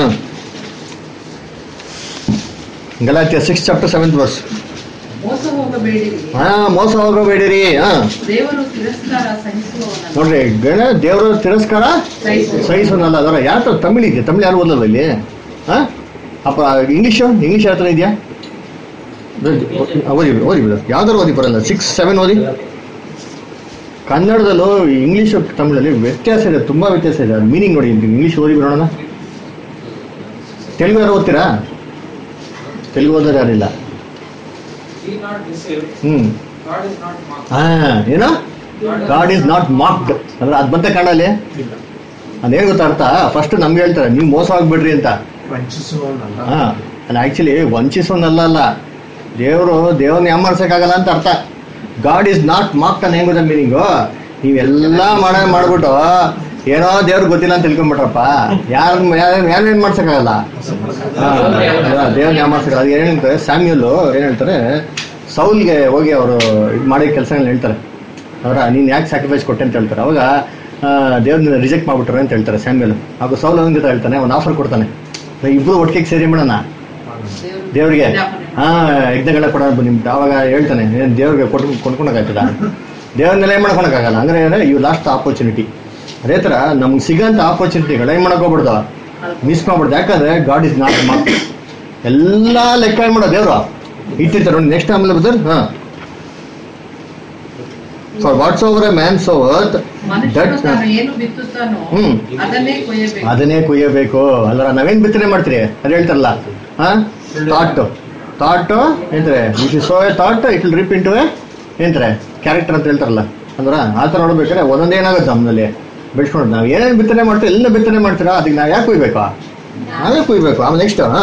ಗಲಾತಿಯ ಸಿಕ್ಸ್ ಚಾಪ್ಟರ್ ಸೆವೆಂತ್ ವರ್ಸ್ ಮೋಸ ಹೋಗಬೇಡಿರಿ ಹಾ ಮೋಸ ಹೋಗಬೇಡಿರಿ ಹಾ ದೇವರು ತಿರಸ್ಕಾರ ಸಹಿಸುವವನಲ್ಲ ನೋಡ್ರಿ ಗಣ ದೇವರ ತಿರಸ್ಕಾರ ಸಹಿಸುವ ಸಹಿಸೋನಲ್ಲ ಅದರ ಯಾರ ತಮಿಳ್ ಇದೆ ತಮಿಳ್ ಯಾರು ಓದಲ್ವ ಇಲ್ಲಿ ಹಾ ಅಪ್ಪ ಇಂಗ್ಲೀಷು ಇಂಗ್ಲೀಷ್ ಯಾವ ಥರ ಇದೆಯಾ ಓದಿ ಓದಿ ಬಿಡು ಯಾವ್ದಾರು ಓದಿ ಬರಲ್ಲ ಸಿಕ್ಸ್ ಸೆವೆನ್ ಓದಿ ಕನ್ನಡದಲ್ಲೂ ಇಂಗ್ಲೀಷು ತಮಿಳಲ್ಲಿ ವ್ಯತ್ಯಾಸ ಇದೆ ತುಂಬಾ ವ್ಯತ್ಯಾಸ ಇದೆ ಮೀನಿಂಗ್ ನೋಡಿ ಇಂಗ್ಲೀಷ್ ಓದಿ ಬಿಡೋಣ ತೆಲುಗು ಯಾರು ಓದ್ತೀರಾ ತೆಲುಗು ಓದೋರು ಯಾರಿಲ್ಲ Be not deceived. Hmm God is not mocked. ಹಾ ಏನು ಗಾಡ್ ಈಸ್ ನಾಟ್ ಮಾಕ್ಡ್ ಅಂದ್ರೆ ಅದ್ ಬಂತ ಕನ್ನಡಲ್ಲಿ ಅದೇನ್ ಗೊತ್ತಾ ಅರ್ಥ ಫಸ್ಟ್ ನಮ್ಗೆ ಹೇಳ್ತಾರೆ ನೀವು ಮೋಸ ಆಗ್ಬಿಡ್ರಿ ಅಂತ ವಂಚಿಸುವವನಲ್ಲ ಹಾ ಅಲ್ಲ ಆಕ್ಚುಲಿ ವಂಚಿಸೋನಲ್ಲ ಅಲ್ಲ ದೇವರು ದೇವ್ರನ್ನ ಯಾಮಾರ್ಸಕ್ಕಾಗಲ್ಲ ಅಂತ ಅರ್ಥ ಗಾಡ್ ಈಸ್ ನಾಟ್ ಮಾಕ್ ಅಂತ ಹೆಂಗ್ ಗೊತ್ತ ಮೀನಿಂಗು ನೀವೆಲ್ಲ ಮಾಡ ಮಾಡ್ಬಿಟ್ಟು ಏನೋ ದೇವ್ರಿಗೆ ಗೊತ್ತಿಲ್ಲ ಅಂತ ತಿಳ್ಕೊಂಬಿಟ್ರಪ್ಪ ಯಾರು ಯಾರೇನ್ ಮಾಡ್ಸಕ್ಕಾಗಲ್ಲ ದೇವ್ರನ್ನ ಯಾಮಾರ್ಸಕ್ಕಾಗಲ್ಲ ಅದು ಏನ್ ಹೇಳ್ತಾರೆ ಸ್ಯಾಮ್ಯಲ್ಲು ಏನ್ ಹೇಳ್ತಾರೆ ಸೌಲ್ಗೆ ಹೋಗಿ ಅವರು ಇದು ಮಾಡಿ ಕೆಲಸಗಳನ್ನ ಹೇಳ್ತಾರೆ ಅವರ ನೀನ್ ಯಾಕೆ ಸ್ಯಾಕ್ರಿಫೈಸ್ ಕೊಟ್ಟೆ ಅಂತ ಹೇಳ್ತಾರೆ ಅವಾಗ ದೇವ್ರನ್ನ ರಿಜೆಕ್ಟ್ ಮಾಡ್ಬಿಟ್ರೆ ಅಂತ ಹೇಳ್ತಾರೆ ಸ್ಯಾಮ್ಯಲ್ ಹಾಗೂ ಸೌಲ್ ಅವನ ಜೊತೆ ಹೇಳ್ತಾನೆ ಒಂದು ಆಫರ್ ಕೊಡ್ತಾನೆ ಇಬ್ರು ಒಟ್ಟಿಗೆ ಸೇರಿ ಮಾಡೋಣ ದೇವ್ರಿಗೆ ಹಾ ಯಜ್ಞಗಳ ಕೊಡ ನಿಮ್ಗೆ ಅವಾಗ ಹೇಳ್ತಾನೆ ಏನ್ ದೇವ್ರಿಗೆ ಕೊಟ್ಟು ಕೊಂಡ್ಕೊಳಕಾಗ್ತದ ದೇವ್ರನ್ನೆಲ್ಲ ಏನ್ ಮಾಡ್ಕೊಳಕ್ಕಾಗಲ್ಲ ಅಂದ್ರೆ ಯು ಲಾಸ್ಟ್ ಆಪರ್ಚುನಿಟಿ ಅದೇ ತರ ನಮ್ಗೆ ಸಿಗಂತ ಆಪರ್ಚುನಿಟಿಗಳು ಏನ್ ಮಾಡಕ್ ಹೋಗ್ಬಿಡ್ದು ಮಿಸ್ ಮಾಡ್ಬಿಡ್ದು ಯಾಕಂದ್ರೆ ಗಾಡ್ ಇಸ್ ನಾಟ್ ಮಾಕ್ ಎಲ್ಲಾ ಲೆಕ್ಕ ಏನ್ ಮಾಡೋ ದೇವ್ರು ಇಟ್ಟಿರ್ತಾರೆ ನೋಡಿ ನೆಕ್ಸ್ಟ್ ಆಮೇಲೆ ಬದರ್ ಹಾ for whatsoever a man sow that ಮನುಷ್ಯನು ತಾನು ಏನು ಬಿತ್ತುತ್ತಾನೋ ಹ್ಮ್ ಅದನ್ನೇ ಕೊಯ್ಯಬೇಕು ಅದನ್ನೇ ಕುಯ್ಯಬೇಕು ಅಲ್ಲರ ನಾವೇನ್ ಬಿತ್ತನೆ ಮಾಡ್ತೀರಿ ಅದು ಹೇಳ್ತಾರಲ್ಲ ಹಾ ಥಾಟ್ ಥಾಟ್ ಏನಂತಾರೆ if you sow a thought it will reap into a ಏನಂತಾರೆ ಕ್ಯಾರೆಕ್ಟರ್ ಅಂತ ಹೇಳ್ತಾರಲ್ಲ ಅಂದ್ರ ಆ ಥರ ನೋಡ್ಬೇಕಾದ್ರೆ ಒಂದೊಂದೇ ಏನಾಗುತ್ತೆ ನಮ್ಮಲ್ಲಿ ಬೆಳೆಸ್ಕೊಂಡು ನಾವು ಏನೇನು ಬಿತ್ತನೆ ಮಾಡ್ತೀವಿ ಎಲ್ಲ ಬಿತ್ತನೆ ಮಾಡ್ತೀರಾ ಅದಕ್ಕೆ ನಾವು ಯಾಕೆ ಕುಯ್ಬೇಕು ನಾವೇ ಕುಯ್ಬೇಕು ಆಮೇಲೆ ನೆಕ್ಸ್ಟ್ ಹಾ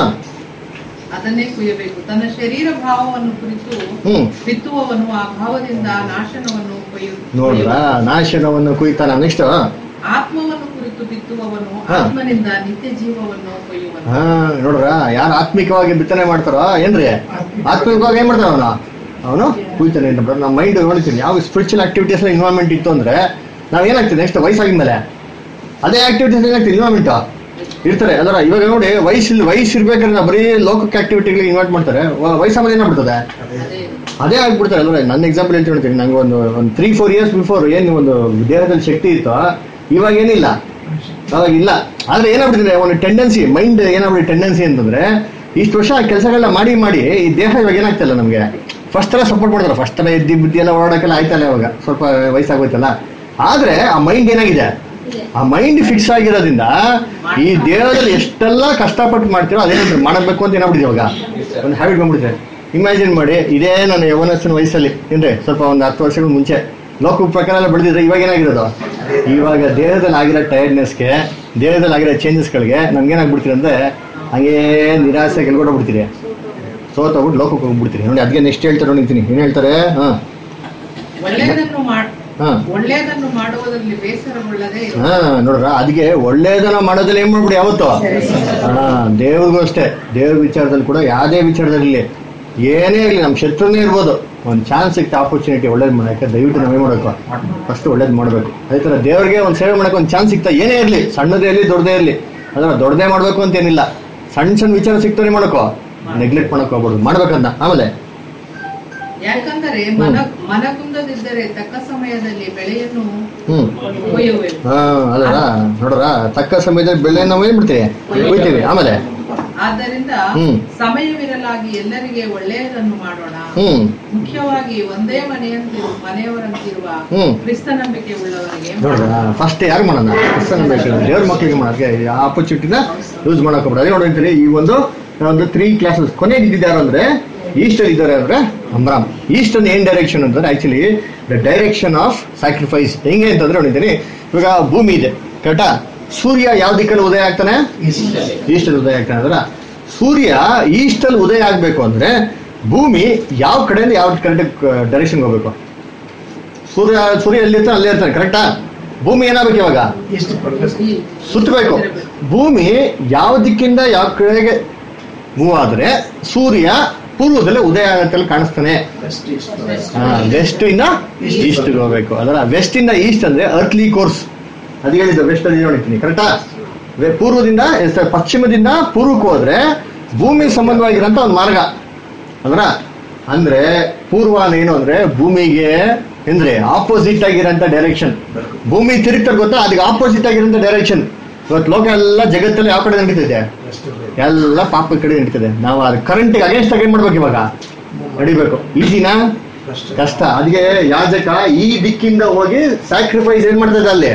ಅದನ್ನೇ ಕುಯ್ಯಬೇಕು ತನ್ನ ಶರೀರ ಭಾವವನ್ನು ಕುರಿತು ಹ್ಮ್ ಬಿತ್ತುವವನು ಆ ಭಾವದಿಂದ ನಾಶನವನ್ನು ಕೊಯ್ಯು ನೋಡ್ರ ನಾಶನವನ್ನು ಕುಯ್ತಾನ ನೆಕ್ಸ್ಟ್ ಆತ್ಮವನ್ನು ಕುರಿತು ಬಿತ್ತುವವನು ಹಾ. ಆತ್ಮನಿಂದ ನಿತ್ಯ ಜೀವವನ್ನು ಕೊಯ್ಯುವನು ಹಾ ನೋಡ್ರ ಯಾರು ಆತ್ಮಿಕವಾಗಿ ಬಿತ್ತನೆ ಮಾಡ್ತಾರೋ ಏನ್ರಿ ಆತ್ಮಿಕವಾಗಿ ಏನ್ ಮಾಡ್ತಾನ ಅವನು ಅವನು ಕುಯ್ತಾನೆ ಅಂತ ನಮ್ಮ ಮೈಂಡ್ ನೋಡ್ತೀನಿ ಯಾವ ಸ್ಪಿರಿಚುವಲ್ ಆಕ್ಟಿವಿಟೀಸ್ ಇನ್ವಾಲ್ವ್ಮೆಂಟ್ ಇತ್ತು ಅಂದ್ರೆ ನಾವ್ ಏನಾಗ್ತದೆ ನೆಕ್ಸ್ಟ್ ವಯಸ್ಸಾಗಿದ್ಮೇಲೆ ಅದೇ ಆಕ್ಟಿವಿಟೀಸ್ ಏನಾಗ್ತದೆ ಇನ್ವಾಲ್ವ್ಮೆಂಟ್ ಇರ್ತಾರೆ ಅದರ ಇವಾಗ ನೋಡಿ ವಯಸ್ಸು ವಯಸ್ಸು ಇರ್ಬೇಕಾದ್ರೆ ನಾವು ಬರೀ ಲೋಕಕ್ಕೆ ಆಕ್ಟಿವಿಟಿಗಳಿಗೆ ಇನ್ವೈಟ್ ಮಾಡ್ತಾರೆ ವ- ವಯಸ್ಸಾದ್ಮೇಲೆ ಏನಾಗ್ಬಿಡ್ತದೆ ಅದೇ ಅದೇ ಆಗ್ಬಿಡ್ತಾರೆ ಅಂದ್ರೆ ನನ್ನ ಎಕ್ಸಾಂಪಲ್ ಹೇಳ್ತೀನಿ ಹೇಳ್ತೀನಿ ನಂಗೆ ಒಂದು ಒಂದು ತ್ರೀ ಫೋರ್ ಇಯರ್ಸ್ ಬಿಫೋರ್ ಏನು ಒಂದು ದೇಹದಲ್ಲಿ ಶಕ್ತಿ ಇತ್ತು ಇವಾಗ ಏನಿಲ್ಲ ಅವಾಗ ಇಲ್ಲ ಆದ್ರೆ ಏನಾಗ್ಬಿಟ್ಟಿದೆ ಒಂದು ಟೆಂಡೆನ್ಸಿ ಮೈಂಡ್ ಏನಾಗ್ಬಿಟ್ಟು ಟೆಂಡೆನ್ಸಿ ಅಂತಂದ್ರೆ ಇಷ್ಟು ವರ್ಷ ಆ ಕೆಲಸಗಳನ್ನ ಮಾಡಿ ಮಾಡಿ ಈ ದೇಹ ಇವಾಗ ಏನಾಗ್ತಿಲ್ಲ ನಮ್ಗೆ ಫಸ್ಟ್ ತರ ಸಪೋರ್ಟ್ ಮಾಡ್ತಾರೆ ಫಸ್ಟ್ ತರ ಎದ್ದಿ ಬುದ್ಧಿ ಎಲ್ಲ ಓಡಾಡಕ್ಕೆಲ್ಲ ಆಯ್ತಲ್ಲ ಇವಾಗ ಸ್ವಲ್ಪ ವಯಸ್ಸಾಗೋಯ್ತಲ್ಲ ಆದ್ರೆ ಆ ಮೈಂಡ್ ಏನಾಗಿದೆ ಆ ಮೈಂಡ್ ಫಿಕ್ಸ್ ಆಗಿರೋದ್ರಿಂದ ಈ ದೇಹದಲ್ಲಿ ಎಷ್ಟೆಲ್ಲ ಕಷ್ಟಪಟ್ಟು ಮಾಡ್ತೀರೋ ಅದೇನಾದ್ರು ಮಾಡಬೇಕು ಅಂತ ಏನಾಗ್ಬಿಟ್ಟಿದೆ ಇವಾಗ ಒಂದು ಹ್ಯಾಬಿಟ್ ಬಂದ್ಬಿಟ್ಟಿದೆ ಇಮ್ಯಾಜಿನ್ ಮಾಡಿ ಇದೇ ನನ್ನ ಯವನಸ್ಥನ ವಯಸ್ಸಲ್ಲಿ ಏನ್ರಿ ಸ್ವಲ್ಪ ಒಂದು ಹತ್ತು ವರ್ಷಗಳ ಮುಂಚೆ ಲೋಕ ಪ್ರಕಾರ ಎಲ್ಲ ಬೆಳೆದಿದ್ರೆ ಇವಾಗ ಏನಾಗಿರೋದು ಇವಾಗ ದೇಹದಲ್ಲಿ ಆಗಿರೋ ಟೈರ್ಡ್ನೆಸ್ಗೆ ದೇಹದಲ್ಲಿ ಆಗಿರೋ ಚೇಂಜಸ್ಗಳಿಗೆ ನಮ್ಗೆ ಏನಾಗ್ಬಿಡ್ತೀರಿ ಅಂದ್ರೆ ಹಂಗೇ ನಿರಾಸೆ ಗೆಲ್ಕೊಂಡೋಗ್ಬಿಡ್ತೀರಿ ಸೋತೋಗ್ಬಿಟ್ಟು ಲೋಕಕ್ಕೆ ಹೋಗ್ಬಿಡ್ತೀರಿ ನೋಡಿ ಅದಕ್ಕೆ ನೆಕ್ಸ್ಟ್ ಹೇಳ್ತಾರೆ ನೋಡಿರ್ತೀನಿ ಏನ್ ಹೇಳ್ತಾರೆ ಹಾ ಒಳ್ಳೆಯದನ್ನು ಮಾಡ್ ಹಾ ಒಳ್ಳೆಯದನ್ನು ಮಾಡುವುದರಲ್ಲಿ ಬೇಸರಗೊಳ್ಳದೆ ಇರು. ಹಾ ನೋಡ್ರ ಅದಕ್ಕೆ ಒಳ್ಳೇದನ್ನ ಮಾಡೋದ್ರಲ್ಲಿ ಏನ್ ಮಾಡ್ಬಿಡಿ ಯಾವತ್ತು ಹಾ ದೇವ್ರಿಗೂ ಅಷ್ಟೇ ದೇವ್ರ ವಿಚಾರದಲ್ಲಿ ಕೂಡ ಯಾವುದೇ ವಿಚಾರದಲ್ಲಿ ಏನೇ ಇರಲಿ ನಮ್ಮ ಶತ್ರುನೇ ಇರ್ಬೋದು ಒಂದು ಚಾನ್ಸ್ ಸಿಕ್ತ ಆಪರ್ಚುನಿಟಿ ಒಳ್ಳೇದು ಮಾಡಕ್ಕೆ ದಯವಿಟ್ಟು ನಾವೇ ಮಾಡಬೇಕು ಫಸ್ಟ್ ಒಳ್ಳೇದು ಮಾಡಬೇಕು ಅದೇ ಥರ ದೇವ್ರಿಗೆ ಒಂದು ಸೇವೆ ಮಾಡಕ್ಕೆ ಒಂದು ಚಾನ್ಸ್ ಸಿಗ್ತಾ ಏನೇ ಇರಲಿ ಸಣ್ಣದೇ ಇರಲಿ ದೊಡ್ಡದೇ ಇರಲಿ ಅದನ್ನ ದೊಡ್ಡದೇ ಮಾಡಬೇಕು ಅಂತ ಏನಿಲ್ಲ ಸಣ್ಣ ಸಣ್ಣ ವಿಚಾರ ಸಿಗ್ತಾನೆ ಮಾಡಕೋ ನೆಗ್ಲೆಕ್ಟ್ ಮಾಡಕ್ ಹೋಗ್ಬಾರ್ದು ಮಾಡ್ಬೇಕಂತ ಆಮೇಲೆ ಯಾಕಂದರೆ ಮನ ಮನಗುಂದದಿದ್ದರೆ ತಕ್ಕ ಸಮಯದಲ್ಲಿ ಬೆಳೆಯನ್ನು ಹ್ಮ್ ಕೊಯ್ಯುವೆವು ಹಾ ಅಲ್ಲ ನೋಡ್ರ ತಕ್ಕ ಸಮಯದಲ್ಲಿ ಬೆಳೆ ನಾವು ಏನ್ ಬಿಡ್ತೀವಿ ಕುಯ್ತೀವಿ ಆಮೇಲೆ ಆದ್ದರಿಂದ ಹ್ಮ್. ಸಮಯವಿರಲಾಗಿ ಎಲ್ಲರಿಗೆ ಒಳ್ಳೆಯದನ್ನು ಮಾಡೋಣ ಹ್ಮ್ ಮುಖ್ಯವಾಗಿ ಒಂದೇ ಮನೆಯಂತಿರು ಮನೆಯವರಂತಿರುವ ಹ್ಮ್. ಕ್ರಿಸ್ತ ನಂಬಿಕೆ ಉಳ್ಳವರಿಗೆ ನೋಡ್ರ ಫಸ್ಟ್ ಯಾರು ಮಾಡೋಣ ಕ್ರಿಸ್ತನ ಬೇಕು ದೇವ್ರ ಮಕ್ಕಳಿಗೆ ಮಾಡೋಕೆ ಆಪರ್ಚುನಿಟಿನ ಯೂಸ್ ಮಾಡಕ್ ಹೋಗ್ಬಿಡ ಅದೇ ನೋಡಿರ್ತೀರಿ ಈ ಒಂದು ಒಂದು ತ್ರೀ ಕ್ಲಾಸಸ್ ಕೊನೆಗೆ ಇದ್ದಿದ್ದಾರೆ ಅಂದ್ರೆ ಈಸ್ಟ್ ಅಲ್ಲಿ ಇದ್ದಾರೆ ಅಂದ್ರೆ ಅಮ್ರಾಮ್ ಈಸ್ಟ್ ಅನ್ ಏನ್ ಡೈರೆಕ್ಷನ್ ಅಂತಂದ್ರೆ actually the direction of sacrifice ಹೆಂಗೆ ಅಂತಂದ್ರೆ ನೋಡಿದ್ದೀನಿ ಇವಾಗ ಭೂಮಿ ಇದೆ ಕರೆಕ್ಟಾ ಸೂರ್ಯ ಯಾವ ದಿಕ್ಕಲ್ಲಿ ಉದಯ ಆಗ್ತಾನೆ ಈಸ್ಟ್ ಅಲ್ಲಿ ಉದಯ ಆಗ್ತಾನೆ ಅಂದ್ರೆ ಸೂರ್ಯ ಈಸ್ಟ್ ಅಲ್ಲಿ ಉದಯ ಆಗ್ಬೇಕು ಅಂದ್ರೆ ಭೂಮಿ ಯಾವ ಕಡೆಯಿಂದ ಯಾವ ಕರೆಕ್ಟ್ ಡೈರೆಕ್ಷನ್ ಹೋಗ್ಬೇಕು ಸೂರ್ಯ ಸೂರ್ಯ ಎಲ್ಲಿರ್ತಾನೆ ಅಲ್ಲೇ ಇರ್ತಾನೆ ಕರೆಕ್ಟಾ ಭೂಮಿ ಏನಾಗ್ಬೇಕು ಇವಾಗ ಎಷ್ಟು ಪರ್ಪಸ್ ಸುತ್ತಬೇಕು ಭೂಮಿ ಯಾವ ದಿಕ್ಕಿಂದ ಯಾವ ಕಡೆಗೆ ಮೂವ್ ಆದ್ರೆ ಸೂರ್ಯ ಪೂರ್ವದಲ್ಲೇ ಉದಯ ಆಗತ್ತಲ್ಲಿ ಕಾಣಿಸ್ತಾನೆ ಅಷ್ಟು ಇಷ್ಟು ವೆಸ್ಟ್ ಇಂದ ಈಸ್ಟ್ ಹೋಗ್ಬೇಕು ಅದರ ವೆಸ್ಟ್ ಇಂದ ಈಸ್ಟ್ ಅಂದ್ರೆ ಅರ್ತ್ಲಿ ಕೋರ್ಸ್ ಅದು ಹೇಳಿದ್ದು ವೆಸ್ಟ್ ಅಲ್ಲಿ ನೋಡಿದ್ದೀನಿ ಕರೆಕ್ಟಾ ಪೂರ್ವದಿಂದ eh, sorry, ಪಶ್ಚಿಮದಿಂದ ಪೂರ್ವಕ್ಕೆ ಹೋದ್ರೆ ಭೂಮಿ ಸಂಬಂಧವಾಗಿರೋಂಥ ಒಂದು ಮಾರ್ಗ ಅದರ ಅಂದ್ರೆ ಪೂರ್ವ ಏನು ಅಂದ್ರೆ ಭೂಮಿಗೆ ಅಂದ್ರೆ ಆಪೋಸಿಟ್ ಆಗಿರೋಂಥ ಡೈರೆಕ್ಷನ್ ಭೂಮಿ ತಿರುಗ್ತಾರೆ ಗೊತ್ತಾ ಅದಕ್ಕೆ ಆಪೋಸಿಟ್ ಆಗಿರೋಂಥ ಡೈರೆಕ್ಷನ್ ಇವತ್ತು ಲೋಕ ಎಲ್ಲ ಜಗತ್ತಲ್ಲಿ ಯಾವ ಕಡೆ ನಡೀತಿದೆ ಎಲ್ಲ ಪಾಪ ಕಡೆ ನಡೀತದೆ ನಾವು ಅದು ಕರೆಂಟಿಗೆ ಅಗೇನ್ಸ್ಟ್ ಆಗಿ ಏನ್ ಮಾಡ್ಬೇಕು ಇವಾಗ ನಡಿಬೇಕು ಈಸಿನಾ ಕಷ್ಟ ಅದಕ್ಕೆ ಯಾಜಕ ಈ ದಿಕ್ಕಿಂದ ಹೋಗಿ ಸ್ಯಾಕ್ರಿಫೈಸ್ ಏನ್ ಮಾಡ್ತದೆ ಅಲ್ಲಿ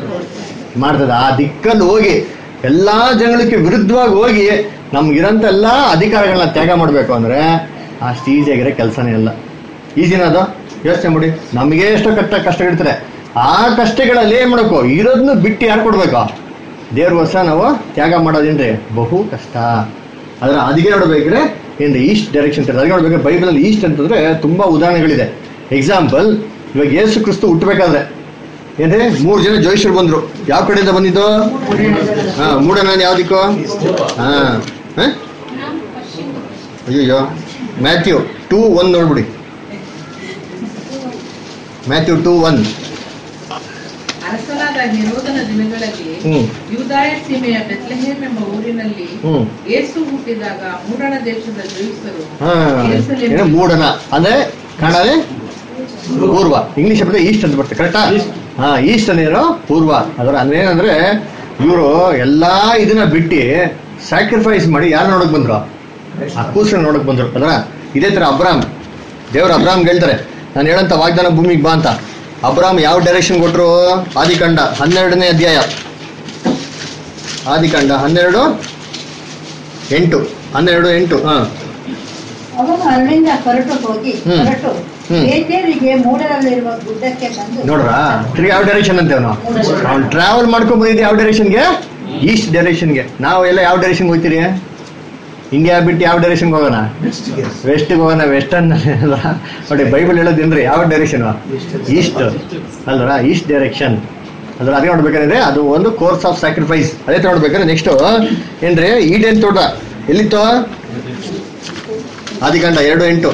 ಮಾಡ್ತದೆ ಆ ದಿಕ್ಕಲ್ಲಿ ಹೋಗಿ ಎಲ್ಲಾ ಜನಗಳಿಗೆ ವಿರುದ್ಧವಾಗಿ ಹೋಗಿ ನಮ್ಗಿರಂತ ಎಲ್ಲಾ ಅಧಿಕಾರಗಳನ್ನ ತ್ಯಾಗ ಮಾಡ್ಬೇಕು ಅಂದ್ರೆ ಅಷ್ಟು ಈಸಿಯಾಗಿರೋ ಕೆಲಸನೇ ಅಲ್ಲ ಈಸಿನ ಅದು ಯೋಚನೆ ಮಾಡಿ ನಮಗೆ ಎಷ್ಟೋ ಕಷ್ಟ ಕಷ್ಟಗಳಿರ್ತಾರೆ ಆ ಕಷ್ಟಗಳಲ್ಲಿ ಏನ್ ಮಾಡ್ಬೇಕು ಇರೋದನ್ನು ಬಿಟ್ಟು ಯಾರು ಕೊಡ್ಬೇಕು ದೇವ್ರ ವರ್ಷ ನಾವು ತ್ಯಾಗ ಮಾಡೋದೇನ್ರಿ ಬಹು ಕಷ್ಟ ಅದರ ಅದಕ್ಕೆ ನೋಡ್ಬೇಕ್ರೆ ಏನ್ರಿ ಈಸ್ಟ್ ಡೈರೆಕ್ಷನ್ ಅದಕ್ಕೆ ನೋಡ್ಬೇಕು ಬೈಬಲ್ ಅಲ್ಲಿ ಈಸ್ಟ್ ಅಂತಂದ್ರೆ ತುಂಬಾ ಉದಾಹರಣೆಗಳಿದೆ ಎಕ್ಸಾಂಪಲ್ ಇವಾಗ ಯೇಸು ಕ್ರಿಸ್ತು ಹುಟ್ಟಬೇಕಾದ್ರೆ ಏನ್ರಿ ಮೂರು ಜನ ಜೋಯಿಷರು ಬಂದ್ರು ಯಾವ ಕಡೆಯಿಂದ ಬಂದಿದ್ದು ಹಾ ಮೂಡನ ಯಾವ್ದಿಕ್ಕೋ ಹಾ ಹ? ಅಯ್ಯಯ್ಯೋ ಮ್ಯಾಥ್ಯೂ ಟೂ ಒನ್ ನೋಡ್ಬಿಡಿ ಮ್ಯಾಥ್ಯೂ ಟೂ ಒನ್ ಅರಸನಾದ ನಿರೋಧನ ದಿನಗಳಲ್ಲಿ ಹ್ಮ್ ಯೂದಾಯ ಸೀಮೆಯ ಬೆತ್ಲೆಹೇಮ್ ಎಂಬ ಊರಿನಲ್ಲಿ ಹ್ಮ್ ಏಸು ಹುಟ್ಟಿದಾಗ ಮೂಡಣ ದೇಶದ ಜೋಯಿಸರು ಹಾ ಯೆರೂಸಲೇಮಿಗೆ ಏನು ಮೂಡನ ಅಂದ್ರೆ ಕನ್ನಡ ಪೂರ್ವ ಇಂಗ್ಲಿಷ್ ಶಬ್ದ ಈಸ್ಟ್ ಅಂತ ಬರ್ತದೆ ಕರೆಕ್ಟಾ ಹಾ ಈಸ್ಟ್ ಅಂದೇನು ಪೂರ್ವ ಅದರ ಅಂದ್ರೆ ಏನಂದ್ರೆ ಇವರು ಎಲ್ಲಾ ಇದನ್ನ ಬಿಟ್ಟು ಸ್ಯಾಕ್ರಿಫೈಸ್ ಮಾಡಿ ಯಾರು ನೋಡಕ್ ಬಂದ್ರು ಆ ಕೂಸನ್ನ ನೋಡಕ್ ಬಂದ್ರು ಅದರ ಇದೇ ತರ ಅಬ್ರಾಮ್ ದೇವ್ರ ಅಬ್ರಾಮ್ ಹೇಳ್ತಾರೆ ನಾನು ಹೇಳಂತ ವಾಗ್ದಾನ ಭೂಮಿಗೆ ಬಾ ಅಂತ ಅಬ್ರಾಮ್ ಯಾವ ಡೈರೆಕ್ಷನ್ ಕೊಟ್ರು ಆದಿಕಾಂಡ ಹನ್ನೆರಡನೇ ಅಧ್ಯಾಯ ಆದಿಕಾಂಡ ಹನ್ನೆರಡು ಎಂಟು ಹನ್ನೆರಡು ಎಂಟು ಹಾ ಅವನು ಅಲ್ಲಿಂದ ಹೊರಟು ಹೋಗಿ ಹ್ಮ್. ಹೊರಟು ಹ್ಮ್. ಬೇತೇರಿಗೆ ಮೂಡರಲ್ಲಿರುವ ಗುಡ್ಡಕ್ಕೆ ಬಂದು ನೋಡ್ರ ತಿರ್ಗಿ ಯಾವ ಡೈರೆಕ್ಷನ್ ಅಂತೇವ್ ನಾವು ಅವ್ನು ಟ್ರಾವೆಲ್ ಮಾಡ್ಕೊಂಡ್ ಬಂದಿದ್ದು ಯಾವ ಡೈರೆಕ್ಷನ್ಗೆ ಈಸ್ಟ್ ಡೈರೆಕ್ಷನ್ಗೆ ನಾವು ಎಲ್ಲ ಯಾವ ಡೈರೆಕ್ಷನ್ ಹೋಗ್ತೀರಿ ಇಂಡಿಯಾ ಬಿಟ್ಟು ಯಾವ ಡೈರೆಕ್ಷನ್ಗೆ ಹೋಗೋಣ ವೆಸ್ಟ್ಗೆ ಹೋಗೋಣ ವೆಸ್ಟರ್ನ್ ನೋಡಿ ಬೈಬಲ್ ಹೇಳೋದೇನ್ರಿ ಯಾವ ಡೈರೆಕ್ಷನ್ ಈಸ್ಟ್ ಅಲ್ವರ ಈಸ್ಟ್ ಡೈರೆಕ್ಷನ್ ಅದ್ರ ಅದೇ ನೋಡ್ಬೇಕಂದ್ರೆ ಅದು ಒಂದು ಕೋರ್ಸ್ ಆಫ್ ಸ್ಯಾಕ್ರಿಫೈಸ್ ಅದೇ ತರ ನೋಡ್ಬೇಕಂದ್ರೆ ನೆಕ್ಸ್ಟ್ ಏನ್ರಿ ಈಡೇನ್ ತೋಟ ಎಲ್ಲಿತ್ತು ಆದಿಕಾಂಡ ಎರಡು ಎಂಟು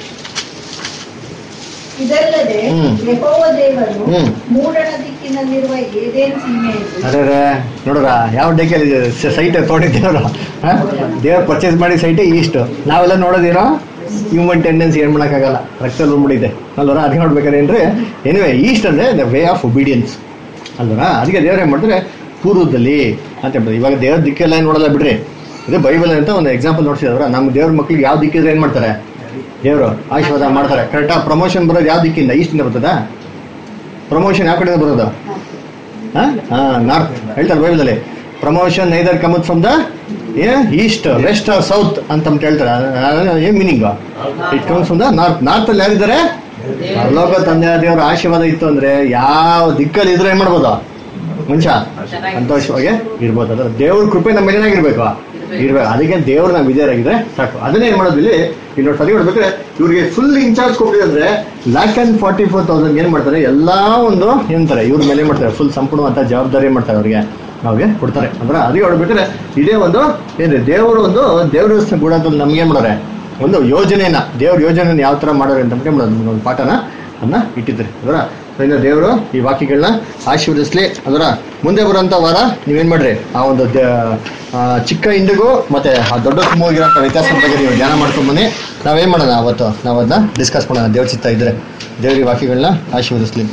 ಇದಲ್ಲದೆ ಹ್ಮ್. ಯೆಹೋವ ದೇವರು ಹ್ಮ್. ಮೂಡಣ ದಿಕ್ಕಿನಲ್ಲಿರುವ ಏದೇನ್ ಸೀಮೆಯಲ್ಲಿ ಅರೆ ನೋಡ್ರ ಯಾವ ಡೇಕಲ್ಲಿ ಸೈಟ್ ತೊಗೊಂಡಿದ್ದೇವ್ರ ದೇವ್ರ ಪರ್ಚೇಸ್ ಮಾಡಿ ಸೈಟೇ ಈಸ್ಟ್ ನಾವೆಲ್ಲ ನೋಡೋದೇನೋ ಹ್ಯೂಮನ್ ಟೆಂಡೆನ್ಸಿ ಏನ್ ಮಾಡೋಕ್ಕಾಗಲ್ಲ ರಕ್ತದಲ್ಲಿ ಉಳ್ಬಿಟ್ಟಿದೆ ಅಲ್ವರ ಅದಕ್ಕೆ ನೋಡ್ಬೇಕಾದ್ರೆ ಏನ್ರಿ ಎನಿವೆ ಈಸ್ಟ್ ಅಂದ್ರೆ ದ ವೇ ಆಫ್ ಒಬಿಡಿಯನ್ಸ್ ಅಲ್ವರ ಅದಕ್ಕೆ ದೇವ್ರ ಏನ್ ಮಾಡ್ತಾರೆ ಪೂರ್ವದಲ್ಲಿ ಅಂತ ಹೇಳ್ತಾರೆ ಇವಾಗ ದೇವ್ರ ದಿಕ್ಕೆಲ್ಲ ಏನ್ ನೋಡಲ್ಲ ಬಿಡ್ರಿ ಇದು ಬೈಬಲ್ ಅಂತ ಒಂದು ಎಕ್ಸಾಂಪಲ್ ನೋಡ್ಸಿದವ್ರ ನಮ್ಮ ದೇವ್ರ ಮಕ್ಳಿಗೆ ಯಾವ ದಿಕ್ಕಿದ್ರೆ ಏನ್ ಮಾಡ್ತಾರೆ ದೇವರು ಆಶೀರ್ವಾದ ಮಾಡ್ತಾರೆ ಕರೆಕ್ಟಾ ಪ್ರಮೋಷನ್ ಬರೋದು ಯಾವ ದಿಕ್ಕಿಂದ ಈಸ್ಟಿಂದ ಬರ್ತದಾ ಪ್ರಮೋಷನ್ ಯಾವ ಕಡೆಯಿಂದ ಬರೋದು ನಾರ್ತ್ ಹೇಳ್ತಾರೆ ಬೈಬಲಲ್ಲಿ promotion neither cometh from the east west or south ಅಂತ ಹೇಳ್ತಾರೆ ಏನ್ meaning it comes from the north north ಅಲ್ಲಿ ಯಾರಿದ್ದಾರೆ ಲೋಕ ತಂದೆ ದೇವರ ಆಶೀರ್ವಾದ ಇತ್ತು ಅಂದ್ರೆ ಯಾವ ದಿಕ್ಕಲ್ಲಿ ಇದ್ರೆ ಏನ್ ಮಾಡ್ಬೋದು ಮನುಷ್ಯ ಸಂತೋಷವಾಗಿ ಇರ್ಬೋದು ಅದ್ರ ದೇವ್ರ ಕೃಪೆ ನಮ್ಮ ಮೇಲೇನಾಗಿರ್ಬೇಕು ಇರ್ಬೇಕು ಅದಕ್ಕೆ ದೇವ್ರು ನಾವು ವಿಜಯರಾಗಿದ್ರೆ ಸಾಕು ಅದನ್ನೇ ಏನ್ ಮಾಡೋದು ಇಲ್ಲಿ ಇಲ್ಲಿ ನೋಡಿ ಸರಿ ನೋಡ್ಬೇಕಾದ್ರೆ ಇವ್ರಿಗೆ ಫುಲ್ ಇನ್ಚಾರ್ಜ್ ಕೊಟ್ಟಿದ್ರೆ lakh and forty four thousand ಏನ್ ಮಾಡ್ತಾರೆ ಎಲ್ಲಾ ಒಂದು ಏನಂತಾರೆ ಇವ್ರ ಮೇಲೆ ಮಾಡ್ತಾರೆ ಫುಲ್ ಸಂಪೂರ್ಣವಂತ ಜವಾಬ್ದಾರಿ ಏನ್ ಮಾಡ್ತಾರೆ ಅವ್ರಿಗೆ ಅವ್ರಿಗೆ ಕೊಡ್ತಾರೆ ಅಂದ್ರೆ ಅದಕ್ಕೆ ನೋಡ್ಬೇಕಾದ್ರೆ ಇದೇ ಒಂದು ಏನ್ರಿ ದೇವರು ಒಂದು ದೇವ್ರ ಗೂಡದಲ್ಲಿ ನಮ್ಗೆ ಏನ್ ಮಾಡೋರೆ ಒಂದು ಯೋಜನೆಯನ್ನ ದೇವ್ರ ಯೋಜನೆಯನ್ನ ಯಾವ ತರ ಮಾಡೋರು ಅಂತ ಮಾಡೋದು ಒಂದು ಪಾಠನ ಅನ್ನ ಇಟ್ಟಿದ್ದಾರೆ ಅದರ ಇನ್ನು ದೇವರು ಈ ವಾಕ್ಯಗಳನ್ನ ಆಶೀರ್ವದಿಸ್ಲಿ ಅದರ ಮುಂದೆ ಬರುವಂತ ವಾರ ನೀವೇನ್ ಮಾಡ್ರಿ ಆ ಒಂದು ದ- ಆ, ಚಿಕ್ಕ ಇಂಡಿಗೂ ಮತ್ತೆ ಆ ದೊಡ್ಡ ತುಂಬ ಹೋಗಿರೋಂಥ ವ್ಯತ್ಯಾಸದ ಬಗ್ಗೆ ನೀವು ಧ್ಯಾನ ಮಾಡ್ಕೊಂಡ್ ಬನ್ನಿ ನಾವೇನ್ ಮಾಡೋಣ ಅವತ್ತು ನಾವು ಅದನ್ನ ಡಿಸ್ಕಸ್ ಮಾಡೋಣ ದೇವ್ರ ಚಿತ್ತ ಇದ್ರೆ ದೇವ್ರ ಈ ವಾಕ್ಯಗಳನ್ನ ಆಶೀರ್ವದಿಸ್ಲಿ